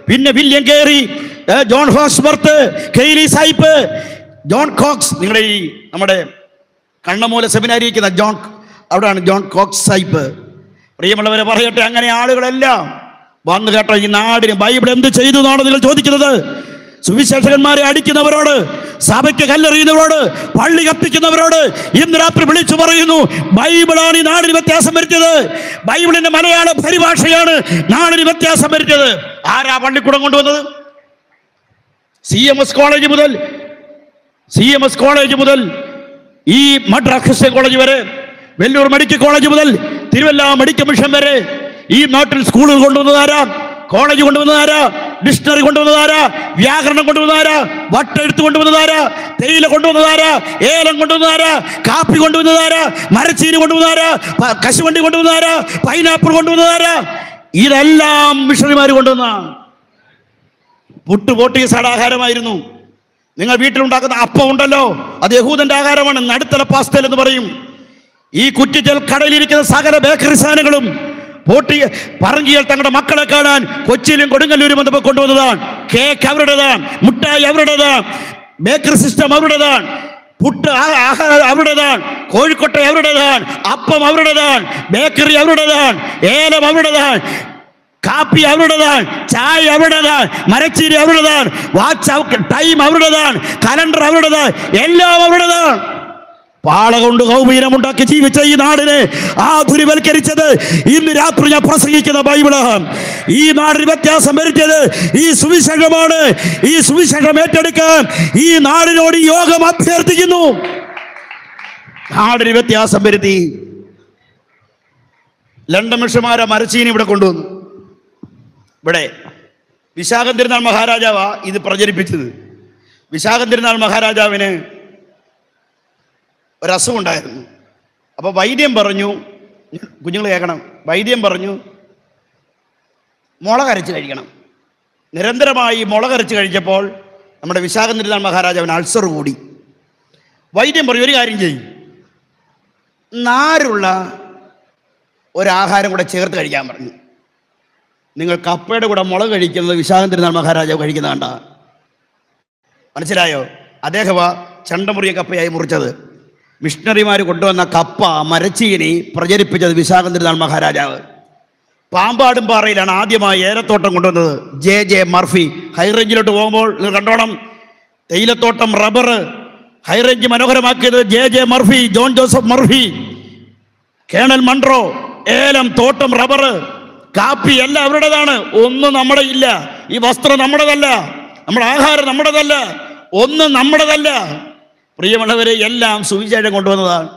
പിന്നെ വില്യം കേറി ഏ, ജോൺ ഹോസ്വർത്ത് കെയ്ലി സൈപ്പ് ജോൺ കോക്സ് നിങ്ങളുടെ ഈ നമ്മുടെ കണ്ണമൂല സെമിനാരി ഇരിക്കുന്ന ജോൺ അവിടെയാണ് ജോൺ കോക്സ് സൈപ്പ് പ്രിയമുള്ളവരെ പറയട്ടെ അങ്ങനെ ആളുകളെല്ലാം വന്നു കേട്ടോ ഈ നാടിന് ബൈബിൾ എന്ത് ചെയ്തു എന്നാണ് നിങ്ങൾ ചോദിക്കുന്നത് സുവിശേഷകന്മാരെ അടിക്കുന്നവരോട് സഭയ്ക്ക് കല്ലെറിയുന്നവരോട് പള്ളി കത്തിക്കുന്നവരോട് ഇന്ന് രാത്രി വിളിച്ചു പറയുന്നു ബൈബിളാണ് ഈ നാടിന് വ്യത്യാസം വരുത്തിയത് ബൈബിളിന്റെ മലയാള പരിഭാഷയാണ് നാടിന് വ്യത്യാസം വരുത്തിയത് ആരാ പള്ളിക്കൂടം കൊണ്ടുവന്നത് സി എം എസ് കോളേജ് മുതൽ സി എം എസ് കോളേജ് മുതൽ ഈ മദ്രാസ് ക്രിസ്ത്യൻ കോളേജ് വരെ വെല്ലൂർ മെഡിക്കൽ കോളേജ് മുതൽ തിരുവല്ല മെഡിക്കൽ മിഷൻ വരെ ഈ നാട്ടിൽ സ്കൂളുകൾ കൊണ്ടുവന്നതാരാ കോളേജ് കൊണ്ടുവന്നതാരാ ഡിക്ഷണറി കൊണ്ടുവന്നതാരാ വ്യാകരണം കൊണ്ടുവന്നതാരാ വട്ടെഴുത്ത് കൊണ്ടുവന്നതാരാ തേയില കൊണ്ടുവന്നതാരാ ഏലം കൊണ്ടുവന്നതാരാ കാപ്പി കൊണ്ടുവന്നതാരാ മരച്ചീനി കൊണ്ടുവന്നതാരാ പ- കശുവണ്ടി കൊണ്ടുവന്നതാരാ പൈനാപ്പിൾ കൊണ്ടുവന്നതാരാ ഇതെല്ലാം മിഷണറിമാർ കൊണ്ടുവന്ന പുട്ട് പോട്ടീസാട് ആഹാരമായിരുന്നു നിങ്ങൾ വീട്ടിലുണ്ടാക്കുന്ന അപ്പം ഉണ്ടല്ലോ അത് യഹൂദന്റെ ആഹാരമാണ് നടുത്തല പാസ്തൽ എന്ന് പറയും ഈ കുറ്റിച്ചൽ കടലിരിക്കുന്ന സകല ബേക്കറി സാധനങ്ങളും പോട്ടി പറങ്കിയൽ തങ്ങളുടെ മക്കളെ കാണാൻ കൊച്ചിയിലും കൊടുങ്ങല്ലൂരും വന്നപ്പോൾ കൊണ്ടുവന്നതാണ് കേക്ക് അവരുടേതാണ് മുട്ടായി അവരുടേതാണ് ബേക്കറി സിസ്റ്റം അവരുടേതാണ് പുട്ട് ആ- ആഹാരം അവരുടേതാണ് കോഴിക്കോട്ടെ അവരുടേതാണ് അപ്പം അവരുടേതാണ് ബേക്കറി അവരുടേതാണ് ഏലം അവരുടേതാണ് കാപ്പി അവരുടേതാണ് ചായ അവരുടേതാണ് മരച്ചീരി അവരുടേതാണ് വാച്ച് അവ- ടൈം അവരുടേതാണ് കലണ്ടർ അവരുടേതാണ് എല്ലാം അവരുടേതാണ് പാള കൊണ്ട് കൗപീനമുണ്ടാക്കി ജീവിച്ച ഈ നാടിനെ ആധുനിവൽക്കരിച്ചത് ഇന്ന് രാത്രി ഞാൻ പ്രസംഗിക്കുന്ന ബൈബിളാണ് ഈ നാടിന് വ്യത്യാസം വരുത്തിയത് ഈ സുവിശേഷമാണ് ഈ സുവിശേഷം ഏറ്റെടുക്കാൻ ഈ നാടിനോട് ഈ യോഗം അഭ്യർത്ഥിക്കുന്നു നാടിന് വ്യത്യാസം വരുത്തി ലണ്ടൻ മിഷമാരെ മരച്ചീനി ഇവിടെ കൊണ്ടുവന്നു ഇവിടെ വിശാഖം തിരുനാൾ മഹാരാജാവാ ഇത് പ്രചരിപ്പിച്ചത് വിശാഖം തിരുനാൾ മഹാരാജാവിന് ഒരസുഖമുണ്ടായിരുന്നു അപ്പോൾ വൈദ്യം പറഞ്ഞു കുഞ്ഞുങ്ങൾ കേൾക്കണം വൈദ്യം പറഞ്ഞു മുള കരച്ച് കഴിക്കണം നിരന്തരമായി മുള കരച്ച് കഴിച്ചപ്പോൾ നമ്മുടെ വിശാഖം തിരുനാൾ മഹാരാജാവിന് അൾസർ കൂടി വൈദ്യം പറഞ്ഞു ഒരു കാര്യം ചെയ്യും നാരുള്ള ഒരാഹാരം കൂടെ ചേർത്ത് കഴിക്കാൻ പറഞ്ഞു നിങ്ങൾ കപ്പയുടെ കൂടെ മുളക് കഴിക്കുന്നത് വിശാഖം തിരുനാൾ മഹാരാജാവ് കഴിക്കുന്ന കണ്ട മനസ്സിലായോ അദ്ദേഹമാ ചണ്ടമുറിയ കപ്പയായി മുറിച്ചത് മിഷണറിമാർ കൊണ്ടുവന്ന കപ്പ മരച്ചീനി പ്രചരിപ്പിച്ചത് വിശാഖം തിരുനാൾ മഹാരാജാവ് പാമ്പാടും പാറയിലാണ് ആദ്യമായി ഏലത്തോട്ടം കൊണ്ടുവന്നത് ജെ ജെ മർഫി ഹൈറേഞ്ചിലോട്ട് പോകുമ്പോൾ നിങ്ങൾ കണ്ടോണം തേയിലത്തോട്ടം റബ്ബർ ഹൈറേഞ്ച് മനോഹരമാക്കിയത് J J Murphy John Joseph Murphy colonel Munro ഏലം തോട്ടം റബ്ബർ കാപ്പി എല്ലാം അവരുടേതാണ് ഒന്നും നമ്മുടെ ഇല്ല ഈ വസ്ത്രം നമ്മുടേതല്ല നമ്മുടെ ആഹാരം നമ്മുടേതല്ല ഒന്നും നമ്മുടേതല്ല പ്രിയമുള്ളവരെ എല്ലാം സുവിശേഷം കൊണ്ടുവന്നതാണ്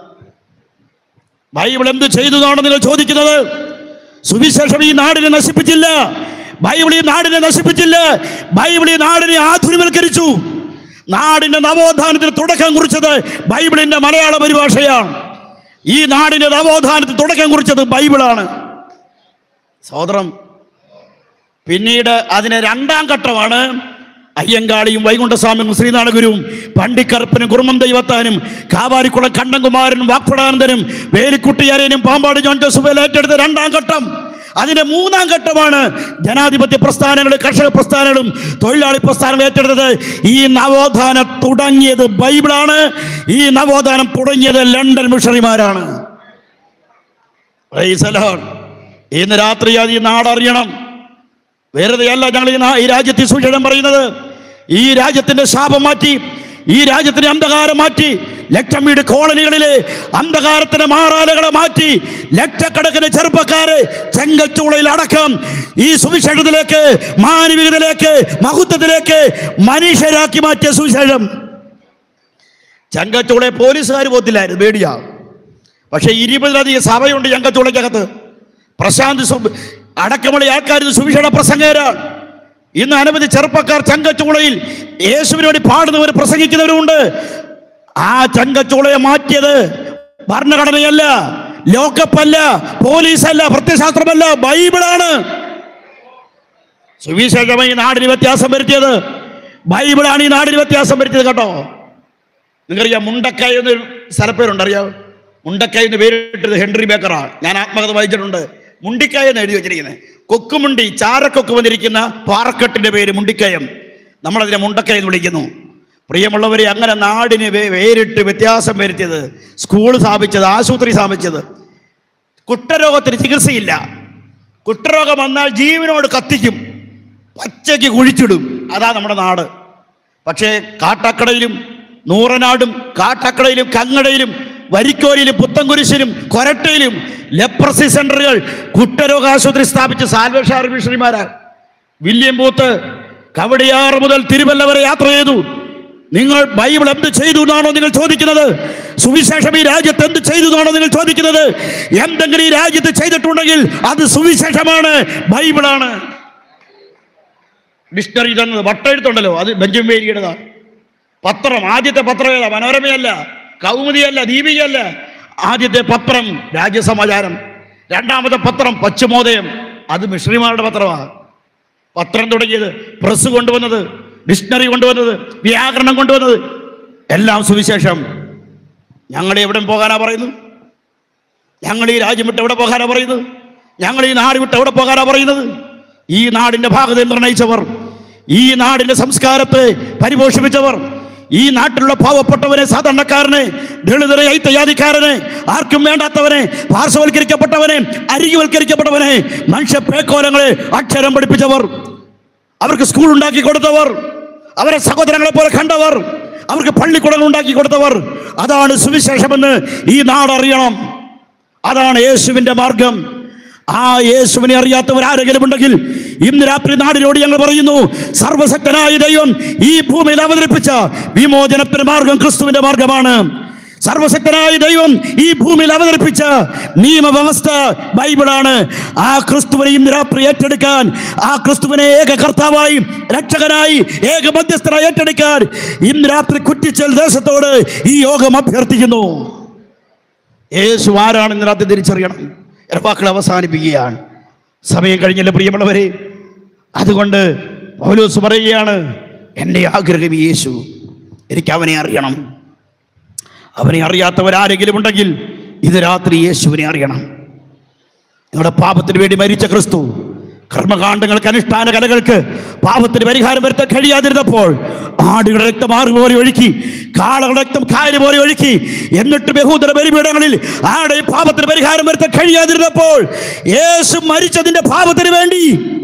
ബൈബിൾ എന്ത് ചെയ്തു എന്നാണ് നിങ്ങൾ ചോദിക്കുന്നത് സുവിശേഷം ഈ നാടിനെ നശിപ്പിച്ചില്ല ബൈബിൾ ഈ നാടിനെ നശിപ്പിച്ചില്ല ബൈബിൾ ഈ നാടിനെ ആധുനികവൽക്കരിച്ചു നാടിന്റെ നവോത്ഥാനത്തിന് തുടക്കം കുറിച്ചത് ബൈബിളിന്റെ മലയാള പരിഭാഷയാണ് ഈ നാടിന്റെ നവോത്ഥാനത്തിന് തുടക്കം കുറിച്ചത് ബൈബിളാണ് സഹോദരം പിന്നീട് അതിന് രണ്ടാം ഘട്ടമാണ് അയ്യങ്കാളിയും വൈകുണ്ഠസ്വാമിയും ശ്രീനാഥഗുരുവും പണ്ടിക്കറുപ്പനും കുറുമം ദൈവത്താനും കാവാരിക്കുളം കണ്ണൻകുമാരനും വാക്പടാനന്ദനും വേലിക്കുട്ടിയാരനും പാമ്പാട് ജോൺ ജോസഫ് ഏറ്റെടുത്ത രണ്ടാം ഘട്ടം അതിന്റെ മൂന്നാം ഘട്ടമാണ് ജനാധിപത്യ പ്രസ്ഥാനങ്ങളും കർഷക പ്രസ്ഥാനങ്ങളും തൊഴിലാളി പ്രസ്ഥാനങ്ങളും ഏറ്റെടുത്തത് ഈ നവോത്ഥാനം തുടങ്ങിയത് ബൈബിളാണ് ഈ നവോത്ഥാനം തുടങ്ങിയത് ലണ്ടൻ മിഷണറിമാരാണ് Praise the Lord. ഇന്ന് രാത്രി അത് ഈ നാടറിയണം വെറുതെയല്ല ഞങ്ങൾ ഈ നാ- ഈ രാജ്യത്തെ സൂക്ഷിക്കണം പറയുന്നത് ഈ രാജ്യത്തിന്റെ ശാപം മാറ്റി ഈ രാജ്യത്തിന്റെ അന്ധകാരം മാറ്റി ലക്ഷം വീട് കോളനികളിലെ അന്ധകാരത്തിന്റെ മാറാലകളെ മാറ്റി ലക്ഷക്കണക്കിന് ചെറുപ്പക്കാരെ ചെങ്കച്ചൂളയിൽ അടക്കം ഈ സുവിശേഷത്തിലേക്ക് മാനവികതയിലേക്ക് മഹത്വത്തിലേക്ക് മനുഷ്യരാക്കി മാറ്റിയ സുവിശേഷം ചെങ്കച്ചൂളെ പോലീസുകാർ പോത്തില്ലായിരുന്നു പേടിയാ പക്ഷേ ഇരുപതിലധികം സഭയുണ്ട് ചെങ്കച്ചൂളയ്ക്കകത്ത് പ്രശാന്ത് സു- അടക്കമുള്ള ആൾക്കാർ ഇത് സുവിശേഷ പ്രസംഗകരാണ് ഇന്ന് അനവധി ചെറുപ്പക്കാർ ചങ്കച്ചുളയിൽ യേശുവിന് വേണ്ടി പാടുന്നവർ പ്രസംഗിക്കുന്നവരുമുണ്ട് ആ ചങ്കച്ചുളയെ മാറ്റിയത് ഭരണഘടനയല്ല ലോക്കപ്പല്ല പോലീസല്ല പ്രത്യശാസ്ത്രമല്ല ബൈബിളാണ് സുവിശേഷമായി ഈ നാടിന് വ്യത്യാസം വരുത്തിയത് ബൈബിളാണ് ഈ നാടിന് വ്യത്യാസം വരുത്തിയത് കേട്ടോ നിങ്ങൾക്കറിയാം മുണ്ടക്കായ എന്നൊരു സ്ഥലപ്പേരുണ്ട് അറിയാം മുണ്ടക്കായ എന്ന് പേരിട്ടത് ഹെൻറി ബേക്കറാണ് ഞാൻ ആത്മകഥ വായിച്ചിട്ടുണ്ട് മുണ്ടിക്കായ എന്ന് എഴുതി വെച്ചിരിക്കുന്നത് കൊക്കുമുണ്ടി ചാരക്കൊക്ക് വന്നിരിക്കുന്ന പാറക്കെട്ടിന്റെ പേര് മുണ്ടിക്കയം നമ്മളതിനെ മുണ്ടക്കയം എന്ന് വിളിക്കുന്നു പ്രിയമുള്ളവരെ അങ്ങനെ നാടിന് വേ- വേറിട്ട് വ്യത്യാസം വരുത്തിയത് സ്കൂൾ സ്ഥാപിച്ചത് ആശുപത്രി സ്ഥാപിച്ചത് കുഷ്ഠരോഗത്തിന് ചികിത്സയില്ല കുഷ്ഠരോഗം വന്നാൽ ജീവനോട് കത്തിക്കും പച്ചയ്ക്ക് കുഴിച്ചിടും അതാ നമ്മുടെ നാട് പക്ഷേ കാട്ടാക്കടയിലും നൂറനാടും കാട്ടാക്കടയിലും കങ്ങടയിലും വരിക്കോലിലും പുത്തൻകുരിശിലും കൊരട്ടയിലും ലെപ്രസി സെന്ററുകൾ കുഷ്ഠരോഗ ആശുപത്രി സ്ഥാപിച്ച സാൽവേഷ മിഷണറിമാരാ വില്യം ബൂത്ത് കവടിയാറ് മുതൽ തിരുവല്ല വരെ യാത്ര ചെയ്തു നിങ്ങൾ ബൈബിൾ എന്ത് ചെയ്തു എന്നാണോ നിങ്ങൾ ചോദിക്കുന്നത് സുവിശേഷം ഈ രാജ്യത്ത് എന്ത് ചെയ്തു എന്നാണോ നിങ്ങൾ ചോദിക്കുന്നത് എന്തെങ്കിലും ഈ രാജ്യത്ത് ചെയ്തിട്ടുണ്ടെങ്കിൽ അത് സുവിശേഷമാണ് ബൈബിളാണ് ഡിക്ഷണറി തന്നത് വട്ടെഴുത്തുണ്ടല്ലോ അത് ബെഞ്ചമിൻ വേലിയുടേതാ പത്രം ആദ്യത്തെ പത്രം ഏതാ മനോരമയല്ല കൗമുദിയല്ല ദീപികയല്ല ആദ്യത്തെ പത്രം രാജ്യസമാചാരം രണ്ടാമത്തെ പത്രം പശ്ചിമോദയം അത് മിഷണറിമാരുടെ പത്രമാണ് പത്രം തുടങ്ങിയത് പ്രസ് കൊണ്ടുവന്നത് ഡിക്ഷണറി കൊണ്ടുവന്നത് വ്യാകരണം കൊണ്ടുവന്നത് എല്ലാം സുവിശേഷം ഞങ്ങൾ എവിടെ പോകാനാ പറയുന്നത് ഞങ്ങൾ ഈ രാജ്യം വിട്ട് എവിടെ പോകാനാ പറയുന്നത് ഞങ്ങൾ ഈ നാട് വിട്ട് എവിടെ പോകാനാ പറയുന്നത് ഈ നാടിന്റെ ഭാഗത നിർണയിച്ചവർ ഈ നാടിന്റെ സംസ്കാരത്തെ പരിപോഷിപ്പിച്ചവർ ഈ നാട്ടിലുള്ള പാവപ്പെട്ടവനെ സാധാരണക്കാരനെ ദളിതരെ ഐത്തജാതിക്കാരനെ ആർക്കും വേണ്ടാത്തവനെ പാർശ്വവൽക്കരിക്കപ്പെട്ടവനെ അരികുവൽക്കരിക്കപ്പെട്ടവനെ മനുഷ്യ പേക്കോലങ്ങളെ അക്ഷരം പഠിപ്പിച്ചവർ അവർക്ക് സ്കൂൾ ഉണ്ടാക്കി കൊടുത്തവർ അവരെ സഹോദരങ്ങളെ പോലെ കണ്ടവർ അവർക്ക് പള്ളിക്കുടങ്ങൾ ഉണ്ടാക്കി കൊടുത്തവർ അതാണ് സുവിശേഷമെന്ന് ഈ നാട് അറിയണം അതാണ് യേശുവിന്റെ മാർഗം ആ യേശുവിനെ അറിയാത്തവർ ആരെങ്കിലും ഉണ്ടെങ്കിൽ ഇന്ന് രാത്രി നാടിനോട് ഞങ്ങൾ പറയുന്നു സർവശക്തനായ ദൈവം ഈ ഭൂമിയിൽ അവതരിപ്പിച്ച വിമോചനത്തിന്റെ മാർഗം ക്രിസ്തുവിന്റെ മാർഗമാണ് സർവശക്തനായ ദൈവം ഈ ഭൂമിയിൽ അവതരിപ്പിച്ച നിയമവ്യവസ്ഥ ബൈബിളാണ് ആ ക്രിസ്തുവിനെ ഇന്ന് രാത്രി ഏറ്റെടുക്കാൻ ആ ക്രിസ്തുവിനെ ഏക കർത്താവായി രക്ഷകനായി ഏക മധ്യസ്ഥനായി ഏറ്റെടുക്കാൻ ഇന്ന് രാത്രി കുറ്റിച്ചൽ ദേശത്തോട് ഈ യോഗം അഭ്യർത്ഥിക്കുന്നു യേശു ആരാണ് ഇന്ന് രാത്രി തിരിച്ചറിയണം എൻ്റെ വാക്കുകൾ അവസാനിപ്പിക്കുകയാണ് സമയം കഴിഞ്ഞല്ലോ പ്രിയമുള്ളവരെ അതുകൊണ്ട് പൗലോസ് പറയുകയാണ് എൻ്റെ ആഗ്രഹം യേശു എനിക്ക് അവനെ അറിയണം അവനെ അറിയാത്തവരാരെങ്കിലും ഉണ്ടെങ്കിൽ ഇത് രാത്രി യേശുവിനെ അറിയണം നിങ്ങളുടെ പാപത്തിന് വേണ്ടി മരിച്ച ക്രിസ്തു കർമ്മകാണ്ഡങ്ങൾക്ക് അനുഷ്ഠാന കലകൾക്ക് പാപത്തിന് പരിഹാരം വരുത്താൻ കഴിയാതിരുന്നപ്പോൾ ആടുകളുടെ രക്തം ആറ് പോലെ ഒഴുക്കി കാളകളുടെ രക്തം കായല് പോലെ ഒഴുക്കി എന്നിട്ട് ബഹുദര ബലിപീഠങ്ങളിൽ ആടെ പാപത്തിന് പരിഹാരം വരുത്താൻ കഴിയാതിരുന്നപ്പോൾ യേശു മരിച്ചതിന്റെ പാപത്തിന് വേണ്ടി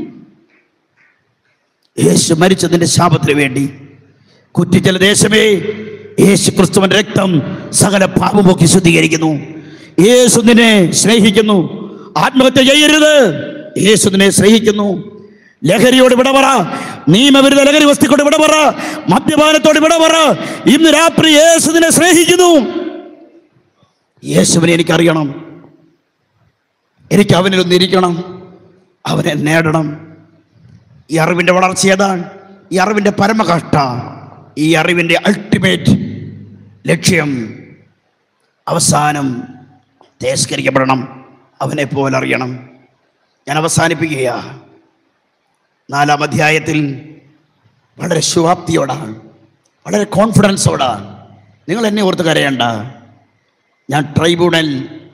യേശു മരിച്ചതിന്റെ ശാപത്തിന് വേണ്ടി കുറ്റിച്ചല ദേശമേ യേശു ക്രിസ്തുവിന്റെ രക്തം സകല പാപമൊക്കെ ശുദ്ധീകരിക്കുന്നു യേശു നിന്നെ സ്നേഹിക്കുന്നു ആത്മഹത്യ ചെയ്യരുത് യേശു നിന്നെ സ്നേഹിക്കുന്നു ലഹരിയോട് വിട പറ നിയമവിരുദ്ധ ലഹരി വസ്തുക്കളോട് വിട പറ മദ്യപാനത്തോട് വിട പറ ഇന്ന് രാത്രി യേശു നിന്നെ സ്നേഹിക്കുന്നു യേശുവിനെ എനിക്കറിയണം എനിക്ക് അവനിലൊന്ന് ഇരിക്കണം അവനെ നേടണം ഈ അറിവിൻ്റെ വളർച്ച ഏതാണ് ഈ അറിവിൻ്റെ പരമകഷ്ട ഈ അറിവിൻ്റെ അൾട്ടിമേറ്റ് ലക്ഷ്യം അവസാനം തേസ്കരിക്കപ്പെടണം അവനെ പോലെ അറിയണം ഞാൻ അവസാനിപ്പിക്കുക നാലാം അധ്യായത്തിൽ വളരെ ശുഭാപ്തിയോടാണ് വളരെ കോൺഫിഡൻസോടാണ് നിങ്ങൾ എന്നെ ഓർത്ത് കരയണ്ട ഞാൻ ട്രൈബ്യൂണൽ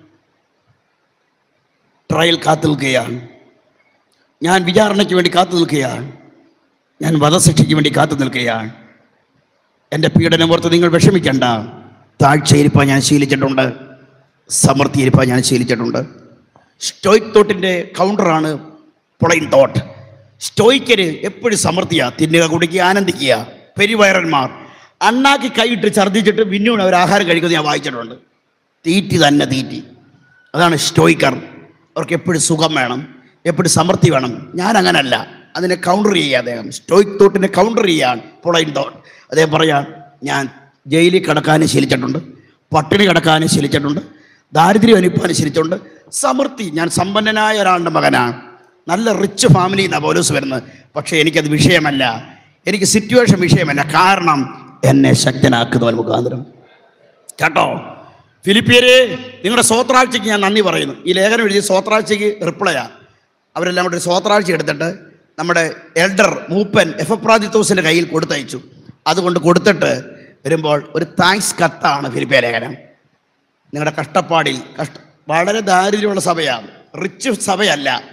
ട്രയൽ കാത്തു നിൽക്കുകയാണ് ഞാൻ വിചാരണയ്ക്ക് വേണ്ടി കാത്തു നിൽക്കുകയാണ് ഞാൻ വധശിക്ഷയ്ക്ക് വേണ്ടി കാത്തു നിൽക്കുകയാണ് എൻ്റെ പീഡനം ഓർത്ത് നിങ്ങൾ വിഷമിക്കണ്ട താഴ്ചയിരിപ്പാൻ ഞാൻ ശീലിച്ചിട്ടുണ്ട് സമൃദ്ധിയിരിപ്പാൻ ഞാൻ ശീലിച്ചിട്ടുണ്ട് സ്റ്റോയിക് തോട്ടിൻ്റെ കൗണ്ടറാണ് പൊളൈൻ തോട്ട് സ്റ്റോയിക്കര് എപ്പോഴും സമൃദ്ധിയാ തിന്നുക കുടിക്കുക ആനന്ദിക്കുക പെരുവയറന്മാർ അണ്ണാക്കി കൈയിട്ട് ഛർദ്ദിച്ചിട്ട് പിന്നീട് അവർ ആഹാരം കഴിക്കുന്നത് ഞാൻ വായിച്ചിട്ടുണ്ട് തീറ്റി തന്നെ തീറ്റി അതാണ് സ്റ്റോയിക്കർ അവർക്ക് എപ്പോഴും സുഖം വേണം എപ്പോഴും സമൃദ്ധി വേണം ഞാൻ അങ്ങനല്ല അതിനെ കൗണ്ടർ ചെയ്യുക അദ്ദേഹം സ്റ്റോയിക് തോട്ടിനെ കൗണ്ടർ ചെയ്യാൻ പൊളൈൻ തോട്ട് അദ്ദേഹം പറയാം ഞാൻ ജയിലിൽ കിടക്കാനും ശീലിച്ചിട്ടുണ്ട് പട്ടിണി കിടക്കാനും ശീലിച്ചിട്ടുണ്ട് ദാരിദ്ര്യം അനുഭവാനും ശീലിച്ചിട്ടുണ്ട് സമൃദ്ധി ഞാൻ സമ്പന്നനായ ഒരാളുടെ മകനാണ് നല്ല റിച്ച് ഫാമിലി എന്നാണ് പോലീസ് വരുന്നത് പക്ഷേ എനിക്കത് വിഷയമല്ല എനിക്ക് സിറ്റുവേഷൻ വിഷയമല്ല കാരണം എന്നെ ശക്തനാക്കുന്നവൻ മുഖാന്തരം കേട്ടോ ഫിലിപ്പിയരെ നിങ്ങളുടെ സ്വോത്രാഴ്ചയ്ക്ക് ഞാൻ നന്ദി പറയുന്നു ഈ ലേഖനം എഴുതിയ സ്വോത്രാഴ്ചയ്ക്ക് റിപ്ലൈയാ അവരെല്ലാം കൂടി ഒരു സ്വോത്രാഴ്ച എടുത്തിട്ട് നമ്മുടെ എൽഡർ മൂപ്പൻ എഫപ്രാജിത്തോസിൻ്റെ കയ്യിൽ കൊടുത്തയച്ചു അതുകൊണ്ട് കൊടുത്തിട്ട് വരുമ്പോൾ ഒരു താങ്ക്സ് കത്താണ് ഫിലിപ്പിയ ലേഖനം നിങ്ങളുടെ കഷ്ടപ്പാടിൽ കഷ്ട വളരെ ദാരിദ്ര്യമുള്ള സഭയാണ് റിച്ച് സഭയല്ല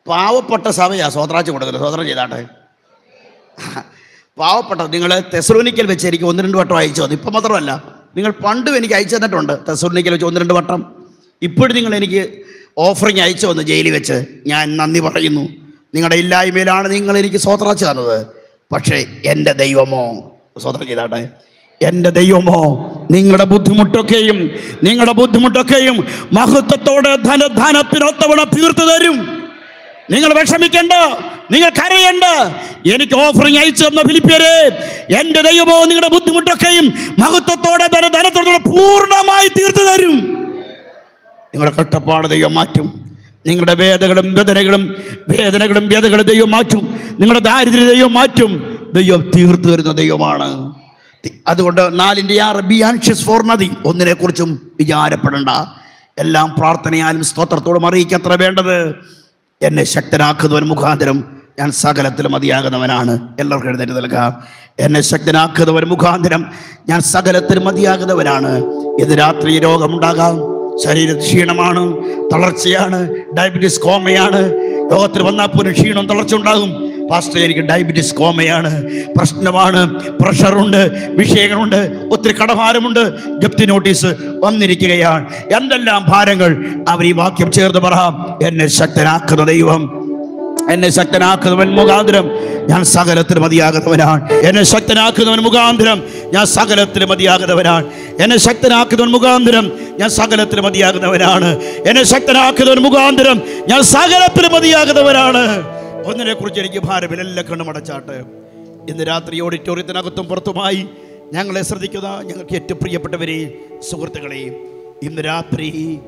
പാവപ്പെട്ട സഭയാ സ്വോത്രാച്ച് കൊടുക്കുന്നത് സ്വോത്രം ചെയ്താട്ടെ പാവപ്പെട്ട നിങ്ങൾ തെസറോനിക്കൽ വെച്ച് എനിക്ക് ഒന്ന് രണ്ട് വട്ടം അയച്ചു തന്നു ഇപ്പം മാത്രമല്ല നിങ്ങൾ പണ്ടും എനിക്ക് അയച്ചു തന്നിട്ടുണ്ട് തെസറോനിക്കൽ വെച്ച് ഒന്ന് രണ്ട് വട്ടം ഇപ്പോഴും നിങ്ങൾ എനിക്ക് ഓഫറിങ് അയച്ചു വന്നു ജയിലിൽ വെച്ച് ഞാൻ നന്ദി പറയുന്നു നിങ്ങളുടെ ഇല്ലായ്മയിലാണ് നിങ്ങൾ എനിക്ക് സ്വോത്രാച്ച് തന്നത് പക്ഷേ എൻ്റെ ദൈവമോ സ്വോത്രം ചെയ്താട്ടെ എൻ്റെ ദൈവമോ നിങ്ങളുടെ ബുദ്ധിമുട്ടൊക്കെയും നിങ്ങളുടെ ബുദ്ധിമുട്ടൊക്കെയും മഹത്വത്തോടെ ധന ധനത്തിനൊത്തവണ തീർത്തു തരും നിങ്ങൾ വിഷമിക്കണ്ട നിങ്ങൾ കരയണ്ട എനിക്ക് ഓഫറിങ് അയച്ചു തന്ന ഫിലിപ്പിയരെ എന്റെ ദൈവമോ നിങ്ങളുടെ ബുദ്ധിമുട്ടൊക്കെയും മഹത്വത്തോടെ ധന ധനത്തോടെ പൂർണ്ണമായി തീർത്തു തരും നിങ്ങളുടെ കഷ്ടപ്പാട് ദൈവം മാറ്റും നിങ്ങളുടെ വേദകളും വേദനകളും വേദനകളും വേദകളും ദൈവം മാറ്റും നിങ്ങളുടെ ദാരിദ്ര്യ ദൈവം മാറ്റും ദൈവം തീർത്തു തരുന്ന ദൈവമാണ് തി- അതുകൊണ്ട് നാലിൻ്റെ ആറ് ബി ആൻഷ്യസ് ഫോർ നദി ഒന്നിനെ കുറിച്ചും വിചാരപ്പെടണ്ട എല്ലാം പ്രാർത്ഥനയാലും സ്തോത്രത്തോടും അറിയിക്കത്ര വേണ്ടത് എന്നെ ശക്തനാക്കുന്നവൻ മുഖാന്തരം ഞാൻ സകലത്തിൽ മതിയാകുന്നവനാണ് എല്ലാവർക്കും എഴുന്നേറ്റ് നൽകാം എന്നെ ശക്തനാക്കുന്നവൻ മുഖാന്തരം ഞാൻ സകലത്തിൽ മതിയാകുന്നവനാണ് ഇത് രാത്രി രോഗമുണ്ടാകാം ശരീര ക്ഷീണമാണ് തളർച്ചയാണ് ഡയബറ്റീസ് കോമയാണ് രോഗത്തിൽ വന്നാൽ പോലും ക്ഷീണം തളർച്ച ഉണ്ടാകും പാസ്റ്റർ എനിക്ക് ഡയബറ്റീസ് കോമയാണ് പ്രശ്നമാണ് പ്രഷറുണ്ട് വിഷയങ്ങളുണ്ട് ഒത്തിരി കടഭാരമുണ്ട് ജപ്തി നോട്ടീസ് വന്നിരിക്കുകയാണ് എന്തെല്ലാം ഭാരങ്ങൾ അവർ ഈ വാക്യം ചേർന്ന് പറ എന്നെ ശക്തനാക്കുന്ന ദൈവം എന്നെ ശക്തനാക്കുന്നവൻ മുഖാന്തരം ഞാൻ സകലത്തിൽ മതിയാകുന്നവനാണ് എന്നെ ശക്തനാക്കുന്നവൻ മുഖാന്തരം ഞാൻ സകലത്തിൽ മതിയാകുന്നവനാണ് എന്നെ ശക്തനാക്കുന്നവൻ മുഖാന്തരം ഞാൻ സകലത്തിൽ മതിയാകുന്നവനാണ് എന്നെ ശക്തനാക്കുന്നവൻ മുഖാന്തരം ഞാൻ സകലത്തിൽ മതിയാകുന്നവനാണ് ഒന്നിനെ കുറിച്ച് എനിക്ക് ഭാരമില്ല എല്ലാ കണ്ണും അടച്ചാട്ട് ഇന്ന് രാത്രി ഓഡിറ്റോറിയത്തിനകത്തും പുറത്തുമായി ഞങ്ങളെ ശ്രദ്ധിക്കുന്ന ഞങ്ങൾക്ക് ഏറ്റവും പ്രിയപ്പെട്ടവരെ സുഹൃത്തുക്കളെ ഇന്ന് രാത്രി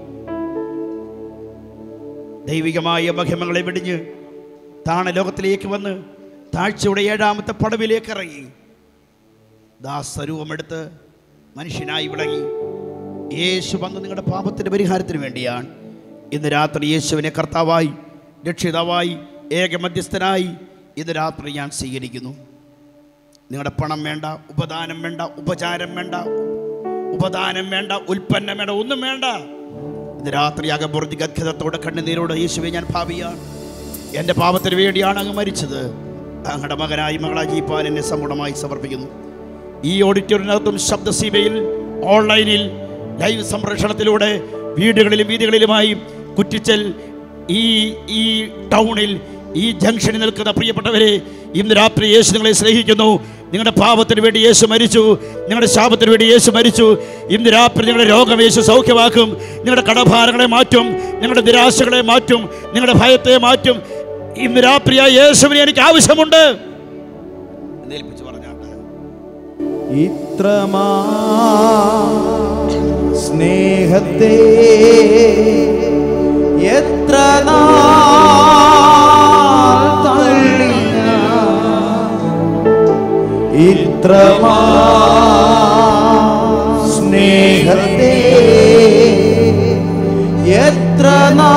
ദൈവികമായ മഹിമകളെ വെടിഞ്ഞ് താണ ലോകത്തിലേക്ക് വന്ന് താഴ്ചയുടെ ഏഴാമത്തെ പടവിലേക്ക് ഇറങ്ങി ദാസരൂപമെടുത്ത് മനുഷ്യനായി വിളങ്ങി യേശു വന്ന് നിങ്ങളുടെ പാപത്തിൻ്റെ പരിഹാരത്തിന് വേണ്ടിയാണ് ഇന്ന് രാത്രി യേശുവിനെ കർത്താവായി രക്ഷിതാവായി ഏക മധ്യസ്ഥനായി ഇന്ന് രാത്രി ഞാൻ സ്വീകരിക്കുന്നു നിങ്ങളുടെ പണം വേണ്ട ഉപദാനം വേണ്ട ഉപചാരം വേണ്ട ഉപദാനം വേണ്ട ഉൽപ്പന്നം വേണ്ട ഒന്നും വേണ്ട ഇന്ന് രാത്രി അകമ്പുറത്തി ഗദ്ഗതത്തോടെ കണ്ണുനീരോടെ യേശുവെ ഞാൻ ഭാവിയാണ് എൻ്റെ പാപത്തിന് വേണ്ടിയാണ് അങ്ങ് മരിച്ചത് അങ്ങയുടെ മകനായി മകളായി ജീപ്പാൻ എന്നെ സമ്പൂർണ്ണമായി സമർപ്പിക്കുന്നു ഈ ഓഡിറ്റോറിയത്തിനകത്തും ശബ്ദസീമയിൽ ഓൺലൈനിൽ ലൈവ് സംപ്രേഷണത്തിലൂടെ വീടുകളിലും വീതികളിലുമായി കുറ്റിച്ചൽ ഈ ഈ ടൗണിൽ ഈ ജംഗ്ഷനിൽ നിൽക്കുന്ന പ്രിയപ്പെട്ടവരെ ഇന്ന് രാത്രി യേശു നിങ്ങളെ സ്നേഹിക്കുന്നു നിങ്ങളുടെ പാപത്തിന് വേണ്ടി യേശു മരിച്ചു നിങ്ങളുടെ ശാപത്തിന് വേണ്ടി യേശു മരിച്ചു ഇന്ന് രാത്രി നിങ്ങളുടെ രോഗം യേശു സൗഖ്യമാക്കും നിങ്ങളുടെ കടഭാരങ്ങളെ മാറ്റും നിങ്ങളുടെ നിരാശകളെ മാറ്റും നിങ്ങളുടെ ഭയത്തെ മാറ്റും ഇന്ന് രാത്രി ആ യേശുവിനെ എനിക്ക് ആവശ്യമുണ്ട് എന്നേൽപ്പിച്ച് പറഞ്ഞാട്ടെ ഇത്രമാ സ്നേഹത്തെ എത്ര നാൾ തള്ളി ഞാൻ. ഇത്രമാ സ്നേഹത്തെ എത്ര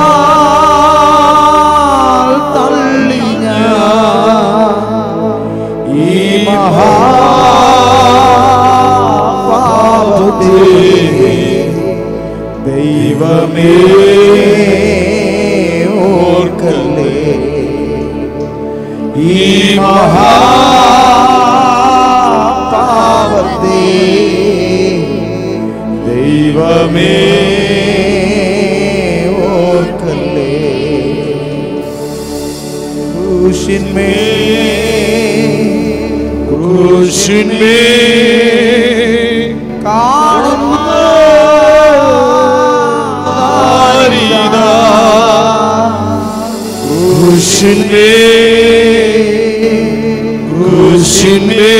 നാൾ തള്ളി ഞാൻ ഈ മഹാപാപത്തെ ദൈവമേ ഓർക്കല്ലേ ഈ മഹാപാപത്തെ ദൈവമേ ഓർക്കല്ലേ ക്രൂശിന്മേ ക്രൂശിന്മേ കാണുന്ന ക്രൂശിന്മേ ക്രൂശിന്മേ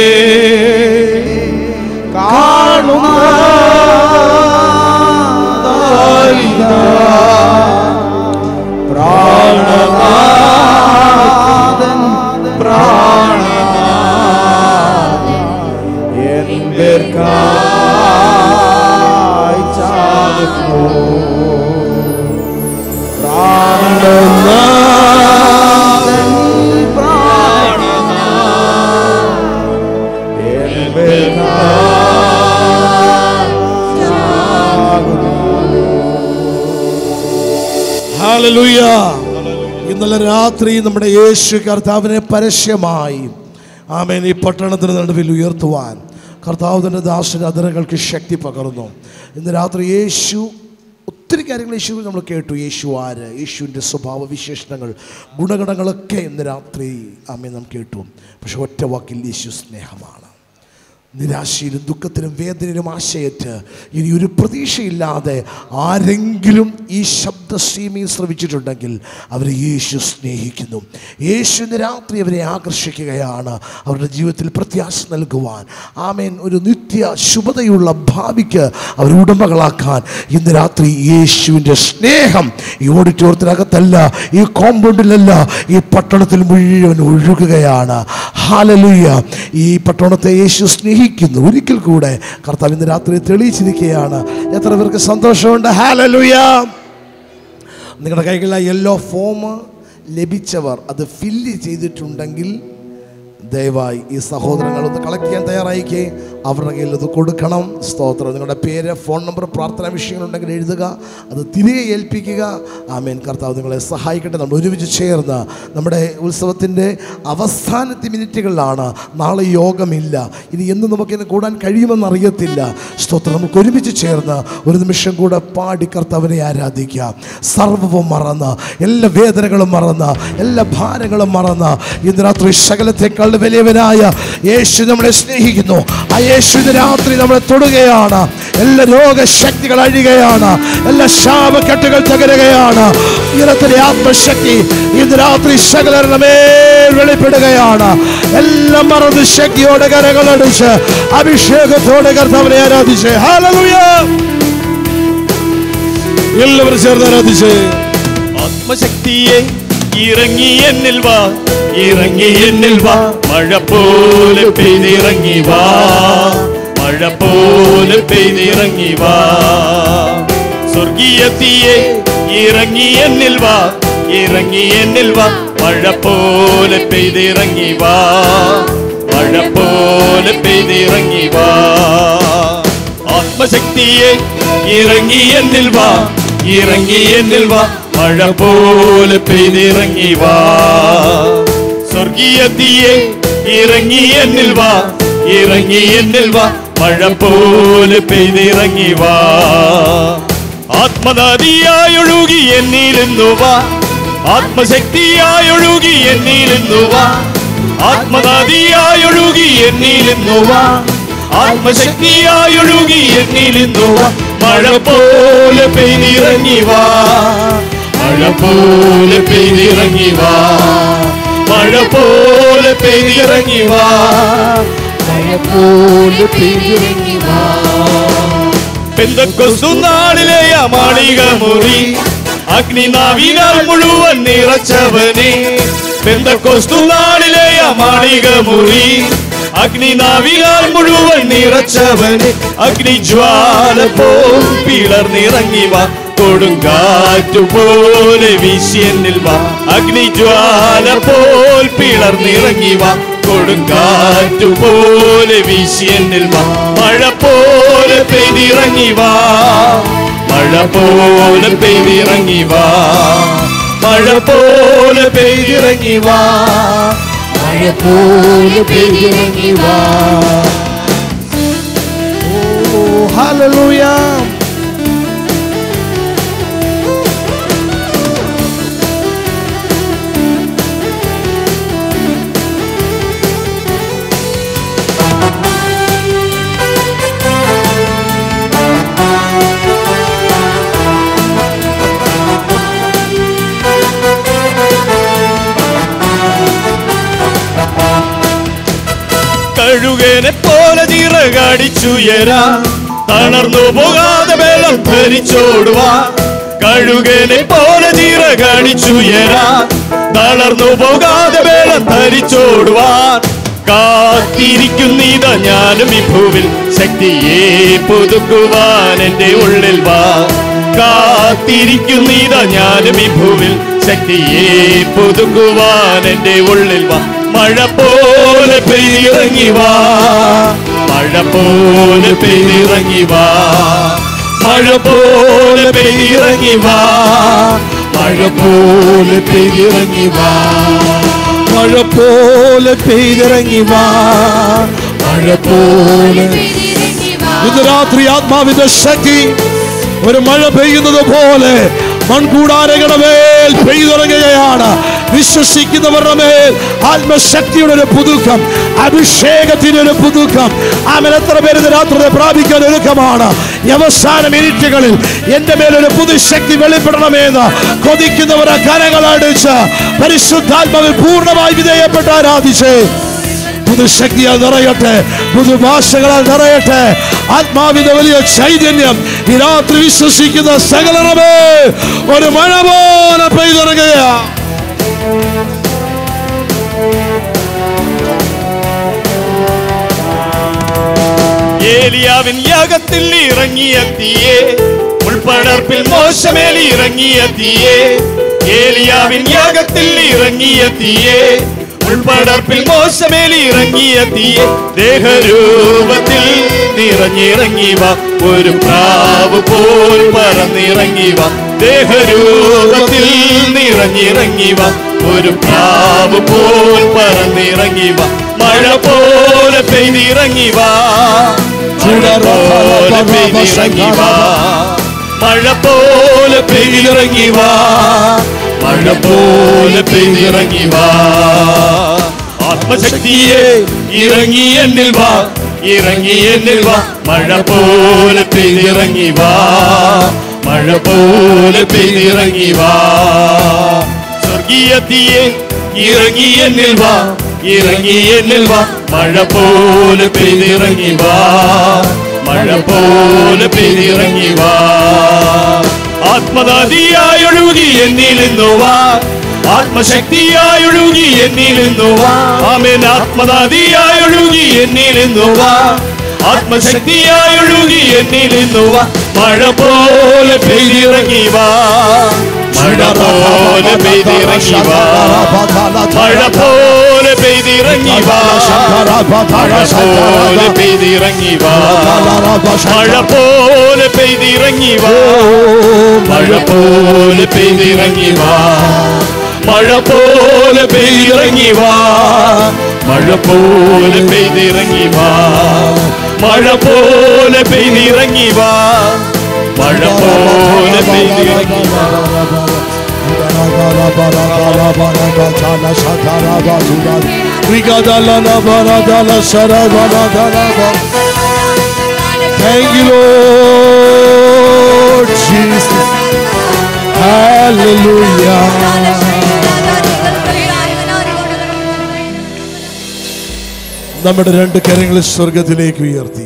കാണുന്ന പ്രാണനാഥൻ പ്രാണനാഥൻ എന്തിർക്കായി ചാകുന്നു പ്രാണനാഥൻ പ്രാണനാഥൻ എന്തിർക്കായി ചാകുന്നു ഹല്ലേലൂയ ഇന്നലെ രാത്രി നമ്മുടെ യേശു കർത്താവിനെ പരസ്യമായി ആമേൻ ഈ പട്ടണത്തിന് നടുവിൽ ഉയർത്തുവാൻ കർത്താവ് തൻ്റെ ദാസന്റെ അതിരകൾക്ക് ശക്തി പകർന്നു ഇന്ന് രാത്രി യേശു ഒത്തിരി കാര്യങ്ങൾ യേശു നമ്മൾ കേട്ടു യേശു ആര് യേശുവിൻ്റെ സ്വഭാവ വിശേഷണങ്ങൾ ഗുണഗണങ്ങളൊക്കെ ഇന്ന് രാത്രി ആമേ നാം കേട്ടു പക്ഷെ ഒറ്റ വാക്കിൽ യേശു സ്നേഹമാണ് നിരാശയിലും ദുഃഖത്തിലും വേദനയിലും ആശയറ്റ് ഇനി ഒരു പ്രതീക്ഷയില്ലാതെ ആരെങ്കിലും ഈ ശബ്ദസീമയിൽ ശ്രമിച്ചിട്ടുണ്ടെങ്കിൽ അവരെ യേശു സ്നേഹിക്കുന്നു യേശു ഇന്ന് രാത്രി അവരെ ആകർഷിക്കുകയാണ് അവരുടെ ജീവിതത്തിൽ പ്രത്യാശ നൽകുവാൻ ആമേൻ ഒരു നിത്യ ശുഭതയുള്ള ഭാവിക്ക് അവർ ഉടമകളാക്കാൻ ഇന്ന് രാത്രി യേശുവിൻ്റെ സ്നേഹം ഈ ഓഡിറ്റോറിയത്തിനകത്തല്ല ഈ കോമ്പൗണ്ടിലല്ല ഈ പട്ടണത്തിൽ മുഴുവൻ ഒഴുകുകയാണ് ഹാലലുയ്യ ഈ പട്ടണത്തെ യേശു സ്നേഹിക്കുന്നു ഒരിക്കൽ കൂടെ കർത്താവ് ഇന്ന് രാത്രി തെളിയിച്ചിരിക്കുകയാണ് എത്ര പേർക്ക് സന്തോഷമുണ്ട് ഹാലലുയ്യ നിങ്ങളുടെ കൈകളിൽ ആ യെല്ലോ ഫോം ലഭിച്ചവർ അത് ഫില്ല് ചെയ്തിട്ടുണ്ടെങ്കിൽ ദയവായി ഈ സഹോദരങ്ങൾ ഒന്ന് കളക്ട് ചെയ്യാൻ തയ്യാറായിക്കേ അവരുടെ കയ്യിൽ ഇത് കൊടുക്കണം സ്തോത്രം നിങ്ങളുടെ പേര് ഫോൺ നമ്പർ പ്രാർത്ഥനാ വിഷയങ്ങളുണ്ടെങ്കിൽ എഴുതുക അത് തിരികെ ഏൽപ്പിക്കുക ആമേൻ കർത്താവ് നിങ്ങളെ സഹായിക്കട്ടെ നമ്മൾ ഒരുമിച്ച് ചേർന്ന് നമ്മുടെ ഉത്സവത്തിൻ്റെ അവസാനത്തെ മിനിറ്റുകളിലാണ് നാളെ യോഗമില്ല ഇനി എന്ന് നമുക്കിന്ന് കൂടാൻ കഴിയുമെന്ന് അറിയത്തില്ല സ്തോത്രം നമുക്ക് ഒരുമിച്ച് ചേർന്ന് ഒരു നിമിഷം കൂടെ പാടി കർത്താവിനെ ആരാധിക്കാം സർവവും മറന്ന് എല്ലാ വേദനകളും മറന്ന് എല്ലാ ഭാരങ്ങളും മറന്ന് ഇന്ന് രാത്രി സകലത്തെക്കാൾ വലിയവനായ യേശു നമ്മളെ സ്നേഹിക്കുന്നു ആ യേശു ഇന്ന് രാത്രി നമ്മളെ തൊടുകയാണ് എല്ലാ രോഗശക്തികൾ അഴിയുകയാണ് എല്ലാ ശാപക്കെട്ടുകൾ തകരുകയാണ് ഇരത്തിലെ ആത്മശക്തി ഇന്ന് രാത്രി സകലരുടെ മേൽ വെളിപ്പെടുകയാണ് എല്ലാം മറന്ന് ശക്തിയോടെ കരകളടിച്ച് അഭിഷേകത്തോടെ കർത്താവിനെ ആരാധിച്ച് ഹല്ലേലൂയ എല്ലാവരും ചേർന്ന് ആരാധിച്ച് ആത്മശക്തിയെ ഇറങ്ങി എന്നിൽ വാ ഇറങ്ങി എന്നിൽ വാ മഴ പോലെ പെയ്തിറങ്ങി വാ മഴ പോലെ പെയ്തിറങ്ങി വാ സ്വർഗീയത്തിയെ ഇറങ്ങി എന്നിൽ വാ ഇറങ്ങി എന്നിൽ വാ മഴ പോലെ പെയ്തിറങ്ങി വാ മഴ പോലെ പെയ്തിറങ്ങി വാ ആത്മശക്തിയെ ഇറങ്ങി എന്നിൽ വാ ഇറങ്ങി എന്നിൽ വാ മഴ പോലെ പെയ്തിറങ്ങി വാ സ്വർഗീയത്തിയെ ഇറങ്ങി എന്നിൽ വാ ഇറങ്ങി എന്നിൽ വാ മഴ പോലെ പെയ്തിറങ്ങി വാ ആത്മനദിയായൊഴുകി എന്നിരുന്നു വാ ആത്മശക്തിയായൊഴുകി എന്നിരുന്നു വാ ആത്മനദിയായൊഴുകി എന്നിരുന്നു വാ ആത്മശക്തിയായൊഴുകി എന്നിരുന്നു വാ മഴ പോലെ പെയ്തിറങ്ങി വാ മഴ പോലെ പെയ്തിറങ്ങി വാ മഴ പോലെ പെയ്തിറങ്ങി വാ മഴ പോലെ പെയ്തിറങ്ങി വാ പെന്തക്കൊസ്തു നാളിലെ ആ മാളിക മുറി അഗ്നിനാവിനാൽ മുഴുവൻ നിറച്ചവനെ പെന്തക്കൊസ്തു നാളിലെ ആ മാളിക മുറി അഗ്നിനാവിനാൽ മുഴുവൻ നിറച്ചവനെ അഗ്നിജ്വാല പോൽ പിളർന്നിറങ്ങി വാ കൊടുങ്കാറ്റു പോലെ വീശിയെന്നിൽ വാ അഗ്നിജ്വാല പോൽ പിളർന്നിറങ്ങി വാ കൊടുങ്കാറ്റു പോലെ വീശിയെന്നിൽ വാ മഴ പോലെ പെയ്തിറങ്ങി വാ മഴ പോലെ പെയ്തിറങ്ങി വാ മഴ പോലെ പെയ്തിറങ്ങി വാ മഴ പോലെ പെയ്തിറങ്ങി വാ ഓ ഹല്ലേലൂയ കഴുകനെ പോലെ ചിറകടിച്ചുയരാ തളർന്നു പോകാതെ വെള്ളം ധരിച്ചോടുവാ കഴുകനെ പോലെ ചിറകടിച്ചുയരാ തളർന്നു പോകാതെ വെള്ളം ധരിച്ചോടുവാൻ കാത്തിരിക്കുന്നീത ഞാനും ഈ ഭൂവിൽ ശക്തിയെ പുതുക്കുവാൻ എന്റെ ഉള്ളിൽ വാ കാത്തിരിക്കുന്നീത ഞാനും ഈ ഭൂവിൽ ശക്തിയെ പുതുക്കുവാൻ എന്റെ ഉള്ളിൽ വാ മഴ പോലെ പെയ്തിറങ്ങി വാ മഴ പോലെ പെയ്തിറങ്ങി വാ മഴ പോലെ പെയ്തിറങ്ങി വാ മഴ പോലെ പെയ്തിറങ്ങി വാ മഴ പോലെ പെയ്തിറങ്ങി വാ മഴ പോലെ ഇന്ന് രാത്രി ആത്മാവിന്റെ ശക്തി ഒരു മഴ പെയ്യുന്നത് പോലെ മൺകൂടാരകളുടെ മേൽ പെയ്തിറങ്ങുകയാണ് വിശ്വസിക്കുന്നവരുടെ മേൽ ആത്മശക്തിയുടെ ഒരു പുതുക്കം അഭിഷേകത്തിന്റെ ഒരു പുതുക്കം ആമൻ എത്ര പേര് ഇന്ന് രാത്രി പ്രാപിക്കാൻ ഒരുക്കമാണ് ഈ അവസാന മിനിറ്റുകളിൽ എന്റെ മേലൊരു പുതുശക്തി വെളിപ്പെടണമെന്ന് കൊതിക്കുന്നവരെ കരങ്ങളടിച്ച് പരിശുദ്ധാത്മാവിൽ പൂർണ്ണമായി വിധേയപ്പെട്ട് ആരാധിച്ചേ പുതുശക്തിയാൽ നിറയട്ടെ പുതുഭാഷകളാൽ നിറയട്ടെ ആത്മാവിന്റെ വലിയ ചൈതന്യം ഈ രാത്രി വിശ്വസിക്കുന്ന സകലറമേ ഒരു മഴ പോലെ പെയ്തിറങ്ങുകയാ ഏലിയാവിൻ യാഗത്തിൽ ഇറങ്ങിയെത്തിയേ ഉൾപ്പടർപ്പിൽ മോശമേൽ ഇറങ്ങിയെത്തിയേ ഏലിയാവിൻ യാഗത്തിൽ ഇറങ്ങിയെത്തിയേ ഉൾപ്പടർപ്പിൽ മോശമേൽ ഇറങ്ങിയെത്തിയേ ദേഹരൂപത്തിൽ നിറഞ്ഞിറങ്ങി വാ ഒരു പ്രാവ് പോൽ പറന്നിറങ്ങി വാ ദേഹരൂപത്തിൽ നിറഞ്ഞിറങ്ങി വാ ഒരു പ്രാവ് പോൽ പറന്നിറങ്ങി വാ മഴ പോലെ പെയ്തിറങ്ങി വാ മഴ പോലെ പെയ്തിറങ്ങി വാ മഴ പോലെ പെയ്തിറങ്ങി വാ മഴ പോലെ പെയ്തിറങ്ങി വാ ആത്മശക്തിയെ ഇറങ്ങി എന്നിൽ വാ ഇറങ്ങി എന്നിൽ വാ മഴ പോലെ പെയ്തിറങ്ങി വാ മഴ പോലെ പെയ്തിറങ്ങി വാ സ്വർഗീയത്തിയെ ഇറങ്ങി എന്നിൽ വാ ഇറങ്ങി എന്നിൽ വാ മഴ പോലെ പെയ്തിറങ്ങി വാ മഴ പോലെ പെയ്തിറങ്ങി വാ ആത്മദാതിയായി ഒഴുകി എന്നിൽ നിന്നു വാ ആത്മശക്തിയായി ഒഴുകി എന്നിൽ നിന്നു വാ ആമേൻ ആത്മദാതിയായി ഒഴുകി എന്നിൽ നിന്നു വാ ആത്മശക്തിയായി ഒഴുകി എന്നിൽ നിന്നു വാ മഴ പോലെ പെയ്തിറങ്ങി വാ മഴ പോലെ പെയ്തിറങ്ങി വാ മഴ പോലെ പെയ്തിറങ്ങി വാ മഴ പോലെ പെയ്തിറങ്ങി വാ മഴ പോലെ പെയ്തിറങ്ങി വാ മഴ പോലെ പെയ്തിറങ്ങി വാ മഴ പോലെ പെയ്തിറങ്ങി വാ മഴ പോലെ പെയ്തിറങ്ങി വാ മഴ പോലെ പെയ്തിറങ്ങി വാ മഴ പോലെ പെയ്തിറങ്ങി വാ Thank you, Lord Jesus. Hallelujah. നമ്മുടെ രണ്ട് കരങ്ങൾ സ്വർഗത്തിലേക്ക് ഉയർത്തി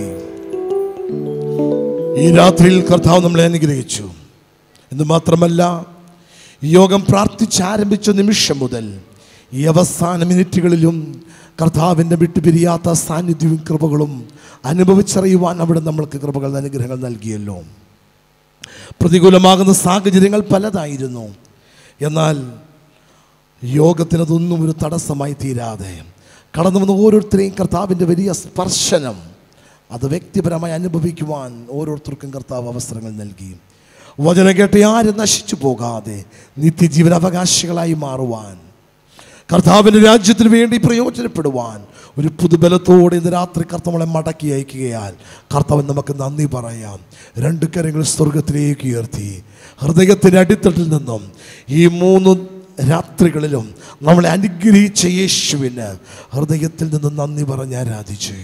ഈ രാത്രിയിൽ കർത്താവ് നമ്മളെ അനുഗ്രഹിച്ചു എന്ന് മാത്രമല്ല ഈ യോഗം പ്രാർത്ഥിച്ചാരംഭിച്ച നിമിഷം മുതൽ ഈ അവസാന മിനിറ്റുകളിലും കർത്താവിൻ്റെ വിട്ടുപിരിയാത്ത സാന്നിധ്യവും കൃപകളും അനുഭവിച്ചറിയുവാൻ അവിടെ നമ്മൾക്ക് കൃപകൾ അനുഗ്രഹങ്ങൾ നൽകിയല്ലോ പ്രതികൂലമാകുന്ന സാഹചര്യങ്ങൾ പലതായിരുന്നു എന്നാൽ യോഗത്തിനതൊന്നും ഒരു തടസ്സമായി തീരാതെ കടന്നു വന്ന ഓരോരുത്തരെയും കർത്താവിൻ്റെ വലിയ സ്പർശനം അത് വ്യക്തിപരമായി അനുഭവിക്കുവാൻ ഓരോരുത്തർക്കും കർത്താവ് അവസരങ്ങൾ നൽകി വചനം കേട്ട് ആരും നശിച്ചു പോകാതെ നിത്യജീവൻ അവകാശികളായി മാറുവാൻ കർത്താവിൻ്റെ രാജ്യത്തിന് വേണ്ടി പ്രയോജനപ്പെടുവാൻ ഒരു പുതുബലത്തോടെ ഇന്ന് രാത്രി കർത്തവളെ മടക്കി അയക്കുകയാൽ കർത്താവൻ നമുക്ക് നന്ദി പറയാം രണ്ട് കരങ്ങൾ സ്വർഗത്തിലേക്ക് ഉയർത്തി ഹൃദയത്തിൻ്റെ അടിത്തട്ടിൽ നിന്നും ഈ മൂന്ന് രാത്രികളിലും നമ്മളെ അനുഗ്രഹിച്ച യേശുവിന് ഹൃദയത്തിൽ നിന്നും നന്ദി പറഞ്ഞ് ആരാധിച്ചു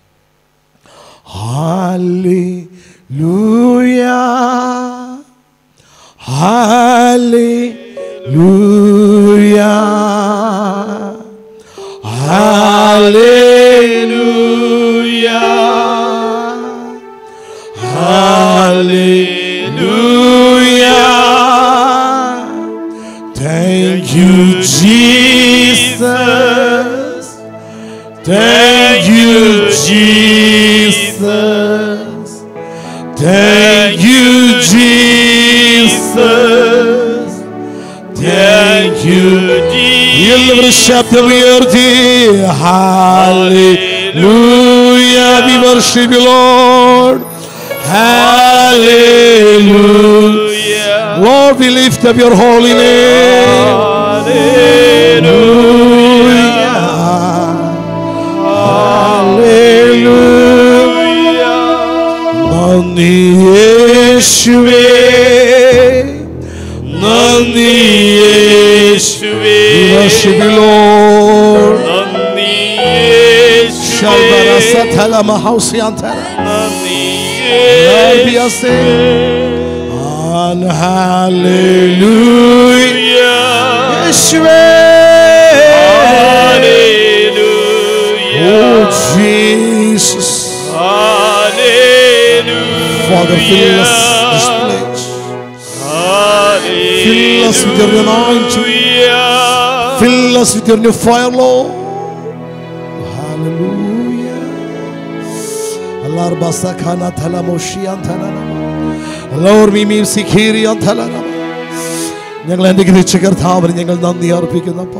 Hallelujah. Hallelujah. Hallelujah. Thank you, Jesus. Thank you, Jesus. Thank you, Jesus. Thank you, എല്ലാവരും ശബ്ദമുയർത്തി Hallelujah. We worship you, Lord. Hallelujah. Lord, we lift up your holy name. നന്ദി യേശുവേ നന്ദി യേശുവേ worship you, Lord. Shalvara sathala mahausiantara. Lord, be a And hallelujah. യേശുവേ Oh, Jesus. Father, fill us this place. Fill us with your anointing. Fill us with your new fire, Lord. Hallelujah. Allah basakana thala moshiyan thala. Lord, we mean sikiriyan thala. ഞങ്ങൾ അനുഗ്രഹിച്ച കർത്താവിന് ഞങ്ങൾ നന്ദി അർപ്പിക്കുന്നപ്പ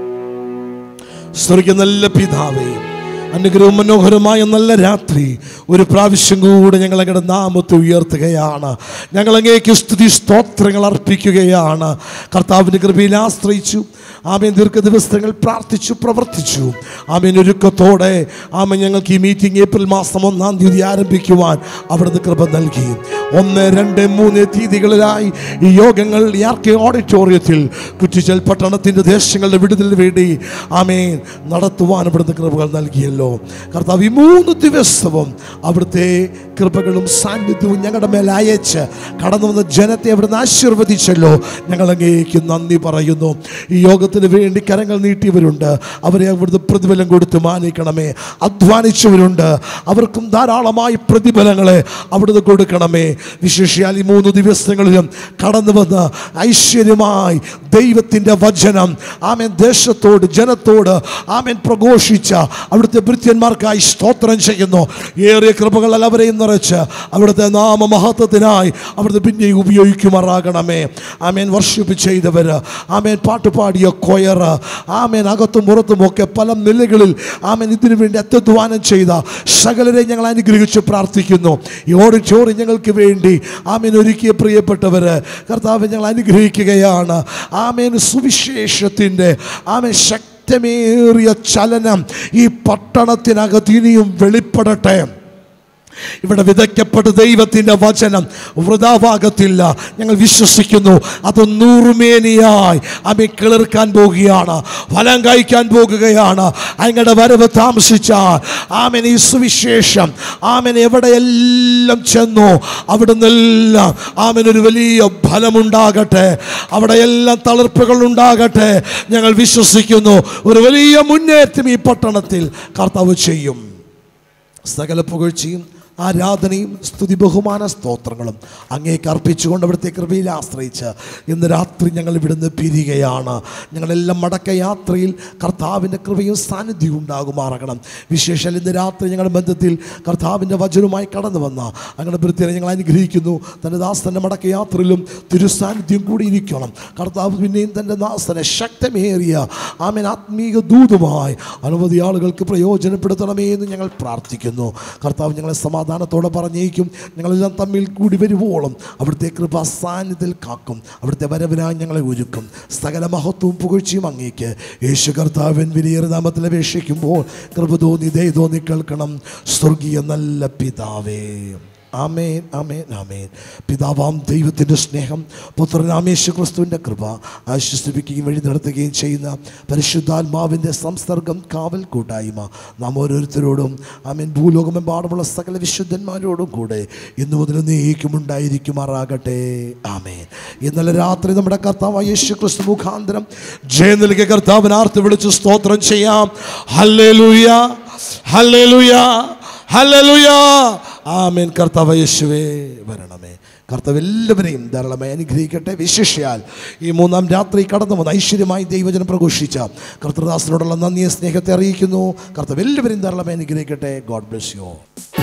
സ്വർഗ നല്ല പിതാവേ അനുഗ്രഹവും മനോഹരമായ നല്ല രാത്രി ഒരു പ്രാവശ്യം കൂടെ ഞങ്ങൾ അങ്ങയുടെ നാമത്തെ ഉയർത്തുകയാണ് ഞങ്ങൾ അങ്ങേക്ക് സ്തുതി സ്തോത്രങ്ങൾ അർപ്പിക്കുകയാണ് കർത്താവിൻ്റെ കൃപയിൽ ആശ്രയിച്ചു ആമേൻ ദീർഘ ദിവസങ്ങൾ പ്രാർത്ഥിച്ചു പ്രവർത്തിച്ചു ആമേൻ ഒരുക്കത്തോടെ ആമേൻ ഞങ്ങൾക്ക് ഈ മീറ്റിംഗ് ഏപ്രിൽ മാസം ഒന്നാം തീയതി ആരംഭിക്കുവാൻ അവിടുന്ന് കൃപ നൽകി ഒന്ന് രണ്ട് മൂന്ന് തീയതികളിലായി ഈ യോഗങ്ങൾ ആർ കെ ഓഡിറ്റോറിയത്തിൽ കുറ്റിച്ചൽ പട്ടണത്തിൻ്റെ ദേശങ്ങളുടെ വിടുതലിന് വേണ്ടി ആമേൻ നടത്തുവാൻ അവിടുന്ന് കൃപകൾ നൽകിയല്ലോ കർത്താവ് ഈ മൂന്ന് ദിവസവും അവിടുത്തെ കൃപകളും സാന്നിധ്യവും ഞങ്ങളുടെ മേൽ അയച്ച് കടന്നു വന്ന ജനത്തെ അവിടുന്ന് ആശീർവദിച്ചല്ലോ ഞങ്ങൾ അങ്ങേക്ക് നന്ദി പറയുന്നു ഈ യോഗത്തിന് വേണ്ടി കരങ്ങൾ നീട്ടിയവരുണ്ട് അവരെ അവിടുന്ന് പ്രതിഫലം കൊടുത്ത് മാനിക്കണമേ അധ്വാനിച്ചവരുണ്ട് അവർക്കും ധാരാളമായി പ്രതിഫലങ്ങളെ അവിടുന്ന് കൊടുക്കണമേ വിശേഷിയാൽ ഈ മൂന്ന് ദിവസങ്ങളിലും കടന്നു വന്ന് ഐശ്വര്യമായി ദൈവത്തിൻ്റെ വചനം ആമേൻ ദേശത്തോട് ജനത്തോട് ആമേൻ പ്രഘോഷിച്ച അവിടുത്തെ ഭൃത്യന്മാർക്കായി സ്തോത്രം ചെയ്യുന്നു ഏറിയ കൃപകളാൽ അവരെയും നിറച്ച് അവിടുത്തെ നാമമഹത്വത്തിനായി അവിടുത്തെ പിന്നെയും ഉപയോഗിക്കുമാറാകണമേ ആമേൻ വർഷിപ്പ് ചെയ്തവർ ആമേൻ പാട്ട് പാടിയ കൊയർ ആമേൻ അകത്തും പുറത്തും ഒക്കെ പല നിലകളിൽ ആമേൻ ഇതിനു വേണ്ടി അത്യധ്വാനം ചെയ്ത സകലരെ ഞങ്ങൾ അനുഗ്രഹിച്ച് പ്രാർത്ഥിക്കുന്നു ഈ ഓഡിറ്റോറിയം ഞങ്ങൾക്ക് വേണ്ടി ആമേൻ ഒരുക്കിയ പ്രിയപ്പെട്ടവർ കർത്താവ് ഞങ്ങൾ അനുഗ്രഹിക്കുകയാണ് ആമേൻ സുവിശേഷത്തിൻ്റെ ആമേൻ ശക്തമേറിയ ചലനം ഈ പട്ടണത്തിനകത്ത് ഇനിയും വെളിപ്പെടട്ടെ ഇവിടെ വിതയ്ക്കപ്പെട്ട ദൈവത്തിൻ്റെ വചനം വൃതാഭാഗത്തില്ല ഞങ്ങൾ വിശ്വസിക്കുന്നു അത് നൂറുമേനിയായി അമ്മ കിളിർക്കാൻ പോകുകയാണ് ഫലം കഴിക്കാൻ പോകുകയാണ് അങ്ങയുടെ വരവ് താമസിച്ചാൽ ആമൻ ഈ സുവിശേഷം ആമൻ എവിടെയെല്ലാം ചെന്നു അവിടെ നിന്നെല്ലാം ആമൻ ഒരു വലിയ ഫലമുണ്ടാകട്ടെ അവിടെയെല്ലാം തളിർപ്പുകൾ ഉണ്ടാകട്ടെ ഞങ്ങൾ വിശ്വസിക്കുന്നു ഒരു വലിയ മുന്നേറ്റം ഈ പട്ടണത്തിൽ കർത്താവ് ചെയ്യും സകല പുകഴ്ചയും ആരാധനയും സ്തുതി ബഹുമാന സ്തോത്രങ്ങളും അങ്ങേക്ക് അർപ്പിച്ചുകൊണ്ട് അവിടുത്തെ കൃപയിൽ ആശ്രയിച്ച് ഇന്ന് രാത്രി ഞങ്ങൾ ഇവിടുന്ന് പിരികയാണ് ഞങ്ങളെല്ലാം മടക്ക യാത്രയിൽ കർത്താവിൻ്റെ കൃപയും സാന്നിധ്യവും ഉണ്ടാകുമാറാകണം വിശേഷം ഇന്ന് രാത്രി ഞങ്ങളുടെ ബന്ധത്തിൽ കർത്താവിൻ്റെ വചനവുമായി കടന്നു വന്ന അങ്ങനെ വൃത്തിയെ ഞങ്ങൾ അനുഗ്രഹിക്കുന്നു തൻ്റെ ദാസൻ്റെ മടക്ക യാത്രയിലും തിരുസാന്നിധ്യം കൂടി ഇരിക്കണം കർത്താവ് പിന്നെയും തൻ്റെ ദാസനെ ശക്തമേറിയ ആമൻ ആത്മീക ദൂതുമായി അനവധി ആളുകൾക്ക് പ്രയോജനപ്പെടുത്തണമേ എന്ന് ഞങ്ങൾ പ്രാർത്ഥിക്കുന്നു കർത്താവ് ഞങ്ങളെ സമാധാനത്തോടെ പറഞ്ഞേക്കും ഞങ്ങളെല്ലാം തമ്മിൽ കൂടി വരുവോളം അവിടുത്തെ കൃപ സാന്നിധ്യത്തിൽ കാക്കും അവിടുത്തെ വരവിനായി ഞങ്ങളെ ഒരുക്കും സകല മഹത്വവും പുകഴ്ചയും അങ്ങേക്ക് യേശു കർത്താവൻ വിലയേറെ നാമത്തിൽ അപേക്ഷിക്കുമ്പോൾ കൃപ തോന്നി ദയ തോന്നി കേൾക്കണം സ്വർഗീയ നല്ല പിതാവേ ആമേൻ ആമേൻ ആമേൻ പിതാവാം ദൈവത്തിൻ്റെ സ്നേഹം പുത്രനാമേശു ക്രിസ്തുവിൻ്റെ കൃപ ആശ്വസിപ്പിക്കുകയും വഴി നടത്തുകയും ചെയ്യുന്ന പരിശുദ്ധാത്മാവിൻ്റെ സംസർഗം കാവൽ കൂട്ടായ്മ നാം ഓരോരുത്തരോടും ആമേൻ ഭൂലോകമെമ്പാടുമുള്ള സകല വിശുദ്ധന്മാരോടും കൂടെ ഇന്നു മുതൽ നീക്കും ഉണ്ടായിരിക്കുമാറാകട്ടെ ആമേൻ ഇന്നലെ രാത്രി നമ്മുടെ കർത്താവ് യേശു ക്രിസ്തു മുഖാന്തരം ജയ നൽകിയ കർത്താവിന് ആർത്ത് വിളിച്ച് സ്തോത്രം ചെയ്യാം ഹല്ലേലൂയ ഹല്ലേലൂയ ഹല്ലേലൂയ ആമേൻ കർത്താവ് യേശുവേ വരണമേ കർത്താവ് എല്ലാവരെയും ധാരാളമായി അനുഗ്രഹിക്കട്ടെ വിശേഷിയാൽ ഈ മൂന്നാം രാത്രി കടന്നു വന്ന് ഐശ്വര്യമായി ദൈവജനം പ്രഘോഷിച്ച കർത്തദാസനോടുള്ള നന്ദിയെ സ്നേഹത്തെ അറിയിക്കുന്നു കർത്താവ് എല്ലാവരെയും ധാരാളമായി അനുഗ്രഹിക്കട്ടെ ഗോഡ് ബ്ലെസ് യു